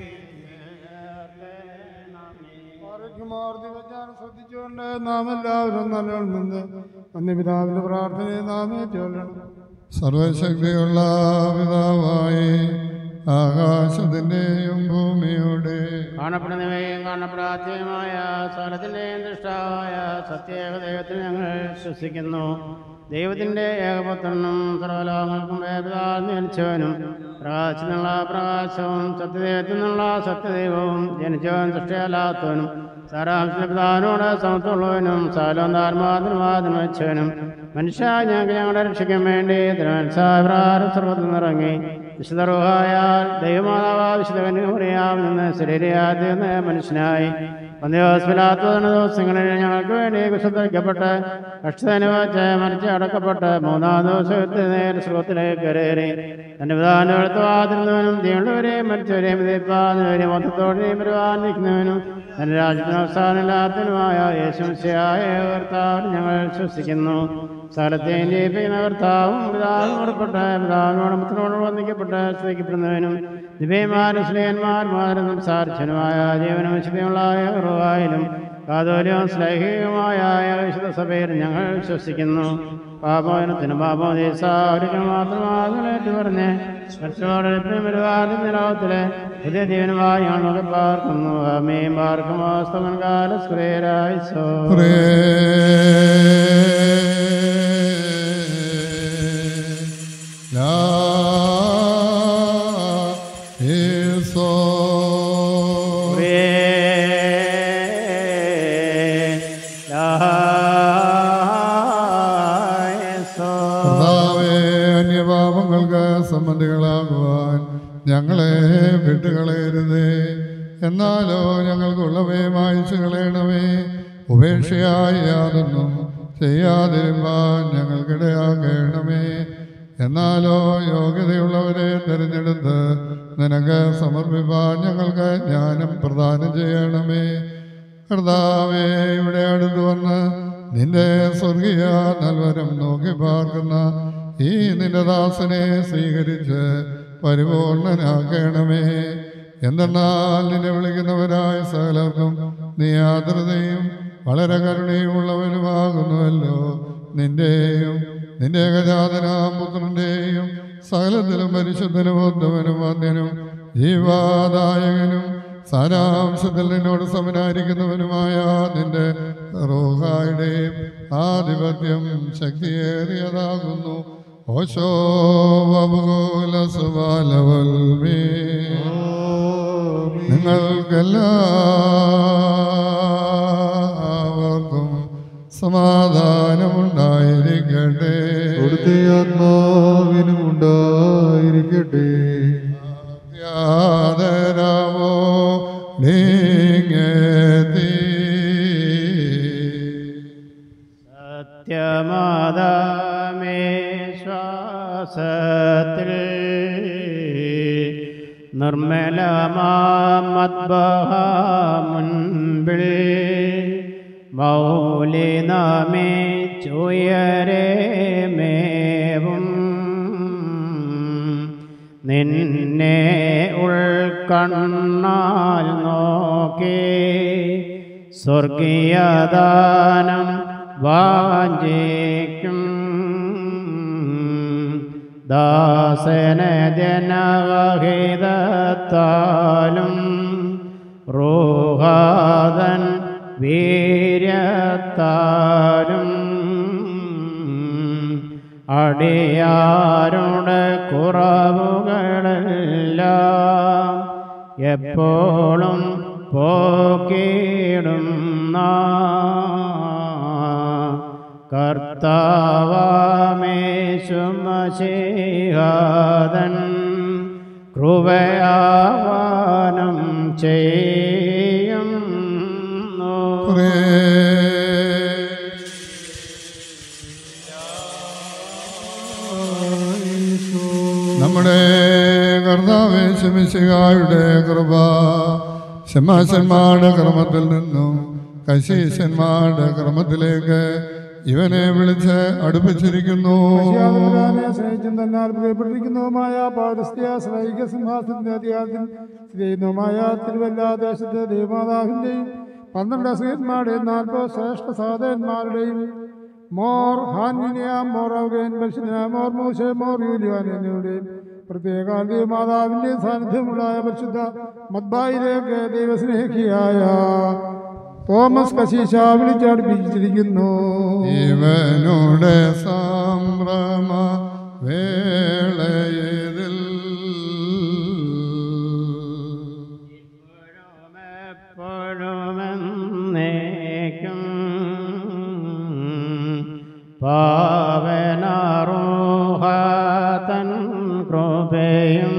ശ്രദ്ധിച്ചുകൊണ്ട് നാം എല്ലാവരും നല്ലോണം നിന്ന് അന്യപിതാവിന്റെ പ്രാർത്ഥനയെ നാം ചൊല്ലണം സർവശക്തിയുള്ള പിതാവായി ആകാശത്തിൻ്റെയും ഭൂമിയുടെയും കാണപ്പെടുന്നവയും കാണപ്പെടാത്തതുമായ സ്ഥലത്തിൻ്റെയും ദൃഷ്ടാവായ സത്യേകദൈവത്തിൽ ഞങ്ങൾ വിശ്വസിക്കുന്നു ദൈവത്തിൻ്റെ ഏകപുത്രനും സർവലോകങ്ങൾക്കും വേദാൽ ജനിച്ചവനും പ്രകാശത്തിൽ നിന്നുള്ള പ്രകാശവും സത്യദൈവത്തിൽ നിന്നുള്ള സത്യദൈവവും ജനിച്ചവൻ സൃഷ്ടിയല്ലാത്തവനും സാരാംശ പിതാവിനോട് സമത്തുള്ളവനും സാലോന്താത്മാതിനുവാദിന് വെച്ചവനും മനുഷ്യ ഞങ്ങൾക്ക് ഞങ്ങളുടെ രക്ഷിക്കാൻ വേണ്ടി തിരുവൻസാഭിപ്രാരം സർവത്തിൽ നിറങ്ങി വിശുദ്ധ റൂഹായാൽ ദൈവമാതാവ് വിശുദ്ധ കന്യകുറിയാവിൽ നിന്ന് ശരീരയാതിർന്ന മനുഷ്യനായി പന്തിയോസ്മിലാത്ത ദിവസങ്ങളിൽ ഞങ്ങൾക്ക് വേണ്ടി വിശുദ്ധരിക്കപ്പെട്ട് കഷ്ടനുവച്ച് മരിച്ച് അടക്കപ്പെട്ട് മൂന്നാം ദിവസത്തെ നേരെ സുഖത്തിലേക്ക് കയറി തന്റെ പിതാവിന്റെ അടുത്ത് വാതിരുന്നവനും തീയുള്ളവരെയും മരിച്ചവരെയും വിധിപ്പാതിനവരെയും മൊത്തത്തോടെയും പരിപാലിക്കുന്നവനും തന്റെ രാജ്യത്തിന് അവസാനമില്ലാത്തതിനുമായ യേശുശിയായ കർത്താവിൽ ഞങ്ങൾ വിശ്വസിക്കുന്നു സ്ഥലത്തെയും ജയിപ്പിക്കുന്ന കർത്താവും പിതാവും ഉറപ്പെട്ട് പിതാവിനോട് മുത്തിനോട് വന്ദിക്കപ്പെട്ട് സ്നേഹിക്കപ്പെടുന്നവനും ദിവ്യന്മാരും സ്നേഹന്മാരും സംസാരിച്ചനുമായ ജീവനും വിശുദ്ധിയുള്ള റുവായിലും കാതോലിയും സ്ലൈഹികമായ വിശുദ്ധ സഭയിൽ ഞങ്ങൾ വിശ്വസിക്കുന്നു പാപോനത്തിന് പാപം ദേശ ഒരിക്കൽ മാത്രമാകലേറ്റ് പറഞ്ഞ് കർഷകരുടെ ഒരുപാട് നിലോകത്തിലെ പുതിയ ജീവനുമായി ഞങ്ങൾ പാർക്കുന്നു അമ്മയും പാർക്കും വാസ്തവൻ കാല സ്ക്രേരായി സോ കർത്താവേ അന്യപാപങ്ങൾക്ക് സംബന്ധികളാകുവാൻ ഞങ്ങളെ വിട്ടുകളയരുതേ എന്നാലോ ഞങ്ങൾക്കുള്ളവയെ മായിച്ചു കളയണമേ ഉപേക്ഷയായി യാതൊന്നും ചെയ്യാതിരുവാൻ ഞങ്ങൾക്കിടയാകണമേ എന്നാലോ യോഗ്യതയുള്ളവരെ തിരഞ്ഞെടുത്ത് നിനക്ക് സമർപ്പിപ്പാൻ ഞങ്ങൾക്ക് ജ്ഞാനം പ്രദാനം ചെയ്യണമേ കർത്താവേ ഇവിടെ അടുത്ത് വന്ന് നിന്റെ സ്വർഗീയ നൽവരം നോക്കി പാർക്കുന്ന ഈ നിന്റെ ദാസനെ സ്വീകരിച്ച് പരിപൂർണനാക്കണമേ എന്തെന്നാൽ നിന്നെ വിളിക്കുന്നവരായ സകലർക്കും നീ ആദരതയും വളരെ കരുണയും ഉള്ളവനുമാകുന്നുവല്ലോ നിന്റെയും നിന്റെ ഏകജാതനാം പുത്രന്റെയും സകലത്തിലും പരിശുദ്ധനും ഉദ്ധവനും വന്യനും ജീവാദായകനും സാരാംശത്തിൽ നിന്നോട് സമനായിരിക്കുന്നവനുമായ നിന്റെ റോഹായുടെയും ആധിപത്യം ശക്തിയേറിയതാകുന്നു ഓശോ വബുകൂല സുബാലവൽമേ നിങ്ങൾക്കെല്ലാവർക്കും സമാധാനമുണ്ടായിരിക്കട്ടെ അവിടുത്തെ ആത്മാവിനും ഉണ്ടായിരിക്കട്ടെ യാതരാമോ നീങ്ങത്തി സത്യമാതാമേ ശ്വാസത്തിൽ നിർമ്മലമാമദ്ബഹ മുൻപിൽ മൗലിനാമേ ചുയരേ മേവും നിന്നെ ഉൾക്കണ്ണാൽ നോക്കി സ്വർഗീയദാനം വാഞ്ചിക്കും ദാസന ജനവഹിതത്താലും റോഹാദൻ വീര്യത്താലും അടിയാരുടെ കുറവുകളെല്ലാം എപ്പോഴും പോക്കിടുന്ന കർത്താവാമേശുമശിഹാദൻ കൃപയാവാനം ചെയ്യും നമ്മുടെ കർത്താവ് ശമിശികായുടെ കൃപ ശമാശന്മാരുടെ ക്രമത്തിൽ നിന്നും കശീശന്മാരുടെ ക്രമത്തിലേക്ക് ഇവനെ വിളിച്ച് അടുപ്പിച്ചിരിക്കുന്നു മനുഷ്യാതമ്പുരാനെ സ്നേഹിച്ചും തന്നാൽ പ്രിയപ്പെട്ടിരിക്കുന്നതുമായ പൗരസ്ത്യ ശ്ലൈക സിംഹാസനത്തിന്റെ അധികാരത്തിൽ ചെയ്യുന്നതുമായ തിരുവല്ല ദേശത്തെ ദേവമാതാവിന്റെയും പന്ത്രണ്ട് അസീന്മാരുടെയും നാൽപ്പത് ശ്രേഷ്ഠ സാധകന്മാരുടെയും മോർ ഹാനിനിയ മോർ ഔഗേൻ ബൽഷിന മോർ മൂശ മോർ യൂലിയാൻ എന്നിവരുടെയും പ്രത്യേക ദേവമാതാവിന്റെയും സാന്നിധ്യമുള്ള പരിശുദ്ധ മദ്ബായിലേക്ക് ദൈവസ്നേഹിയായ തോമസ് കശീശ വിളിച്ചടുപ്പിച്ചിരിക്കുന്നു ഇവനുടെ സംഭ്രമ വേളയതിൽ എപ്പോഴുമെന്നേക്കും പാവനാറൂഹതൻ കൃപയും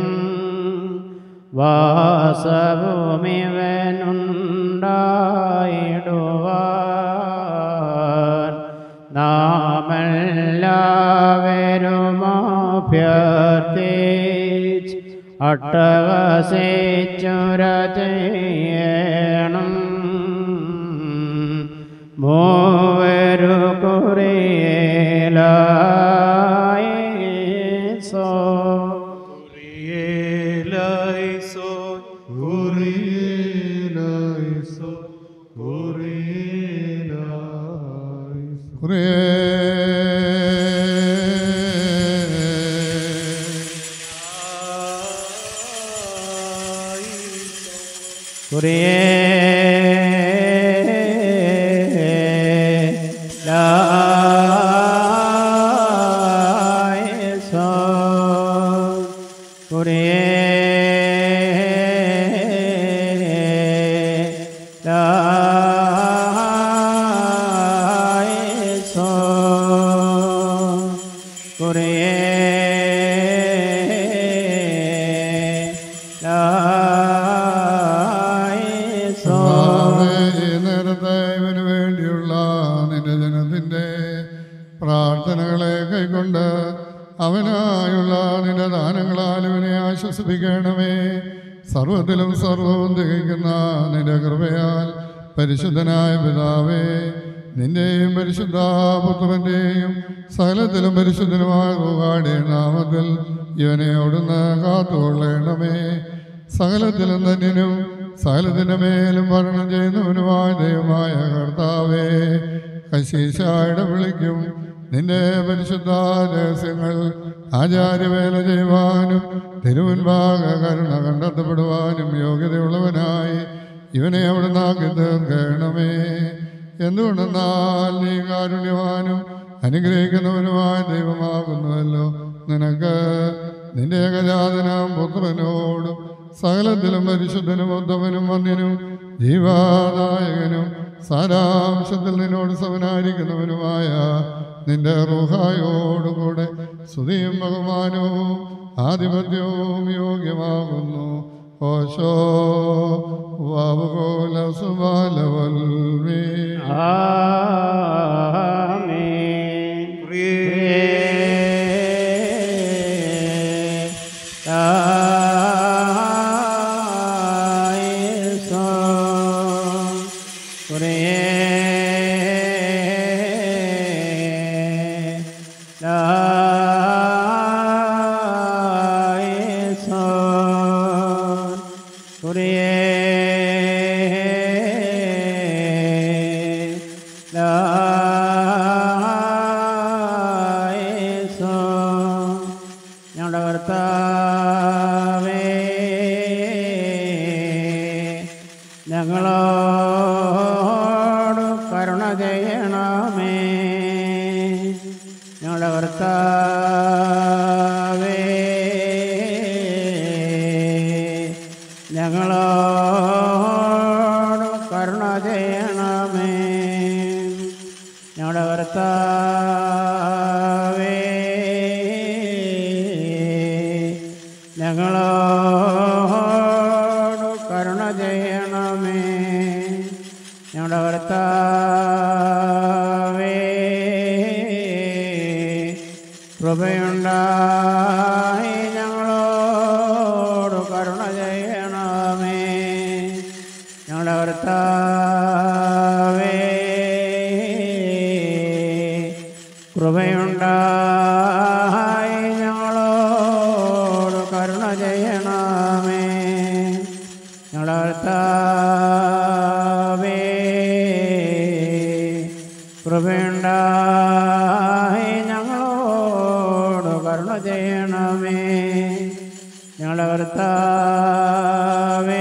വാസവുമിവനുണ്ടായിടുവാൻ നാമെല്ലാവരുമഭ്യർത്ഥിച്ച് അട്ടവസിച്ചുര ചെയ്യണം മൂവരു കുറിയേലായി സോ കർത്താവേ, ഈ നേരത്തെ ഇവന് വേണ്ടിയുള്ള നിന്റെ ജനത്തിന്റെ പ്രാർത്ഥനകളെ കൈക്കൊണ്ട് അവനായുള്ള നിന്റെ ദാനങ്ങളാൽ ഇവനെ ആശ്വസിപ്പിക്കണമേ സർവത്തിലും സർവവും തികയ്ക്കുന്ന നിന്റെ കൃപയാൽ പരിശുദ്ധനായ പിതാവേ നിന്റെയും പരിശുദ്ധ പുത്രന്റെയും സകലത്തിലും പരിശുദ്ധനുമായ റൂഹാടെ നാമത്തിൽ ഇവനെ അവിടുന്ന് കാത്തുകൊള്ളണമേ സകലത്തിലും തന്നിനും സകലത്തിൻ്റെ മേലും ഭരണം ചെയ്യുന്നവനുമായ ദൈവമായ കർത്താവേ കശീശായുടെ വിളിക്കും നിന്റെ പരിശുദ്ധ രഹസ്യങ്ങൾ ആചാര്യവേല ചെയ്യുവാനും തിരുമുൻപാക കരുണ കണ്ടെത്തപ്പെടുവാനും യോഗ്യതയുള്ളവനായി ഇവനെ അവിടുന്ന് ആക്കി തീർക്കണമേ എന്തുകൊണ്ടെന്നാൽ നീ കാരുണ്യവാനും അനുഗ്രഹിക്കുന്നവനുമായ ദൈവമാകുന്നുവല്ലോ നിനക്ക് നിന്റെ ഏകജാതനാം പുത്രനോടും സകലത്തിലും പരിശുദ്ധനും ഉദ്ധവനും വന്യനും ജീവാദായകനും സാരാംശത്തിൽ നിന്നോട് സമനായിരിക്കുന്നവനുമായ നിന്റെ റുഹായോടുകൂടെ സ്തുതിയും ബഹുമാനവും ആധിപത്യവും യോഗ്യമാകുന്നു ഓശോ വാവുകോല സുബാലവൽമേ ആമേൻ ഞങ്ങളുടെ കർത്താവേ ഞങ്ങളോട് കരുണ ചെയ്യണമേ ഞങ്ങളുടെ കർത്താവേ ഞങ്ങളോട് കരുണ ചെയ്യണമേ ഞങ്ങളുടെ കർത്താവേ ഞങ്ങളോട് കരുണ ചെയ്യണമേ ഞങ്ങളുടെ കർത്താവേ കൃപയുണ്ടായി ഞങ്ങളോട് കരുണ ചെയ്യണമേ ഞങ്ങളുടെ കർത്താവേ കൃപയുണ്ടായി ഞങ്ങളോട് കരുണ ചെയ്യണമേ ഞങ്ങളുടെ കർത്താവേ കൃപയുണ്ടായി ഞങ്ങളോട് കരുണ ചെയ്യണമേ ഞങ്ങളുടെ കർത്താവേ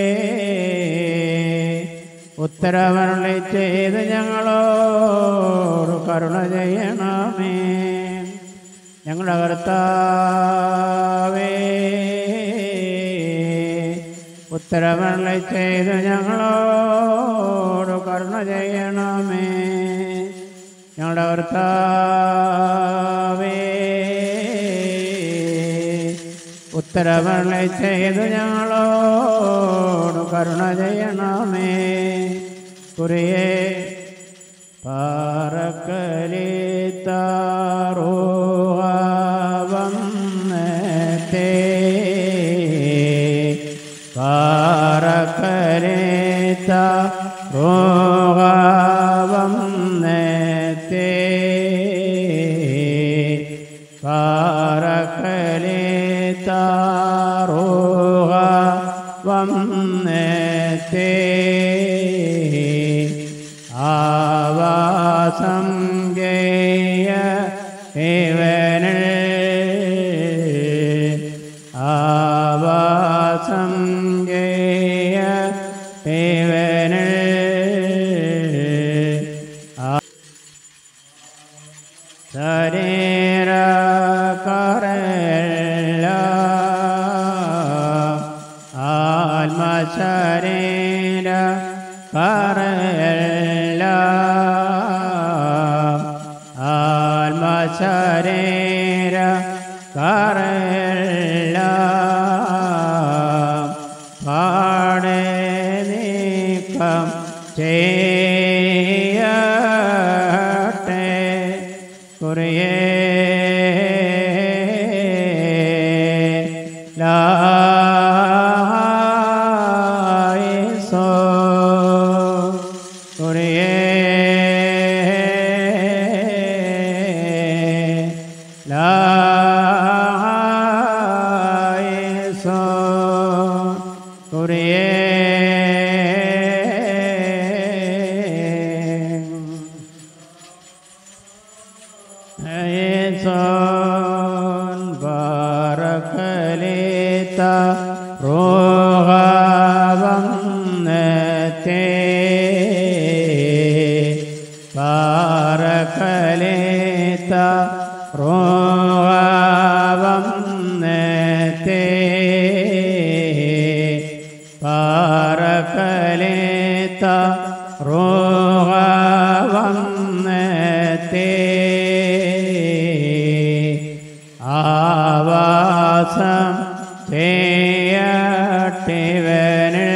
ഉത്തരവരളി ചെയ്ത് ഞങ്ങളോട് കരുണ ചെയ്യണമേ ഞങ്ങളുടെ കർത്താവേ ഉത്തരവരളി ചെയ്ത് ഞങ്ങളോട് കരുണ ചെയ്യണമേ ഞങ്ങളുടെ കർത്താവേ ഉത്തരവരളി ചെയ്ത് ഞങ്ങളോട് കരുണ ചെയ്യണമേ കുറിയേ പാറക്കലിത്താറോവന്നേ പാറക്കലിത്ത റോവന്നേ പാറക്കലിത്താറോവന്നേ ആവാസം ഗേയ ഇവനിൽ ആവാസം ഗേയ ഇവനിൽ ശരീര കരല്ല ആത്മശരീര കരല്ല ആത്മശരീര കരല്ല പാടെ നീക്കം ചെയ്യട്ടെ കുറിയേ ലായിസോ കുറിയേ ലായിസോ കുറിയേ Son barakalita rohavannete barakalita rohavannete barakalita rohavannete ആവാസം ചെയ്യട്ടിവന്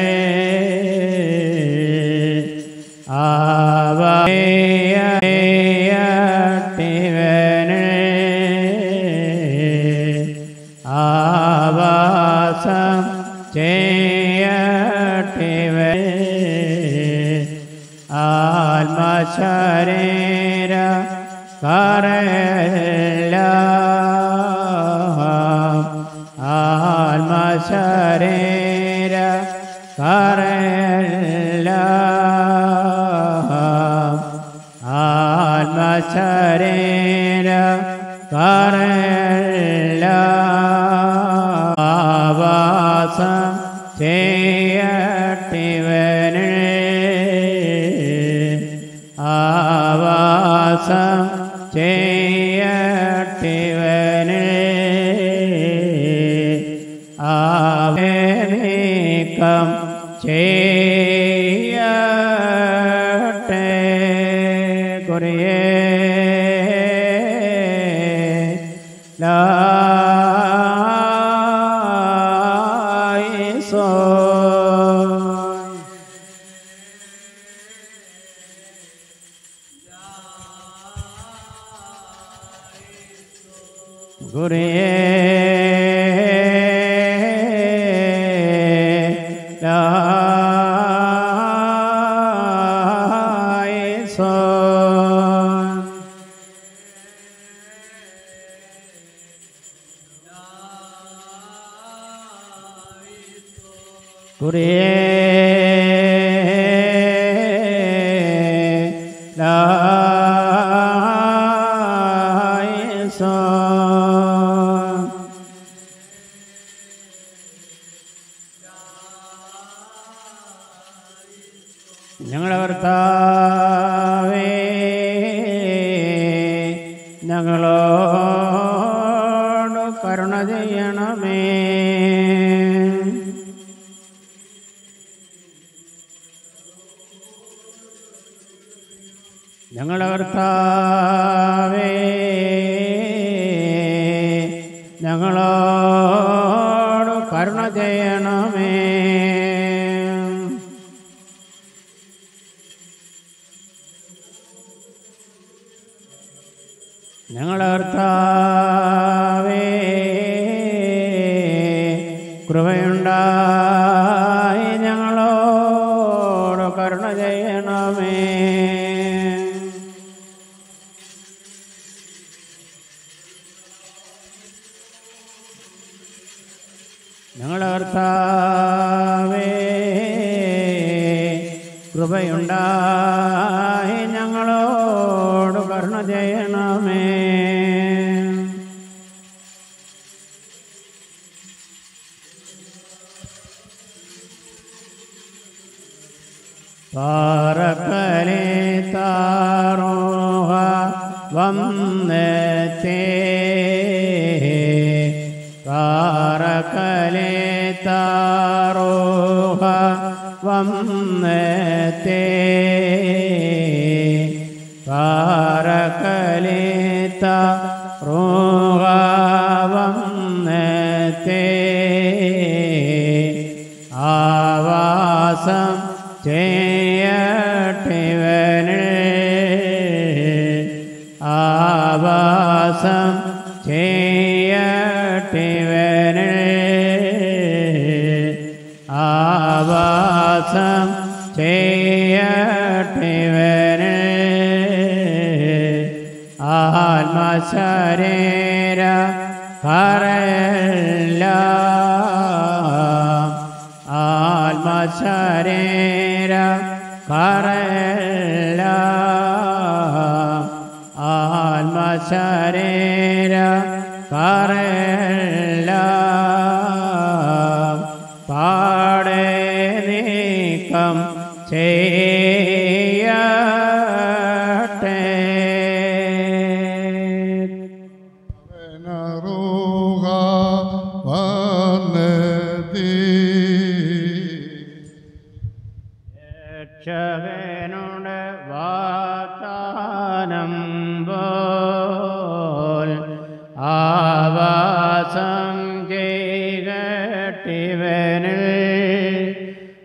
ആവയട്ടിവന് ആവാസം ചെയ്യട്ടിവന് ആത്മശരീര കരല്ല ആത്മശരീര കരല്ല ആത്മശരീര കരല്ല ആവാസം ചെയ്യട്ടിവന് ആവാസം ചെയ്യട്ടിവന് ആവേനീക്കം ചെയ്യട്ടെ കുറിയേ ലായിസോൻ ഗുരേ ലായിസോൻ ലായിസോൻ ഞങ്ങളുടെ കർത്താവേ ഞങ്ങളോട് കരുണ ചെയ്യണമേ ഞങ്ങളുടെ കർത്താവേ ഞങ്ങളോട് കരുണ ചെയ്യണമേ ഞങ്ങളുടെ കർത്താവേ കൃപയുണ്ടായി ഞങ്ങളോട് കരുണ ചെയ്യണമേ ഞങ്ങളുടെ കർത്താവേ കൃപയുണ്ടായി ഞങ്ങളോട് കരുണ ചെയ്യണമേ പാറക്കലെ താറോഹ വന്നത്തേ പാറക്കലെ താറോഹ വന്നത്തേ പാറക്കലെ താറോഹ വന്നത്തേ ആവാസം ചെയ്യട്ടിവന് ആവാസം ചെയ്യട്ടിവന് ആവാസം ചെയ്യട്ടിവന് ആത്മശരീര കരല്ല ആത്മശരീര കരല്ല ആത്മശരീര കരല്ല പാടെ നീക്കം ചെയ്യട്ടെ നറുക വന്നതി രക്ഷകനുടെ വാതാനം പോൽ ആവാ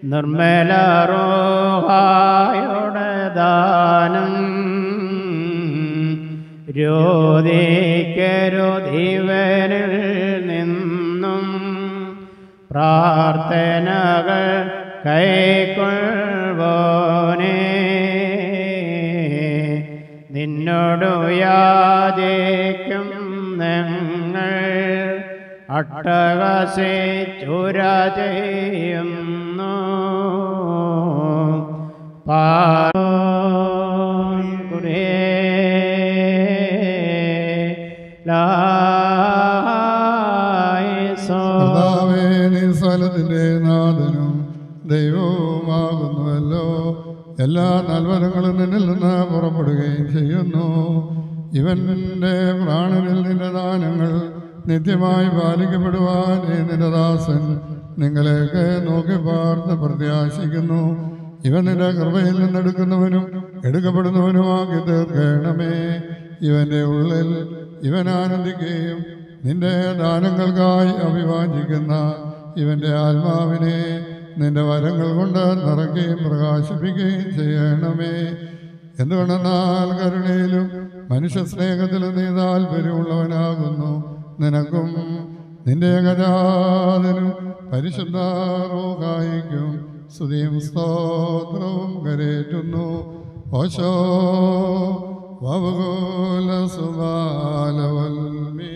നിർമ്മല റോഹായുടെ ദാനം രോധിക്കരുതിവനിൽ നിന്നും പ്രാർത്ഥനകൾ കൈക്കൊള്ളുവോനെ നിന്നോടു യാചിക്കും നിങ്ങൾ അട്ടകസിച്ചുര ചെയ്യുന്നു പാറേ കർത്താവേ നീ സ്ഥലത്തിൻ്റെ നാഥനും ദൈവവുമാകുന്നുവല്ലോ എല്ലാ നൽവരങ്ങളും നിന്നിൽ നിന്ന് പുറപ്പെടുകയും ചെയ്യുന്നു ഇവൻ്റെ പ്രാണനിൽ നിന്റെ ദാനങ്ങൾ നിത്യമായി പാലിക്കപ്പെടുവാൻ ഈ നിന്റെ ദാസൻ നിങ്ങളെയൊക്കെ നോക്കി പാർത്ത് പ്രത്യാശിക്കുന്നു ഇവൻ നിന്റെ കൃപയിൽ നിന്നെടുക്കുന്നവനും എടുക്കപ്പെടുന്നവനുമാക്കി തീർക്കണമേ ഇവൻ്റെ ഉള്ളിൽ ഇവൻ ആനന്ദിക്കുകയും നിന്റെ ദാനങ്ങൾക്കായി അഭിവാഞ്ചിക്കുന്ന ഇവന്റെ ആത്മാവിനെ നിന്റെ വരങ്ങൾ കൊണ്ട് നിറയ്ക്കുകയും പ്രകാശിപ്പിക്കുകയും ചെയ്യണമേ എന്തുകൊണ്ടെന്നാൽ കരുണയിലും മനുഷ്യ സ്നേഹത്തിലും നീ താല്പര്യമുള്ളവനാകുന്നു നിനക്കും നിന്റെ ഏകജാതനും പരിശുദ്ധ റോഹായിക്കും സ്തുതിയും സ്തോത്രവും കരേറ്റുന്നു ഓശോ വവകോല സുബാലവൽമീ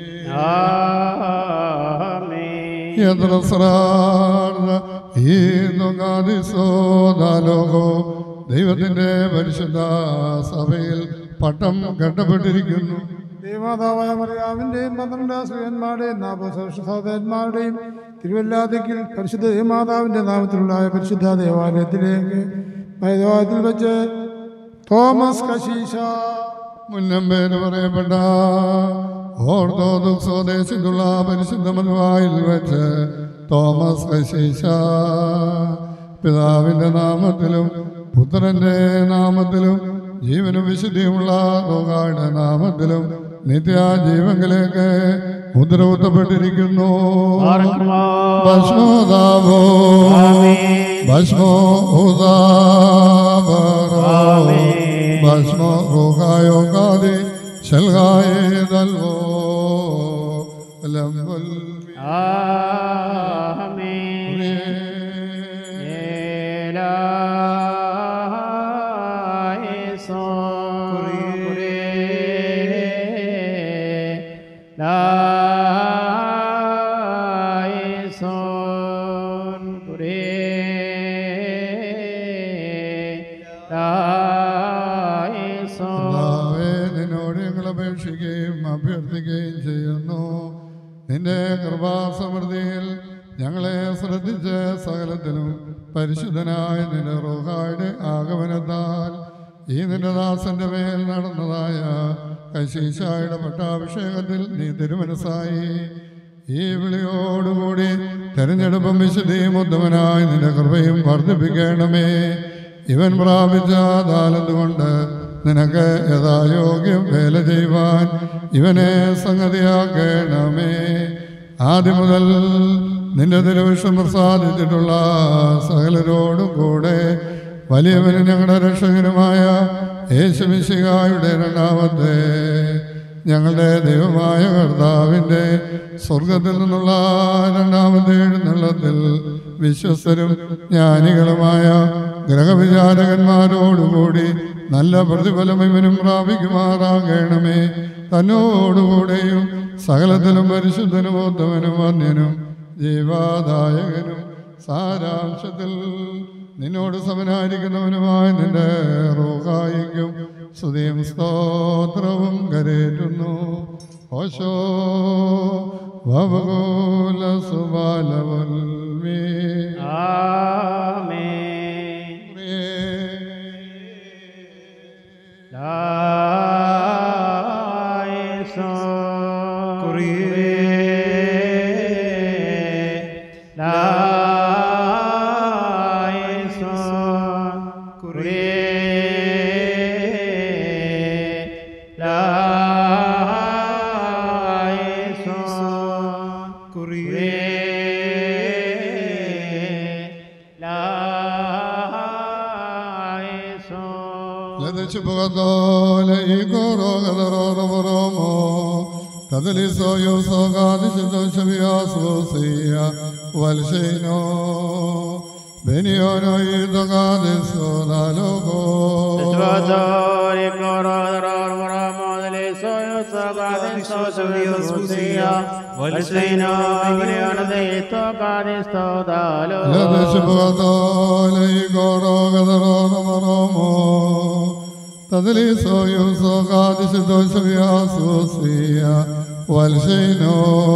എത്ര ശ്രാർദ്ധ ഈ നുകാതിസോദാലോകോ ദൈവത്തിന്റെ പരിശുദ്ധ സഭയിൽ പട്ടം കെട്ടപ്പെട്ടിരിക്കുന്നു ദൈവമാതാവായ മറിയാവിന്റെയും പന്ത്രണ്ട് ശ്രീയന്മാരുടെയും നാപ്പസഹോദരന്മാരുടെയും തിരുവല്ലാതിക്കിൽ പരിശുദ്ധ ദൈവമാതാവിന്റെ നാമത്തിലുള്ള പരിശുദ്ധ ദേവാലയത്തിലേക്ക് ദേവാലയത്തിൽ വെച്ച് തോമസ് കശീശ മുന്നം പേര് പറയപ്പെട്ട ഓർത്തോദോക്സ് സ്വദേശത്തുള്ള പരിശുദ്ധ മനുവായിൽ വെച്ച് തോമസ് കശീശ പിതാവിന്റെ നാമത്തിലും പുത്രന്റെ നാമത്തിലും ജീവനും വിശുദ്ധിയുമുള്ള ലോകായുടെ നാമത്തിലും നിത്യാജീവങ്കിലേക്ക് മുദ്ര കുത്തപ്പെട്ടിരിക്കുന്നു ഭസ്മോദാവോ ഭസ്മോ ഉദാവറോ ഭസ്മോ റുഹായോ കാതി ശൽഹായേ ദൽവോ ലംബൽ കർത്താവേ, നിന്നോട് ഞങ്ങൾ അപേക്ഷിക്കുകയും അഭ്യർത്ഥിക്കുകയും ചെയ്യുന്നു നിന്റെ കൃപാസമൃദ്ധിയിൽ ഞങ്ങളെ ശ്രദ്ധിച്ച് സകലത്തിലും പരിശുദ്ധനായ നിന്റെ റോഹായുടെ ആഗമനത്താൽ ഈ നിന്റെ ദാസന്റെ മേൽ നടന്നതായ കശീശായുടെ പട്ടാഭിഷേകത്തിൽ നീ തിരുമനസായി ഈ വിളിയോടുകൂടി തെരഞ്ഞെടുപ്പും വിശുദ്ധിയും ഉത്തമനായി നിന്റെ കൃപയും വർദ്ധിപ്പിക്കണമേ ഇവൻ പ്രാപിച്ച താലന്ത് കൊണ്ട് നിനക്ക് യഥായോഗ്യം വേല ചെയ്യുവാൻ ഇവനെ സംഗതിയാക്കണമേ ആദ്യം മുതൽ നിന്റെ തിരുവിഷം പ്രസാദിച്ചിട്ടുള്ള സകലരോടും കൂടെ വലിയവനും ഞങ്ങളുടെ രക്ഷകനുമായ യേശുമിശികായുടെ രണ്ടാമത്തെ ഞങ്ങളുടെ ദൈവമായ കർത്താവിൻ്റെ സ്വർഗത്തിൽ നിന്നുള്ള രണ്ടാമത്തെ എഴുന്നള്ളത്തിൽ വിശ്വസ്തരും ജ്ഞാനികളുമായ ഗ്രഹവിചാരകന്മാരോടുകൂടി നല്ല പ്രതിഫലം ഇവനും പ്രാപിക്കുമാറാകണമേ തന്നോടുകൂടെയും സകലത്തിലും പരിശുദ്ധനും ഉത്തമനും വന്യനും ജീവാദായകനും സാരാംശത്തിൽ നിന്നോട് സമനായിരിക്കുന്നവനുമായ നിന്റെ റോഹായിക്കും സ്തുതിയും സ്തോത്രവും കരേറ്റുന്നു ഓശോ വവകോല സുബാലവൽമേ La Chibugadole igoro gadaroro moromo Kadali soyo so gadi shido shabia sosia Walshino Beniono ido gadi so da logo Svadori korodoror moramodali soyo sagadi sosaviyo susia Valsino viniona deito gadi stodalo Yade Chibugadole igoro gadaroro moromo Kadali soyo so gadi shido shabia sosia Walshino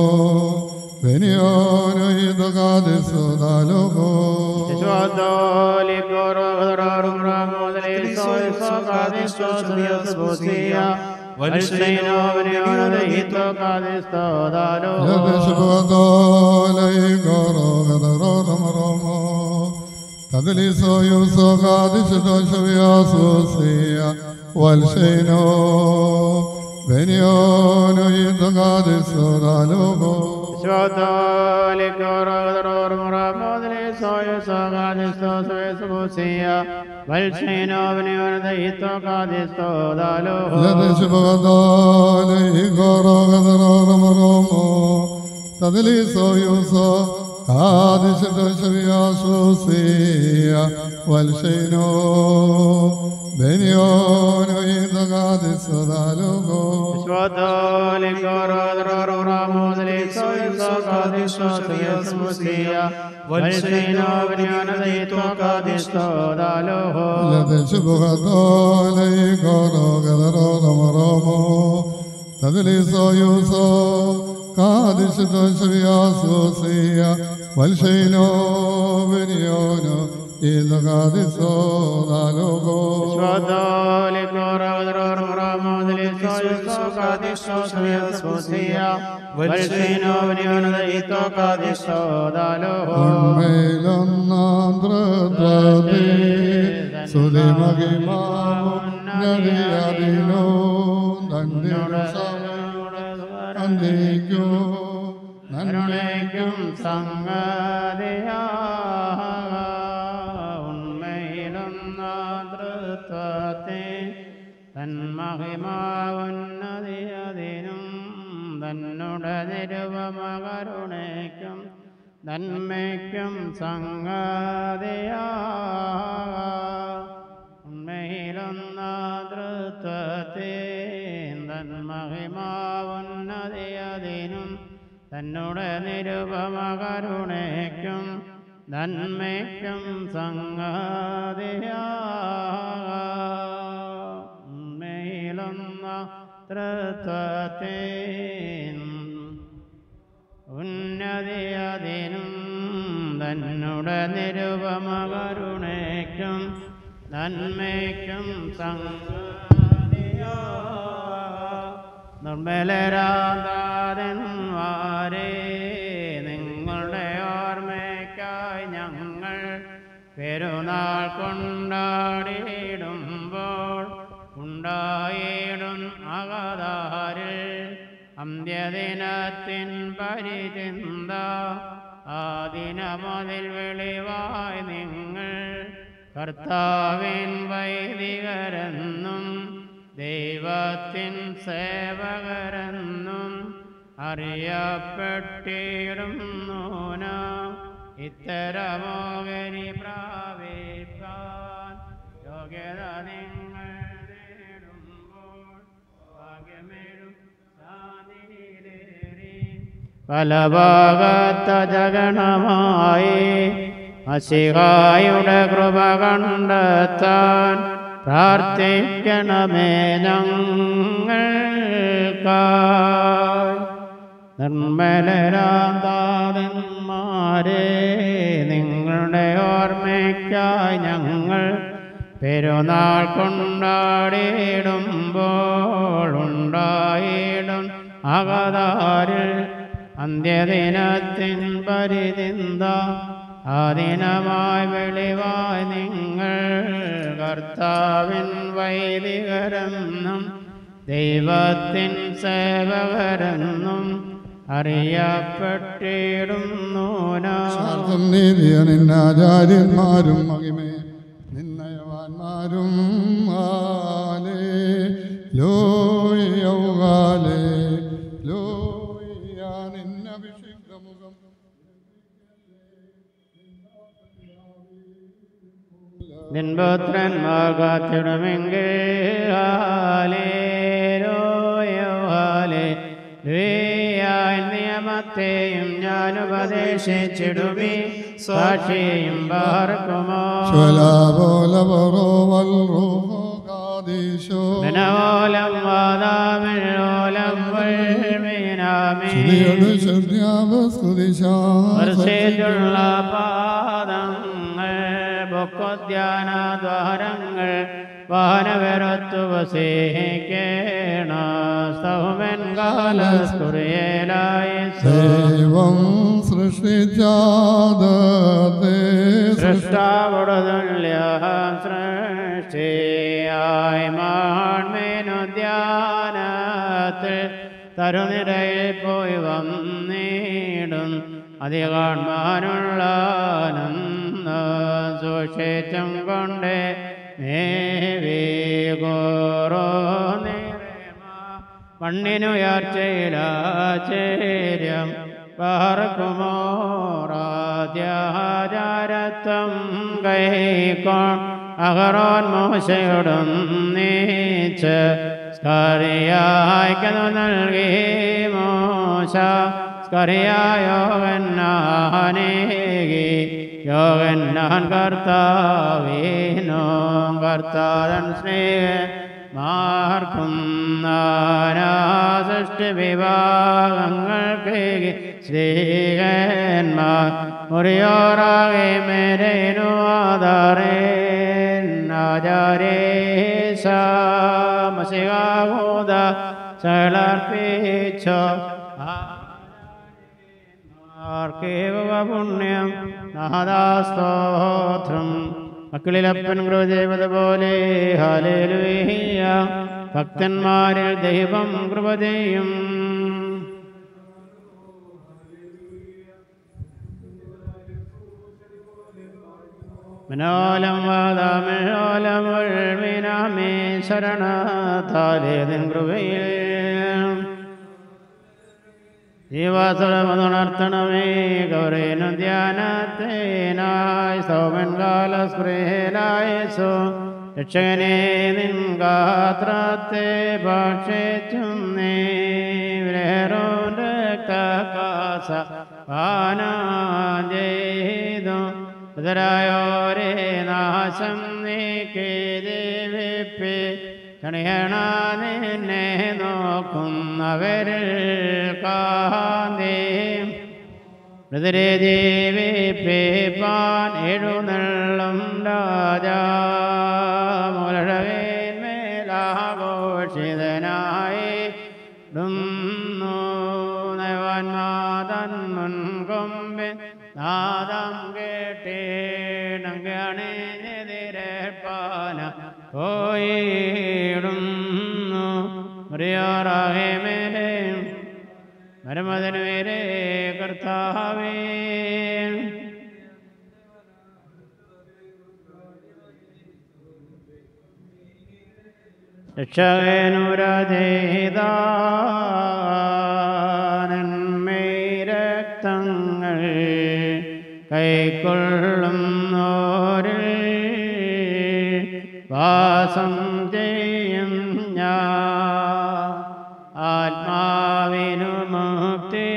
Beniono ido gadi so da logo Svadoli korodoror moramodali soyo sagadi sosaviyo susia Valsino viniona deito gadi stodalo Kadali soyo so gadi shido shabia sosia Walshino Beniono ido gadi so da logo Svadoli korodoror moramodali soyo sagadi sosaviyo Valsino viniona deito gadi stodalo Yade Shivadale Igoro Gadarara Maromo Tadili Soyo So Adishita Shavya Sosia Valshino Beniono Idagadi Sadalogo Svadoli korodoror moramodali soyo sagadi sosaviyo Valsino viniona deito gadi stodalo Yade Shivadale Igoro Gadarara Maromo Tadili Soyo So Kadishita Shavya Sosia Valshino Beniono Idagadi Sadalogo Svadoli korodoror moramodali soyo sagadi sosaviyo Valsino viniona deito gadi stodalo ഉന്മേലൊന്നാന്ത്രത്തെ സുതിമഹിമാവുന്നതിയതിനോ തന്നിടു സന്ധിക്കോ കരുണയ്ക്കും സംഗതിയാ ഉണ്മയിലൊന്നാതൃത്വത്തെ തന്മഹിമാവുന്നതിയതിനും തന്നുടെ നിരുപമകരുണയ്ക്കും നന്മയ്ക്കും സംഗതിയാ ഉണ്മയിലൊന്നാതൃത്വത്തെ തന്മഹിമാവുന്നതിയതിനും തന്നുടെ നിരുപമകരുണയ്ക്കും നന്മയ്ക്കും സംഗതിയാ ഉണ്മയിലൊന്ന തൃത്വത്തെ ഉന്നതിയതിനും തന്നുടെ നിരുപമകരുണയ്ക്കും നന്മയ്ക്കും സംഗതിയാ നിർമ്മലരാധാരന്മാരെ നിങ്ങളുടെ ഓർമ്മയ്ക്കായി ഞങ്ങൾ പെരുന്നാൾ കൊണ്ടാടിയിടുമ്പോൾ ഉണ്ടായിടും അകതാരിൽ അന്ത്യദിനത്തിൻ പരിചിന്ത ആ ദിനമതിൽ വെളിവായി നിങ്ങൾ കർത്താവിൻ വൈദികരെന്നും ദൈവത്തിൻ സേവകരെന്നും അറിയപ്പെട്ടിടുന്നു നാം ഇത്തരമോകരി പ്രാപിക്കാൻ യോഗ്യത നിങ്ങൾ നേടുമ്പോൾ ഭാഗ്യമേഴും ശാന്തിയിലേറി പല ഭാഗത്ത ജഗണമായി അശിഹായുടെ കൃപ കണ്ടെത്താൻ പ്രാർത്ഥിക്കണമേ ഞങ്ങൾക്കായി നിർമ്മലരാന്താതന്മാരെ നിങ്ങളുടെ ഓർമ്മയ്ക്കായി ഞങ്ങൾ പെരുന്നാൾ കൊണ്ടാടിയിടുമ്പോൾ ഉണ്ടായിടും അകതാരിൽ അന്ത്യദിനത്തിൻ പരിചിന്ത ആദിനമായി വെളിവായി നിങ്ങൾ കർത്താവിൻ വൈദികരെന്നും ദൈവത്തിൻ സേവകരെന്നും അറിയപ്പെട്ടിടുന്നു നാം. ശാന്തം നീതിയ നിന്നാചാര്യന്മാരും മഹിമേ നിന്നയവാന്മാരും ആ സിംഹമുഖം നിൻപുത്രന്മാർ കാത്തിടുമെങ്കിൽ ഹാലേലൂയോ ഹാലേലൂയായ നിയമത്തെയും ഞാൻ ഉപദേശിച്ചിടുമി സാക്ഷിയും പാർക്കുമോ സ്വലാപോലവറോവൽറോകാദീശോ മനോലം വാദാമിഴോലം വൾമീനാമേ സ്തുതിയുടെ ശബ്ദാവസ്തുതിശാ വർഷേറ്റുള്ള പാദങ്ങൾ പൊക്കൊദ്യാനദ്വാരങ്ങൾ വാനവരത്തു വസേക്കേണ സൗമൻ കാലസ്കുറിയലായി ദൈവം സൃഷ്ടിച്ചാദത്തെ സൃഷ്ടാവുടതുല്യ സൃഷ്ടിയായി മാൺമേനുദ്യാനത്തിൽ തരുനിരയിൽ പോയി വന്നിടും അധികാൺമാനുള്ള സൂക്ഷിച്ചും കൊണ്ട് മേവീകോറോ മണ്ണിനുയർച്ചയിലാചേര്യം പാർക്കുമോറാദ്യാചാരത്വം കൈക്കോൺ അഹറോൻ മോശയോടും നീച്ച് സ്കറിയായ്ക്കതു നൽകി മോശ സ്കറിയായോഗന്നാനേകി യോഗന്നാൻ കർത്താവീനോ കർത്താതൻ സ്നേഹ മാർക്കും നാനാസൃഷ്ടി വിഭാഗങ്ങൾക്ക് ശ്രീകന്മാർ മുറിയോറാകെ മേരേനു ആധാരേശാമസികാഭൂത ചളർപ്പിച്ചോ ആർക്കേവ പുണ്യം നാദാസ്തോത്രം മക്കളിലപ്പൻ കൃപ ചെയ്തതുപോലെ ഹാലേലുയ ഭക്തന്മാരിൽ ദൈവം കൃപ ചെയ്യും മനോലം വാദാമോലം വൾമീനാമേ ശരണാഥാലേതിൻ കൃപയിൽ ജീവാസുരമതുണർത്തണമേ ഗൗരേനു ധ്യാനത്തേനായി സൗമൻ കാലസ്പൃഹലായസോ രക്ഷകനെ നിൻ ഗാത്രത്തെ ഭക്ഷിച്ചും നീരേറോന്റെ കാസ പാനാജേതു ഉദരായോരേ നാശം നീക്കി ദേവിപ്പി കണിയണ നിന്നെ നോക്കുന്നവരിൽ കാന്തേ മൃതരെ ജീവിപ്പിപ്പാൻ എഴുന്നള്ളും രാജാ മുലഴവേന്മേലാഘോഷിതനായി നവന്മാതൻ മുൻകൊമ്പിൽ നാദം കേട്ടേണങ്കണിഞ്ഞെതിരേപ്പാന പോയിടുന്നു മറിയാറാകെ മേലെ മരമതിനു വേരെ കർത്താവേ രക്ഷകനുരതേതാനന്മേ രക്തങ്ങൾ കൈക്കൊള്ളുന്നോരിൽ വാസം ചെയ്യും ഞാൻ ആത്മാവിനു മുക്തി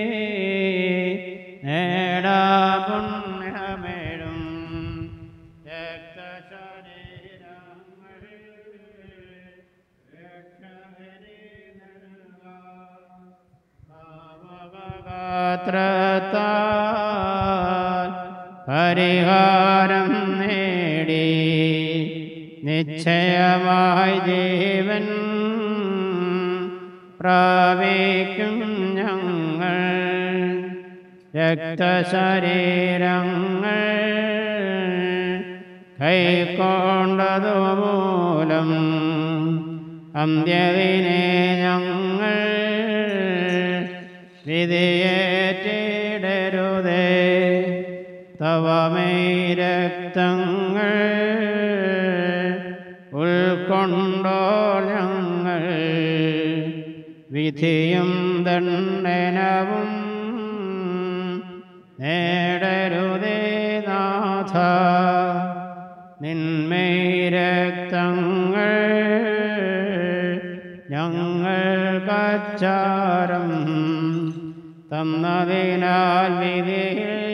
നേടാ പുണ്യമേഴും രക്തശരീരങ്ങൾ പാത്രത്താൽ പരിഹാരം നേടി നിശ്ചയമായി ജീവൻ പ്രാപിക്കും ഞങ്ങൾ രക്തശരീരങ്ങൾ കൈക്കൊണ്ടതു മൂലം അന്ത്യദിനെ ഞങ്ങൾ വിധിയേറ്റിടരുതേ തവമേ രക്തങ്ങൾ ഉൾക്കൊണ്ടോ ഞങ്ങൾ വിധിയും ദണ്ഡനവും നേടരുതേ നാഥ നിന്മേ രക്തങ്ങൾ ഞങ്ങൾ കച്ചാരം തന്നതിനാൽ വിധി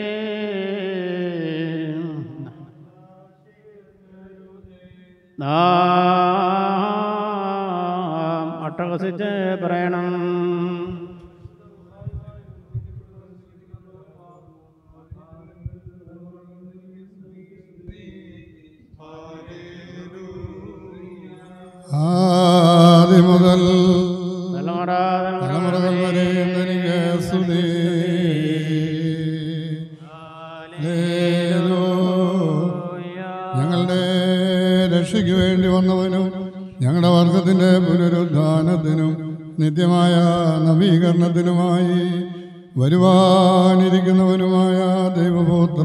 നാം അട്ടഹസിച്ച് പറയണം ആദ്യം മുതൽ തലമുറ തലമുറകൾ വരെ എനിക്ക് സ്തുതി ഞങ്ങളുടെ രക്ഷയ്ക്ക് വേണ്ടി വന്നവനും ഞങ്ങളുടെ വർഗത്തിൻ്റെ പുനരുദ്ധാനത്തിനും നിത്യമായ നവീകരണത്തിനുമായി വരുവാനിരിക്കുന്നവനുമായ ദൈവപുത്ര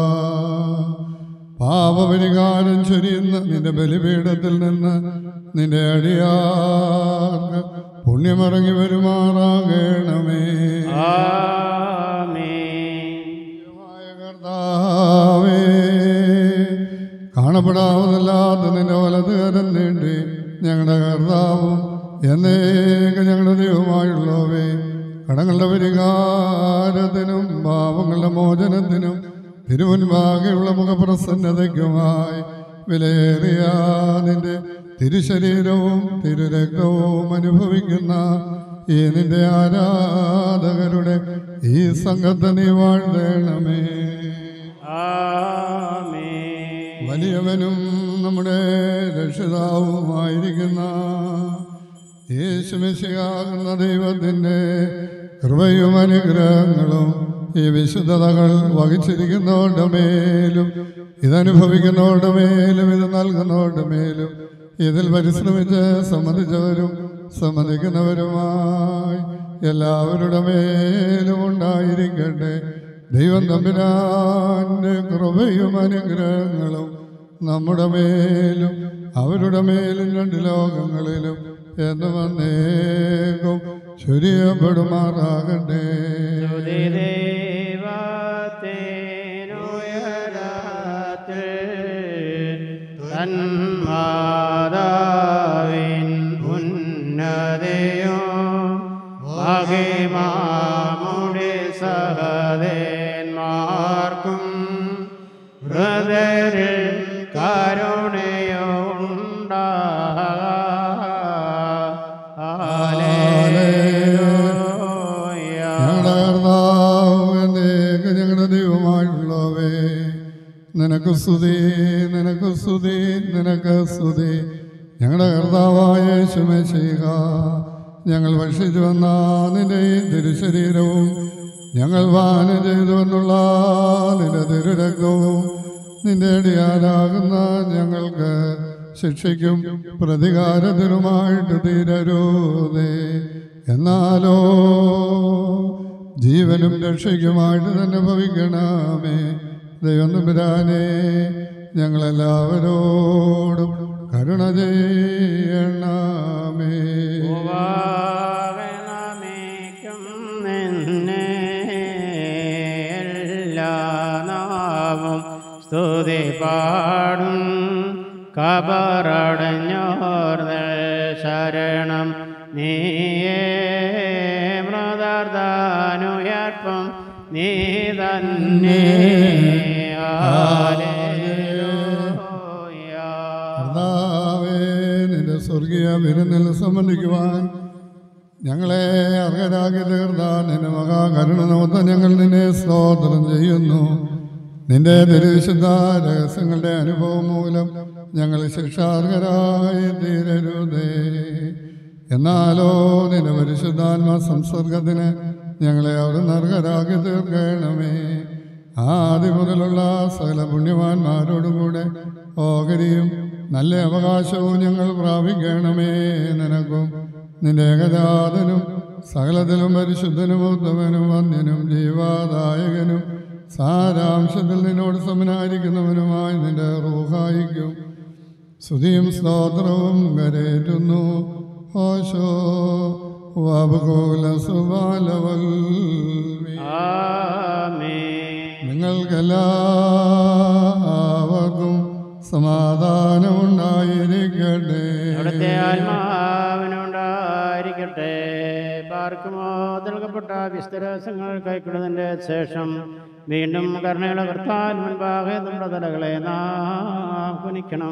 പാപപരിഹാരം ചൊരിയുന്ന നിന്റെ ബലിപീഠത്തിൽ നിന്ന് നിന്റെ അടിയാർക്ക് പുണ്യമിറങ്ങി വരുമാറാകണമേ കർത്താവേ കാണപ്പെടാവുന്നല്ലാത്ത നിന്റെ വലതുകരം നീണ്ടി ഞങ്ങളുടെ കർത്താവും എന്നേക്ക് ഞങ്ങളുടെ ദൈവമായുള്ളവേ കടങ്ങളുടെ പരിഹാരത്തിനും പാപങ്ങളുടെ മോചനത്തിനും തിരുമുൻപാകെയുള്ള മുഖപ്രസന്നതയ്ക്കുമായി വിലയേറിയ നിന്റെ തിരുശരീരവും തിരുരക്തവും അനുഭവിക്കുന്ന ഈ നിന്റെ ആരാധകരുടെ ഈ സംഘത്തെ നീ വാഴ്ത്തേണമേ വലിയവനും നമ്മുടെ രക്ഷിതാവുമായിരിക്കുന്ന യേശുമിശിയാകുന്ന ദൈവത്തിൻ്റെ കൃപയും അനുഗ്രഹങ്ങളും ഈ വിശുദ്ധതകൾ വഹിച്ചിരിക്കുന്നവരുടെ മേലും ഇതനുഭവിക്കുന്നവരുടെ മേലും ഇത് നൽകുന്നവരുടെ മേലും ഇതിൽ പരിശ്രമിച്ച് സമ്മതിച്ചവരും സമ്മതിക്കുന്നവരുമായി എല്ലാവരുടെ മേലും ഉണ്ടായിരിക്കട്ടെ ദൈവം തമ്പുരാന്റെ കൃപയും അനുഗ്രഹങ്ങളും നമ്മുടെ മേലും അവരുടെ മേലും രണ്ട് ലോകങ്ങളിലും എന്ന് വന്നേക്കും ചൊരിയപ്പെടുമാറാകട്ടെ തന്മാതാവിൻ ഉന്നതയോ മഹിമാമുടി സഹദേന്മാർക്കും ഹൃദരിൽ കരുണയോ ഞങ്ങളുടെ കർത്താവ് എന്നേക്ക് ഞങ്ങളുടെ ദൈവമായിട്ടുള്ളവേ നിനക്ക് സ്തുതി നിനക്ക് സ്തുതി നിനക്ക് സ്തുതി ഞങ്ങളുടെ കർത്താവായ ശുമശീക ഞങ്ങൾ ഭക്ഷിച്ചു വന്ന നിന്റെ ഈ തിരുശരീരവും ഞങ്ങൾ പാനം ചെയ്തുവെന്നുള്ള നിന്റെ തിരുരക്തവും നിന്റെ അടിയാരാകുന്ന ഞങ്ങൾക്ക് ശിക്ഷയ്ക്കും പ്രതികാരത്തിനുമായിട്ട് തീരരുതേ എന്നാലോ ജീവനും രക്ഷയ്ക്കുമായിട്ട് തന്നെ ഭവിക്കണമേ ദൈവം തമ്പുരാനെ ഞങ്ങളെല്ലാവരോടും കരുണ ചെയ്യണമേ നിന്നെ എല്ലാ നാവും സ്തുതി പാടും കബറടഞ്ഞോർ ശരണം നീയേ മൃദർദാനുയർപ്പം നീ തന്നെ കർത്താവേ നിന്റെ സ്വർഗീയ വിരുന്നിൽ സംബന്ധിക്കുവാൻ ഞങ്ങളെ അർഹരാക്കി തീർന്ന നിന്റെ മഹാകരുണ നിമിത്തം ഞങ്ങൾ നിന്നെ സ്തോത്രം ചെയ്യുന്നു നിന്റെ തിരുവിശുദ്ധ രഹസ്യങ്ങളുടെ അനുഭവം മൂലം ഞങ്ങൾ ശിക്ഷാർഹരായി തീരരുതേ എന്നാലോ നിന്റെ പരിശുദ്ധാത്മ സംസർഗത്തിന് ഞങ്ങളെ അവിടെ നർഹരാക്കി തീർക്കണമേ ആദ്യം മുതലുള്ള സകല പുണ്യവാന്മാരോടും കൂടെ ഓഹരിയും നല്ല അവകാശവും ഞങ്ങൾ പ്രാപിക്കണമേ നിനക്കും നിന്റെ ഏകജാതനും സകലത്തിലും പരിശുദ്ധനും ഉത്തമനും വന്യനും ജീവാദായകനും സാരാംശത്തിൽ നിന്നോട് സമനായിരിക്കുന്നവനുമായി നിന്റെ റൂഹായിക്കും സ്തുതിയും സ്തോത്രവും കരേറ്റുന്നു ഓശോ വബുകൂല സുബാലവൽ ആമേൻ നിങ്ങൾക്കെല്ലാവർക്കും സമാധാനമുണ്ടായിരിക്കട്ടെ അവിടുത്തെ ആത്മാവിനുണ്ടായിരിക്കട്ടെ പാർക്കുമോ നൽകപ്പെട്ട വിസ്തരസങ്ങൾ കൈക്കൊള്ളുന്നതിന്റെ ശേഷം വീണ്ടും കരുണയുടെ കർത്താൽ മുൻപാകെ നമ്മുടെ തലകളെ നാം കുനിക്കണം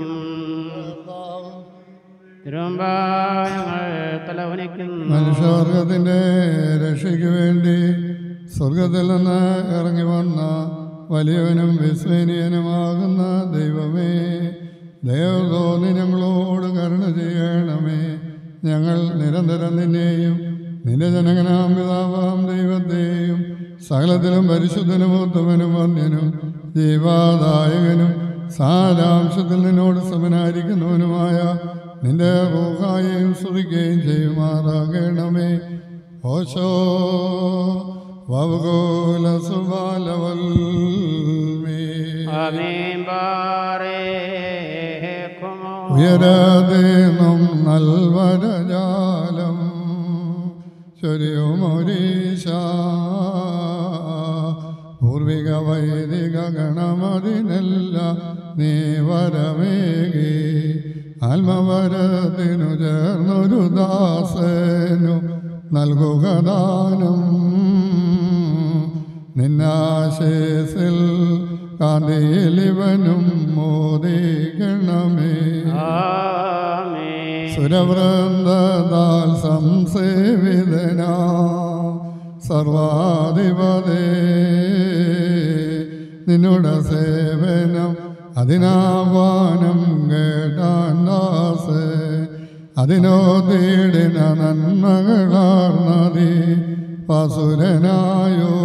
തിരുവമ്പായങ്ങൾ തലകുനിക്കുന്നു മനുഷ്യവർഗത്തിന്റെ രക്ഷയ്ക്ക് വേണ്ടി സ്വർഗത്തിൽ നിന്ന് ഇറങ്ങി വന്ന വലിയവനും വിസ്മയനീയനുമാകുന്ന ദൈവമേ ദൈവതോന്നി ഞങ്ങളോട് കരുണ ചെയ്യണമേ ഞങ്ങൾ നിരന്തരം നിന്നെയും നിന്റെ ജനകനാം പിതാവാം ദൈവത്തെയും സകലത്തിലും പരിശുദ്ധനും ഉത്തമനും വന്യനും ജീവാദായകനും സാരാംശത്തിൽ നിന്നോട് സമനായിരിക്കുന്നവനുമായ നിന്റെ റൂഹായെയും സ്തുതിക്കുകയും ചെയ്യുമാറാകണമേ ഓശോ വവകോല സുബാലവൽമേ ആമീൻ ബാറേക്കുമോ ഉയരാതേന്നും നൽവരജാലം ചൊരിയുമൊരീശ പൂർവിക വൈദിക ഗണമതിനല്ല നീ വരമേകി ആത്മവരത്തിനു ചേർന്നൊരു ദാസനു നൽകുക ദാനം നിന്നാശേസിൽ കാന്തിയിലിവനും മോദിക്കണമേ സുരവൃന്ദാൽ സംസേവിതനാ സർവാധിപതേ നിന്നുടെ സേവനം അതിനാഹ്വാനം കേട്ടാൻ ദാസ് അതിനോ തേടിന നന്മകളാർന്നതി പസുരനായോ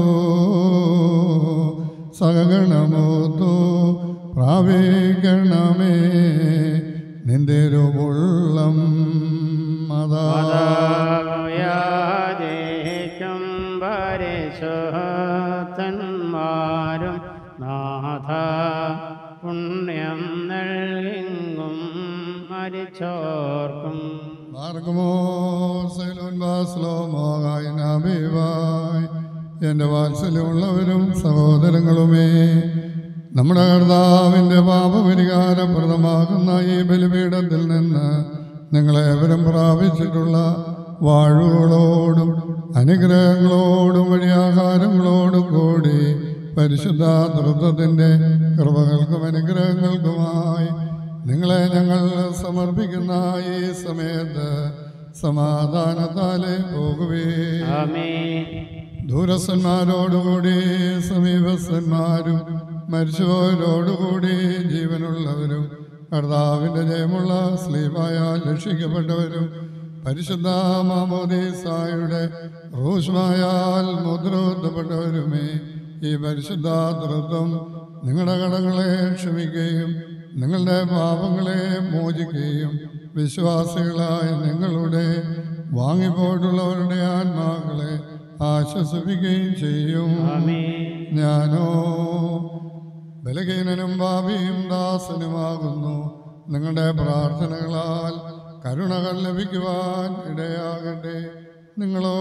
സഗണമോത്തു പ്രാപിക്കണമേ നിന്റെ ഒരു ഉള്ളം മതാ മാതാവയാദേക്കും പരിശോത്തന്മാരും നാഥ പുണ്യം നൽകിങ്ങും മരിച്ചോർക്കും മാർഗമോ സൈലോൻ ബാസ്ലോമോഹായ് നബിവായ് എൻ്റെ വാത്സല്യമുള്ളവരും സഹോദരങ്ങളുമേ നമ്മുടെ കർത്താവിൻ്റെ പാപപരിഹാരപ്രദമാകുന്ന ഈ ബലിപീഠത്തിൽ നിന്ന് നിങ്ങളേവരും പ്രാപിച്ചിട്ടുള്ള വാഴുകളോടും അനുഗ്രഹങ്ങളോടും വഴിയാഹാരങ്ങളോടും കൂടി പരിശുദ്ധ തൃത്വത്തിൻ്റെ കൃപകൾക്കും അനുഗ്രഹങ്ങൾക്കുമായി നിങ്ങളെ ഞങ്ങൾ സമർപ്പിക്കുന്ന ഈ സമയത്ത് സമാധാനത്താലെ പോകുവേ ദൂരസ്ഥന്മാരോടുകൂടി സമീപസ്ഥന്മാരും മരിച്ചവരോടുകൂടി ജീവനുള്ളവരും കർത്താവിൻ്റെ ജയമുള്ള സ്ലീപായാൽ രക്ഷിക്കപ്പെട്ടവരും പരിശുദ്ധ മാമോദീസായുടെ റൂഷ്മായാൽ മുദ്രോദ്ധപ്പെട്ടവരുമേ ഈ പരിശുദ്ധ തൃത്വം നിങ്ങളുടെ കടങ്ങളെ ക്ഷമിക്കുകയും നിങ്ങളുടെ പാപങ്ങളെ മോചിക്കുകയും വിശ്വാസികളായ നിങ്ങളുടെ വാങ്ങിപ്പോയിട്ടുള്ളവരുടെ ആത്മാക്കളെ ആശ്വസിപ്പിക്കുകയും ചെയ്യും ഞാനോ ബലഹീനനും ഭാവിയും ദാസനുമാകുന്നു നിങ്ങളുടെ പ്രാർത്ഥനകളാൽ കരുണകൾ ലഭിക്കുവാൻ ഇടയാകട്ടെ നിങ്ങളോ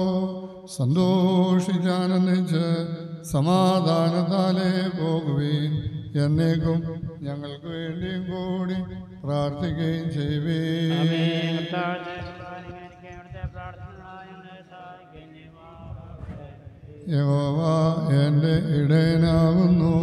സന്തോഷിച്ചാനന്ദിച്ച് സമാധാനത്താലെ പോകുകയും എന്നേക്കും ഞങ്ങൾക്ക് വേണ്ടിയും കൂടി പ്രാർത്ഥിക്കുകയും ചെയ്യുകയും യഹോവ എൻ്റെ ഇടയനാകുന്നു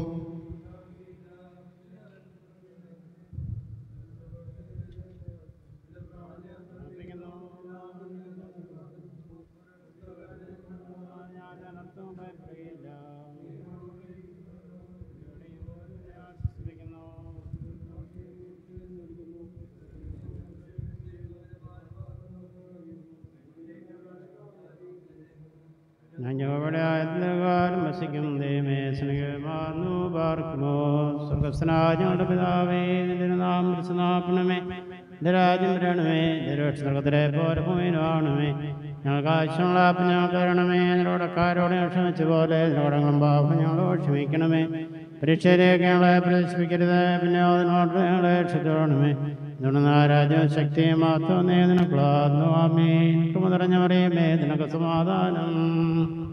ഞങ്ങളുടെ ആയത്കാലം വസിക്കും ദൈവമേ സ്നേഹമാർന്നു പാർക്കുമോ സ്വർഗസ്നായ ഞങ്ങളുടെ പിതാവേ നിന്റെ നാം വിളിച്ചനാപ്പണമേ നിന്റെ രാജ്യം വരണമേ നിരക്ഷണത്തിലെ പോലെ ഭൂമിയിലാണമേ ഞങ്ങൾക്ക് ആവശ്യമുള്ള അപ്പം ഞങ്ങൾക്ക് തരണമേ നിന്നോടക്കാരോട് ക്ഷമിച്ച പോലെ നിന്നോടങ്ങളും പാപം ഞങ്ങളോട് ക്ഷമിക്കണമേ പരീക്ഷയിലേക്ക് ഞങ്ങളെ പ്രവേശിപ്പിക്കരുത് പിന്നെ അതിനോട് ഞങ്ങളെ രക്ഷിച്ചോണമേ ഇതുകൊണ്ട് രാജ്യവും ശക്തിയും മാത്രം നീ നിനക്കുള്ളാർന്നു ആമേ നിനക്ക് നിറഞ്ഞ മറിയമേ നിനക്ക് സമാധാനം